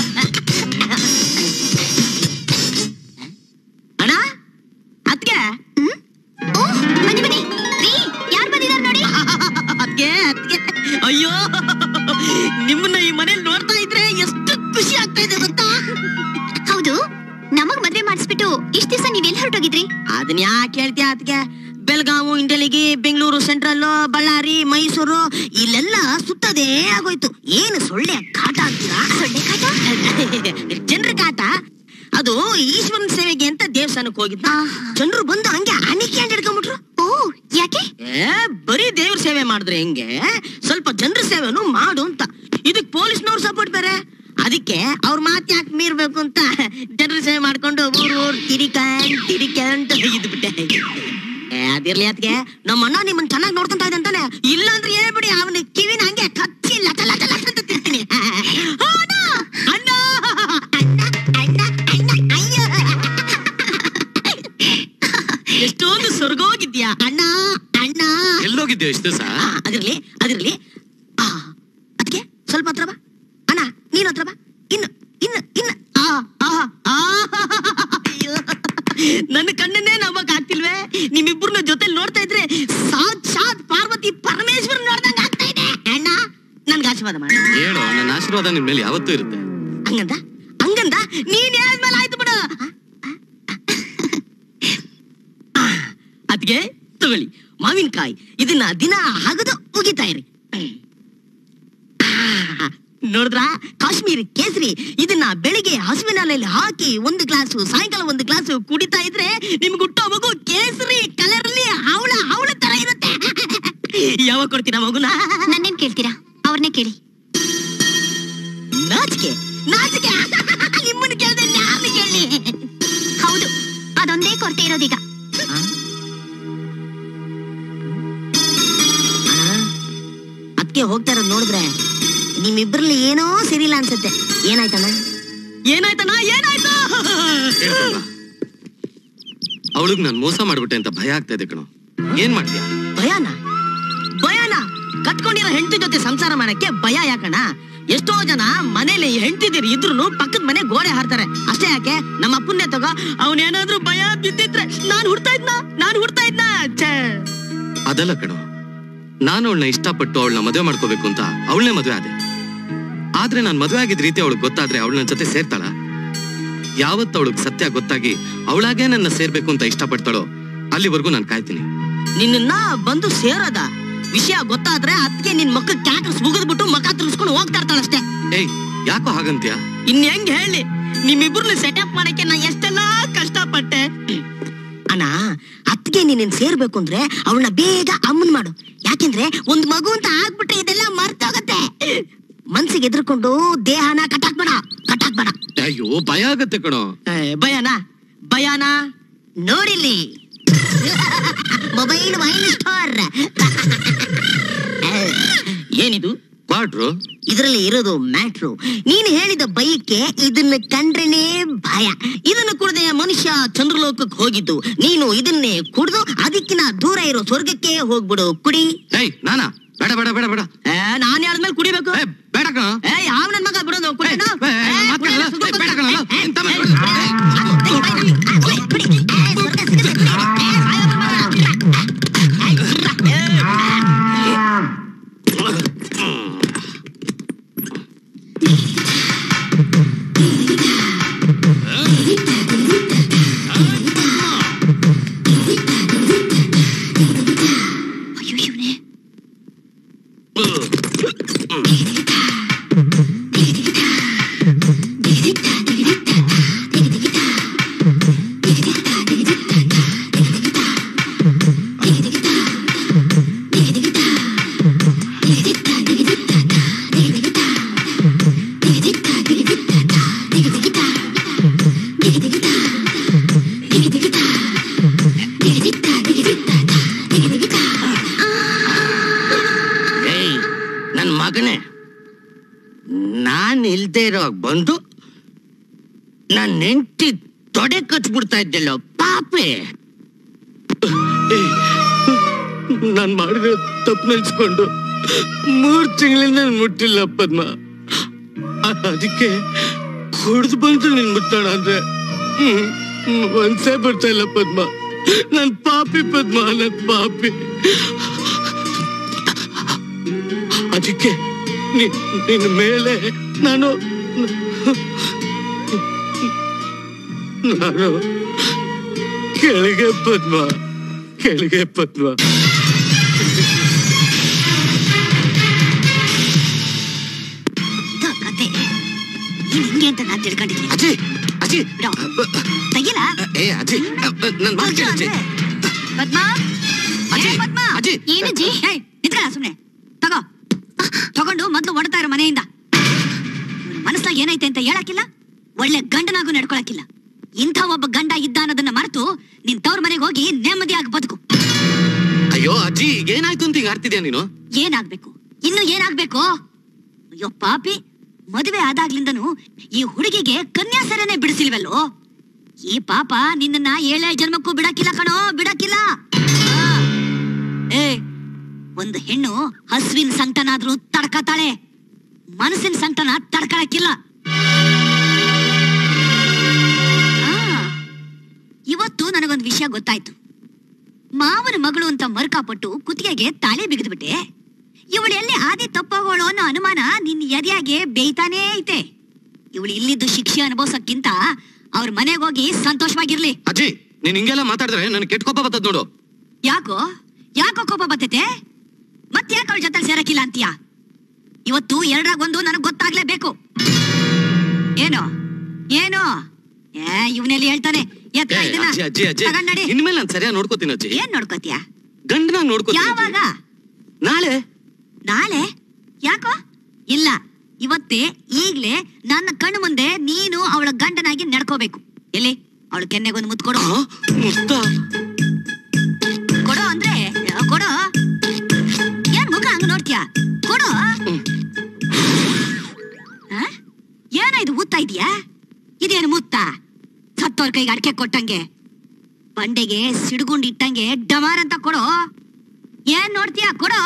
ಅಣ್ಣ ಅದ್ಕೆ ಓ ಬನ್ನಿ ಬನ್ನಿ ರೀ ಯಾರು ಬಂದಿದ್ದಾರೆ ನೋಡಿ ಅದ್ಕೆ ಅದ್ಕೆ ಅಯ್ಯೋ ನಿಮ್ಮನ್ನ ಈ ಮನೇಲಿ ನೋಡ್ತಾ ಇದ್ರೆ ಎಷ್ಟು ಖುಷಿ ಆಗ್ತಾ ಇದೆ ಗೊತ್ತಾ ಹೌದು ನಮಗ್ ಮದ್ವೆ ಮಾಡಿಸ್ಬಿಟ್ಟು ಇಷ್ಟ ದಿವಸ ನೀವ್ ಎಲ್ಲಿ ಹೊರಟೋಗಿದ್ರಿ ಅದನ್ನ ಯಾಕೆ ಹೇಳ್ತೀಯ ಅದಕ್ಕೆ ಬೆಳಗಾವು ಇಂಡಲಿಗಿ ಬೆಂಗಳೂರು ಸೆಂಟ್ರಲ್ ಬಳ್ಳಾರಿ ಮೈಸೂರು ಇಲ್ಲೆಲ್ಲ ಸುತ್ತದೇ ಆಗೋಯ್ತು ಏನು ಸೊಳ್ಳೆ ಕಾಟ ಅಂತೀರಾ ಸೊಳ್ಳೆ ಕಾಟ? ಜನರ ಕಾಟ ಅದು ಈಶ್ವರನ ಸೇವೆಗೆ ಅಂತ ದೇವಸ್ಥಾನಕ್ಕೆ ಹೋಗಿದ್ದ ಆಹಾ. ಜನರು ಬಂದು ಹಂಗೆ ಅನಿಕೆ ಅಂತ ಹಿಡ್ಕೊಂಡ್ಬಿಟ್ರು ಓ ಯಾಕೆ ಏ ಬರೀ ದೇವ್ರ ಸೇವೆ ಮಾಡಿದ್ರೆ ಹೆಂಗೆ ಸ್ವಲ್ಪ ಜನರ ಸೇವೆನು ಮಾಡು ಅಂತ ಇದಕ್ ಪೊಲೀಸ್ನವ್ರು ಸಪೋರ್ಟ್ ಬೇರೆ ಅದಕ್ಕೆ ಅವ್ರ ಮಾತು ಯಾಕೆ ಮೀರ್ಬೇಕು ಅಂತ ಜನರ ಸೇವೆ ಮಾಡ್ಕೊಂಡು ಊರ್ ಊರ್ ತಿರಿಕಂಡ್ ತಿರಿಕಂಡ್ ಇದ್ಬಿಟ್ಟೆ ಏ ಅದಿರ್ಲಿ ಅದಕ್ಕೆ ನಮ್ಮ ಅಣ್ಣ ನಿಮ್ಮನ್ ಚೆನ್ನಾಗಿ ನೋಡ್ಕೊಂತ ಇದೆ ಅಂತಾನೆ ಇಲ್ಲ ಅಂದ್ರೆ ಹೇಳ್ಬಿಡಿ ಅವನ ಕಿವಿನ ಹಂಗೆ ಕಚ್ಚಿ ಲಟ ಲಟ ಲಟ ಅಂತ ತಿರ್ತೀನಿ ಅಣ್ಣ ಅಣ್ಣ ಅಣ್ಣ ಅಣ್ಣ ಅಣ್ಣ ಅಯ್ಯೋ ಎಷ್ಟೊಂದು ಸ್ವರ್ಗೋಗಿದ್ಯಾ ಅಣ್ಣ ಅಣ್ಣ ಎಲ್ಲೋಗಿದ್ಯೋ ಇಷ್ಟು ದಿವಸ ಆ, ಅದಿರ್ಲಿ ಅದಿರ್ಲಿ ಆ, ಅದ್ಕೆ ಸ್ವಲ್ಪ ಹತ್ರ ಬಾ ಅಣ್ಣ ನೀನ್ ಹತ್ರ ಬಾ ಇನ್ನು ಇನ್ನು ಇನ್ನು ಆ, ಆ, ಆ, ಅಯ್ಯೋ. ನನ್ನ ಕಣ್ಣನ್ನೇ ನಂಬಕ್ ಆಗ್ತಿಲ್ವೇ ನಿಮ್ಮಿಬ್ಬರನ್ನ ಜೊತೆ ನೋಡ್ತಾ ಇದ್ರೆ ಸಾಕ್ಷಾತ್ ಪಾರ್ವತಿ ಪರಮೇಶ್ವರ್ ನೋಡ್ದಂಗ ಆಗ್ತಾ ಇದೆ ಅಣ್ಣ ನನ್ಗೆ ಆಶೀರ್ವಾದ ಮಾಡು ಹೇಳು ನನ್ನ ಆಶೀರ್ವಾದ ನಿನ್ ಮೇಲೆ ಯಾವತ್ತೂ ಇರುತ್ತೆ ಹಂಗಂದ ಹಂಗಂದ ನೀನ್ ಹೇಳಿದ್ಮೇಲೆ ಆಯ್ತು ಬಿಡು ಅದ್ಗೆ ತಗೊಳ್ಳಿ ಮಾವಿನಕಾಯಿ ಇದನ್ನ ದಿನ ಹಗದು ಉಗಿತಾ ಇರಿ ಆ, ನೋಡಿದ್ರಾ ಕಾಶ್ಮೀರಿ ಕೇಸರಿ ಇದನ್ನ ಬೆಳಿಗ್ಗೆ ಹಸುವಿನ ಹಾಲಲ್ಲಿ ಹಾಕಿ ಒಂದು ಗ್ಲಾಸು ಸಾಯಂಕಾಲ ಒಂದು ಗ್ಲಾಸು ಕುಡಿತಾ ಇದ್ರೆ ನಿಮ್ಗೆ ಹುಟ್ಟೋ ಮಗು ಕೇಸರಿ ಕಲರ್ ಅಲ್ಲಿ ಅವಳ ಅವಳ ತರ ಇರುತ್ತೆ ಯಾವಾಗ ಕೊಡ್ತೀರಾ ಮಗುನ ನನ್ನೇನ್ ಕೇಳ್ತೀರಾ ಅವ್ರನ್ನೇ ಕೇಳಿ ನಾಚಿಕೆ ನಾಚಿಕೆ ನಿಮ್ಮನ್ನ ಕೇಳ್ದೆ ಯಾರನ್ನ ಕೇಳಿ ಹೌದು ಅದೊಂದೇ ಕೊರತೆ ಇರೋದೀಗ ಅದಕ್ಕೆ ಹೋಗ್ತಾ ಇರೋದ್ ನೋಡಿದ್ರೆ ನಿಮ್ಮಿಬ್ರಲ್ಲಿ ಏನೋ ಸರಿಯಿಲ್ಲ ಅನ್ಸುತ್ತೆ ಏನಾಯ್ತಣ್ಣ ಏನಾಯ್ತಣ್ಣ ಏನಾಯ್ತು ಅವಳಿಗೆ ನಾನು ಮೋಸ ಮಾಡ್ಬಿಟ್ಟೆ ಅಂತ ಭಯ ಆಗ್ತಾ ಇದೆ ಕಣೋ ಏನ್ ಮಾಡ್ತೀಯ ಭಯನ ಭಯನ ಕಟ್ಕೊಂಡಿರೋ ಹೆಂಡತಿ ಜೊತೆ ಸಂಸಾರ ಮಾಡಕ್ಕೆ ಭಯ ಯಾಕಣ್ಣ ಎಷ್ಟೋ ಜನ ಮನೇಲಿ ಹೆಂಡತಿದಿರು ಇದ್ರು ಪಕ್ಕದ ಮನೆ ಗೋಡೆ ಹಾರ್ತಾರೆ ಅಷ್ಟೇ ಯಾಕೆ ನಮ್ಮ ಅಪ್ಪನ್ನೇ ತಗೋ ಅವನೇನಾದ್ರೂ ಭಯ ಬಿದ್ದಿದ್ರೆ ನಾನ್ ಹುಡ್ತಾ ಇದ್ನ ನಾನ್ ಹುಡ್ತಾ ಇದ್ನ ಛೇ ಅದಲ್ಲ ಕಣೋ ನಾನು ಅವಳನ್ನ ಇಷ್ಟಪಟ್ಟು ಅವಳನ್ನ ಮದುವೆ ಮಾಡ್ಕೋಬೇಕು ಅಂತ ಅವಳನ್ನೇ ಮದುವೆ ಆದೆ ಆದ್ರೆ ನಾನು ಮದುವೆ ಆಗಿದ್ ರೀತಿ ಅವಳಿಗೆ ಗೊತ್ತಾದ್ರೆ ಅವಳ ನನ್ನ ಜೊತೆ ಸೇರ್ತಾಳ ಯಾವತ್ತು ಅವಳಿಗೆ ಸತ್ಯ ಗೊತ್ತಾಗಿ ಅವಳಾಗೆ ನನ್ನ ಸೇರ್ಬೇಕು ಅಂತ ಇಷ್ಟಪಡ್ತಾಳೋ ಅಲ್ಲಿವರೆಗೂ ನಾನು ಕಾಯ್ತೀನಿ ನಿನ್ನ ಬಂದು ಸೇರದ ವಿಷಯ ಗೊತ್ತಾದ್ರೆ ಅದಕ್ಕೆ ನಿನ್ ಮಕ್ಕ ಕ್ಯಾಟರ್ಸ್ ಮುಗಿದ್ಬಿಟ್ಟು ಮಕ ತಿರ್ಸ್ಕೊಂಡು ಹೋಗ್ತಾ ಇರ್ತಾಳಷ್ಟೇ ಏಯ್ ಯಾಕೋ ಹಾಗಂತ್ಯ ಇನ್ ಹೆಂಗ್ ಹೇಳಿ ನಿಮ್ಮಿಬ್ರನ್ನ ಸೆಟಪ್ ಮಾಡಕ್ಕೆ ನಾ ಎಷ್ಟೆಲ್ಲಾ ಕಷ್ಟಪಟ್ಟೆ ಅಣ್ಣ ಅತ್ತಿಗೆ ನೀನ್ ಸೇರ್ಬೇಕು ಅಂದ್ರೆ ಅವಳನ್ನ ಬೇಗ ಅಮ್ಮನ್ ಮಾಡು ಯಾಕೆಂದ್ರೆ ಒಂದ್ ಮಗು ಅಂತ ಆಗ್ಬಿಟ್ರೆ ಇದೆಲ್ಲ ಮರ್ತೋಗತ್ತೆ ಮನ್ಸಿಗೆ ಎದ್ರಕೊಂಡು ದೇಹನ ಕಟ್ಟಾಕ್ಬೇಡ ಕಟ್ಟಾಕ್ಬೇಡ ಅಯ್ಯೋ ಭಯ ಆಗತ್ತೆ ಕಣೋ ಏ, ಭಯನಾ ಭಯನಾ ನೋಡಿಲ್ಲಿ ಮೊಬೈಲ್ ವೈನ್ ಸ್ಟೋರ್ ಏನಿದು ಕ್ವಾಡ್ರು ಇದರಲ್ಲಿ ಇರೋದು ಮ್ಯಾಟ್ರು ನೀನು ಹೇಳಿದ ಬೈಕೆ ಇದನ್ನ ಕಂಡ್ರೇನೆ ಭಯ ಇದನ್ನು ಕುಡ್ದೆ ಮನುಷ್ಯ ಚಂದ್ರಲೋಕಕ್ಕೆ ಹೋಗಿದ್ದು ನೀನು ಇದನ್ನೇ ಕುಡ್ದು ಅದಕ್ಕಿನ ದೂರ ಇರೋ ಸ್ವರ್ಗಕ್ಕೆ ಹೋಗ್ಬಿಡು ಕುಡಿ ಏಯ್ ನಾನಾ ಬೇಡ ಬೇಡ ಬೇಡ ಬೇಡ ಏ, ನಾನ್ ಹೇಳಿದ್ಮೇಲೆ ಕುಡಿಬೇಕು ಏ, ಬೇಡ ಕಣ ಏ ಯಾವ ನನ್ ಮಗ ಬಿಡೋದು ಕುಡಿಯೋಣ? ಏ, ಏ, ಏ, ಮಾತ್ ಕೇಳಲ್ಲ? ಕುಡಿಯೋಣ, ಏ, ಬೇಡ ಕಣ, ಏ, ಎಂತ ಏ, ಮಾಡ್ಬೇಡ. ಏ, ಕುಡಿ, ಕುಡಿ, ಏ, ಸ್ವರ್ಗ ಸಿಗುತ್ತೆ, ಕುಡಿ. ಏ, ಸಾಯೋದು ಬೇಡ. ಅಯ್ಯೋ ಶಿವನೇ ಏಯ್ ನನ್ ಮಗನೇ ನಾನ್ ಇಲ್ದೇ ಇರೋ ಬಂದು ನನ್ ನೆಂಟಿ ತೊಡೆ ಕಚ್ಬಿಡ್ತಾ ಇದ್ದಲ್ಲೋ ಪಾಪೆ ನಾನ್ ಮಾಡಿದ ತಪ್ಪು ನೆನ್ಸ್ಕೊಂಡು ಮೂರ್ ತಿಂಗಳಿಂದ ನಾನ್ ಮುಟ್ಟಿಲ್ಲ ಪದ್ಮ ಅ- ಅದಕ್ಕೆ ಕುಡ್ದು ಬಂದು ನಿನ್ ಮುಟ್ಟೋಣ ಅಂದ್ರೆ ಹ್ಮ್, ಹ್ಮ್, ಮನ್ಸೇ ಬರ್ತಾ ಇಲ್ಲ ಪದ್ಮ ನನ್ ಪಾಪಿ ಪದ್ಮ ನನ್ ಪಾಪಿ ಅದಕ್ಕೆ ನಿ- ನಿನ್ ಮೇಲೆ ನಾನು ನಾನು ಕೆಳಗೆ ಪದ್ಮ ಕೆಳಗೆ ಪದ್ಮ ಇದು ಕತೆ ನೀನ್ ಹಿಂಗೆ ಅಂತ ನಾನ್ ತಿಳ್ಕೊಂಡಿದ್ದೀನಿ ಅಜ್ಜಿ ಅಜ್ಜಿ ಬಿಡು. ತೆಗಿಲ ಏ ಅಜ್ಜಿ ನನ್ ಮಾತು ಕೇಳು ಅಜ್ಜಿ ಪದ್ಮಾ ಅಜ್ಜಿ, ಏ, ಪದ್ಮಾ ಅಜ್ಜಿ. ಏನಜ್ಜಿ ಏಯ್ ನಿಂತ್ಕೊಳ್ಳ ಸುಮ್ನೆ ತಗೋ ತಗೊಂಡು ಮೊದ್ಲು ಹೊಡ್ತಾ ಇರೋ ಮನೆಯಿಂದ ಮನಸ್ಸಾಗ ಏನೈತೆ ಅಂತ ಹೇಳಕ್ಕಿಲ್ಲ ಒಳ್ಳೆ ಗಂಡನಾಗೂ ನಡ್ಕೊಳಕ್ಕಿಲ್ಲ ಇಂಥ ಒಬ್ಬ ಗಂಡ ಇದ್ದ ಅನ್ನೋದನ್ನ ಮರೆತು ನಿನ್ ತವ್ರ ಮನೆಗೆ ಹೋಗಿ ನೆಮ್ಮದಿಯಾಗಿ ಬದುಕು ಅಯ್ಯೋ ಅಜ್ಜಿ ಈಗ ಏನಾಯ್ತು ಅಂತ ಈಗ ಆಡ್ತಿದ್ಯಾ ನೀನು ಏನಾಗ್ಬೇಕು ಇನ್ನು ಏನಾಗ್ಬೇಕು ಅಯ್ಯೋ ಪಾಪಿ ಮದುವೆ ಆದಾಗ್ಲಿಂದನು ಈ ಹುಡುಗಿಗೆ ಕನ್ಯಾಸರನೆ ಬಿಡಿಸಿಲ್ವಲ್ಲೋ ಈ ಪಾಪ ನಿನ್ನನ್ನ ಏಳೇ ಜನ್ಮಕ್ಕೂ ಬಿಡಕ್ಕಿಲ್ಲ ಕಣೋ ಬಿಡಕ್ಕಿಲ್ಲ ಆ. ಏ ಒಂದು ಹೆಣ್ಣು ಹಸುವಿನ ಸಂಕಟನಾದ್ರೂ ತಡ್ಕತಾಳೆ ಮನಸ್ಸಿನ ಸಂಕಟನ ತಡ್ಕೊಳಕ್ಕಿಲ್ಲ ಆ, ಇವತ್ತು ನನಗೊಂದು ವಿಷಯ ಗೊತ್ತಾಯ್ತು ಮಾವನ ಮಗಳು ಅಂತ ಮರುಕಾಪಟ್ಟು ಕುತ್ತಿಗೆಗೆ ತಾಳಿ ಬಿಗಿದ್ಬಿಟ್ಟೆ ಇವಳು ಎಲ್ಲಿ ಆದಿ ತಪ್ಪೋಗೋಳು ಅನ್ನೋ ಅನುಮಾನ ನಿನ್ನ ಎದೆಯಾಗೆ ಬೇಯ್ತಾನೇ ಐತೆ ಇವಳು ಇಲ್ಲಿದ್ದು ಶಿಕ್ಷೆ ಅನುಭವಿಸಕ್ಕಿಂತ ಅವ್ರ ಮನೆಗೆ ಹೋಗಿ ಸಂತೋಷವಾಗಿರ್ಲಿ ಅಜ್ಜಿ ನೀನ್ ಹಿಂಗೆಲ್ಲ ಮಾತಾಡಿದ್ರೆ ನನ್ ಕೆಟ್ಟ ಕೋಪ ಬರ್ತದ ನೋಡು ಯಾಕೋ ಯಾಕೋ ಕೋಪ ಬರ್ತೈತೆ ಮತ್ತೆ ಯಾಕೆ ಅವಳ ಜೊತೆ ಸೇರಕ್ಕಿಲ್ಲ ಅಂತೀಯ ಇವತ್ತು ಎರಡರಾಗ ಒಂದು ನನಗೆ ಗೊತ್ತಾಗ್ಲೇಬೇಕು ಏನು ಏನು ಏ ಇವನಲ್ಲಿ ಹೇಳ್ತಾನೆ ಎತ್ತ ಏ, ಇದನ್ನ ಅಜ್ಜಿ ಅಜ್ಜಿ ಅಜ್ಜಿ ತಗೊಂಡ್ ನಡಿ. ಇನ್ಮೇಲೆ ನಾನು ಸರಿಯಾಗಿ ನೋಡ್ಕೋತೀನಿ ಅಜ್ಜಿ ಏನ್ ನೋಡ್ಕೋತೀಯ ಗಂಡನಾಗ ನೋಡ್ಕೋತೀನಿ ಅಜ್ಜಿ. ಯಾವಾಗ ನಾಳೆ ನಾಳೆ ಯಾಕೋ ಇಲ್ಲ ಇವತ್ತೇ ಈಗ್ಲೇ ನನ್ನ ಕಣ್ಣು ಮುಂದೆ ನೀನು ಅವಳ ಗಂಡನಾಗಿ ನಡ್ಕೋಬೇಕು ಎಲ್ಲಿ ಅವಳ ಕೆನ್ನೆಗೊಂದು ಮುತ್ತು ಕೊಡು ಆ, ಮುತ್ತ ಕೊಡು ಅಂದ್ರೆ ಆ, ಕೊಡು ಏನ್ ಮುಖ ಹಂಗ ನೋಡ್ತೀಯ ಕೊಡು ಆ? ಏನ ಇದು ಊತ್ತ ಇದೆಯಾ ಇದೇನು ಮುತ್ತ ಸತ್ತೋರ್ ಕೈಗೆ ಅಡಕೆ ಕೊಟ್ಟಂಗೆ ಬಂಡೆಗೆ ಸಿಡ್ಗುಂಡ್ ಇಟ್ಟಂಗೆ ಡಮಾರ್ ಅಂತ ಕೊಡು ಏನ್ ನೋಡ್ತೀಯ ಕೊಡು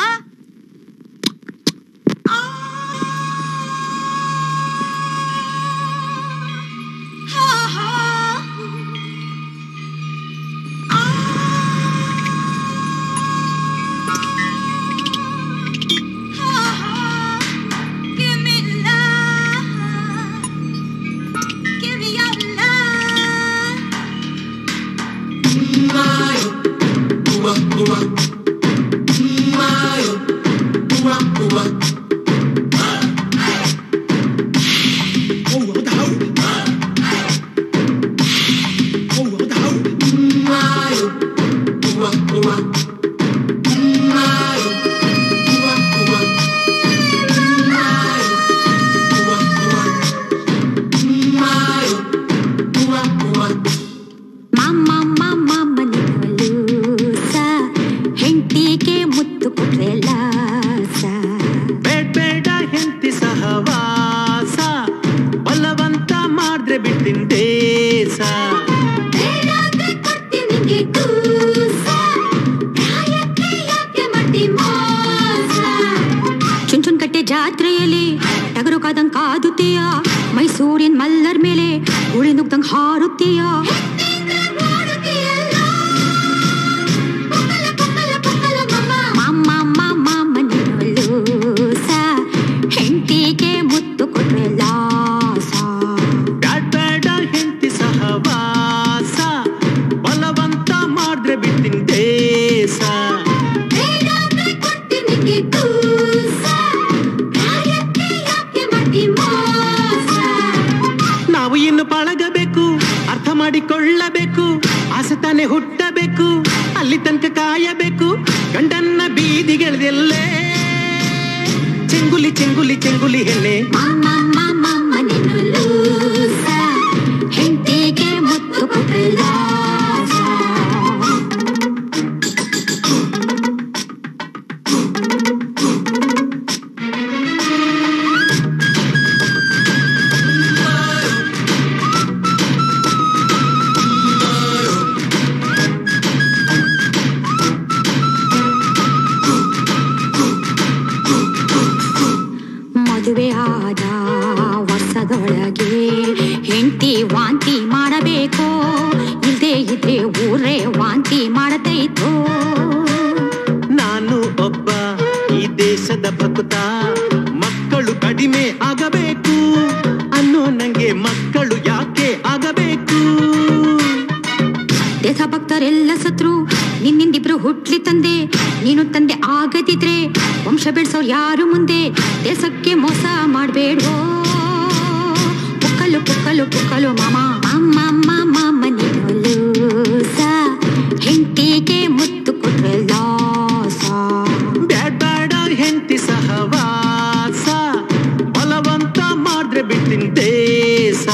Give me love. Give me your love. Mayo, uma, uma, Mayo, ಮಾಡಿದ್ರೆ ಬಿಡ್ತೀನಿ ದೇಶ ಚುಂಚುನ್ಕಟ್ಟೆ ಜಾತ್ರೆಯಲ್ಲಿ ಟಗರು ಕಾದಂಗ್ ಕಾದುತ್ತೀಯ ಮೈಸೂರಿನ ಮಲ್ಲರ್ ಮೇಲೆ ಉಳಿ ನುಗ್ದಂಗ್ ಹಾರುತ್ತೀಯ ಮಾಮ ಮಾಮ ಮನೆಯೊಳೂಸ, ಹೆಂಡ್ತಿಗೆ ಮುತ್ತು ಕೊಟ್ರೆ ಲಾಸ ಬ್ಯಾಡ್ ಬೇಡ ಹೆಂಡತಿ ಸಹವಾಸ ಬಲವಂತ ಮಾಡಿದ್ರೆ ಬಿಡ್ತೀನಿ ದೇಶ ನಾವು ಇನ್ನು ಪಳಗಬೇಕು ಅರ್ಥ ಮಾಡಿಕೊಳ್ಳಬೇಕು ಆಸೆ ತಾನೇ ಹುಟ್ಟಬೇಕು ಅಲ್ಲಿ ತನಕ ಕಾಯಬೇಕು ಗಂಡನ್ನ ಬೀದಿಗೆಳೆದೆಲ್ಲೇ ಚೆಂಗುಲಿ ಚೆಂಗುಲಿ ಚೆಂಗುಲಿ ಹೆಣ್ಣೆ ಹೆಂಡತಿಗೆ ಮುತ್ತು ಕೊಟ್ರೆ ಲಾಸ ಮದುವೆ ಆದ ವರ್ಷದೊಳಗೆ ಹೆಂಡತಿ ವಾಂತಿ ಮಾಡಬೇಕು ಇಲ್ದೇ ಇದ್ರೆ ಊರೇ ವಾಂತಿ ಮಾಡತೈತೋ ನಾನು ಒಬ್ಬ ಈ ದೇಶದ ಭಕ್ತ ಮಕ್ಕಳು ಕಡಿಮೆ ಆಗಬೇಕು ಅನ್ನೋ ನಂಗೆ ಮಕ್ಕಳು ಯಾಕೆ ಆಗಬೇಕು ದೇಶ ಭಕ್ತರೆಲ್ಲ ಸತ್ರು ನಿನ್ನಿಂದಿಬ್ರು ಹುಟ್ಲಿ ತಂದೆ ನೀನು ತಂದೆ ಆಗದಿದ್ರೆ ವಂಶ ಬೆಳ್ಸೋರ್ ಯಾರು ಮುಂದೆ ದೇಶಕ್ಕೆ ಮೋಸ ಮಾಡ್ಬೇಡ್ವೋ ಪುಕ್ಕಲು ಪುಕ್ಕಲು ಪುಕ್ಕಲು ಮಾಮ ಅಮ್ಮ ಮಾಮ ಮನೆಯೊಲೂಸ ಹೆಂಡತಿಗೆ ಮುತ್ತು ಕೊಟ್ರೆ ಲಾಸ ಬ್ಯಾಡ್ ಬೇಡ ಹೆಂಡತಿ ಸಹವಾಸ ಬಲವಂತ ಮಾಡಿದ್ರೆ ಬಿಡ್ತೀನಿ ದೇಶ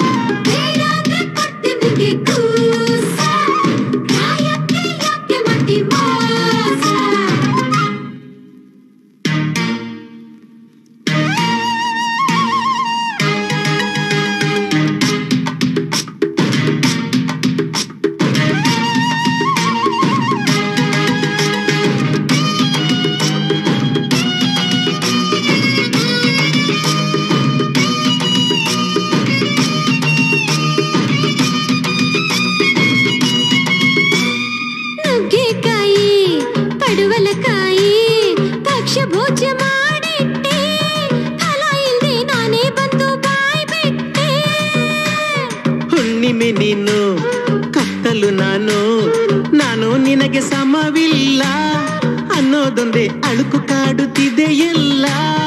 ನುಗ್ಗೆಕಾಯಿ ಪಡುವಲಕಾಯಿ ಪಕ್ಷ ಭೋಜ ಮಾಡಿಟ್ಟೆ ಫಲ ಇಲ್ದೆ ನಾನೇ ಬಂದು ಬಾಯ್ ಬಿಟ್ಟೆ ಹುಣ್ಣಿಮೆ ನೀನು ಕತ್ತಲು ನಾನು ನಾನು ನಿನಗೆ ಸಮವಿಲ್ಲ ಅನ್ನೋದೊಂದೇ ಅಳುಕು ಕಾಡುತ್ತಿದೆ ಎಲ್ಲ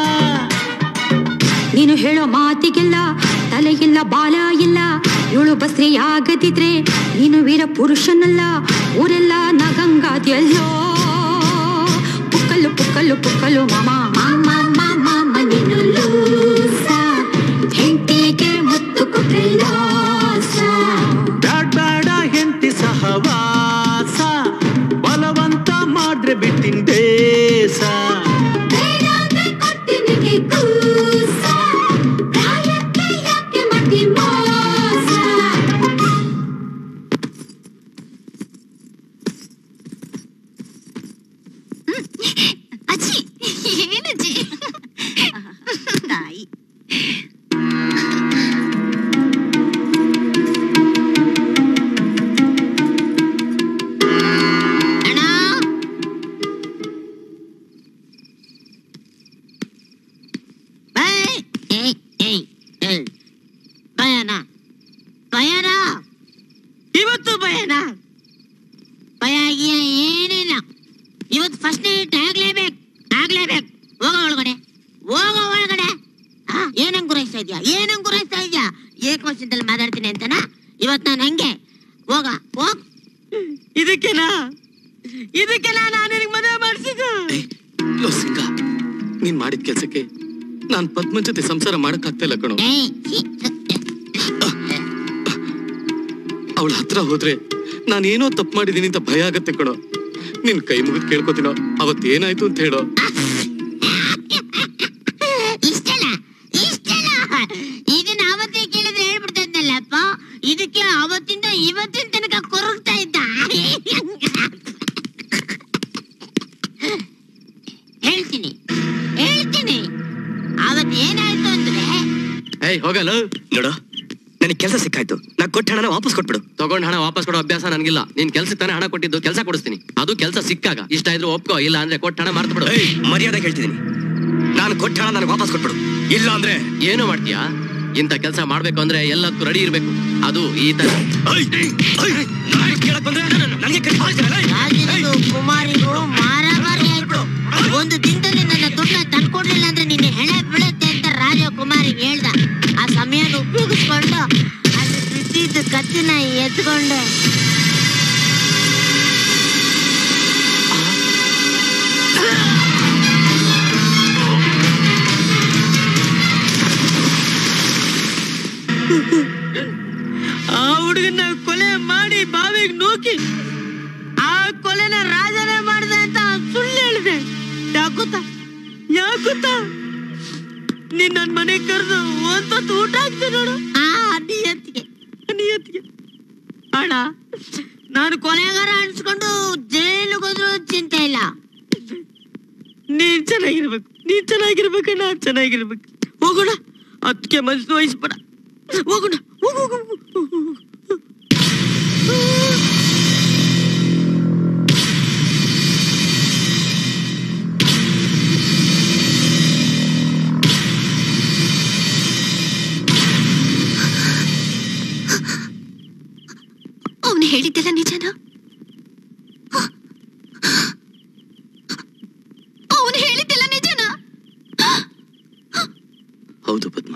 ನೀನು ಹೇಳೋ ಮಾತಿಗೆಲ್ಲ ತಲೆ ಇಲ್ಲ ಬಾಲ ಇಲ್ಲ ಇವಳು ಬಸ್ರಿ ಆಗದಿದ್ರೆ ನೀನು ವೀರ ಪುರುಷನಲ್ಲ ಊರೆಲ್ಲ ನಗಂಗಾದ್ಯಲ್ಲೋ ಪುಕ್ಕಲು ಪುಕ್ಕಲು ಪುಕ್ಕಲು ಮಾಮ ಮಾಮ ಮಾಮ ಮನಿನು ಲೂಸ ಹೆಂಡತಿಗೆ ಮುತ್ತು ಕೊಟ್ರೆ ಲಾಸ ಬ್ಯಾಡ್ ಬೇಡ ಹೆಂಡತಿ ಸಹವಾಸ ಬಲವಂತ ಮಾಡಿದ್ರೆ ಬಿಡ್ತೀನಿ ದೇಶ ಅಜ್ಜಿ ಏನಜ್ಜಿ ತಾಯಿ ಅಣ್ಣ ಏಯ್, ಏಯ್, ಏಯ್, ಏಯ್. ಭಯನ ಭಯನ ಇವತ್ತು ಭಯನ ಭಯ ಗಿಯ ಏನಿಲ್ಲ ಇವತ್ತು ಫಸ್ಟ್ ನೈಟ್ ಆಗ್ಲೇಬೇಕು ಆಗ್ಲೇಬೇಕು ಹೋಗೋ ಒಳಗಡೆ ಹೋಗೋ ಒಳಗಡೆ ಆ, ಏನಂಗ್ ಗುರಾಯಿಸ್ತಾ ಇದ್ಯಾ ಏನಂಗ್ ಗುರಾಯಿಸ್ತಾ ಇದ್ಯಾ ಏಕವಚನದಲ್ಲಿ ಮಾತಾಡ್ತೀನಿ ಅಂತನಾ ಇವತ್ತು ನಾನು ಹಂಗೆ ಹೋಗ ಹೋಗ್ ಇದಕ್ಕೆನಾ ಇದಕ್ಕೆನಾ ನಾನು ನಿನಗೆ ಮದುವೆ ಮಾಡಿಸಿದ್ದು ಲೋ ಸಿಂಗ ನೀನ್ ಮಾಡಿದ ಕೆಲ್ಸಕ್ಕೆ ನಾನ್ ಪದ್ಮನ್ ಜೊತೆ ಸಂಸಾರ ಮಾಡಕ್ ಆಗ್ತಾ ಕಣೋ ಅವಳ ಹತ್ರ ಹೋದ್ರೆ ನಾನೇನೋ ತಪ್ಪು ಮಾಡಿದೀನಿ ಅಂತ ಭಯ ಆಗತ್ತೆ ಕಣೋ ನಿನ್ ಕೈ ಮುಗಿದ್ ಕೇಳ್ಕೊತೀನೋ ಅವತ್ತೇನಾಯ್ತು ಅಂತ ಹೇಳೋ ಇಷ್ಟಲ್ಲ ಇಷ್ಟಲ್ಲ ಇದನ್ನ ಅವತ್ತೇ ಕೇಳಿದ್ರೆ ಹೇಳ್ಬಿಡ್ತಾ ಅವತ್ತಿಂದ ಇವತ್ತಿನ ತನಕ ಕೊರಗ್ತಾ ಇದ್ದ ಹೇಳ್ತೀನಿ ಹೇಳ್ತೀನಿ ಅವತ್ ಏನಾಯ್ತು ಅಂದ್ರೆ ಏಯ್ ಹೋಗಲ್ಲ ನೋಡು ನನಗೆ ಕೆಲಸ ಸಿಕ್ಕಾಯ್ತು ನಾ ಕೊಟ್ಟ ಹಣನ ವಾಪಸ್ ಕೊಟ್ಬಿಡು ತಗೊಂಡ್ ಹಣ ವಾಪಸ್ ಕೊಡೋ ಅಭ್ಯಾಸ ನನಗಿಲ್ಲ ನೀನ್ ಕೆಲ್ಸಕ್ಕೆ ತಾನೇ ಹಣ ಕೊಟ್ಟಿದ್ದು ಕೆಲಸ ಕೊಡಿಸ್ತೀನಿ ಅದು ಕೆಲಸ ಸಿಕ್ಕಾಗ ಇಷ್ಟ ಇದ್ರೆ ಒಪ್ಕೋ ಇಲ್ಲ ಅಂದ್ರೆ ಕೊಟ್ಟ ಹಣ ಮರ್ತು ಬಿಡು ಏಯ್ ಮರ್ಯಾದೆ ಹೇಳ್ತಿದ್ದೀನಿ ನಾನು ಕೊಟ್ಟ ಹಣ ನನಗೆ ವಾಪಸ್ ಕೊಟ್ಬಿಡು ಇಲ್ಲ ಅಂದ್ರೆ ಏನು ಮಾಡ್ತೀಯಾ ಇಂಥ ಕೆಲಸ ಮಾಡ್ಬೇಕು ಅಂದ್ರೆ ಎಲ್ಲದಕ್ಕೂ ರೆಡಿ ಇರ್ಬೇಕು ಅದು ಈ ತರ ಕೇಳಕ್ ಬಂದ್ರೆ ನನಗೆ ಕೈ ಹಾಕ್ತೀರಲ್ಲ? ರಾಜನಿಗೂ ಕುಮಾರಿಗೂ ಮಾರಾಮಾರಿ ಆಯ್ತು ಒಂದು ದಿನದಲ್ಲಿ ನನ್ನ ದುಡ್ಡನ್ನ ತಂದ್ಕೊಡ್ಲಿಲ್ಲ ಅಂದ್ರೆ ನಿನ್ನ ಹೆಳೆ ಬೀಳುತ್ತೆ ಅಂತ ರಾಜ ಕುಮಾರಿಗೆ ಹೇಳ್ದ ಆ ಸಮಯನ ಉಪಯೋಗಿಸ್ಕೊಂಡು ಅಲ್ಲಿ ಬಿದ್ದಿದ್ದ ಕತ್ತಿನ ಎತ್ಕೊಂಡೆ ಆ ಹುಡುಗನ ಕೊಲೆ ಮಾಡಿ ಬಾವಿಗೆ ನೂಕಿ ಆ ಕೊಲೆನ ರಾಜನೇ ಮಾಡ್ದೆ ಅಂತ ಸುಳ್ಳು ಹೇಳಿದೆ ಯಾಕುತ್ತ ಯಾಕುತ್ತ ನೀನ್ ನನ್ ಮನೆಗ್ ಕರೆದು ಒಂದೊತ್ತು ಊಟ ಹಾಕ್ತೀನಿ ನೋಡು ಆ ನಿಯತ್ತಿಗೆ ನಿಯತ್ತಿಗೆ ಅಣ್ಣ ನಾನು ಕೊಲೆಗಾರ ಅನ್ಸ್ಕೊಂಡು ಜೈಲಿಗೆ ಹೋದ್ರು ಚಿಂತೆ ಇಲ್ಲ ನೀನ್ ಚೆನ್ನಾಗಿರ್ಬೇಕು ನೀನ್ ಚೆನ್ನಾಗಿರ್ಬೇಕಣ್ಣ ಚೆನ್ನಾಗಿರ್ಬೇಕು ಹೋಗೋಣ ಅದಕ್ಕೆ ಮನಸ್ಸು ವಹಿಸ್ಬೇಡ ಹೋಗೋಣ ಹೋಗು ಹೋಗು, ಹೋಗು, ಹೋಗು. ಅವನು ಹೇಳಿದ್ದೆಲ್ಲ ನಿಜನಾ ಅವನು ಹೇಳಿದ್ದೆಲ್ಲ ನಿಜನಾ ಹೌದು ಪದ್ಮ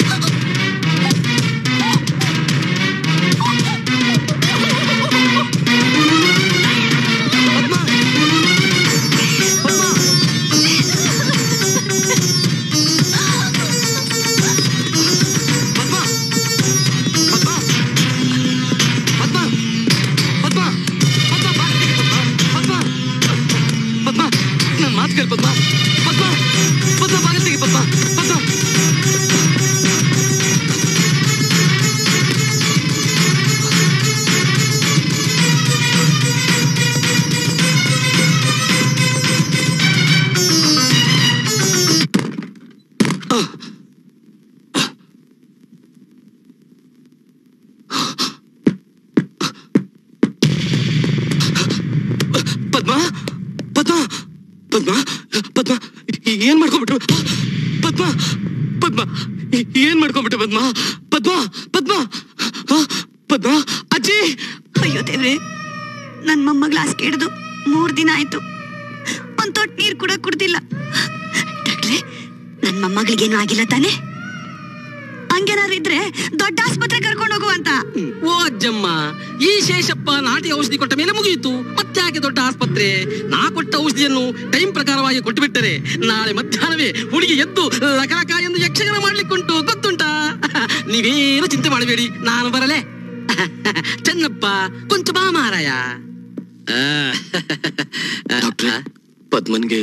ಪದ್ಮ ನನ್ ಮಾತು ಕೇಳಿ ಪದ್ಮ ಪದ್ಮ ಪದ್ಮ ಬಾಗಿಲು ತೆಗಿ ಪದ್ಮ ಪದ್ಮ ಪದ್ಮ ಪದ್ಮ ಪದ್ಮ ಪದ್ಮ ಏನ್ ಮಾಡ್ಕೊಂಡ್ಬಿಟ್ಟು ಪದ್ಮ ಪದ್ಮ ಏನ್ ಮಾಡ್ಕೊಂಡ್ಬಿಟ್ಟು ಪದ್ಮ ಪದ್ಮ ಪದ್ಮ ಆ, ಪದ್ಮ ಅಜ್ಜಿ ಅಯ್ಯೋ ದೇವ್ರೆ ನನ್ ಮೊಮ್ಮಗಳ ಹಾಸಿಗೆ ಹಿಡಿದು ಮೂರ್ ದಿನ ಆಯ್ತು ಒಂದ್ ತೊಟ್ ನೀರ್ ಕೂಡ ಕುಡ್ದಿಲ್ಲ ಡಾಕ್ಟ್ರೆ ನನ್ ಮೊಮ್ಮಗಳಿಗೇನು ಆಗಿಲ್ಲ ತಾನೆ ಹಂಗೇನಾದ್ರು ಇದ್ರೆ ದೊಡ್ಡ ಆಸ್ಪತ್ರೆ ಕರ್ಕೊಂಡು ಹೋಗು ಅಂತ ಓ ಅಜ್ಜಮ್ಮ ಈ ಶೇಷಪ್ಪ ನಾಟಿ ಔಷಧಿ ಕೊಟ್ಟ ಮೇಲೆ ಮುಗಿಯಿತು ಮತ್ತೆ ಯಾಕೆ ದೊಡ್ಡ ಆಸ್ಪತ್ರೆ ನಾ ಕೊಟ್ಟ ಔಷಧಿಯನ್ನು ಟೈಮ್ ಪ್ರಕಾರವಾಗಿ ಕೊಟ್ಟು ಬಿಟ್ಟರೆ ನಾಳೆ ಮಧ್ಯಾಹ್ನವೇ ಹುಡುಗಿ ಎದ್ದು ಲಕಲಕ ಎಂದು ಯಕ್ಷಗಾನ ಮಾಡ್ಲಿಕ್ಕುಂಟು ಗೊತ್ತುಂಟಾ ನೀವೇನು ಚಿಂತೆ ಮಾಡಬೇಡಿ ನಾನು ಬರಲೇ ಚೆನ್ನಪ್ಪ ಕೊಂಚ ಬಾ ಮಾರಾಯ ಡಾಕ್ಟ್ರೆ ಪದ್ಮನ್ಗೆ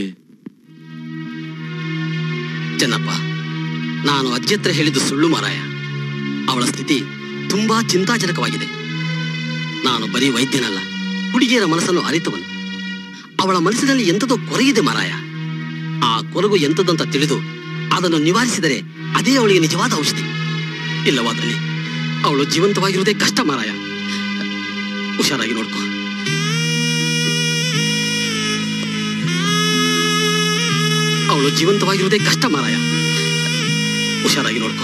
ಚೆನ್ನಪ್ಪ ನಾನು ಅಜ್ಜಿ ಹತ್ರ ಹೇಳಿದ್ದು ಸುಳ್ಳು ಮಾರಾಯ ಅವಳ ಸ್ಥಿತಿ ತುಂಬಾ ಚಿಂತಾಜನಕವಾಗಿದೆ ನಾನು ಬರೀ ವೈದ್ಯನಲ್ಲ ಹುಡುಗಿಯರ ಮನಸ್ಸನ್ನು ಅರಿತವನು ಅವಳ ಮನಸ್ಸಿನಲ್ಲಿ ಎಂಥದೋ ಕೊರೆಯಿದೆ ಮಾರಾಯ ಆ ಕೊರಗು ಎಂಥದಂತ ತಿಳಿದು ಅದನ್ನು ನಿವಾರಿಸಿದರೆ ಅದೇ ಅವಳಿಗೆ ನಿಜವಾದ ಔಷಧಿ ಇಲ್ಲವಾದಲ್ಲಿ ಅವಳು ಜೀವಂತವಾಗಿರುವುದೇ ಕಷ್ಟ ಮಾರಾಯ ಹುಷಾರಾಗಿ ನೋಡ್ಕೊ ಅವಳು ಜೀವಂತವಾಗಿರುವುದೇ ಕಷ್ಟ ಮಾರಾಯ ಹುಷಾರಾಗಿ ನೋಡ್ಕೊ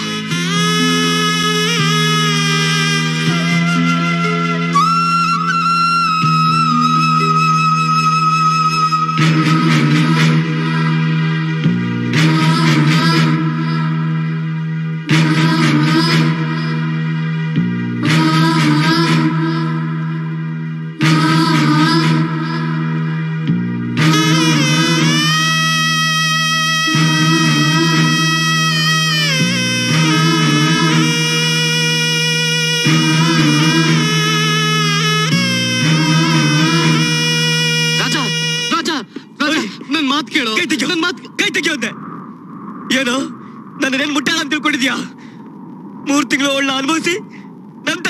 ಆ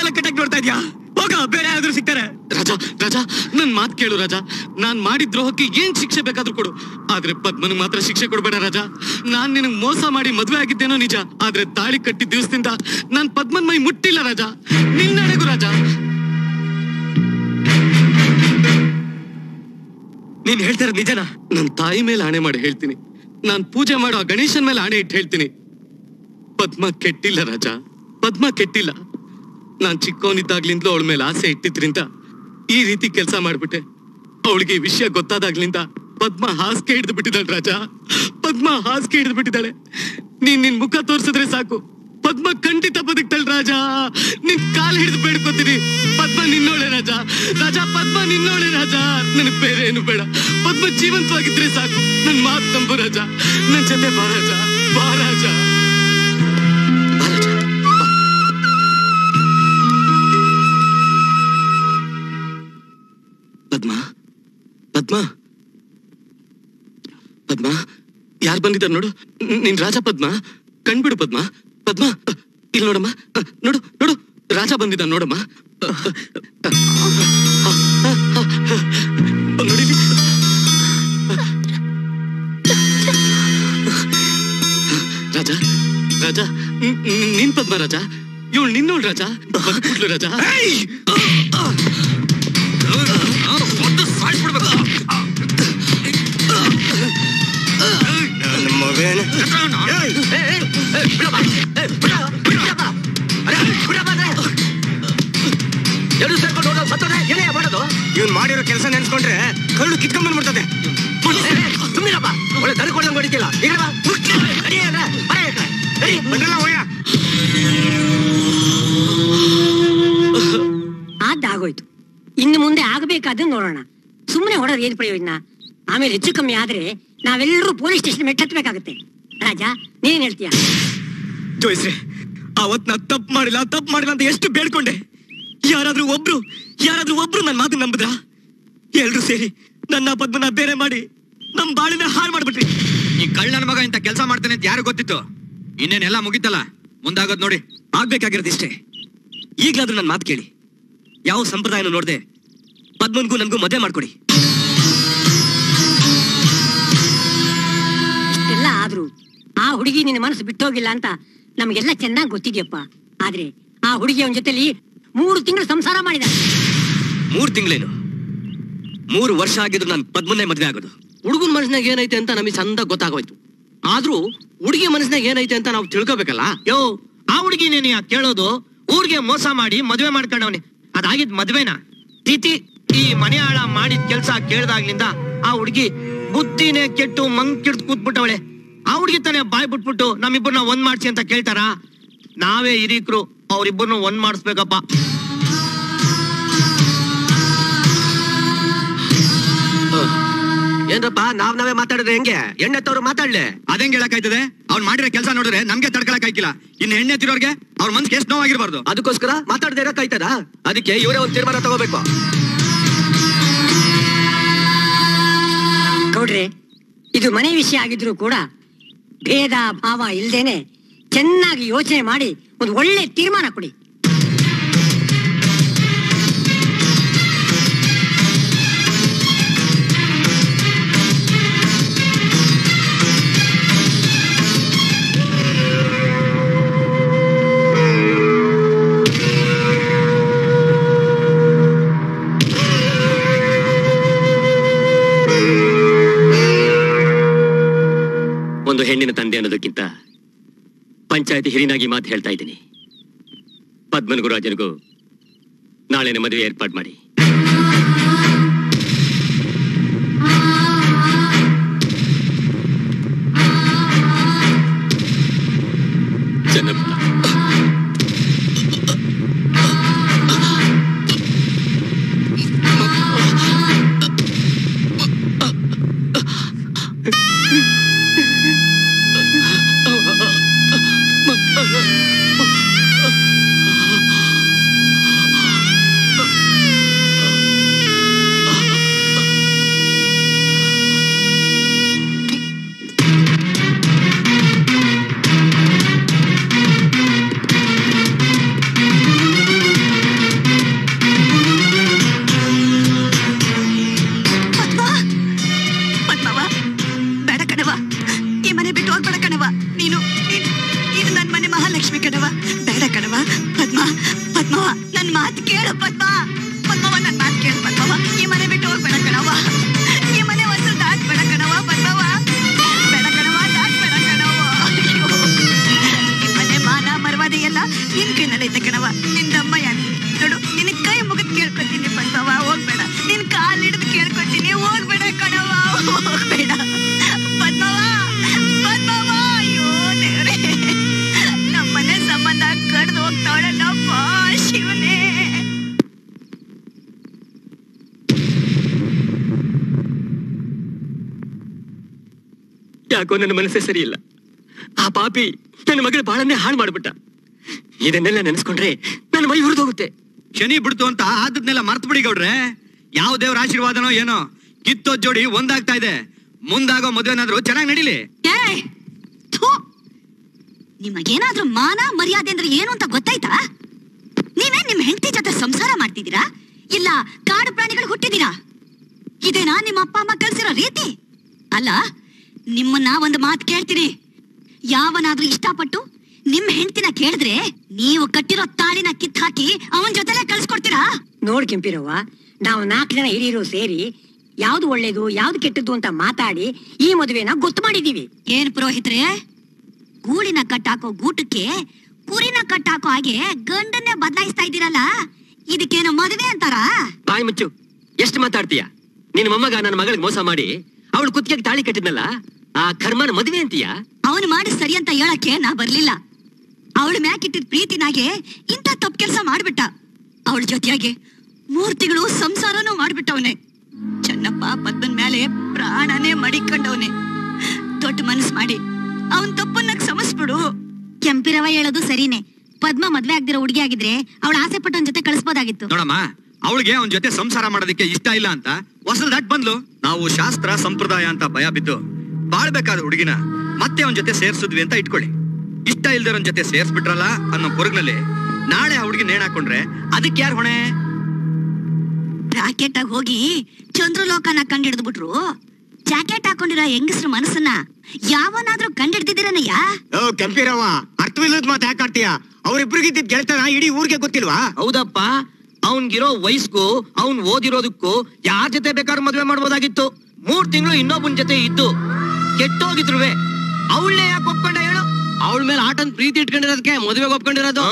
ತಲೆ ಕಟ್ಟಕ್ ನೋಡ್ತಾ ಇದ್ಯಾ ಹೋಗ ಬೇರೆ ಯಾರಾದ್ರೂ ಸಿಗ್ತಾರೆ ರಾಜ ರಾಜ ನನ್ ಮಾತ್ ಕೇಳು ರಾಜ ನಾನ್ ಮಾಡಿದ ದ್ರೋಹಕ್ಕೆ ಏನ್ ಶಿಕ್ಷೆ ಬೇಕಾದ್ರೂ ಕೊಡು ಆದ್ರೆ ಪದ್ಮನಿಗೆ ಮಾತ್ರ ಶಿಕ್ಷೆ ಕೊಡ್ಬೇಡ ರಾಜ ನಾನ್ ನಿನಗ್ ಮೋಸ ಮಾಡಿ ಮದ್ವೆ ಆಗಿದ್ದೇನೋ ನಿಜ ಆದ್ರೆ ತಾಳಿ ಕಟ್ಟಿದ ದಿವಸದಿಂದ ನಾನ್ ಪದ್ಮನ್ ಮೈ ಮುಟ್ಟಿಲ್ಲ ರಾಜ ನಿನ್ನಡೆಗೂ ರಾಜ ನೀನ್ ಹೇಳ್ತಾರ ನಿಜನಾ ನನ್ ತಾಯಿ ಮೇಲೆ ಆಣೆ ಮಾಡಿ ಹೇಳ್ತೀನಿ ನಾನ್ ಪೂಜೆ ಮಾಡೋ ಆ ಗಣೇಶನ್ ಮೇಲೆ ಆಣೆ ಇಟ್ಟು ಹೇಳ್ತೀನಿ ಪದ್ಮ ಕೆಟ್ಟಿಲ್ಲ ರಾಜ ಪದ್ಮ ಕೆಟ್ಟಿಲ್ಲ ನಾನ್ ಚಿಕ್ಕವನಿದ್ದಾಗ್ಲಿಂದಲೂ ಅವಳ ಮೇಲೆ ಆಸೆ ಇಟ್ಟಿದ್ರಿಂದ ಈ ರೀತಿ ಕೆಲಸ ಮಾಡ್ಬಿಟ್ಟೆ ಅವಳಿಗೆ ಈ ವಿಷಯ ಗೊತ್ತಾದಾಗ್ಲಿಂದ ಪದ್ಮ ಹಾಸಿಗೆ ಹಿಡಿದು ಬಿಟ್ಟಿದ್ದಾಳೆ ರಾಜ ಪದ್ಮ ಹಾಸಿಗೆ ಹಿಡಿದು ಬಿಟ್ಟಿದ್ದಾಳೆ ನೀನ್ ನಿನ್ ಮುಖ ತೋರ್ಸಿದ್ರೆ ಸಾಕು ಪದ್ಮ ಖಂಡಿತ ಬದುಕ್ತಾಳೆ ರಾಜ ನಿನ್ ಕಾಲ್ ಹಿಡಿದು ಬೇಡ್ಕೋತೀನಿ ಪದ್ಮ ನಿನ್ನೋಳೆ ರಾಜ ರಾಜ ಪದ್ಮ ನಿನ್ನೋಳೆ ರಾಜ ನನಗ್ ಬೇರೆ ಏನು ಬೇಡ ಪದ್ಮ ಜೀವಂತವಾಗಿದ್ರೆ ಸಾಕು ನನ್ ಮಾತು ನಂಬು ರಾಜ ನನ್ ಜೊತೆ ಬಾ ರಾಜ ಬಾ ರಾಜ ಬಾ ರಾಜ ಬಾ. ಪದ್ಮ ಪದ್ಮ ಪದ್ಮ ಯಾರು ಬಂದಿದ್ದಾರೆ ನೋಡು ನ್- ನಿನ್ ರಾಜ ಪದ್ಮ ಕಣ್ಬಿಡು ಪದ್ಮ ಪದ್ಮ ಇಲ್ಲಿ ನೋಡಮ್ಮ ಅಹ್, ನೋಡು ನೋಡು ರಾಜ ಬಂದಿದ್ದ ನೋಡಮ್ಮ ನೋಡಿಲಿ ರಾಜ ರಾಜ ನ್- ನ್- ನೀನ್ ಪದ್ಮ ರಾಜ ಇವಳು ನಿನ್ನೋಳ್ ರಾಜ ಬಂದ್ಬಿಟ್ಲು ರಾಜ ಎರಡು ಸೇರ್ಕೊಂಡು ಹೋಗೋದು ಸತ್ತೋದೆ ಏನೇ ಮಾಡೋದು ಇವ್ನ್ ಮಾಡಿರೋ ಕೆಲಸ ನೆನ್ಸ್ಕೊಂಡ್ರೆ ಕಳ್ಳು ಕಿತ್ಕೊಂಡ್ ಬಂದ್ಬಿಡ್ತದೆ ಸುಮ್ಮನಿರಪ್ಪ ಒಳ್ಳೆ ದನ ಕೊಡಂಗ್ ಹೊಡಿತಿಲ್ಲ ಈಗ ಬಾ. ನಡಿ ಅಂದ್ರೆ, ಬರ ಈ ಕಡೆ. ನಡಿ. ಬಂದ್ರಲ್ಲ ಹೋಯ ಆಗೋಯ್ತು ಇನ್ನು ಮುಂದೆ ಆಗಬೇಕಾದ್ರೆ ನೋಡೋಣ ಸುಮ್ಮನೆ ಹೊಡೋದು ಏನ್ ಪ್ರಯೋಜನ ಆಮೇಲೆ ಹೆಚ್ಚು ಕಮ್ಮಿ ಆದ್ರೆ ನಾವೆಲ್ಲರೂ ಪೊಲೀಸ್ ಸ್ಟೇಷನ್ ಮೆಟ್ಟತ್ಬೇಕಾಗುತ್ತೆ ರಾಜ ನೀನ್ ಹೇಳ್ತೀಯ ಜೋಯಿಸ್ರೆ ಅವತ್ ನಾ ತಪ್ಪು ಮಾಡಿಲ್ಲ ತಪ್ಪು ಮಾಡಿಲ್ಲ ಅಂತ ಎಷ್ಟು ಬೇಡ್ಕೊಂಡೆ ಯಾರಾದ್ರೂ ಒಬ್ರು ಯಾರಾದ್ರೂ ಒಬ್ರು ನನ್ನ ಮಾತು ನಂಬಿದ್ರ ಎಲ್ರು ಸೇರಿ ನನ್ನ ಪದ್ಮನ ಬೇರೆ ಮಾಡಿ ನಮ್ ಬಾಳಿನ ಹಾಳು ಮಾಡ್ಬಿಟ್ರಿ ಈ ಕಳ್ಳನ ಮಗ ಇಂತ ಕೆಲಸ ಮಾಡ್ತಾನೆ ಅಂತ ಯಾರು ಗೊತ್ತಿತ್ತು ಇನ್ನೇನೆಲ್ಲ ಮುಗಿತಲ್ಲ ಮುಂದಾಗೋದ್ ನೋಡಿ ಆಗ್ಬೇಕಾಗಿರೋದಿಷ್ಟೇ ಈಗ್ಲಾದ್ರೂ ನನ್ನ ಮಾತು ಕೇಳಿ ಯಾವ ಸಂಪ್ರದಾಯನೂ ನೋಡ್ದೆ ಪದ್ಮನ್ಗೂ ನನ್ಗೂ ಮದುವೆ ಮಾಡ್ಕೊಡಿ ಇಷ್ಟೆಲ್ಲ ಆದ್ರೂ ಆ ಹುಡುಗಿ ನಿನ್ನ ಮನಸ್ಸು ಬಿಟ್ಟೋಗಿಲ್ಲ ಅಂತ ನಮಗೆಲ್ಲ ಚೆನ್ನಾಗಿ ಗೊತ್ತಿದ್ಯಪ್ಪ ಆದ್ರೆ ಆ ಹುಡುಗಿ ಅವನ ಜೊತೆಲಿ ಮೂರು ತಿಂಗಳು ಸಂಸಾರ ಮಾಡಿದ ಮೂರ್ ತಿಂಗಳೇನು ಮೂರು ವರ್ಷ ಆಗಿದ್ರು ನಾನು ಪದ್ಮನ್ನೇ ಮದುವೆ ಆಗೋದು ಹುಡುಗನ ಮನಸ್ನಾಗ ಏನೈತೆ ಅಂತ ನಮಗೆ ಚಂದ ಗೊತ್ತಾಗೋಯ್ತು ಆದ್ರೂ ಹುಡುಗಿ ಮನಸ್ನಾಗ ಏನೈತೆ ಅಂತ ನಾವು ತಿಳ್ಕೊಬೇಕಲ್ಲ ಯೋ ಆ ಹುಡುಗಿನೇನಿ ಕೇಳೋದು ಊರಿಗೆ ಮೋಸ ಮಾಡಿ ಮದುವೆ ಮಾಡ್ಕೊಂಡವನೆ ಅದಾಗಿದ್ ಮದ್ವೆನಾ ತಿಥಿ ಈ ಮನೆ ಆಳ ಮಾಡಿದ ಕೆಲ್ಸ ಕೇಳ್ದಾಗ್ಲಿಂದ ಆ ಹುಡುಗಿ ಬುದ್ಧಿನೇ ಕೆಟ್ಟು ಮಂಗ್ ಕಿಡ್ದು ಕೂತ್ಬಿಟ್ಟವಳೆ ಆ ಹುಡುಗಿ ತಾನೇ ಬಾಯ್ ಬಿಟ್ಬಿಟ್ಟು ನಮ್ಮಿಬ್ಬರನ್ನ ಒಂದ್ ಮಾಡ್ಸಿ ಅಂತ ಕೇಳ್ತಾರ ನಾವೇ ಹಿರೀಕ್ರು ಅವ್ರಿಬ್ಬರನ್ನ ಒಂದ್ ಮಾಡಿಸ್ಬೇಕಪ್ಪ ಏನ್ರಪ್ಪ ನಾವ್ ನಾವೇ ಮಾತಾಡಿದ್ರೆ ಹೆಂಗೆ ಎಣ್ಣೆ ತವ್ರು ಮಾತಾಡ್ಲೆ ಅದೇಂಗ್ ಹೇಳಕ್ಕಾಯ್ತದೆ ಅವ್ನ್ ಮಾಡಿರೋ ಕೆಲಸ ನೋಡಿದ್ರೆ ನಮ್ಗೆ ತಡ್ಕೊಳಕ್ ಆಯ್ಕಿಲ್ಲ ಇನ್ನು ಎಣ್ಣೆ ತಿರೋರ್ಗೆ ಅವ್ರ ಮನ್ಸ್ಗೆ ಎಷ್ಟು ನೋವಾಗಿರ್ಬಾರ್ದು ಅದಕ್ಕೋಸ್ಕರ ಮಾತಾಡದೆ ಇರಕ್ಕಾಯ್ತದ ಅದಕ್ಕೆ ಇವರೇ ಒಂದ್ ತೀರ್ಮಾನ ತಗೋಬೇಕು ಗೌಡ್ರೆ ಇದು ಮನೆ ವಿಷಯ ಆಗಿದ್ರು ಕೂಡ ಭೇದ ಭಾವ ಇಲ್ದೇನೆ ಚೆನ್ನಾಗಿ ಯೋಚನೆ ಮಾಡಿ ಒಂದು ಒಳ್ಳೆ ತೀರ್ಮಾನ ಕೊಡಿ ಒಂದು ಹೆಣ್ಣಿನ ತಂದೆ ಅನ್ನೋದಕ್ಕಿಂತ ಪಂಚಾಯತಿ ಹಿರಿನಾಗಿ ಮಾತು ಹೇಳ್ತಾ ಇದ್ದೀನಿ ಪದ್ಮನಿಗೂ ರಾಜನಿಗೂ ನಾಳೆನೆ ಮದುವೆ ಏರ್ಪಾಡು ಮಾಡಿ ಚೆನ್ನಪ್ಪ ಪದ್ಮವ ನನ್ ಮಾತು ಕೇಳು ಪದ್ಮ ಪದ್ಮವ ನನ್ ಮಾತು ಕೇಳು ಪದ್ಮವ ಈ ಮನೆ ಬಿಟ್ಟು ಹೋಗ್ಬೇಡ ಕಣವ ಈ ಮನೆ ಒಂದು ದಾಟ್ಬೇಡ ಕಣವ ಪದ್ಮವ ಬೇಡ ಕಣವ ದಾಟ್ಬೇಡ ಕಣವ ಅಯ್ಯೋ ಈ ಮನೆ ಮಾನ ಮರ್ವಾದೆ ಎಲ್ಲ ನಿನ್ ಕೈನಲ್ಲೈತೆ ಕಣವ ನಿಂದಮ್ಮ ಯಾಕೆ ನೋಡು ನಿನ್ ಕೈ ಮುಗಿದ್ ಕೇಳ್ಕೊತೀನಿ ಪದ್ಮವ ಹೋಗ್ಬೇಡ ನಿನ್ ಕಾಲ್ ಹಿಡಿದು ಕೇಳ್ಕೊತೀನಿ ಹೋಗ್ಬೇಡ ಕಣವ ಹೋಗ್ಬೇಡ ಪದ್ಮವ ಪದ್ಮವ ಅಯ್ಯೋ ದೇವ್ರೇ ನಮ್ಮನೆ ಸಂಬಂಧ ಕಡ್ದು ಹೋಗ್ತಾವಳಲ್ಲಪ್ಪ ಶಿವನೇ ಯಾಕೋ ನನ್ನ ಮನಸ್ಸೇ ಸರಿ ಇಲ್ಲ ಆ ಪಾಪಿ ನನ್ನ ಮಗಳ ಬಾಳನ್ನೇ ಹಾಳು ಮಾಡ್ಬಿಟ್ಟ ಇದನ್ನೆಲ್ಲ ನೆನೆಸ್ಕೊಂಡ್ರೆ ನನ್ನ ಮೈ ಹುರಿದೋಗುತ್ತೆ ಶನಿ ಬಿಡ್ತು ಅಂತ ಆದದ್ನೆಲ್ಲ ಮರ್ತು ಬಿಡಿ ಗೌಡ್ರೆ ಯಾವ ದೇವ್ರ ಆಶೀರ್ವಾದನೋ ಏನೋ ಕಿತ್ತೋ ಜೋಡಿ ಒಂದಾಗ್ತಾ ಇದೆ ಮುಂದಾಗೋ ಮದುವೆನಾದ್ರೂ ಚೆನ್ನಾಗಿ ನಡೀಲಿ ಏಯ್! ಥು! ನಿಮಗೇನಾದ್ರೂ ಮಾನ ಮರ್ಯಾದೆ ಅಂದ್ರೆ ಏನು ಅಂತ ಗೊತ್ತಾಯ್ತಾ ನೀವೇ ನಿಮ್ ಹೆಂಡತಿ ಜೊತೆ ಸಂಸಾರ ಮಾಡ್ತಿದ್ದೀರಾ ಇಲ್ಲ ಕಾಡು ಪ್ರಾಣಿಗಳು ಹುಟ್ಟಿದೀರಾ ಇದೇನಾ ನಿಮ್ಮ ಅಪ್ಪ ಅಮ್ಮ ಕಲ್ಸಿರೋ ರೀತಿ ಅಲ್ಲ ನಿಮ್ಮನ್ನ ಒಂದು ಮಾತು ಕೇಳ್ತೀನಿ ಯಾವನಾದ್ರೂ ಇಷ್ಟಪಟ್ಟು ನಿಮ್ ಹೆಂಡತಿನ ಕೇಳಿದ್ರೆ ನೀವು ಕಟ್ಟಿರೋ ತಾಳಿನ ಕಿತ್ ಹಾಕಿ ಅವನ್ ಜೊತೆಲೆ ಕಳ್ಸ್ಕೊಡ್ತೀರಾ ನೋಡ್ ಕೆಂಪಿರವ್ವ ನಾವು ನಾಲ್ಕು ಜನ ಹಿರಿಯರು ಸೇರಿ ಯಾವ್ದು ಒಳ್ಳೇದು ಯಾವ್ದು ಕೆಟ್ಟದ್ದು ಅಂತ ಮಾತಾಡಿ ಈ ಮದುವೆನ ಗೊತ್ತು ಮಾಡಿದೀವಿ ಏನ್ ಪುರೋಹಿತ್ರೆ ಗೂಳಿನ ಕಟ್ಟಾಕೋ ಗೂಟಕ್ಕೆ ಕುರಿನ ಕಟ್ಟಾಕೋ ಹಾಗೆ ಗಂಡನ್ನೇ ಬದಲಾಯಿಸ್ತಾ ಇದ್ದೀರಲ್ಲ ಇದಕ್ಕೇನು ಮದುವೆ ಅಂತಾರ ಬಾಯಿ ಮುಚ್ಚು ಎಷ್ಟು ಮಾತಾಡ್ತೀಯ ನಿನ್ನ ಮೊಮ್ಮಗ ನನ್ನ ಮಗಳಿಗೆ ಮೋಸ ಮಾಡಿ ಅವಳು ಕುತ್ತಿಗೆ ತಾಳಿ ಕಟ್ಟಿದ್ನಲ್ಲ ಆ ಕರ್ಮನ ಮದುವೆ ಅಂತೀಯ ಅವನು ಮಾಡಿ ಸರಿ ಅಂತ ಹೇಳಕ್ಕೆ ನಾ ಬರ್ಲಿಲ್ಲ ಅವಳ ಮ್ಯಾಕಿಟ್ಟಿದ್ ಪ್ರೀತಿನಾಗೆ ಇಂಥ ತಪ್ಪು ಕೆಲಸ ಮಾಡ್ಬಿಟ್ಟ ಅವಳ ಜೊತೆಯಾಗೆ ಮೂರ್ ತಿಂಗಳು ಸಂಸಾರನೂ ಮಾಡ್ಬಿಟ್ಟವನೆ ಚೆನ್ನಪ್ಪ ಪದ್ಮನ್ ಮೇಲೆ ಪ್ರಾಣನೇ ಮಡಿಕೊಂಡವನೆ ದೊಡ್ಡ ಮನಸ್ ಮಾಡಿ ಅವನ್ ತಪ್ಪನ್ನ ಕ್ಷಮಿಸ್ಬಿಡು ಕೆಂಪಿರವ ಹೇಳೋದು ಸರಿನೇ ಪದ್ಮ ಮದ್ವೆ ಆಗ್ದಿರೋ ಹುಡುಗಿ ಆಗಿದ್ರೆ ಅವಳ ಆಸೆ ಪಟ್ಟವನ್ ಜೊತೆ ಕಳಿಸ್ಬೋದಾಗಿತ್ತು ನೋಡಮ್ಮ ಅವಳಿಗೆ ಅವನ ಜೊತೆ ಸಂಸಾರ ಮಾಡೋದಕ್ಕೆ ಇಷ್ಟ ಇಲ್ಲ ಅಂತ ಹೊಸಲ್ ದಾಟ್ ಬಂದ್ಲು ನಾವು ಶಾಸ್ತ್ರ ಸಂಪ್ರದಾಯ ಅಂತ ಭಯ ಬಿದ್ದು ಬಾಳ್ಬೇಕಾದ ಹುಡುಗಿನ ಮತ್ತೆ ಅವನ ಜೊತೆ ಸೇರ್ಸಿದ್ವಿ ಅಂತ ಇಟ್ಕೊಳ್ಳಿ ಇಷ್ಟ ಇಲ್ದಿರೋನ್ ಜೊತೆ ಸೇರ್ಸ್ಬಿಟ್ರಲ್ಲ ಅನ್ನೋ ಕೊರಗ್ನಲ್ಲಿ ನಾಳೆ ಆ ಹುಡುಗಿ ನೇಣ್ ಹಾಕೊಂಡ್ರೆ ಅದಕ್ಕೆ ಯಾರು ಹೊಣೆ ರಾಕೆಟ್ ಆಗಿ ಹೋಗಿ ಚಂದ್ರಲೋಕನ ಕಂಡಿಡ್ದು ಬಿಟ್ರು ಜಾಕೆಟ್ ಹಾಕೊಂಡಿರೋ ಹೆಂಗಸ್ರ ಮನಸ್ಸನ್ನ ಯಾವನಾದ್ರೂ ಕಂಡಿಡ್ದಿದ್ದೀರನಯ್ಯ ಓ ಕೆಂಪಿರವ್ವ ಅರ್ಥವಿಲ್ಲದ ಮಾತು ಯಾಕೆ ಆಡ್ತೀಯ ಅವ್ರಿಬ್ರಿಗಿದ್ದ ಗೆಳತನ ಇಡೀ ಊರಿಗೆ ಗೊತ್ತಿಲ್ವಾ ಹೌದಪ್ಪ ಅವನ್ಗಿರೋ ವಯಸ್ಗೂ ಅವ್ನ್ ಓದಿರೋದಕ್ಕೂ ಯಾರ ಜೊತೆ ಬೇಕಾದ್ರೂ ಮದ್ವೆ ಮಾಡ್ಬೋದಾಗಿತ್ತು ಮೂರ್ ತಿಂಗಳು ಇನ್ನೊಬ್ಬನ್ ಜೊತೆ ಇದ್ದು ಕೆಟ್ಟೋಗಿದ್ರುವೆ ಅವಳನ್ನೇ ಯಾಕೆ ಒಪ್ಕೊಂಡ ಹೇಳು ಅವಳ ಮೇಲೆ ಆಟನ್ ಪ್ರೀತಿ ಇಟ್ಕೊಂಡಿರೋದಕ್ಕೆ ಮದುವೆಗೆ ಒಪ್ಕೊಂಡಿರೋದು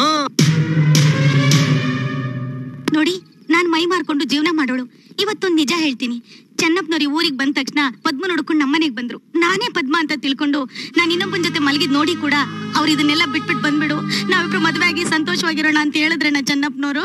ನೋಡಿ ನಾನ್ ಮೈ ಮಾರ್ಕೊಂಡು ಜೀವನ ಮಾಡೋಳು ಇವತ್ತೊಂದ್ ನಿಜ ಹೇಳ್ತೀನಿ ಚೆನ್ನಪ್ಪನವ್ರು ಊರಿಗೆ ಬಂದ ತಕ್ಷಣ ಪದ್ಮ ನೋಡ್ಕೊಂಡು ನಮ್ಮನೆಗ್ ಬಂದ್ರು ನಾನೇ ಪದ್ಮ ಅಂತ ತಿಳ್ಕೊಂಡು ನಾನ್ ಇನ್ನೊಬ್ಬನ ಜೊತೆ ಮಲಗಿದ್ ನೋಡಿ ಕೂಡ ಅವ್ರು ಇದನ್ನೆಲ್ಲ ಬಿಟ್ಬಿಟ್ ಬಂದ್ಬಿಡು ನಾವಿಬ್ರು ಮದ್ವೆ ಆಗಿ ಸಂತೋಷವಾಗಿರೋಣ ಅಂತ ಹೇಳಿದ್ರೆ ನಾ ಚೆನ್ನಪ್ಪನವರು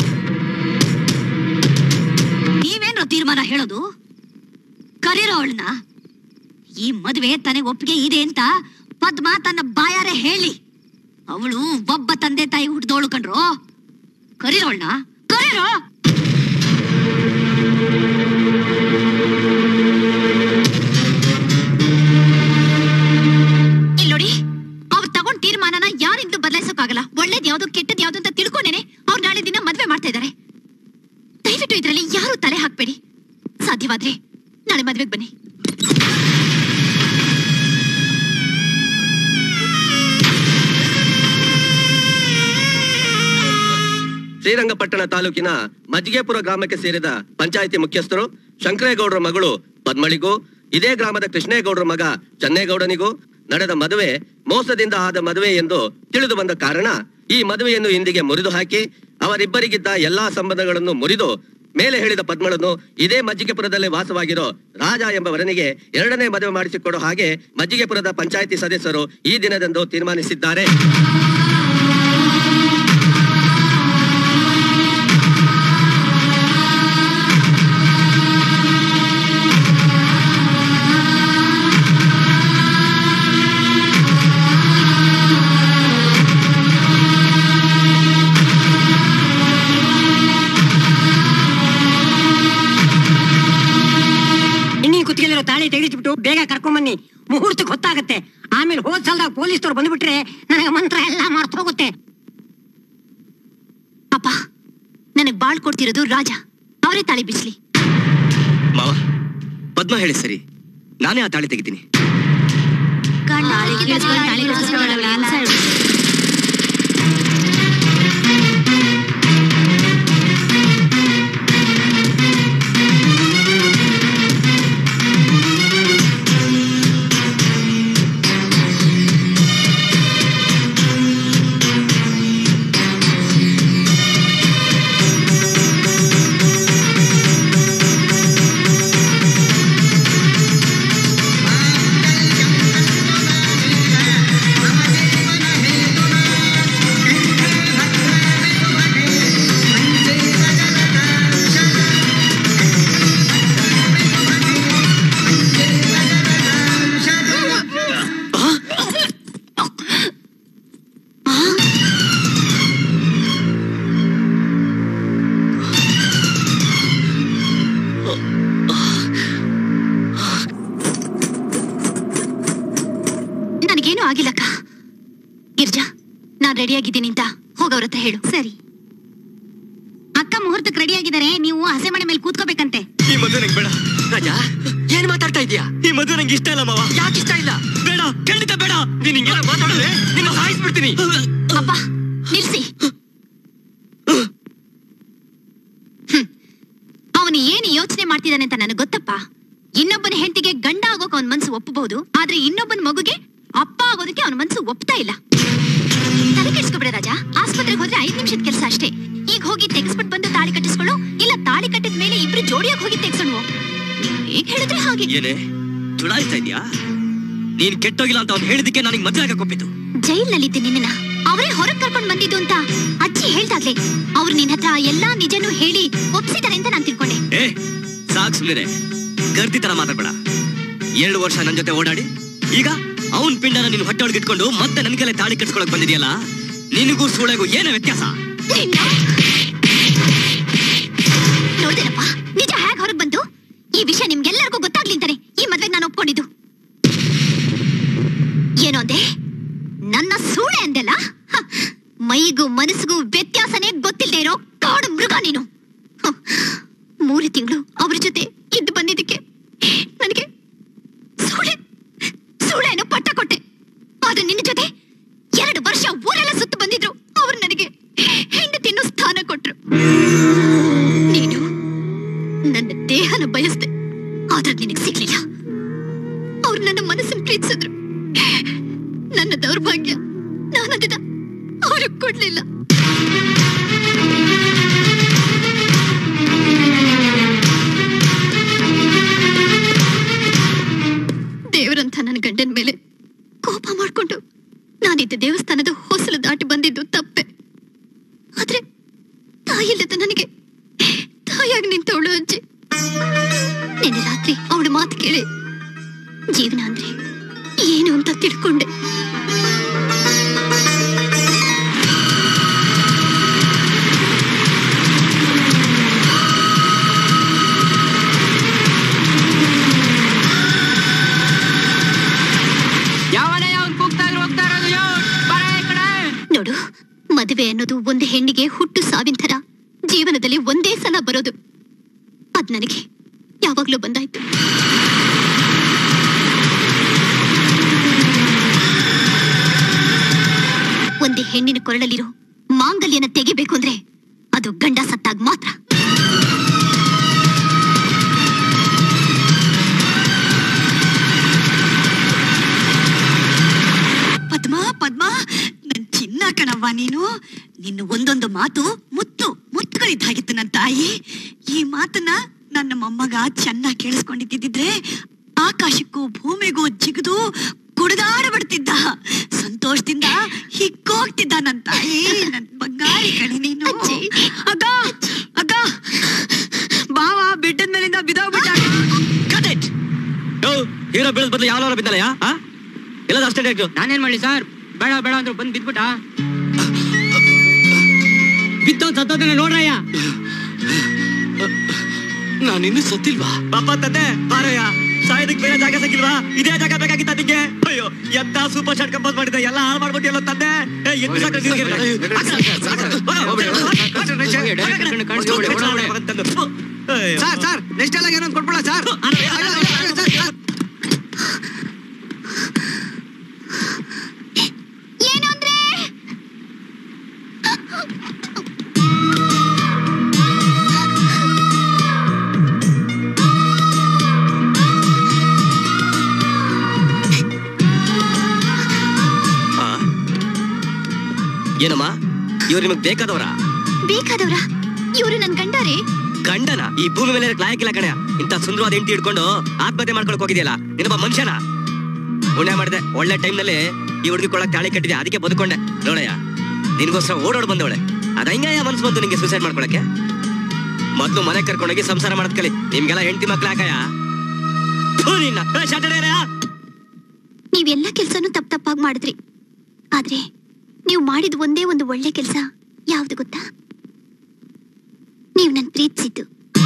ನೀವೇನ್ರೋ ತೀರ್ಮಾನ ಹೇಳೋದು ಕರೀರೋ ಅವಳನ್ನ ಈ ಮದುವೆ ತನಗೆ ಒಪ್ಪಿಗೆ ಇದೆ ಅಂತ ಪದ್ಮ ತನ್ನ ಬಾಯಾರೆ ಹೇಳಿ ಅವಳು ಒಬ್ಬ ತಂದೆ ತಾಯಿ ಹುಡ್ದೋಳು ಕಣ್ರೋ ಕರೀರೋಳ್ನ ಕರೀರೋ ಇಲ್ಲಿ ನೋಡಿ ಅವ್ರು ತಗೊಂಡ್ ತೀರ್ಮಾನನ ಯಾರಿಂದಲೂ ಬದಲಾಯಿಸೋಕ್ಕಾಗಲ್ಲ ಒಳ್ಳೇದ್ ಯಾವ್ದು ಕೆಟ್ಟದ್ ಯಾವ್ದು ಅಂತ ತಿಳ್ಕೊಂಡೇನೆ ಅವ್ರು ನಾಳೆ ದಿನ ಮದ್ವೆ ಮಾಡ್ತಾ ಇದಾರೆ ದಯವಿಟ್ಟು ಇದ್ರಲ್ಲಿ ಯಾರು ತಲೆ ಹಾಕ್ಬೇಡಿ ಸಾಧ್ಯವಾದ್ರೆ ನಾಳೆ ಮದ್ವೆಗ್ ಬನ್ನಿ ಶ್ರೀರಂಗಪಟ್ಟಣ ತಾಲೂಕಿನ ಮಜ್ಜಿಗೆಪುರ ಗ್ರಾಮಕ್ಕೆ ಸೇರಿದ ಪಂಚಾಯಿತಿ ಮುಖ್ಯಸ್ಥರು ಶಂಕರೇಗೌಡರ ಮಗಳು ಪದ್ಮಳಿಗೂ ಇದೇ ಗ್ರಾಮದ ಕೃಷ್ಣೇಗೌಡರ ಮಗ ಚನ್ನೇಗೌಡನಿಗೂ ನಡೆದ ಮದುವೆ ಮೋಸದಿಂದ ಆದ ಮದುವೆ ಎಂದು ತಿಳಿದು ಬಂದ ಕಾರಣ ಈ ಮದುವೆಯನ್ನು ಇಂದಿಗೆ ಮುರಿದು ಹಾಕಿ ಅವರಿಬ್ಬರಿಗಿದ್ದ ಎಲ್ಲಾ ಸಂಬಂಧಗಳನ್ನು ಮುರಿದು ಮೇಲೆ ಹೇಳಿದ ಪದ್ಮಳನ್ನು ಇದೇ ಮಜ್ಜಿಗೆಪುರದಲ್ಲಿ ವಾಸವಾಗಿರೋ ರಾಜ ಎಂಬ ವರನಿಗೆ ಎರಡನೇ ಮದುವೆ ಮಾಡಿಸಿಕೊಡೋ ಹಾಗೆ ಮಜ್ಜಿಗೆಪುರದ ಪಂಚಾಯಿತಿ ಸದಸ್ಯರು ಈ ದಿನದಂದು ತೀರ್ಮಾನಿಸಿದ್ದಾರೆ ಇನ್ನೀ ಕುತ್ತಿಗೆಲಿರೋ ತಾಳಿ ತೆಗೆದಿಟ್ಬಿಟ್ಟು ಬೇಗ ಕರ್ಕೊಂಬನ್ನಿ ಮುಹೂರ್ತಕ್ಕೆ ಹೊತ್ತಾಗತ್ತೆ ಆಮೇಲೆ ಹೋದ್ ಸಲದಾಗ ಪೊಲೀಸ್ನವ್ರು ಬಂದ್ಬಿಟ್ರೆ ನನಗೆ ಮಂತ್ರ ಎಲ್ಲ ಮರ್ತು ಹೋಗುತ್ತೆ ಅಪ್ಪ ನನಗ್ ಬಾಳ್ ಕೊಡ್ತಿರೋದು ರಾಜ ಅವರೇ ತಾಳಿ ಬಿಸ್ಲಿ ಮಾವ ಪದ್ಮ ಹೇಳಿ ಸರಿ ನಾನೇ ಆ ತಾಳಿ ತೆಗಿತೀನಿ ರೆಡಿ ಆಗಿದ್ದೀನಿ ಅಂತ ಹೋಗವ್ರ ಹತ್ರ ಹೇಳು ಸರಿ ಅಕ್ಕ ಮುಹೂರ್ತಕ್ಕೆ ರೆಡಿ ಆಗಿದ್ದಾರೆ ನೀವು ಹಸೆ ಮನೆ ಮೇಲೆ ಕೂತ್ಕೋಬೇಕಂತೆ ಈ ಮದುವೆ ನಂಗೆ ಬೇಡ ರಾಜ ಏನ್ ಮಾತಾಡ್ತಾ ಇದೀಯಾ ಈ ಮದುವೆ ನಂಗೆ ಇಷ್ಟ ಇಲ್ಲ ಮಾವ ಯಾಕೆ ಇಷ್ಟ ಇಲ್ಲ ಬೇಡ ಖಂಡಿತ ಬೇಡ ನೀನ್ ಹಿಂಗೆಲ್ಲ ಮಾತಾಡಿದ್ರೆ ನಿನ್ನ ಸಾಯಿಸ್ಬಿಡ್ತೀನಿ ಅಪ್ಪ ನಿಲ್ಸಿ ಅವನು ಏನು ಯೋಚನೆ ಮಾಡ್ತಿದ್ದಾನೆ ಅಂತ ನನಗೆ ಗೊತ್ತಪ್ಪ ಇನ್ನೊಬ್ಬನ ಹೆಂಡತಿಗೆ ಗಂಡ ಆಗೋಕೆ ಅವನ ಮನ್ಸು ಒಪ್ಪಬಹುದು ಆದ್ರೆ ಇನ್ನೊಬ್ಬನ ಮಗುಗೆ ಅಪ್ಪ ಆಗೋದಕ್ಕೆ ಅವನ ಮನ್ಸು ಒಪ್ತಾ ಇಲ್ಲ ತಲೆ ಕೆಡ್ಸ್ಕೊಬೇಡ ರಾಜ ಆಸ್ಪತ್ರೆಗೆ ಹೋದ್ರೆ ಐದ್ ನಿಮಿಷದ ಕೆಲಸ ಅಷ್ಟೇ ಈಗ ಹೋಗಿ ತೆಗೆಸ್ಬಿಟ್ಟು ಬಂದು ತಾಳಿ ಕಟ್ಟಿಸ್ಕೊಳ್ಳು ಇಲ್ಲ ತಾಳಿ ಕಟ್ಟಿದ ಮೇಲೆ ಇಬ್ರು ಜೋಡಿಯಾಗಿ ಹೋಗಿ ತೆಗ್ಸೋಣ ಹೇಗ್ ಹೇಳಿದ್ರೆ ಹಾಗೆ ಏನೇ ಚುಡಾಯಿಸ್ತಾ ಇದೀಯಾ ನೀನ್ ಕೆಟ್ಟೋಗಿಲ್ಲ ಅಂತ ಅವ್ನು ಹೇಳಿದಕ್ಕೆ ನನಗೆ ಮದುವೆ ಆಗಕ್ಕೆ ಒಪ್ಪಿತು ಜೈಲ್ನಲ್ಲಿದ್ದೆ ನಿನ್ನ ಅವರೇ ಹೊರಗ್ ಕರ್ಕೊಂಡ್ ಬಂದಿದ್ದು ಅಂತ ಅಜ್ಜಿ ಹೇಳ್ದಾಗ್ಲೆ ಅವ್ರು ನಿನ್ ಹತ್ರ ಎಲ್ಲಾ ನಿಜನೂ ಹೇಳಿ ಒಪ್ಸಿದಾರೆ ಅಂತ ನಾನ್ ತಿಳ್ಕೊಂಡೆ ಏ ಸಾಕ್ ಸುಮ್ಮನೆ ಗರ್ದಿ ತರ ಮಾತಾಡ್ಬೇಡ ಎರಡು ವರ್ಷ ನನ್ ಜೊತೆ ಓಡಾಡಿ ಈಗ ಅವನ್ ಪಿಂಡನ ನೀನು ಹೊಟ್ಟೆ ಒಳಗೆ ಇಟ್ಕೊಂಡು ಮತ್ತೆ ನನ್ ಕೈಲೇ ತಾಳಿ ಕಟ್ಸ್ಕೊಳಕ್ ಬಂದಿದ್ಯಲ್ಲ ನಿನಗೂ ಸೂಳೆಗೂ ಏನ ವ್ಯತ್ಯಾಸ ನೋಡ್ದೇನಪ್ಪ ನಿಜ ಹೇಗ್ ಹೊರಗ್ ಬಂತು ಈ ವಿಷಯ ನಿಮ್ಗೆಲ್ಲರಿಗೂ ಗೊತ್ತಾಗ್ಲಿ ಅಂತಾನೆ ಈ ಮದ್ವೆಗೆ ನಾನು ಒಪ್ಕೊಂಡಿದ್ದು ಏನೋ ಅಂದೆ ನನ್ನ ಸೂಳೆ ಅಂದೆಲ್ಲ ಹ, ಮೈಗೂ ಮನಸ್ಸಿಗೂ ವ್ಯತ್ಯಾಸನೇ ಗೊತ್ತಿಲ್ಲದೆ ಇರೋ ಕಾಡು ಮೃಗ ನೀನು ಹ, ಮೂರು ತಿಂಗಳು ಅವ್ರ ಜೊತೆ ಇದ್ದು ಬಂದಿದ್ದಕ್ಕೆ ನನಗೆ ಸೂಳೆ ಸೂಳೆನ ಪಟ್ಟ ಕೊಟ್ಟೆ ಆದ್ರೆ ನಿನ್ನ ಜೊತೆ ಎರಡು ವರ್ಷ ಊರೆಲ್ಲ ಸುತ್ತು ಬಂದಿದ್ರು ಅವ್ರು ನನಗೆ ಹೆಂಡತಿನ್ನು ಸ್ಥಾನ ಕೊಟ್ರು ನೀನು ನನ್ನ ದೇಹನ ಬಯಸ್ದೆ ಆದ್ರೆ ನಿನಗೆ ಸಿಗ್ಲಿಲ್ಲ ಅವ್ರು ನನ್ನ ಮನಸ್ಸನ್ನು ಪ್ರೀತಿಸಿದ್ರು ನನ್ನ ದೌರ್ಭಾಗ್ಯ ನಾನು ಅದನ್ನ ಅವ್ರಿಗೆ ಕೊಡ್ಲಿಲ್ಲ ದೇವರಂತ ನನ್ನ ಗಂಡನ ಮೇಲೆ ಕೋಪ ಮಾಡ್ಕೊಂಡು ನಾನಿದ್ದ ದೇವಸ್ಥಾನದ ಹೊಸಲು ದಾಟಿ ಬಂದಿದ್ದು ತಪ್ಪೆ ಆದ್ರೆ ತಾಯಿಲ್ಲದ ನನಗೆ ತಾಯಾಗಿ ನಿಂತವಳು ಅಜ್ಜಿ ನಿನ್ನೆ ರಾತ್ರಿ ಅವಳ ಮಾತು ಕೇಳಿ ಜೀವನ ಅಂದ್ರೆ ಏನು ಅಂತ ತಿಳ್ಕೊಂಡೆ ಯಾವನೇ ಅವ್ನು ಕೂಗ್ತಾ ಇದ್ರು ಹೋಗ್ತಾ ಇರೋದು ಯೋ ಬರ ಈ ಕಡೆ ನೋಡು ಮದುವೆ ಅನ್ನೋದು ಒಂದು ಹೆಣ್ಣಿಗೆ ಹುಟ್ಟು ಸಾವಿನ ಥರ ಜೀವನದಲ್ಲಿ ಒಂದೇ ಸಲ ಬರೋದು ಅದ್ ನನಗೆ ಯಾವಾಗ್ಲೂ ಬಂದಾಯ್ತು ಒಂದೇ ಹೆಣ್ಣಿನ ಕೊರಳಲ್ಲಿರೋ ಮಾಂಗಲ್ಯನ ತೆಗಿಬೇಕು ಅಂದ್ರೆ ಅದು ಗಂಡ ಸತ್ತಾಗ ಮಾತ್ರ ಪದ್ಮ ಪದ್ಮ ನನ್ ಚಿನ್ನ ಕಣವ್ವ ನೀನು ನಿನ್ನ ಒಂದೊಂದು ಮಾತು ಮುತ್ತು ಮುತ್ತುಗಳಿದ್ದಾಗಿತ್ತು ನನ್ನ ತಾಯಿ ಈ ಮಾತನ್ನ ನನ್ನ ಮೊಮ್ಮಗ ಚೆನ್ನಾಗಿ ಕೇಳಿಸ್ಕೊಂಡಿದ್ದಿದ್ರೆ ಆಕಾಶಕ್ಕೂ ಭೂಮಿಗೂ ಜಿಗಿದು ಕುಡಿದಾಡಬಿಡ್ತಿದ್ದ ಸಂತೋಷದಿಂದ ಹಿಕ್ಕೋಗ್ತಿದ್ದ ನನ್ನ ತಾಯಿ ನನ್ ಬಂಗಾರಿ ಕಣೆ ನೀನು ಅಕ್ಕ ಅಕ್ಕ ಬಾವ ಬೆಟ್ಟದ ಮೇಲಿಂದ ಬಿದ್ದೋಗ್ಬಿಟ್ಟ ಹೀರೋ ಬೀಳದ್ ಬದಲು ಯಾವ ಬಿದ್ದಲಯ್ಯ ಎಲ್ಲದ ಅಷ್ಟೇ ಆಯ್ತು ನಾನೇನ್ ಮಾಡ್ಲಿ ಸರ್ ಬೇಡ ಬೇಡ ಅಂದ್ರು ಬಂದ್ ಬಿದ್ಬಿಟ್ಟ ಬಿದ್ದವ್ ಸತ್ತೋದನ್ನ ನೋಡ್ರಯ್ಯ ನಾನಿನ್ನೂ ಸತ್ತಿಲ್ವಾ ಪಾಪ ತಂದೆ ಬಾರಯ್ಯ ಸಾಯೋದಕ್ ಬೇರೆ ಜಾಗ ಸಿಕ್ಕಿಲ್ವಾ ಇದೇ ಜಾಗ ಬೇಕಾಗಿತ್ತ ನಿಂಗೆ ಅಯ್ಯೋ ಎಂತ ಸೂಪರ್ ಶಾಟ್ ಕಂಪೋಸ್ ಮಾಡಿದೆ ಎಲ್ಲ ಹಾಳು ಮಾಡ್ಬಿಟ್ಟು ಎಲ್ಲ ತಂದೆ ಏ, ಎದ್ದು ಸಾಕು ನಿನ್ಗೆ. ಸರ್ ಸರ್ ನೆಕ್ಸ್ಟ್ ಎಲ್ಲ ಏನೋ ಕೊಟ್ಬಿಡ ಸರ್ ಏನು ಅಂದ್ರೆ ಆ? ಏನಮ್ಮ ಇವ್ರು ನಿಮಗ್ ಬೇಕಾದವ್ರ ಬೇಕಾದವ್ರ ಇವರು ನನ್ ಗಂಡರೇ ಗಂಡನ ಈ ಭೂಮಿ ಮೇಲೆ ಇರಕ್ ಲಾಯಕ್ಕಿಲ್ಲ ಕಣೆ ಇಂತ ಸುಂದರವಾದ ಹೆಂಡತಿ ಹಿಡ್ಕೊಂಡು ಆತ್ಮಹತ್ಯೆ ಮಾಡ್ಕೊಳಕ್ ಹೋಗಿದ್ಯಲ್ಲ ನೀನೊಬ್ಬ ಮನುಷ್ಯನ ಪುಣ್ಯ ಮಾಡಿದೆ ಒಳ್ಳೆ ಟೈಮ್ ನಲ್ಲಿ ಈ ಹುಡುಗಿ ಕೊಳಕ್ ತಾಳಿ ಕಟ್ಟಿದೆ ಅದಕ್ಕೆ ಬದುಕೊಂಡೆ ನೋಡಯ್ಯ ನಿನ್ಗೋಸ್ಕರ ಓಡೋಡ್ ಬಂದವಳೆ ಅದ ಹಿಂಗಯ್ಯ ಮನ್ಸು ಬಂತು ನಿಂಗೆ ಸೂಸೈಡ್ ಮಾಡ್ಕೊಳಕ್ಕೆ ಮೊದ್ಲು ಮನೆ ಕರ್ಕೊಂಡೋಗಿ ಸಂಸಾರ ಮಾಡದ್ ಕಲಿ ನಿಮ್ಗೆಲ್ಲ ಹೆಂಡತಿ ಮಕ್ಳು ಹಾಕಯ್ಯ ಥು ನಿನ್ನ. ಏ, ಶಾಟಡೆಯರಯ್ಯ. ನೀವೆಲ್ಲ ಕೆಲ್ಸನೂ ತಪ್ಪ ತಪ್ಪಾಗಿ ಮಾಡಿದ್ರಿ ಆದ್ರೆ ನೀವು ಮಾಡಿದ ಒಂದೇ ಒಂದು ಒಳ್ಳೆ ಕೆಲಸ ಯಾವ್ದು ಗೊತ್ತಾ ನೀವು ನನ್ ಪ್ರೀತಿಸಿದ್ದು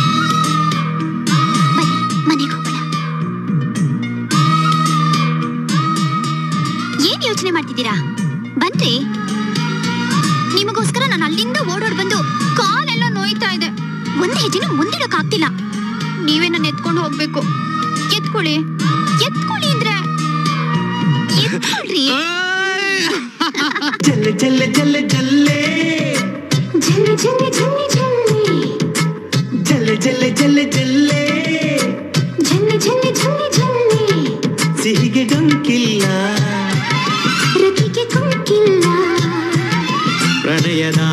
ಬನ್ನಿ ಮನೆಗೆ ಹೋಗೋಣ ಏನ್ ಯೋಚನೆ ಮಾಡ್ತಿದ್ದೀರಾ ಬನ್ರಿ ನಿಮಗೋಸ್ಕರ ನಾನು ಅಲ್ಲಿಂದ ಓಡೋಡ್ ಬಂದು ಕಾಲೆಲ್ಲ ನೋಯ್ತಾ ಇದೆ ಒಂದ್ ಹೆಜ್ಜೆನೂ ಮುಂದಿಡಕ್ ಆಗ್ತಿಲ್ಲ ನೀವೇ ನನ್ನ ಎತ್ಕೊಂಡು ಹೋಗ್ಬೇಕು ಎತ್ಕೊಳ್ಳಿ ಎತ್ಕೊಳ್ಳಿ ಅಂದ್ರೆ ಎತ್ಕೊಳ್ರಿ ಜಲ್ಲೆ ಜಲ್ಲೆ ಜಲ್ಲೆ ಜಲ್ಲೆ ಜಲ್ಲೆ ಜಲ್ಲೆ ಜಲ್ಲೆ ಜಲ್ಲೆ ಜಲ್ಲೆ ಜಲ್ಲೆ ಜಲ್ಲೆ ಜಲ್ಲೆ ಜಲ್ಲೆ ಜಲ್ಲೆ ಜಲ್ಲೆ ಜಲ್ಲೆ ಸಿಹಿಗೆ ಡೊಂಕಿಲ್ಲ ರತಿಗೆ ಕುಂಕಿಲ್ಲ ಪ್ರಣಯದ